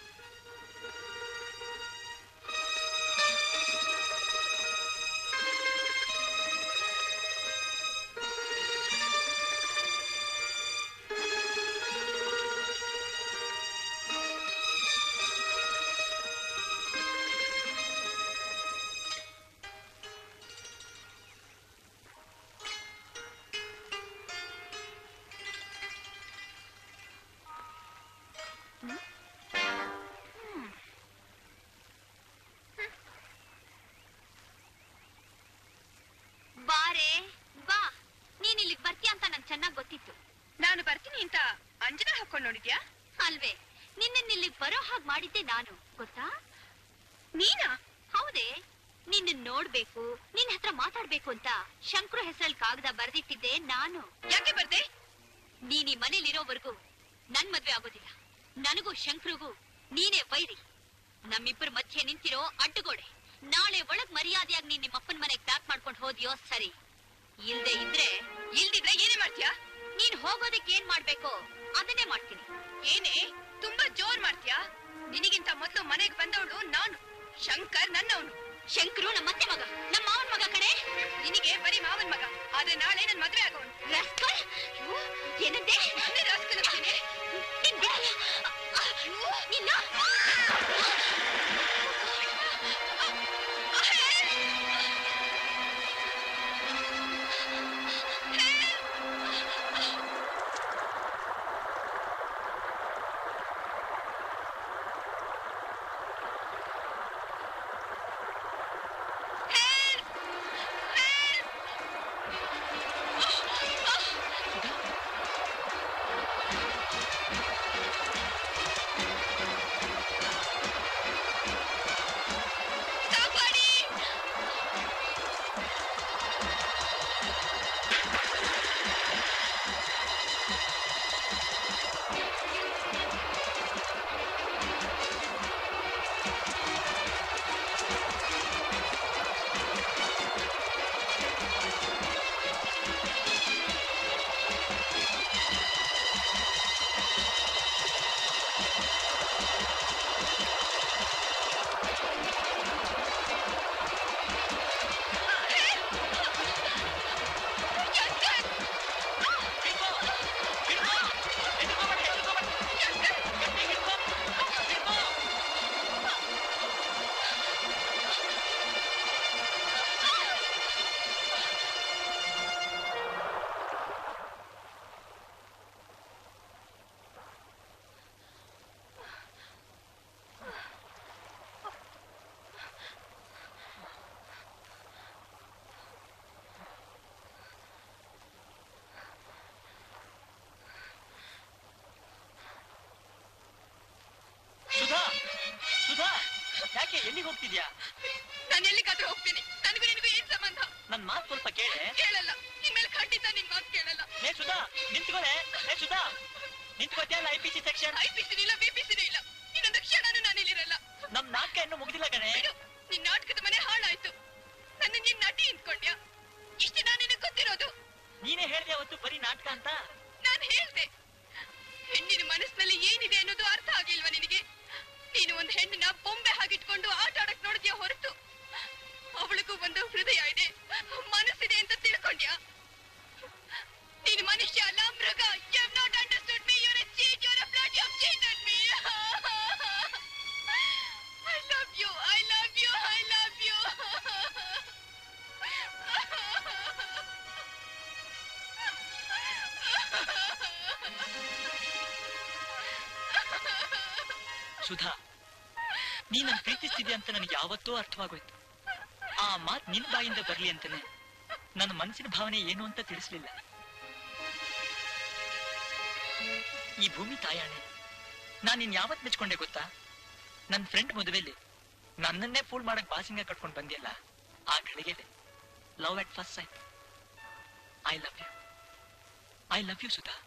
ಬಾರೆ ಬಾ ನೀನ್ ಇಲ್ಲಿಗೆ ಬರ್ತೀಯ ಅಂತ ನಂಗೆ ಚೆನ್ನಾಗ್ ಗೊತ್ತಿತ್ತು ನಾನು ಬರ್ತೀನಿ ಅಂತ ಅಂಜನಾ ಹಾಕೊಂಡ್ ನೋಡಿದ್ಯಾ ಅಲ್ವೇ ನಿನ್ನ ಇಲ್ಲಿಗೆ ಬರೋ ಹಾಗೆ ಮಾಡಿದ್ದೆ ನಾನು ಗೊತ್ತಾ ನೀನಾ ಹೌದೇ ನಿನ್ನ ನೋಡ್ಬೇಕು ನಿನ್ನ ಹತ್ರ ಮಾತಾಡ್ಬೇಕು ಅಂತ ಶಂಕರು ಹೆಸರಲ್ಲಿ ಕಾಗದ ಬರ್ದಿಟ್ಟಿದ್ದೆ ನಾನು ಯಾಕೆ ಬರ್ದೆ ನೀನ್ ಈ ಮನೇಲಿರೋವರೆಗೂ ನನ್ ಮದ್ವೆ ಆಗೋದಿಲ್ಲ ನನಗೂ ಶಂಕರಿಗೂ ನೀನೇ ವೈರಿ ನಮ್ಮಿಬ್ಬರ ಮಧ್ಯೆ ನಿಂತಿರೋ ಅಡ್ಡುಗೋಡೆ ನಾಳೆ ಒಳಗ್ ಮರ್ಯಾದೆಯಾಗಿ ನೀನ್ ನಿಮ್ಮಪ್ಪನ ಮನೆಗ್ ಪ್ಯಾಕ್ ಮಾಡ್ಕೊಂಡು ಹೋದ್ಯೋ ಸರಿ ಇಲ್ದೆ ಇದ್ರೆ ಇಲ್ದಿದ್ರೆ ಏನೇ ಮಾಡ್ತೀಯಾ ನೀನ್ ಹೋಗೋದಕ್ಕೆ ಏನ್ ಮಾಡ್ಬೇಕೋ ಅದನ್ನೇ ಮಾಡ್ತೀನಿ ಏನೇ ತುಂಬಾ ಜೋರ್ ಮಾಡ್ತೀಯಾ ನಿನಗಿಂತ ಮೊದಲು ಮನೆಗೆ ಬಂದವಳು ನಾನು ಶಂಕರ್ ನನ್ನವನು ಶಂಕರು ನಮ್ಮ ಮತ್ತೆ ಮಗ ನಮ್ಮ ಮಾವನ್ ಮಗ ಕಡೆ ನಿನಗೆ ಬರೀ ಮಾವನ್ ಮಗ ಆದ್ರೆ ನಾಳೆ ನನ್ ಮದ್ವೆ ಆಗೋನು ರಾಸ್ಕಲ್ ಅಯ್ಯೋ, ಏನಂದೆ ನಾನೇ ರಾಸ್ಕಲ್ ಅಂತೀನಿ. ನಿನ್ ಬಿಡಲ್ಲ. ಅಯ್ಯೋ, ನಿನ್ನ Help! Help! ಯಾಕೆ ಎಲ್ಲಿಗೆ ಹೋಗ್ತಿದ್ಯಾ ನಾನು ಎಲ್ಲಿಗಾದ್ರೂ ಹೋಗ್ತೀನಿ ನನಗೂ ನಿನಗೂ ಏನ್ ಸಂಬಂಧ ನನ್ ಮಾತು ಸ್ವಲ್ಪ ಕೇಳೆ ಕೇಳಲ್ಲ ಇನ್ಮೇಲೆ ಖಂಡಿತ ನಿನ್ ಮಾತು ಕೇಳಲ್ಲ ಏ ಸುಧಾ ನಿಂತ್ಕೊಳೆ ಏ ಸುಧಾ ನಿಂತ್ಕೋತಿಯಲ್ಲ ಐ ಪಿ ಸಿ ಸೆಕ್ಷನ್ ಐಪಿಸಿನಿ ಇಲ್ಲ ಬಿಪಿಸಿನಿ ಇಲ್ಲ ಇನ್ನೊಂದು ಕ್ಷಣನೂ ನಾನು ಇಲ್ಲಿರಲ್ಲ ನಮ್ ನಾಟಕ ಇನ್ನೂ ಮುಗ್ದಿಲ್ಲ ಕಣೆ ಬಿಡು ನಿನ್ ನಾಟಕದ ಮನೆ ಹಾಳಾಯ್ತು ನನ್ನ ನಿನ್ ನಟಿ ಇಂದ್ಕೊಂಡ್ಯಾ ಇಷ್ಟು ನಾನು ನಿನಗೆ ಗೊತ್ತಿರೋದು ನೀನೇ ಹೇಳ್ದೆ ಅವತ್ತು ಬರೀ ನಾಟಕ ಅಂತ ನಾನು ಹೇಳ್ದೆ ಹೆಣ್ಣಿನ ಮನಸ್ಸಿನಲ್ಲಿ ಏನಿದೆ ಅನ್ನೋದು ಅರ್ಥ ಆಗಿಲ್ವಾ ನಿನಗೆ ನೀನು ಒಂದು ಹೆಣ್ಣನ್ನ ಬೊಂಬೆ ಹಾಗಿಟ್ಕೊಂಡು ಆಟ ಆಡಕ್ ನೋಡಿದ್ಯಾ ಹೊರತು ಅವಳಿಗೂ ಒಂದು ಹೃದಯ ಇದೆ ಮನಸ್ಸಿದೆ ಅಂತ ತಿಳ್ಕೊಂಡ್ಯಾ ನೀನು ಮನುಷ್ಯ ಅಲ್ಲ ಮೃಗ you have not understood me you are a cheat you are a blood you have cheated me I love you I love you I love you Sudha ನೀ ನನ್ ಪ್ರೀತಿಸ್ತಿದ್ಯಾ ಅಂತ ನನಗೆ ಯಾವತ್ತೂ ಅರ್ಥವಾಗೋಯ್ತು ಆ ಮಾತ್ ನಿನ್ ಬಾಯಿಂದ ಬರ್ಲಿ ಅಂತಾನೆ ನನ್ನ ಮನಸ್ಸಿನ ಭಾವನೆ ಏನು ಅಂತ ತಿಳಿಸ್ಲಿಲ್ಲ ಈ ಭೂಮಿ ತಾಯಾಣೆ ನಾನ್ ನಿನ್ ಯಾವತ್ ಮೆಚ್ಕೊಂಡೆ ಗೊತ್ತಾ ನನ್ ಫ್ರೆಂಡ್ ಮದುವೆಲಿ ನನ್ನನ್ನೇ ಫೂಲ್ ಮಾಡಕ್ ಬಾಸಿಂಗ ಕಟ್ಕೊಂಡ್ ಬಂದಿಯಲ್ಲ ಆ ಗಳಿಗೆಲೆ love at first sight I love you I love you Sudha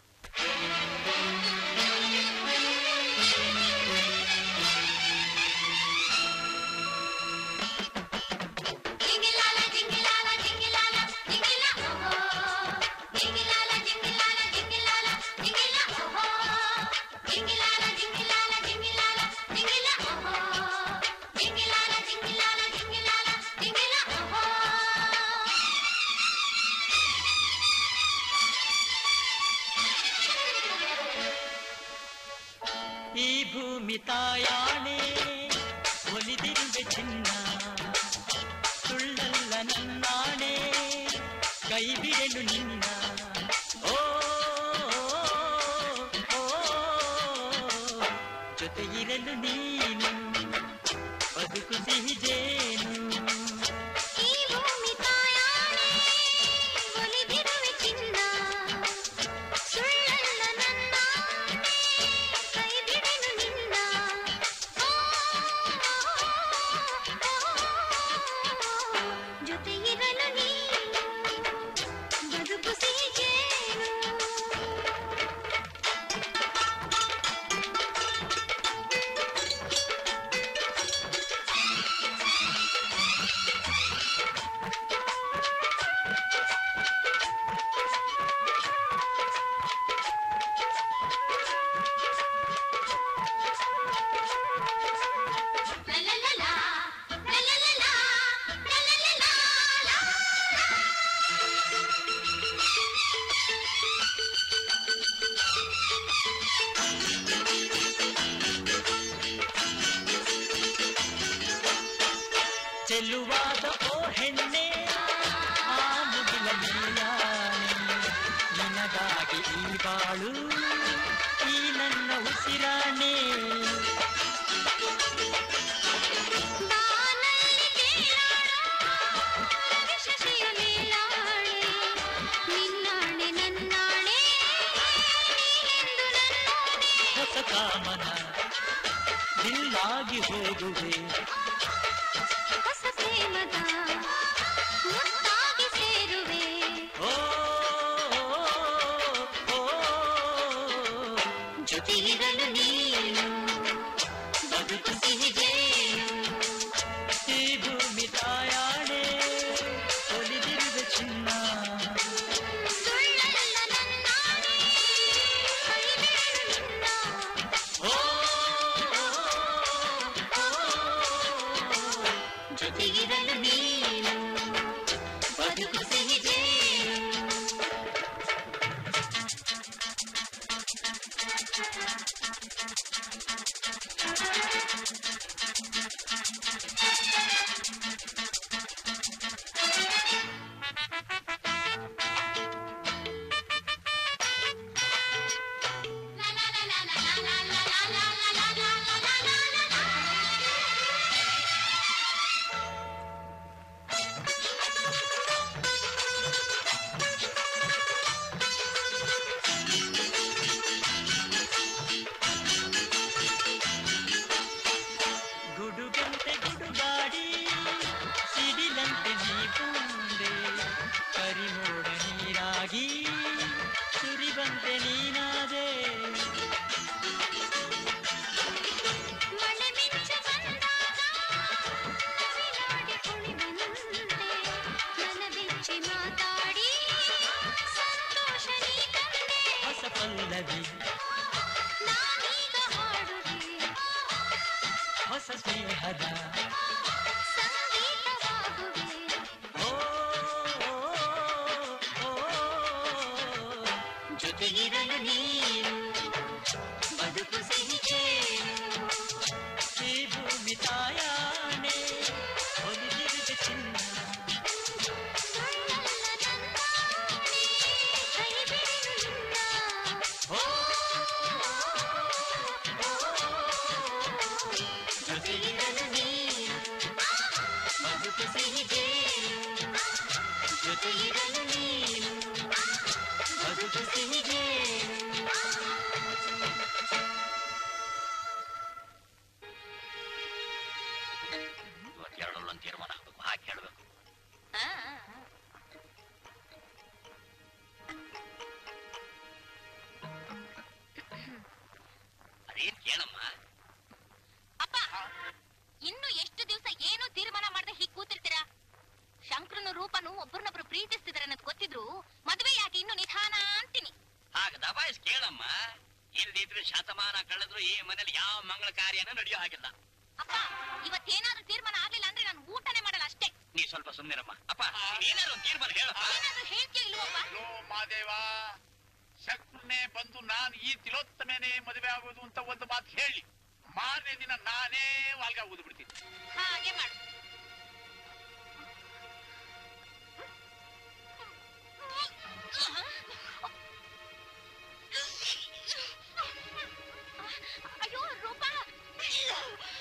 ಈ ಭೂಮಿ ತಾಯಾಣೆ ಒಲಿದಿರುವೆ ಚಿನ್ನ ಸುಳ್ಳಲ್ಲ ನನ್ನಾಣೆ ಕೈ ಬಿಡಲು ನಿನ್ನ ಓ ಓ, ಜೊತೆ ಇರಲು ನೀನು ಬದುಕು ಸಿಹಿ ಜೇನು ಜೊತೆ ಇರಲು ನೀನು ಬದುಕು ಸಿಹಿ ಜೇನು ಚೆಲುವಾದ ಓ ಹೆಣ್ಣೆ ಆ ಮುಗಿಲ ನೀಲಾನೆ ನಿನಗಾಗಿ ಈ ಬಾಳು ಈ ನನ್ನ ಉಸಿರಾಣೆ ನಿನ್ನಾಣೆ ನನ್ನಾಣೆ ಹೊಸ ಕಾಮನ ದಿಲ್ಲಾಗಿ ಹೋಗುವೆ ಹೊಸ ಪ್ರೇಮದ ಮುತ್ತಾಗಿ ಸೇರುವೆ ಓ ಓ, ಜೊತೆ ಇರಲು ನೀನು ಬದುಕು ಸಿಹಿ ಜೇನು ಈ ಭೂಮಿ ತಾಯಾಣೆ ಒಲಿದಿರುವೆ ಚಿನ್ನ ಸುಳ್ಳಲ್ಲ ನನ್ನಾಣೆ ಕೈ ಬಿಡಲು ನಿನ್ನ ಓ ಜೊತೆ ಇರಲು ನೀನು ಬದುಕು ಸಿಹಿ ಜೇನು ಸ್ನೇಹದ ಓ, ಓ, ಓ, ಜೊತೆಗಿರಲು ನೀನು ಬದುಕು ಸಿಹಿ ಜೇನು. ಈ ಭೂಮಿ ತಾಯಾಣೆ ಒಲಿದಿರುವುದು ಚಿನ್ನ ಓ, ಜೊತೆಗಿರಲು ನೀನು ಬದುಕು ಸಿಹಿ ಜೇನು. ಜೊತೆಗಿರಲು ನೀನು ಬದುಕು ಸಿಹಿ ಜೇನು. ಇವತ್ತು ಎರಡಲ್ಲೊಂದು ತೀರ್ಮಾನ ಆಗ್ಬೇಕು ಹಾಗೆ ಹೇಳ್ಬೇಕು ಅದೇನ್ ಕೇಳಮ್ಮ ಅಪ್ಪ ಇನ್ನು ಎಷ್ಟು ದಿವಸ ಏನು ತೀರ್ಮಾನ ಮಾಡದೆ ಹೀಗ್ ಕೂತಿರ್ತೀರಾ ಶಂಕರನು ರೂಪನು ಒಬ್ಬರನ್ನೊಬ್ರು ಪ್ರೀತಿಸ್ತಿದಾರೆ ಅನ್ನೋದು ಗೊತ್ತಿದ್ರು ಮದುವೆ ಯಾಕೆ ಇನ್ನು ನಿಧಾನ ಅಂತೀನಿ ಹಾಗ ದಬಾಯಿಸ್ ಕೇಳಮ್ಮ ಇಲ್ದಿದ್ರೆ ಶತಮಾನ ಕಳೆದ್ರು ಈ ಮನೇಲಿ ಯಾವ ಮಂಗಳ ಕಾರ್ಯನೂ ನಡೆಯೋ ಹಾಗಿಲ್ಲ ಅಪ್ಪ ಇವತ್ತೇನಾದ್ರೂ ತೀರ್ಮಾನ ಆಗ್ಲಿಲ್ಲ ಅಂದ್ರೆ ನಾನು ಊಟನೇ ಮಾಡಲ್ಲ ಅಷ್ಟೇ ನೀ ಸ್ವಲ್ಪ ಸುಮ್ಮನಿರಮ್ಮ ಅಪ್ಪ ಏನಾದ್ರು ಒಂದು ತೀರ್ಮಾನ ಹೇಳಪ್ಪ ಏನಾದ್ರೂ ಹೇಳ್ತೀಯ ಇಲ್ವಪ್ಪ ಲೋ ಮಾದೇವ ಶಕ್ರನೇ ಬಂದು ನಾನು ಈ ತಿಲೋತ್ತಮೇನೆ ಮದುವೆ ಆಗೋದು ಅಂತ ಒಂದು ಮಾತು ಹೇಳಿ ಮಾರನೇ ದಿನ ನಾನೇ ವಾಲ್ಗ ಊದು ಬಿಡ್ತೀನಿ ಹಾಗೆ ಮಾಡು ಅಯ್ಯೋ ರೂಪ ಅಯ್ಯೋ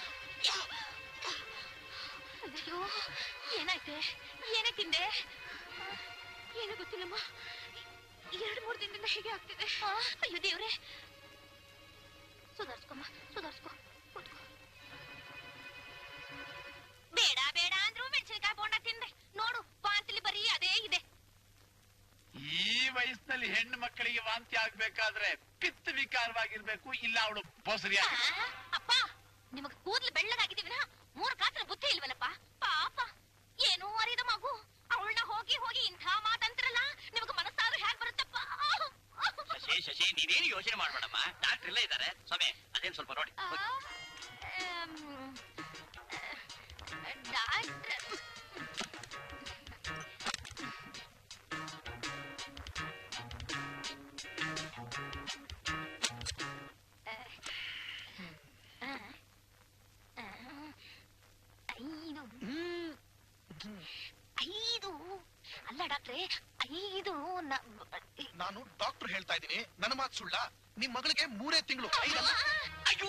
ಏನಾಯ್ತೆ ಏನೇ ತಿಂದೆ ಏನೋ ಗೊತ್ತಿಲ್ಲಮ್ಮ ಎರಡು ಮೂರು ದಿನದಿಂದ ಹೇಗೆ ಆಗ್ತಿದೆ ಅಯ್ಯೋ ದೇವ್ರೆ ಸುಧಾರ್ಸ್ಕೊಮ್ಮ ಸುಧಾರ್ಸ್ಕೊ ಕೂತ್ಕೋ ಬೇಡ ಬೇಡ ಅಂದ್ರೂ ಮೆಣಸಿನಕಾಯಿ ಬೋಂಡ ತಿಂದೆ ನೋಡು ವಾಂತಿಲಿ ಬರೀ ಅದೇ ಇದೆ ಈ ವಯಸ್ಸಿನಲ್ಲಿ ಹೆಣ್ಣು ಮಕ್ಕಳಿಗೆ ವಾಂತಿ ಆಗ್ಬೇಕಾದ್ರೆ ಪಿತ್ತ ವಿಕಾರವಾಗಿರ್ಬೇಕು ಇಲ್ಲ ಅವಳು ಬೊಸರಿ ಆ, ಅಪ್ಪ ನಿಮಗ್ ಕೂದ್ಲು ಬೆಳ್ಳಗಾಗಿದ್ದೀವಿನ ಮೂರು ಕಾತ್ರ ಬುದ್ಧಿ ಇಲ್ವಲ್ಲಪ್ಪ ಪಾಪ ಏನೂ ಅರಿದ ಮಗು ಅವಳನ್ನ ಹೋಗಿ ಹೋಗಿ ಇಂಥ ಮಾತಂತ್ರಲ್ಲ ನಿಮಗ್ ಮನಸ್ಸಾದ್ರೂ ಹ್ಯಾಕ್ ಬರುತ್ತಪ್ಪ ಶಶಿ ಶಶಿ ನೀನೇನು ಯೋಚನೆ ಮಾಡ್ಬೇಡಮ್ಮ ಡಾಕ್ಟರ್ ಇಲ್ಲೇ ಇದ್ದಾರೆ ಸ್ವಾಮಿ ಅದೇನ್ ಸ್ವಲ್ಪ ನೋಡಿ ಆ, ಆಮ್, ಡಾಕ್ಟ್ರ್ ಐದು ಐದು ಅಲ್ಲ ಡಾಕ್ಟ್ರೆ ಐದು ನ- ನಾನು ಡಾಕ್ಟರ್ ಹೇಳ್ತಾ ಇದ್ದೀನಿ ನನ್ನ ಮಾತು ಸುಳ್ಳ ನಿಮ್ ಮಗಳಿಗೆ ಮೂರೇ ತಿಂಗಳು ಅಯ್ಯೋ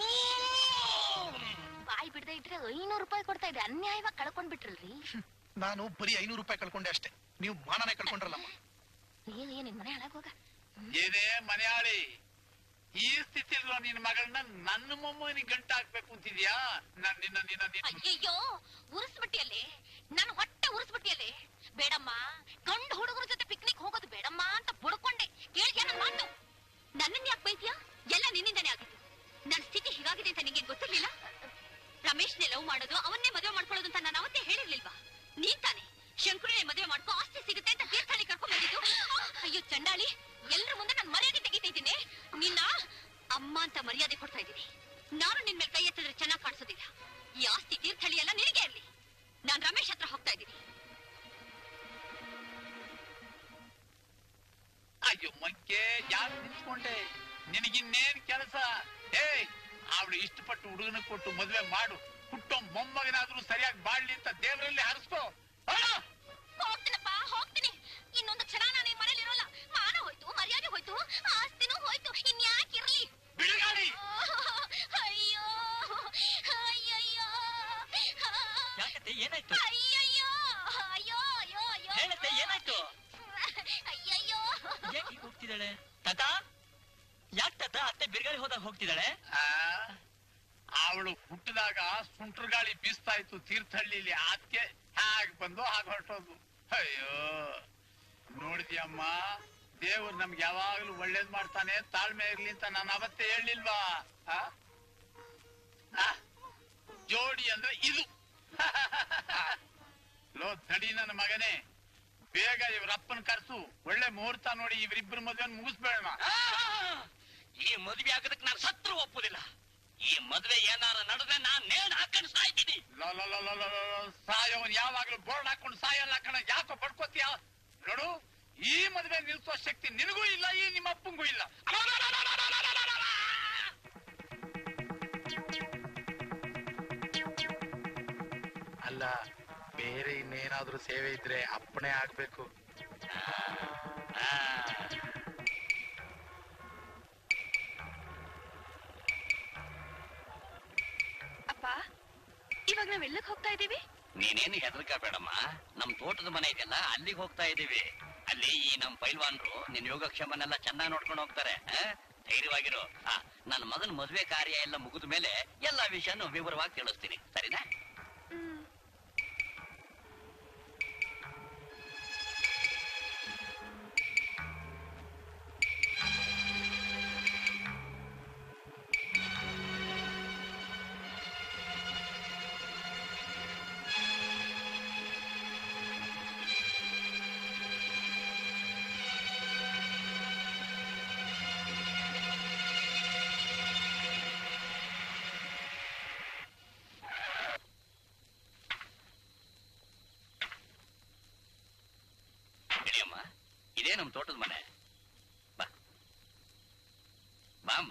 ಬಾಯಿ ಬಿಡದೆ ಇಟ್ರೆ ಐನೂರು ರೂಪಾಯಿ ಕೊಡ್ತಾ ಇದೆ ಅನ್ಯಾಯವಾಗಿ ಕಳ್ಕೊಂಡ್ ಬಿಟ್ರಲ್ರಿ ನಾನು ಬರೀ ಐನೂರು ರೂಪಾಯಿ ಕಳ್ಕೊಂಡೆ ಅಷ್ಟೇ ನೀವು ಮಾನನೇ ಕಳ್ಕೊಂಡ್ರಲ್ಲಮ್ಮ ಏನ್ ಏನ್ ನಿನ್ ಮನೆ ಹಾಳಾಗೋಗ ಏನೇ ಮನೆಯಾಳಿ ಈ ಸ್ಥಿತಿలో ನಿನ್ನ ಮಗಳನ್ನ ನನ್ನ ಮೊಮ್ಮನಿಗೆ ಗಂಟ ಹಾಕ್ಬೇಕು ಅಂತಿದ್ಯಾ ನಾನ್ ನಿನ್ನ ನಿನ್ನ ನಿನ್ನ ಅಯ್ಯಯ್ಯೋ ಉರಿಸ್ಬಿಟ್ಟಿಯಲ್ಲಿ ನಾನು ಹೊಟ್ಟೆ ಉರಿಸ್ಬಿಟ್ಟಿಯಲ್ಲಿ ಬೇಡಮ್ಮ ಗಂಡು ಹುಡುಗರ ಜೊತೆ ಪಿಕ್ನಿಕ್ ಹೋಗೋದು ಬೇಡಮ್ಮ ಅಂತ ಬುಡ್ಕೊಂಡೆ ಕೇಳಿದ್ಯಾ ನನ್ ಮಾತು ನನ್ನನ್ ಯಾಕೆ ಬೈದ್ಯಾ ಎಲ್ಲ ನಿನ್ನಿಂದಾನೇ ಆಗಿದ್ದು ನನ್ನ ಸ್ಥಿತಿ ಹೀಗಾಗಿದೆ ಅಂತ ನಿಂಗೆ ಗೊತ್ತಿರ್ಲಿಲ್ಲ ರಮೇಶ್ನೇ ಲವ್ ಮಾಡೋದು ಅವನ್ನೇ ಮದುವೆ ಮಾಡ್ಕೊಳ್ಳೋದು ಅಂತ ನಾನು ಅವತ್ತೇ ಹೇಳಿರ್ಲಿಲ್ವಾ ನೀನ್ ತಾನೆ ಶಂಕರನೇ ಮದುವೆ ಮಾಡ್ಕೊ ಆಸ್ತಿ ಸಿಗುತ್ತೆ ಅಂತ ತೀರ್ಥಹಳ್ಳಿ ಕರ್ಕೊಂಡ್ ಬಂದಿದ್ದು ಅಯ್ಯೋ ಚಂಡಾಳಿ ಎಲ್ರ ಮುಂದೆ ನಾನು ಮರ್ಯಾದೆ ತೆಗಿತಾ ಇದ್ದೀನಿ ನಿನ್ನ ಅಮ್ಮ ಅಂತ ಮರ್ಯಾದೆ ಕೊಡ್ತಾ ಇದ್ದೀನಿ ನಾನು ನಿನ್ ಮೇಲೆ ಕೈ ಎತ್ತಿದ್ರೆ ಚೆನ್ನಾಗಿ ಕಾಣಿಸೋದಿಲ್ಲ ಈ ಆಸ್ತಿ ತೀರ್ಥಹಳ್ಳಿ ಎಲ್ಲ ನಿನಗೆ ಇರ್ಲಿ ನಾನ್ ರಮೇಶ್ ಹತ್ರ ಹೋಗ್ತಾ ಇದ್ದೀನಿ ಅಯ್ಯೋ ಮಂಕೆ ಯಾಕೆ ನಿಂತ್ಕೊಂಡೆ ನಿನಗಿನ್ನೇನ್ ಕೆಲಸ ಏಯ್ ಅವಳು ಇಷ್ಟಪಟ್ಟು ಹುಡುಗನ ಕೊಟ್ಟು ಮದುವೆ ಮಾಡು ಹುಟ್ಟೋ ಮೊಮ್ಮಗನಾದ್ರೂ ಸರಿಯಾಗಿ ಬಾಳ್ಲಿ ಅಂತ ದೇವರಲ್ಲಿ ಹರಿಸ್ಕೋ ಹೋಗ್ತೀನಪ್ಪ ಹೋಗ್ತೀನಿ ಇನ್ನೊಂದು ಕ್ಷಣ ನಾನು ಈ ಮನೇಲಿ ಇರೋಲ್ಲ ಮಾನ ಹೋಯ್ತು ಮರ್ಯಾದೆ ಹೋಯ್ತು ಆಸ್ತಿನೂ ಹೋಯ್ತು ಇನ್ಯಾಕಿರ್ಲಿ ಬಿಡುಗಾಡಿ ಅಯ್ಯೋ ಅಯ್ಯಯ್ಯೋ ಯಾಕತ್ತೆ ಏನಾಯ್ತು ಅಯ್ಯಯ್ಯೋ ಅಯ್ಯೋ ಅಯ್ಯೋ ಅಯ್ಯೋ ಹೇಳತ್ತೆ ಏನಾಯ್ತು ಅಯ್ಯಯ್ಯೋ ಯಾಕೆ ಹೀಗ್ ಹೋಗ್ತಿದ್ದಾಳೆ ತಾತ ಯಾಕೆ ತಾತ ಅತ್ತೆ ಬಿರ್ಗಾಳಿ ಹೋದಾಗ ಹೋಗ್ತಿದ್ದಾಳೆ ಅವಳು ಹುಟ್ಟಿದಾಗ ಸುಂಟ್ರ ಗಾಳಿ ಬೀಸ್ತಾ ಇತ್ತು ತೀರ್ಥಹಳ್ಳಿಲಿ ಅದಕ್ಕೆ ಹಾಗೆ ಬಂದು ಹಾಗೆ ಹೊರಟೋದು ಅಯ್ಯೋ ನೋಡಿದ್ಯಮ್ಮ ದೇವ್ರು ನಮ್ಗೆ ಯಾವಾಗ್ಲೂ ಒಳ್ಳೇದ್ ಮಾಡ್ತಾನೆ ತಾಳ್ಮೆ ಇರ್ಲಿ ಅಂತ ನಾನು ಅವತ್ತೇ ಹೇಳಿಲ್ವಾ ಆ? ಆ, ಜೋಡಿ ಅಂದ್ರೆ ಇದು ಲೋ ತಡಿ ನನ್ನ ಮಗನೇ ಬೇಗ ಇವ್ರಪ್ಪನ ಕರ್ಸು ಒಳ್ಳೆ ಮುಹೂರ್ತ ನೋಡಿ ಇವರಿಬ್ಬರ ಮದುವೆ ಮುಗಿಸ್ಬೇಡ ಈ ಮದುವೆ ಆಗೋದಕ್ಕೆ ನಾನು ಸತ್ರು ಒಪ್ಪುದಿಲ್ಲ ಈ ಮದ್ವೆ ಏನಾರ ನಡೆದ್ರೆ ನಾನ್ ನೇಣ್ ಹಾಕೊಂಡು ಸಾಯ್ತೀನಿ ಸಾಯವನ್ ಯಾವಾಗ್ಲೂ ಬೋರ್ಡ್ ಹಾಕೊಂಡು ಸಾಯಲ್ಲ ಕಣ ಯಾಕೋ ಪಡ್ಕೋತೀಯ ನೋಡು ಈ ಮದುವೆ ನಿಲ್ಸೋ ಶಕ್ತಿ ನಿನಗೂ ಇಲ್ಲ ಈ ನಿಮ್ಮ ಅಪ್ಪಂಗೂ ಇಲ್ಲ ಅಲ್ಲ ಬೇರೆ ಇನ್ನೇನಾದ್ರೂ ಸೇವೆ ಇದ್ರೆ ಅಪ್ಪಣೆ ಆಗ್ಬೇಕು ಅಪ್ಪ ಇವಾಗ ನಾವೆಲ್ಲಕ್ ಹೋಗ್ತಾ ಇದೀವಿ ನೀನೇನು ಹೆದರ್ಕಬೇಡಮ್ಮ ನಮ್ ತೋಟದ ಮನೆ ಇದೆಯಲ್ಲ ಅಲ್ಲಿಗೆ ಹೋಗ್ತಾ ಇದೀವಿ ಅಲ್ಲಿ ಈ ನಮ್ ಪೈಲ್ವಾನ್ರು ನಿನ್ ಯೋಗಕ್ಷೇಮನೆಲ್ಲ ಚೆನ್ನಾಗಿ ನೋಡ್ಕೊಂಡು ಹೋಗ್ತಾರೆ ಆ? ಧೈರ್ಯವಾಗಿರು ಆ, ನನ್ನ ಮಗನ ಮದುವೆ ಕಾರ್ಯ ಎಲ್ಲ ಮುಗಿದ ಮೇಲೆ ಎಲ್ಲಾ ವಿಷಯನೂ ವಿವರವಾಗಿ ತಿಳಿಸ್ತೀನಿ ಸರಿನಾ ಇಡಿಯಮ್ಮ ಇದೇ ನಮ್ ತೋಟದ ಮನೆ ಬಾ ಬಾಮ್ಮ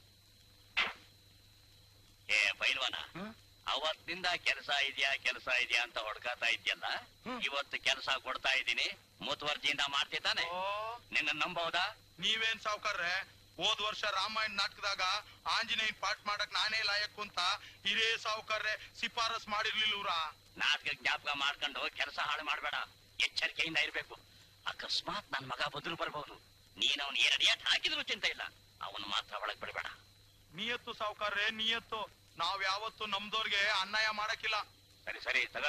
ಏ ಪೈಲ್ವಾನ ಅವತ್ತಿಂದ ಕೆಲಸ ಇದೆಯಾ ಕೆಲಸ ಇದೆಯಾ ಅಂತ ಹೊಡ್ಕಾತಾ ಇದ್ಯಲ್ಲ ಇವತ್ತು ಕೆಲಸ ಕೊಡ್ತಾ ಇದ್ದೀನಿ ಮುತುವರ್ಜಿಯಿಂದ ಮಾಡ್ತಿದ್ದಾನೆ ನಿನ್ನ ನಂಬಹುದಾ ನೀವೇನ್ ಸಾವ್ಕಾರ್ರೆ ಹೋದ್ ವರ್ಷ ರಾಮಾಯಣ ನಾಟಕದಾಗ ಆಂಜನೇಯನ್ ಪಾಠ ಮಾಡಕ್ ನಾನೇ ಲಾಯಕ್ಕು ಅಂತ ಹಿರೇ ಸಾವ್ಕಾರ್ರೆ ಶಿಫಾರಸ್ ಮಾಡಿರ್ಲಿಲ್ಲವ್ರ ನಾಟಕ ಜ್ಞಾಪಕ ಮಾಡ್ಕೊಂಡು ಕೆಲಸ ಹಾಳು ಮಾಡ್ಬೇಡ ಎಚ್ಚರಿಕೆಯಿಂದ ಇರ್ಬೇಕು ಅಕಸ್ಮಾತ್ ನನ್ ಮಗ ಬದುಲು ಬರಬಹುದು ನೀನ್ ಅವನ್ ಏನ್ ಅಡಿಯಾಟ್ ಹಾಕಿದ್ರು ಚಿಂತೆ ಇಲ್ಲ ಅವನು ಮಾತ್ರ ಒಳಗ್ ಬಿಡಬೇಡ ನಿಯತ್ತು ಸಾವ್ಕಾರ್ರೆ ನಿಯತ್ತು ನಾವ್ ಯಾವತ್ತು ನಮ್ದವ್ರಿಗೆ ಅನ್ಯಾಯ ಮಾಡಕ್ಕಿಲ್ಲ ಸರಿ ಸರಿ ತಗ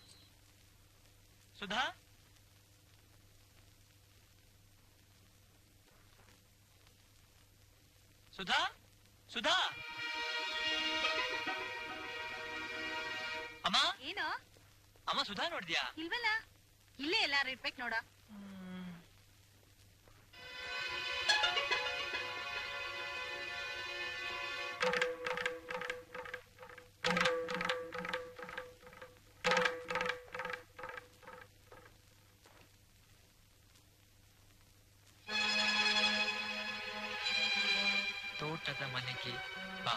ಸುಧಾ ಸುಧಾ ಸುಧಾ ಅಮ್ಮ ಏನೋ ಅಮ್ಮ ಸುಧಾ ನೋಡಿದ್ಯಾ ಇಲ್ವಲ್ಲ ಇಲ್ಲೇ ಎಲ್ಲಾರು ಇರ್ಬೇಕು ನೋಡ ತೋಟದ ಮನೆಗೆ ಬಾ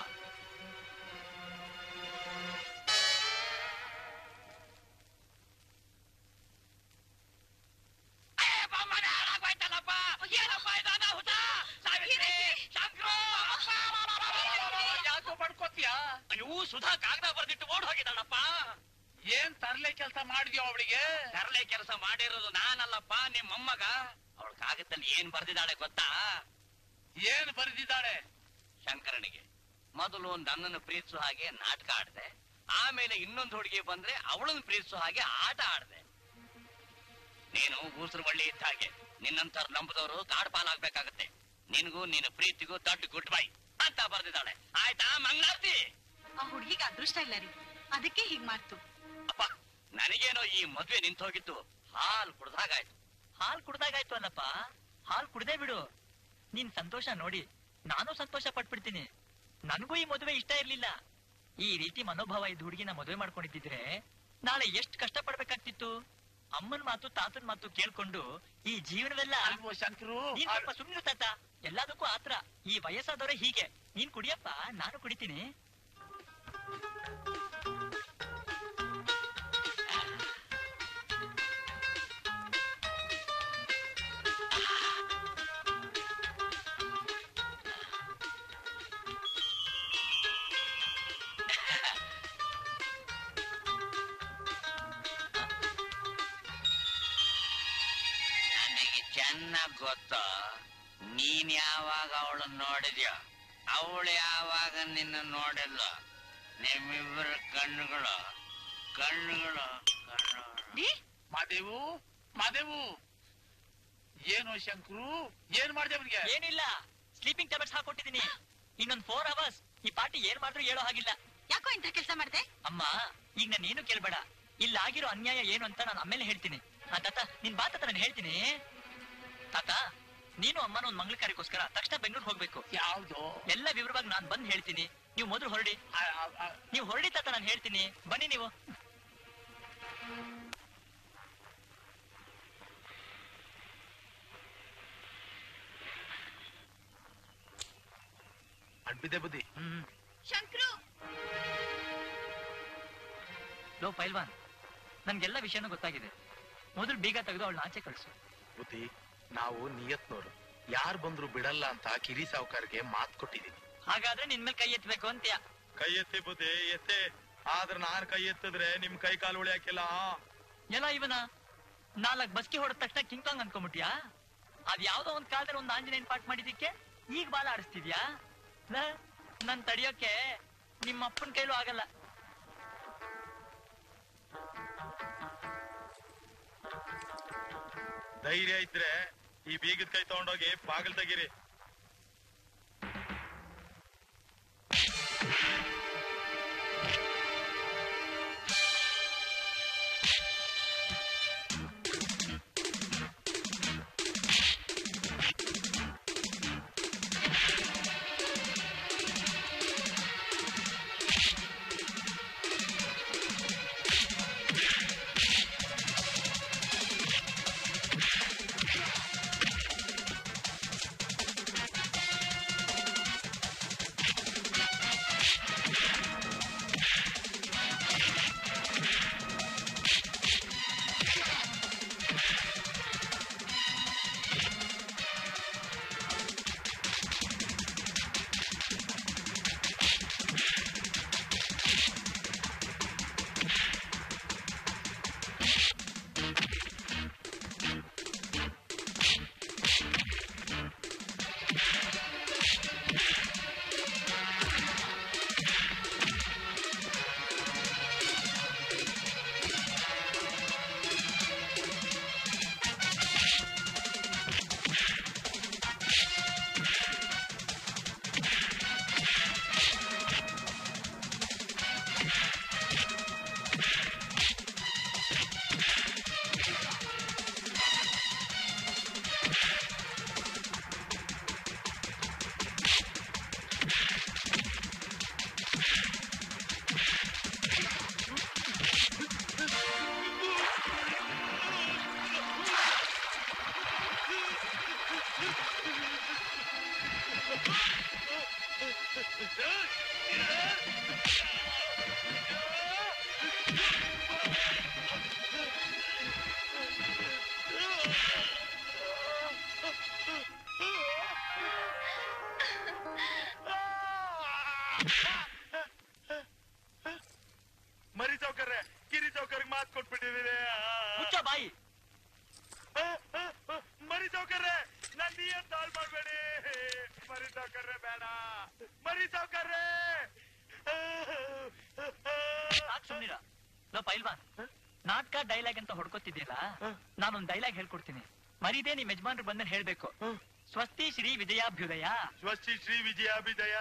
ಯಾಕೋ ಪಡ್ಕೋತೀಯ ಅಯ್ಯೋ ಸುಧಾ ಕಾಗದ ಬರ್ದಿಟ್ಟು ಓಡ್ ಹೋಗಿದ್ದಾಳಪ್ಪ ಏನ್ ತರ್ಲೆ ಕೆಲಸ ಮಾಡಿದ್ಯೋ ಅವಳಿಗೆ ತರಲೆ ಕೆಲಸ ಮಾಡಿರೋದು ನಾನಲ್ಲಪ್ಪ ನಿಮ್ ಮೊಮ್ಮಗ ಅವಳ ಕಾಗದಲ್ಲಿ ಏನ್ ಬರ್ದಿದ್ದಾಳೆ ಗೊತ್ತಾ ಏನ್ ಬರೆದಿದ್ದಾಳೆ ಶಂಕರನಿಗೆ ಮೊದಲು ನನ್ನನ್ನು ಪ್ರೀತಿಸೋ ಹಾಗೆ ನಾಟಕ ಆಡ್ದೆ ಆಮೇಲೆ ಇನ್ನೊಂದು ಹುಡುಗಿ ಬಂದ್ರೆ ಅವಳನ್ನು ಪ್ರೀತಿಸೋ ಹಾಗೆ ಆಟ ಆಡ್ದೆ ನೀನು ಊಸರು ಬಳ್ಳಿ ಇದ್ದ ಹಾಗೆ ನಿನ್ನಂತರ ನಂಬದವರು ಕಾಡ್ ಪಾಲಾಗ್ಬೇಕಾಗತ್ತೆ ನಿನಗೂ ನಿನ್ನ ಪ್ರೀತಿಗೂ ದೊಡ್ಡ ಗುಡ್ ಬೈ ಅಂತ ಬರ್ದಿದ್ದಾಳೆ ಆಯ್ತಾ ಮಂಗಳಾರತಿ ಆ ಹುಡ್ಗಿಗೆ ಅದೃಷ್ಟ ಇಲ್ಲ ರೀ ಅದಕ್ಕೆ ಹೀಗ್ ಮಾಡ್ತು ಅಪ್ಪ ನನಗೇನೋ ಈ ಮದ್ವೆ ನಿಂತು ಹೋಗಿದ್ದು ಹಾಲು ಕುಡ್ದಾಗಾಯ್ತು ಹಾಲ್ ಕುಡ್ದಾಗಾಯ್ತು ಅಲ್ಲಪ್ಪ ಹಾಲ್ ಕುಡ್ದೇ ಬಿಡು ನಿನ್ ಸಂತೋಷ ನೋಡಿ ನಾನು ಸಂತೋಷ ಪಟ್ಬಿಡ್ತೀನಿ ನನಗೂ ಈ ಮದುವೆ ಇಷ್ಟ ಇರ್ಲಿಲ್ಲ ಈ ರೀತಿ ಮನೋಭಾವ ಇದ್ದ ಹುಡುಗಿನ ಮದುವೆ ಮಾಡ್ಕೊಂಡಿದ್ದಿದ್ರೆ ನಾಳೆ ಎಷ್ಟು ಕಷ್ಟ ಪಡ್ಬೇಕಾಗ್ತಿತ್ತು ಅಮ್ಮನ್ ಮಾತು ತಾತನ್ ಮಾತು ಕೇಳ್ಕೊಂಡು ಈ ಜೀವನವೆಲ್ಲ ಅಲ್ವೋ ಶಂಕರು ನೀನ್ ಸ್ವಲ್ಪ ಸುಮ್ನಿರು ತಾತ ಎಲ್ಲದಕ್ಕೂ ಆತ್ರ ಈ ವಯಸ್ಸಾದವರೇ ಹೀಗೆ ನೀನ್ ಕುಡಿಯಪ್ಪ ನಾನು ಕುಡಿತೀನಿ ನನಗೆ ಚೆನ್ನಾಗ್ ಗೊತ್ತು ನೀನ್ ಯಾವಾಗ ಅವಳನ್ನ ನೋಡಿದ್ಯೋ ಅವಳು ಯಾವಾಗ ನಿನ್ನ ನೋಡಿಲ್ಲ ನಿಮ್ಮಿಬ್ಬರ ಕಣ್ಣುಗಳು ಕಣ್ಣುಗಳು ಕಣ್ಣುಗಳು ಮಾದೇವು ಮಾದೇವು ಏನು ಶಂಕರು ಏನ್ ಮಾಡ್ದೆ ಅವನಿಗೆ ಏನಿಲ್ಲ ಸ್ಲೀಪಿಂಗ್ ಟ್ಯಾಬ್ಲೆಟ್ಸ್ ಹಾಕೊಟ್ಟಿದೀನಿ ಇನ್ನೊಂದ್ ಫೋರ್ ಅವರ್ಸ್ ಈ ಪಾರ್ಟಿ ಏನ್ ಮಾಡಿದ್ರು ಹೇಳೋ ಹಾಗಿಲ್ಲ ಯಾಕೋ ಇಂಥ ಕೆಲಸ ಮಾಡ್ದೆ ಅಮ್ಮ ಈಗ ನಾನು ಏನು ಕೇಳ್ಬೇಡ ಇಲ್ಲಾಗಿರೋ ಅನ್ಯಾಯ ಏನು ಅಂತ ನಾನು ಆಮೇಲೆ ಹೇಳ್ತೀನಿ ಆ ತಾತ ನಿನ್ ಬಾ ತಾತ ನಾನು ಹೇಳ್ತೀನಿ ತಾತ ನೀನು ಅಮ್ಮನ ಒಂದ್ ಮಂಗಳ ಕಾರ್ಯಕ್ಕೋಸ್ಕರ ತಕ್ಷಣ ಬೆಂಗಳೂರು ಹೋಗ್ಬೇಕು ಯಾವ್ದು ಎಲ್ಲ ವಿವರವಾಗಿ ನಾನ್ ಬಂದ್ ಹೇಳ್ತೀನಿ ನೀವು ಮೊದಲು ಹೊರಡಿ ನೀವು ಹೊರಡಿ ತಾತ ನಾನು ಹೇಳ್ತೀನಿ ಬನ್ನಿ ನೀವು ಅಡ್ಬಿದೆ ಬುದ್ಧಿ ಶಂಕ್ರು ಲೋ ಪೈಲ್ವಾನ್ ನನ್ಗೆಲ್ಲ ವಿಷಯನೂ ಗೊತ್ತಾಗಿದೆ ಮೊದಲು ಬೀಗ ತೆಗೆದು ಅವಳನ್ನ ಆಚೆ ಕಳಿಸು ಬುದ್ಧಿ ನಾವು ನಿಯತ್ನೋರು ಯಾರು ಬಂದ್ರು ಬಿಡಲ್ಲ ಅಂತ ಕಿರಿ ಸಾವುಕಾರ್ಗೆ ಮಾತ್ ಕೊಟ್ಟಿದೀನಿ ಹಾಗಾದ್ರೆ ನಿನ್ ಮೇಲೆ ಕೈ ಎತ್ತಬೇಕು ಅಂತ್ಯ ಕೈ ಎತ್ತಿ ಬುದ್ಧಿ ಎತ್ತೆ ಆದ್ರೆ ನಾನ್ ಕೈ ಎತ್ತಿದ್ರೆ ನಿಮ್ ಕೈ ಕಾಲು ಉಳಿಯಾಕಿಲ್ಲ ಎಲ್ಲ ಇವನ ನಾಲ್ಕು ಬಸ್ಕಿ ಹೊಡೆದ ತಕ್ಷಣ ಕಿಂಗ್ ಕಾಂಗ್ ಅನ್ಕೊಂಬಿಟ್ಯಾ ಅದ್ ಯಾವ್ದೋ ಒಂದ್ ಕಾಲದಲ್ಲಿ ಒಂದು ಆಂಜನೇಯನ್ ಪಾಠ ಮಾಡಿದಿಕ್ಕೆ ಈಗ ಬಾಲ ಆಡಿಸ್ತಿದ್ಯಾ ಲ, ನನ್ ತಡಿಯೋಕೆ ನಿಮ್ಮ ಅಪ್ಪನ ಕೈಲೂ ಆಗಲ್ಲ ಧೈರ್ಯ ಇದ್ರೆ ಈ ಬೀಗದ ಕೈ ತಗೊಂಡೋಗಿ ಬಾಗಿಲ್ ತೆಗೀರಿ ಮರಿ ಚೌಕರ್ರೆ ಕಿರಿ ಚೌಕರ್ಗೆ ಮಾತ್ ಕೊಟ್ಬಿಟ್ಟಿದೀನಿ ಮುಚ್ಚ ಬಾಯಿ ಮರಿ ಚೌಕರ್ರೆ ನನ್ ನೀಯತ್ ಹಾಳ್ ಮಾಡ್ಬೇಡಿ ಮರಿ ಚೌಕರ್ರೆ ಬೇಡ ಮರಿ ಚೌಕರ್ರೆ ಸಾಕ್ ಸುಮ್ನಿರ ಲೋ ಪೈಲ್ವಾನ್ ನಾಟಕ ಡೈಲಾಗ್ ಅಂತ ಹೊಡ್ಕೊತಿದ್ಯಲ್ಲ ನಾನೊಂದ್ ಡೈಲಾಗ್ ಹೇಳ್ಕೊಡ್ತೀನಿ ಮರಿದೇ ನಿಮ್ ಯಜಮಾನ್ರು ಬಂదని ಹೇಳ್ಬೇಕು ಸ್ವಸ್ತಿ ಶ್ರೀ ವಿಜಯಾಭ್ಯುದಯ ಸ್ವಸ್ತಿ ಶ್ರೀ ವಿಜಯಾಭಿದಯ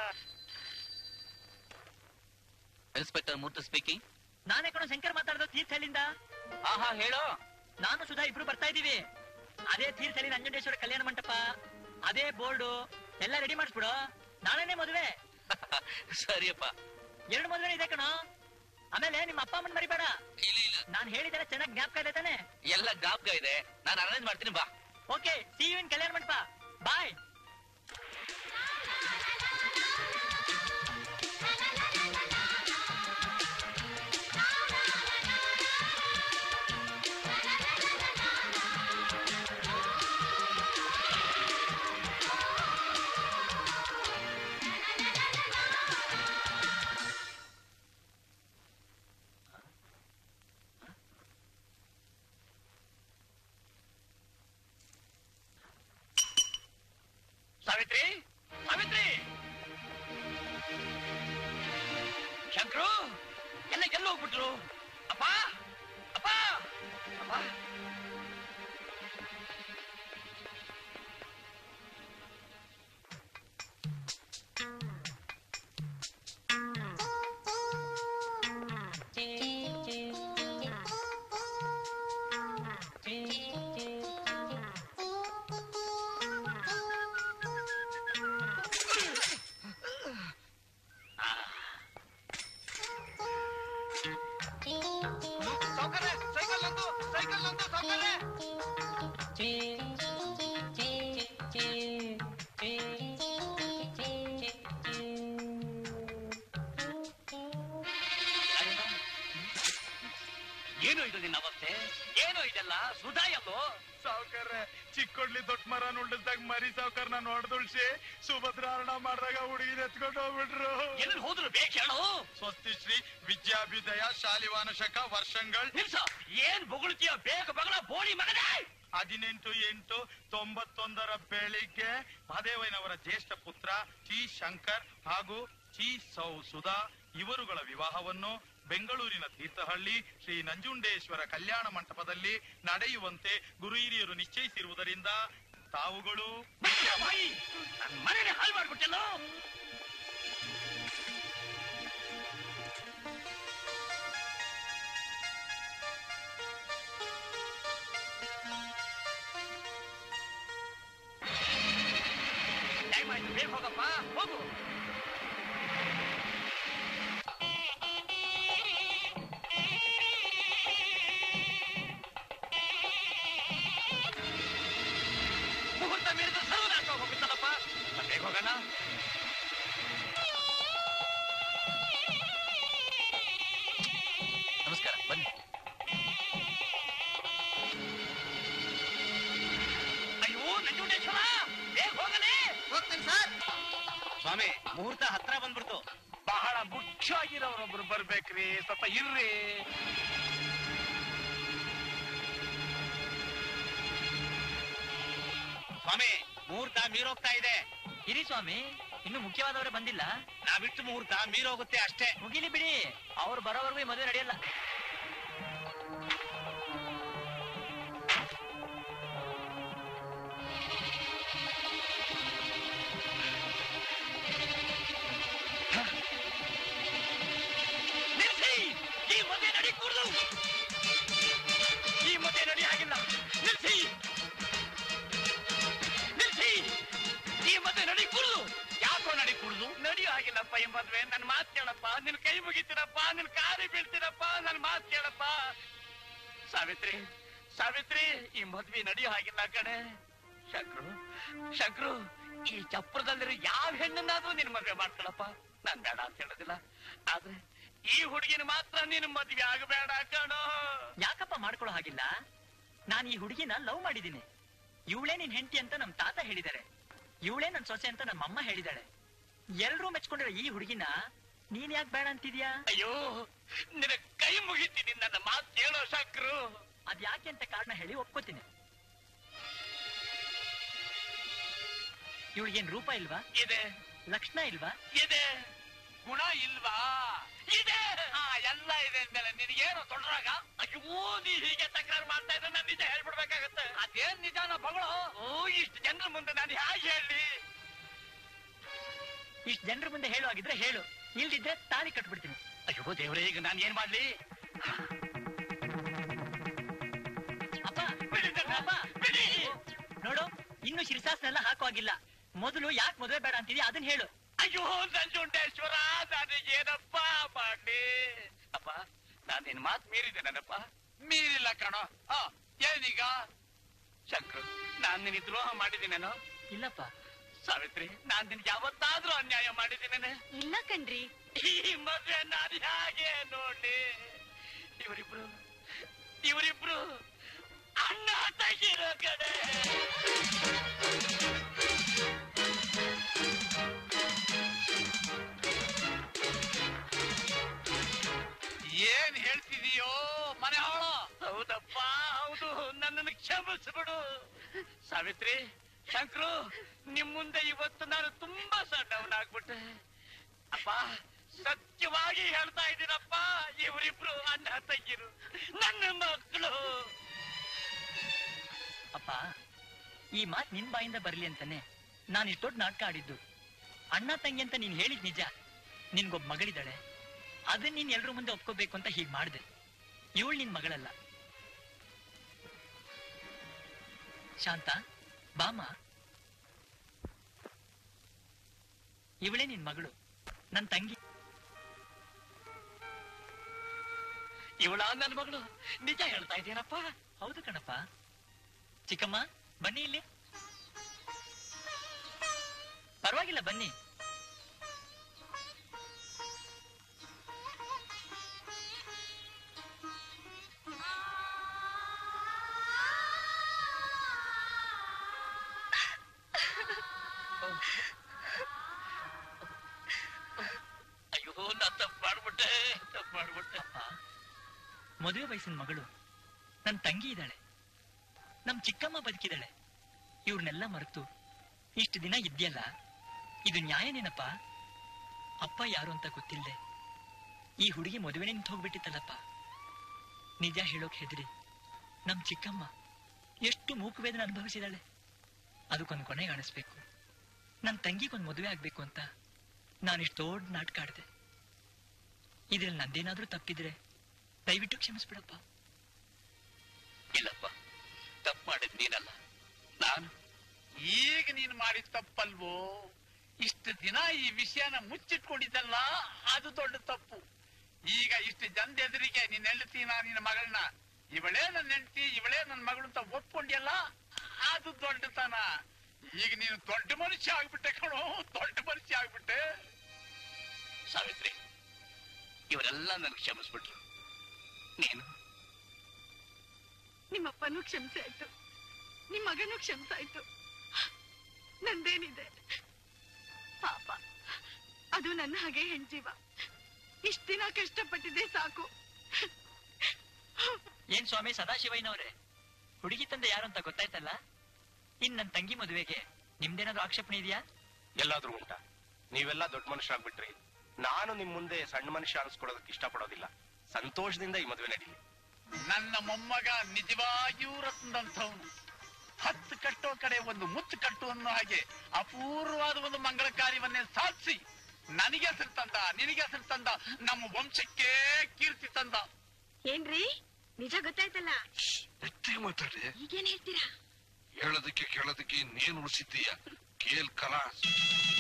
ಇನ್ಸ್ಪೆಕ್ಟರ್ ಮೂರ್ತಿ ಸ್ಪೀಕಿಂಗ್ ನಾನೇ ಕಣೋ ಶಂಕರ್ ಮಾತಾಡೋದು ತೀರ್ಥಹಳ್ಳಿಂದ ಆಹಾ ಹೇಳೋ ನಾನು ಸುಧಾ ಇಬ್ರು ಬರ್ತಾ ಇದೀವಿ ಅದೇ ತೀರ್ಥಹಳ್ಳಿ ನಂಜುಂಡೇಶ್ವರ ಕಲ್ಯಾಣ ಮಂಟಪ ಅದೇ ಬೋರ್ಡು ಎಲ್ಲ ರೆಡಿ ಮಾಡಿಸ್ಬಿಡು ನಾಳೆನೇ ಮದುವೆ ಸರಿಯಪ್ಪ ಎರಡು ಮದುವೆ ಇದೆ ಕಣೋ ಆಮೇಲೆ ನಿಮ್ಮ ಅಪ್ಪ ಅಮ್ಮನ್ ಮರಿಬೇಡ ನಾನ್ ಹೇಳಿದ್ರೆ ಚೆನ್ನಾಗಿ ಜ್ಞಾಪಕ ಇದೆ ತಾನೆ ಎಲ್ಲ ಜ್ಞಾಪಕ ಇದೆ ನಾನು ಅರೇಂಜ್ ಮಾಡ್ತೀನಿ ಬಾ okay see you in kalyana mantapa bye Savitri Savitri Shankar ಎಲ್ಲ ಎಲ್ಲ ಹೋಗ್ಬಿಟ್ರು ಅಪ್ಪ ಅಪ್ಪ ಅಪ್ಪ ಏನು ಇದು ನಿನ್ನ ಅವಸ್ಥೆ ಏನು ಇದೆಲ್ಲ ಸುಧಾ ಎಲ್ಲೋ ಸಾವ್ಕಾರ ಚಿಕ್ಕೊಡ್ಲಿ ದೊಡ್ಡ ಮರ ನುಳ್ಳಿಸ್ದಾಗ ಮರಿ ಸಾವ್ಕಾರ್ನ ನೋಡ್ದುಳ್ಸಿ ಸುಭದ್ರಾರಣ ಮಾಡಿದಾಗ ಹುಡುಗಿನ ಎತ್ಕೊಂಡು ಹೋಗ್ಬಿಟ್ರು ಎಲ್ಲಿ ಹೋದ್ರು ಬೇಕು ಹೇಳು ಸ್ವಸ್ತಿ ಶ್ರೀ ವಿದ್ಯಾಭ್ಯುದಯ ಶಾಲಿವಾನ ಶಕ ವರ್ಷಂಗಳ್ ನಿಲ್ಸ ಏನ್ ಬೊಗಳ್ತೀಯ ಬೇಗ ಬಗಲ ಬೋಳಿ ಮಗನೇ ಹದಿನೆಂಟು ಎಂಟು ತೊಂಬತ್ತೊಂದರ ಬೆಳಿಗ್ಗೆ ಮಹದೇವಯ್ಯನವರ ಜ್ಯೇಷ್ಠ ಪುತ್ರ ಟಿ ಶಂಕರ್ ಹಾಗೂ ಟಿ ಸೌ ಸುಧಾ ಇವರುಗಳ ವಿವಾಹವನ್ನು ಬೆಂಗಳೂರಿನ ತೀರ್ಥಹಳ್ಳಿ ಶ್ರೀ ನಂಜುಂಡೇಶ್ವರ ಕಲ್ಯಾಣ ಮಂಟಪದಲ್ಲಿ ನಡೆಯುವಂತೆ ಗುರು ಹಿರಿಯರು ನಿಶ್ಚಯಿಸಿರುವುದರಿಂದ ತಾವುಗಳು ನನ್ ಮನೆನೇ ಹಾಳು ಮಾಡ್ಬಿಟ್ಟೆಲ್ಲೋ ಟೈಮ್ ಆಯ್ತು ಬೇಗ ಹೋಗಪ್ಪ ಹೋಗು ಮುಹೂರ್ತ ಮೀರಿದ ಸರ್ವನಾಶ ಹೋಗುತ್ತಲ್ಲಪ್ಪ ಬೇಗ ಹೋಗೋಣ ನಮಸ್ಕಾರ ಬನ್ನಿ ಅಯ್ಯೋ ನಂಜುಂಡೇಶ್ವರ ಬೇಗ ಹೋಗಲೇ ಹೋಗ್ತೀನಿ ಸರ್ ಸ್ವಾಮಿ ಮುಹೂರ್ತ ಹತ್ರ ಬಂದ್ಬಿಡ್ತು ಬಹಳ ಮುಖ್ಯವಾಗಿರೋರೊಬ್ರು ಬರ್ಬೇಕ್ರಿ ಸ್ವಲ್ಪ ಇರ್ರಿ ಸ್ವಾಮಿ ಮುಹೂರ್ತ ಮೀರೋಗ್ತಾ ಇದೆ ಇರಿ ಸ್ವಾಮಿ ಇನ್ನು ಮುಖ್ಯವಾದವರೇ ಬಂದಿಲ್ಲ ನಾವಿಟ್ಟು ಮುಹೂರ್ತ ಮೀರೋಗುತ್ತೆ ಅಷ್ಟೇ ಮುಗಿಲಿ ಬಿಡಿ ಅವ್ರು ಬರೋವರೆಗೂ ಈ ಮದುವೆ ನಡೆಯಲ್ಲ ನಿಲ್ಸಿ ಈ ಮದುವೆ ನಡಿ ಕೂಡ್ದು ಈ ಮದುವೆ ನಡಿ ಆಗಿಲ್ಲ ನಿಲ್ಸಿ ನಿಲ್ಸಿ ಈ ಮದುವೆ ನಡಿ ಕೂಡ್ದು ಯಾಕೋ ನಡಿ ಕೂಡ್ದು ನಡಿ ಆಗಿಲ್ಲಪ್ಪ ಈ ಮದುವೆ ನನ್ ಮಾತ್ ಕೇಳಪ್ಪ ನಿನ್ ಕೈ ಮುಗಿತೀನಪ್ಪ ನಿನ್ ಕಾಲಿ ಬೀಳ್ತೀನಪ್ಪ ನನ್ ಮಾತ್ ಕೇಳಪ್ಪ ಸಾವಿತ್ರಿ ಸಾವಿತ್ರಿ ಈ ಮದ್ವೆ ನಡಿ ಆಗಿಲ್ಲ ಕಣೆ ಶಂಕ್ರು ಶಂಕ್ರು ಈ ಚಪ್ರದಲ್ಲಿರೋ ಯಾವ ಹೆಣ್ಣನ್ನಾದ್ರೂ ನಿನ್ ಮದ್ವೆ ಮಾಡ್ಕೊಳಪ್ಪ ನಾನ್ ಬೇಡ ಅಂತ ಹೇಳೋದಿಲ್ಲ ಆದ್ರೆ ಈ ಹುಡುಗಿನ ಮಾತ್ರ ನಿನ್ ಮದ್ವೆ ಆಗಬೇಡ ಕಣೋ ಯಾಕಪ್ಪ ಮಾಡ್ಕೊಳ್ಳೋ ಹಾಗಿಲ್ಲ ನಾನು ಈ ಹುಡುಗಿನ ಲವ್ ಮಾಡಿದ್ದೀನಿ ಇವಳೇ ನಿನ್ ಹೆಂಡತಿ ಅಂತ ನಮ್ ತಾತ ಹೇಳಿದ್ದಾರೆ ಇವಳೇ ನನ್ ಸೊಸೆ ಅಂತ ನಮ್ಮ ಅಮ್ಮ ಹೇಳಿದಾಳೆ ಎಲ್ರೂ ಮೆಚ್ಕೊಂಡಿರೋ ಈ ಹುಡುಗಿನ ನೀನ್ ಯಾಕೆ ಬೇಡ ಅಂತಿದ್ಯಾ ಅಯ್ಯೋ ನಿನ್ನ ಕೈ ಮುಗಿತೀನಿ ನನ್ನ ಮಾತು ಕೇಳೋ ಶಂಕ್ರು ಅದ್ ಯಾಕೆ ಅಂತ ಕಾರಣ ಹೇಳಿ ಒಪ್ಕೋತೀನಿ ಇವಳಿಗೇನ್ ರೂಪ ಇಲ್ವಾ ಇದೆ ಲಕ್ಷಣ ಇಲ್ವಾ ಇದೆ ಗುಣ ಇಲ್ವಾ ಇದೆ ಆ ಎಲ್ಲ ಇದೆ ಅಂದ್ಮೇಲೆ ನಿನಗೇನು ತೊಡ್ರಾಗ ಅಯ್ಯೋ ನೀ ಹೀಗೆ ತಕರಾರು ಮಾಡ್ತಾ ಇದ್ರೆ ನಾನು ನಿಜ ಹೇಳ್ಬಿಡ್ಬೇಕಾಗತ್ತೆ ಅದೇನ್ ನಿಜಾನ ಬಗಳು ಓ ಇಷ್ಟು ಜನರ ಮುಂದೆ ನಾನು ಹೇಗೆ ಹೇಳಿ ಇಷ್ಟ ಜನರ ಮುಂದೆ ಹೇಳು ಆಗಿದ್ರೆ ಹೇಳು ಇಲ್ದಿದ್ರೆ ತಾಳಿ ಕಟ್ಬಿಡ್ತೀನಿ ಅಯ್ಯೋ ದೇವ್ರೇ ಈಗ ನಾನು ಏನ್ ಮಾಡ್ಲಿ ಅಪ್ಪ ಅಪ್ಪ, ನೋಡು ಇನ್ನು ಶಿರ್ಸಾಸ್ನೆಲ್ಲ ಹಾಕುವಾಗಿಲ್ಲ ಮೊದಲು ಯಾಕೆ ಮದುವೆ ಬೇಡ ಅಂತಿದ್ಯಾ ಅದನ್ನ ಹೇಳು ಅಯ್ಯೋ ನಂಜುಂಡೇಶ್ವರ ನನಗೇನಪ್ಪ ಮಾಡ್ಲಿ ಅಪ್ಪ ನಾನು ನಿನ್ ಮಾತು ಮೀರಿದೆ ನನ್ನಪ್ಪ ಮೀರಿಲ್ಲ ಕಣೋ ಆ, ಏನೀಗ ಶಂಕರ್ ನಾನ್ ನಿನಗೆ ದ್ರೋಹ ಮಾಡಿದ್ದೀನೇನೋ ಇಲ್ಲಪ್ಪ ಸಾವಿತ್ರಿ ನಾನ್ ನಿನ್ಗೆ ಯಾವತ್ತಾದ್ರೂ ಅನ್ಯಾಯ ಮಾಡಿದ್ದೀನೇನೆ ಇಲ್ಲ ಕಣ್ರಿ ಈ ಮದ್ವೆ ನಾನು ಹೇಗೆ ನೋಡ್ಲಿ ಇವರಿಬ್ರು ಇವರಿಬ್ರು ಅಣ್ಣ ತೆಗಿರೋ ಕಡೆ ಏನ್ ಹೇಳ್ತಿದೀಯೋ ಮನೆ ಹಾಳ ಹೌದಪ್ಪ ಹೌದು ನನ್ನನ್ನು ಕ್ಷಮಿಸ್ಬಿಡು ಸಾವಿತ್ರಿ ಶಂಕರು ನಿಮ್ ಮುಂದೆ ಇವತ್ತು ನಾನು ತುಂಬಾ ಸಣ್ಣವನಾಗ್ಬಿಟ್ಟೆ ಅಪ್ಪ ಸತ್ಯವಾಗಿ ಹೇಳ್ತಾ ಇದ್ದೀನಪ್ಪ ಇವರಿಬ್ರು ಅಣ್ಣ ತಂಗಿರು ನನ್ನ ಮಕ್ಕಳು ಅಪ್ಪ ಈ ಮಾತ್ ನಿನ್ ಬಾಯಿಂದ ಬರ್ಲಿ ಅಂತಾನೆ ನಾನು ಇಷ್ಟು ದೊಡ್ಡ ನಾಟಕ ಆಡಿದ್ದು ಅಣ್ಣ ತಂಗಿ ಅಂತ ನೀನ್ ಹೇಳಿದ್ ನಿಜ ನಿನ್ಗೊಬ್ಬ ಮಗಳಿದ್ದಾಳೆ ಅದನ್ನ ನೀನ್ ಎಲ್ರ ಮುಂದೆ ಒಪ್ಕೋಬೇಕು ಅಂತ ಹೀಗ್ ಮಾಡ್ದೆ ಇವಳು ನಿನ್ ಮಗಳಲ್ಲ ಶಾಂತ ಬಾಮ ಇವಳೇ ನಿನ್ ಮಗಳು ನನ್ ತಂಗಿ ಇವಳ ನನ್ನ ಮಗಳು ನಿಜ ಹೇಳ್ತಾ ಇದ್ದೀನಪ್ಪ ಹೌದು ಕಣಪ್ಪ ಚಿಕ್ಕಮ್ಮ ಬನ್ನಿ ಇಲ್ಲಿ ಪರವಾಗಿಲ್ಲ ಬನ್ನಿ ಮದುವೆ ವಯಸ್ಸಿನ ಮಗಳು ನನ್ನ ತಂಗಿ ಇದ್ದಾಳೆ ನಮ್ ಚಿಕ್ಕಮ್ಮ ಬದುಕಿದಾಳೆ ಇವ್ರನ್ನೆಲ್ಲ ಮರೆತು ಇಷ್ಟು ದಿನ ಇದ್ಯಲ್ಲ ಇದು ನ್ಯಾಯನೇನಪ್ಪ ಅಪ್ಪ ಯಾರು ಅಂತ ಗೊತ್ತಿಲ್ಲದೆ ಈ ಹುಡುಗಿ ಮದುವೆ ನಿಂತು ಹೋಗ್ಬಿಟ್ಟಿತ್ತಲ್ಲಪ್ಪ ನಿಜ ಹೇಳೋಕ್ ಹೆದರಿ ನಮ್ ಚಿಕ್ಕಮ್ಮ ಎಷ್ಟು ಮೂಕು ವೇದನೆ ಅನುಭವಿಸಿದಾಳೆ ಅದಕ್ಕೊಂದು ಕೊನೆ ಕಾಣಿಸ್ಬೇಕು ನನ್ನ ತಂಗಿಗೊಂದು ಮದುವೆ ಆಗ್ಬೇಕು ಅಂತ ನಾನಿಷ್ಟು ದೊಡ್ಡ ನಾಟಕ ಆಡಿದೆ ಇದ್ರಲ್ಲಿ ನಂದೇನಾದ್ರೂ ತಪ್ಪಿದ್ರೆ ದಯವಿಟ್ಟು ಕ್ಷಮಿಸ್ಬಿಡಪ್ಪ ಇಲ್ಲಪ್ಪ ತಪ್ಪು ಮಾಡಿದ್ ನೀನಲ್ಲ ನಾನು ಈಗ ನೀನು ಮಾಡಿದ ತಪ್ಪಲ್ವೋ ಇಷ್ಟು ದಿನ ಈ ವಿಷಯನ ಮುಚ್ಚಿಟ್ಕೊಂಡಿದ್ದಲ್ಲ ಅದು ದೊಡ್ಡ ತಪ್ಪು ಈಗ ಇಷ್ಟು ಜನದ ಎದುರಿಗೆ ನಿನ್ನ ಹೆಂಡತಿನ ನಿನ್ನ ಮಗಳನ್ನ ಇವಳೇ ನನ್ನ ಹೆಂಡತಿ ಇವಳೇ ನನ್ನ ಮಗಳು ಅಂತ ಒಪ್ಕೊಂಡಿಯಲ್ಲ ಅದು ದೊಡ್ಡತನ ಈಗ ನೀನು ದೊಡ್ಡ ಮನುಷ್ಯ ಆಗ್ಬಿಟ್ಟೆ ಕಣೋ ದೊಡ್ಡ ಮನುಷ್ಯ ಆಗ್ಬಿಟ್ಟೆ ಸಾವಿತ್ರಿ ಇವರೆಲ್ಲ ನನ್ಗೆ ಕ್ಷಮಿಸ್ಬಿಟ್ರು ನೀನು ನಿಮ್ಮಪ್ಪನೂ ಕ್ಷಮಿಸಿ ಆಯ್ತು ನಿಮ್ ಮಗನೂ ಕ್ಷಮಿಸಾಯ್ತು ನಂದೇನಿದೆ ಪಾಪ ಅದು ನನ್ನ ಹಾಗೆ ಹೆಣ್ಜೀವ ಇಷ್ಟ ದಿನ ಕಷ್ಟಪಟ್ಟಿದ್ದೆ ಸಾಕು ಏನ್ ಸ್ವಾಮಿ ಸದಾಶಿವಯ್ಯನವ್ರೆ ಹುಡುಗಿ ತಂದೆ ಯಾರು ಅಂತ ಗೊತ್ತಾಯ್ತಲ್ಲ ಇನ್ ನನ್ ತಂಗಿ ಮದುವೆಗೆ ನಿಮ್ದೇನಾದ್ರೂ ಆಕ್ಷೇಪಣೆ ಇದೆಯಾ ಎಲ್ಲಾದ್ರೂ ಉಂಟಾ ನೀವೆಲ್ಲ ದೊಡ್ಡ ಮನುಷ್ಯರಾಗ್ಬಿಟ್ರಿ ನಾನು ನಿಮ್ ಮುಂದೆ ಸಣ್ಣ ಮನುಷ್ಯ ಅನ್ಸ್ಕೊಳ್ಳೋದಕ್ಕೆ ಇಷ್ಟಪಡೋದಿಲ್ಲ ಸಂತೋಷದಿಂದ ಈ ಮದುವೆ ನಡೀಲಿ ನನ್ನ ಮೊಮ್ಮಗ ನಿಜವಾಗಿಯೂ ರತ್ನದಂಥವನು ಹತ್ತು ಕಟ್ಟೋ ಕಡೆ ಒಂದು ಮುತ್ತು ಕಟ್ಟು ಅನ್ನೋ ಹಾಗೆ ಅಪೂರ್ವವಾದ ಒಂದು ಮಂಗಳ ಕಾರ್ಯವನ್ನೇ ಸಾಧಿಸಿ ನನಗೆ ಹೆಸರು ತಂದ ನಿನಗೆ ಹೆಸರು ತಂದ ನಮ್ಮ ವಂಶಕ್ಕೆ ಕೀರ್ತಿ ತಂದ ಏನ್ರಿ ನಿಜ ಗೊತ್ತಾಯ್ತಲ್ಲ ಎತ್ತಿಗೆ ಮಾತಾಡಿ ಈಗೇನ್ ಹೇಳ್ತೀರಾ ಹೇಳೋದಕ್ಕೆ ಕೇಳೋದಕ್ಕೆ ಇನ್ನೇನು ಉಳಿಸಿದ್ದೀಯ ಕೇಲ್ ಕಲಾಸ್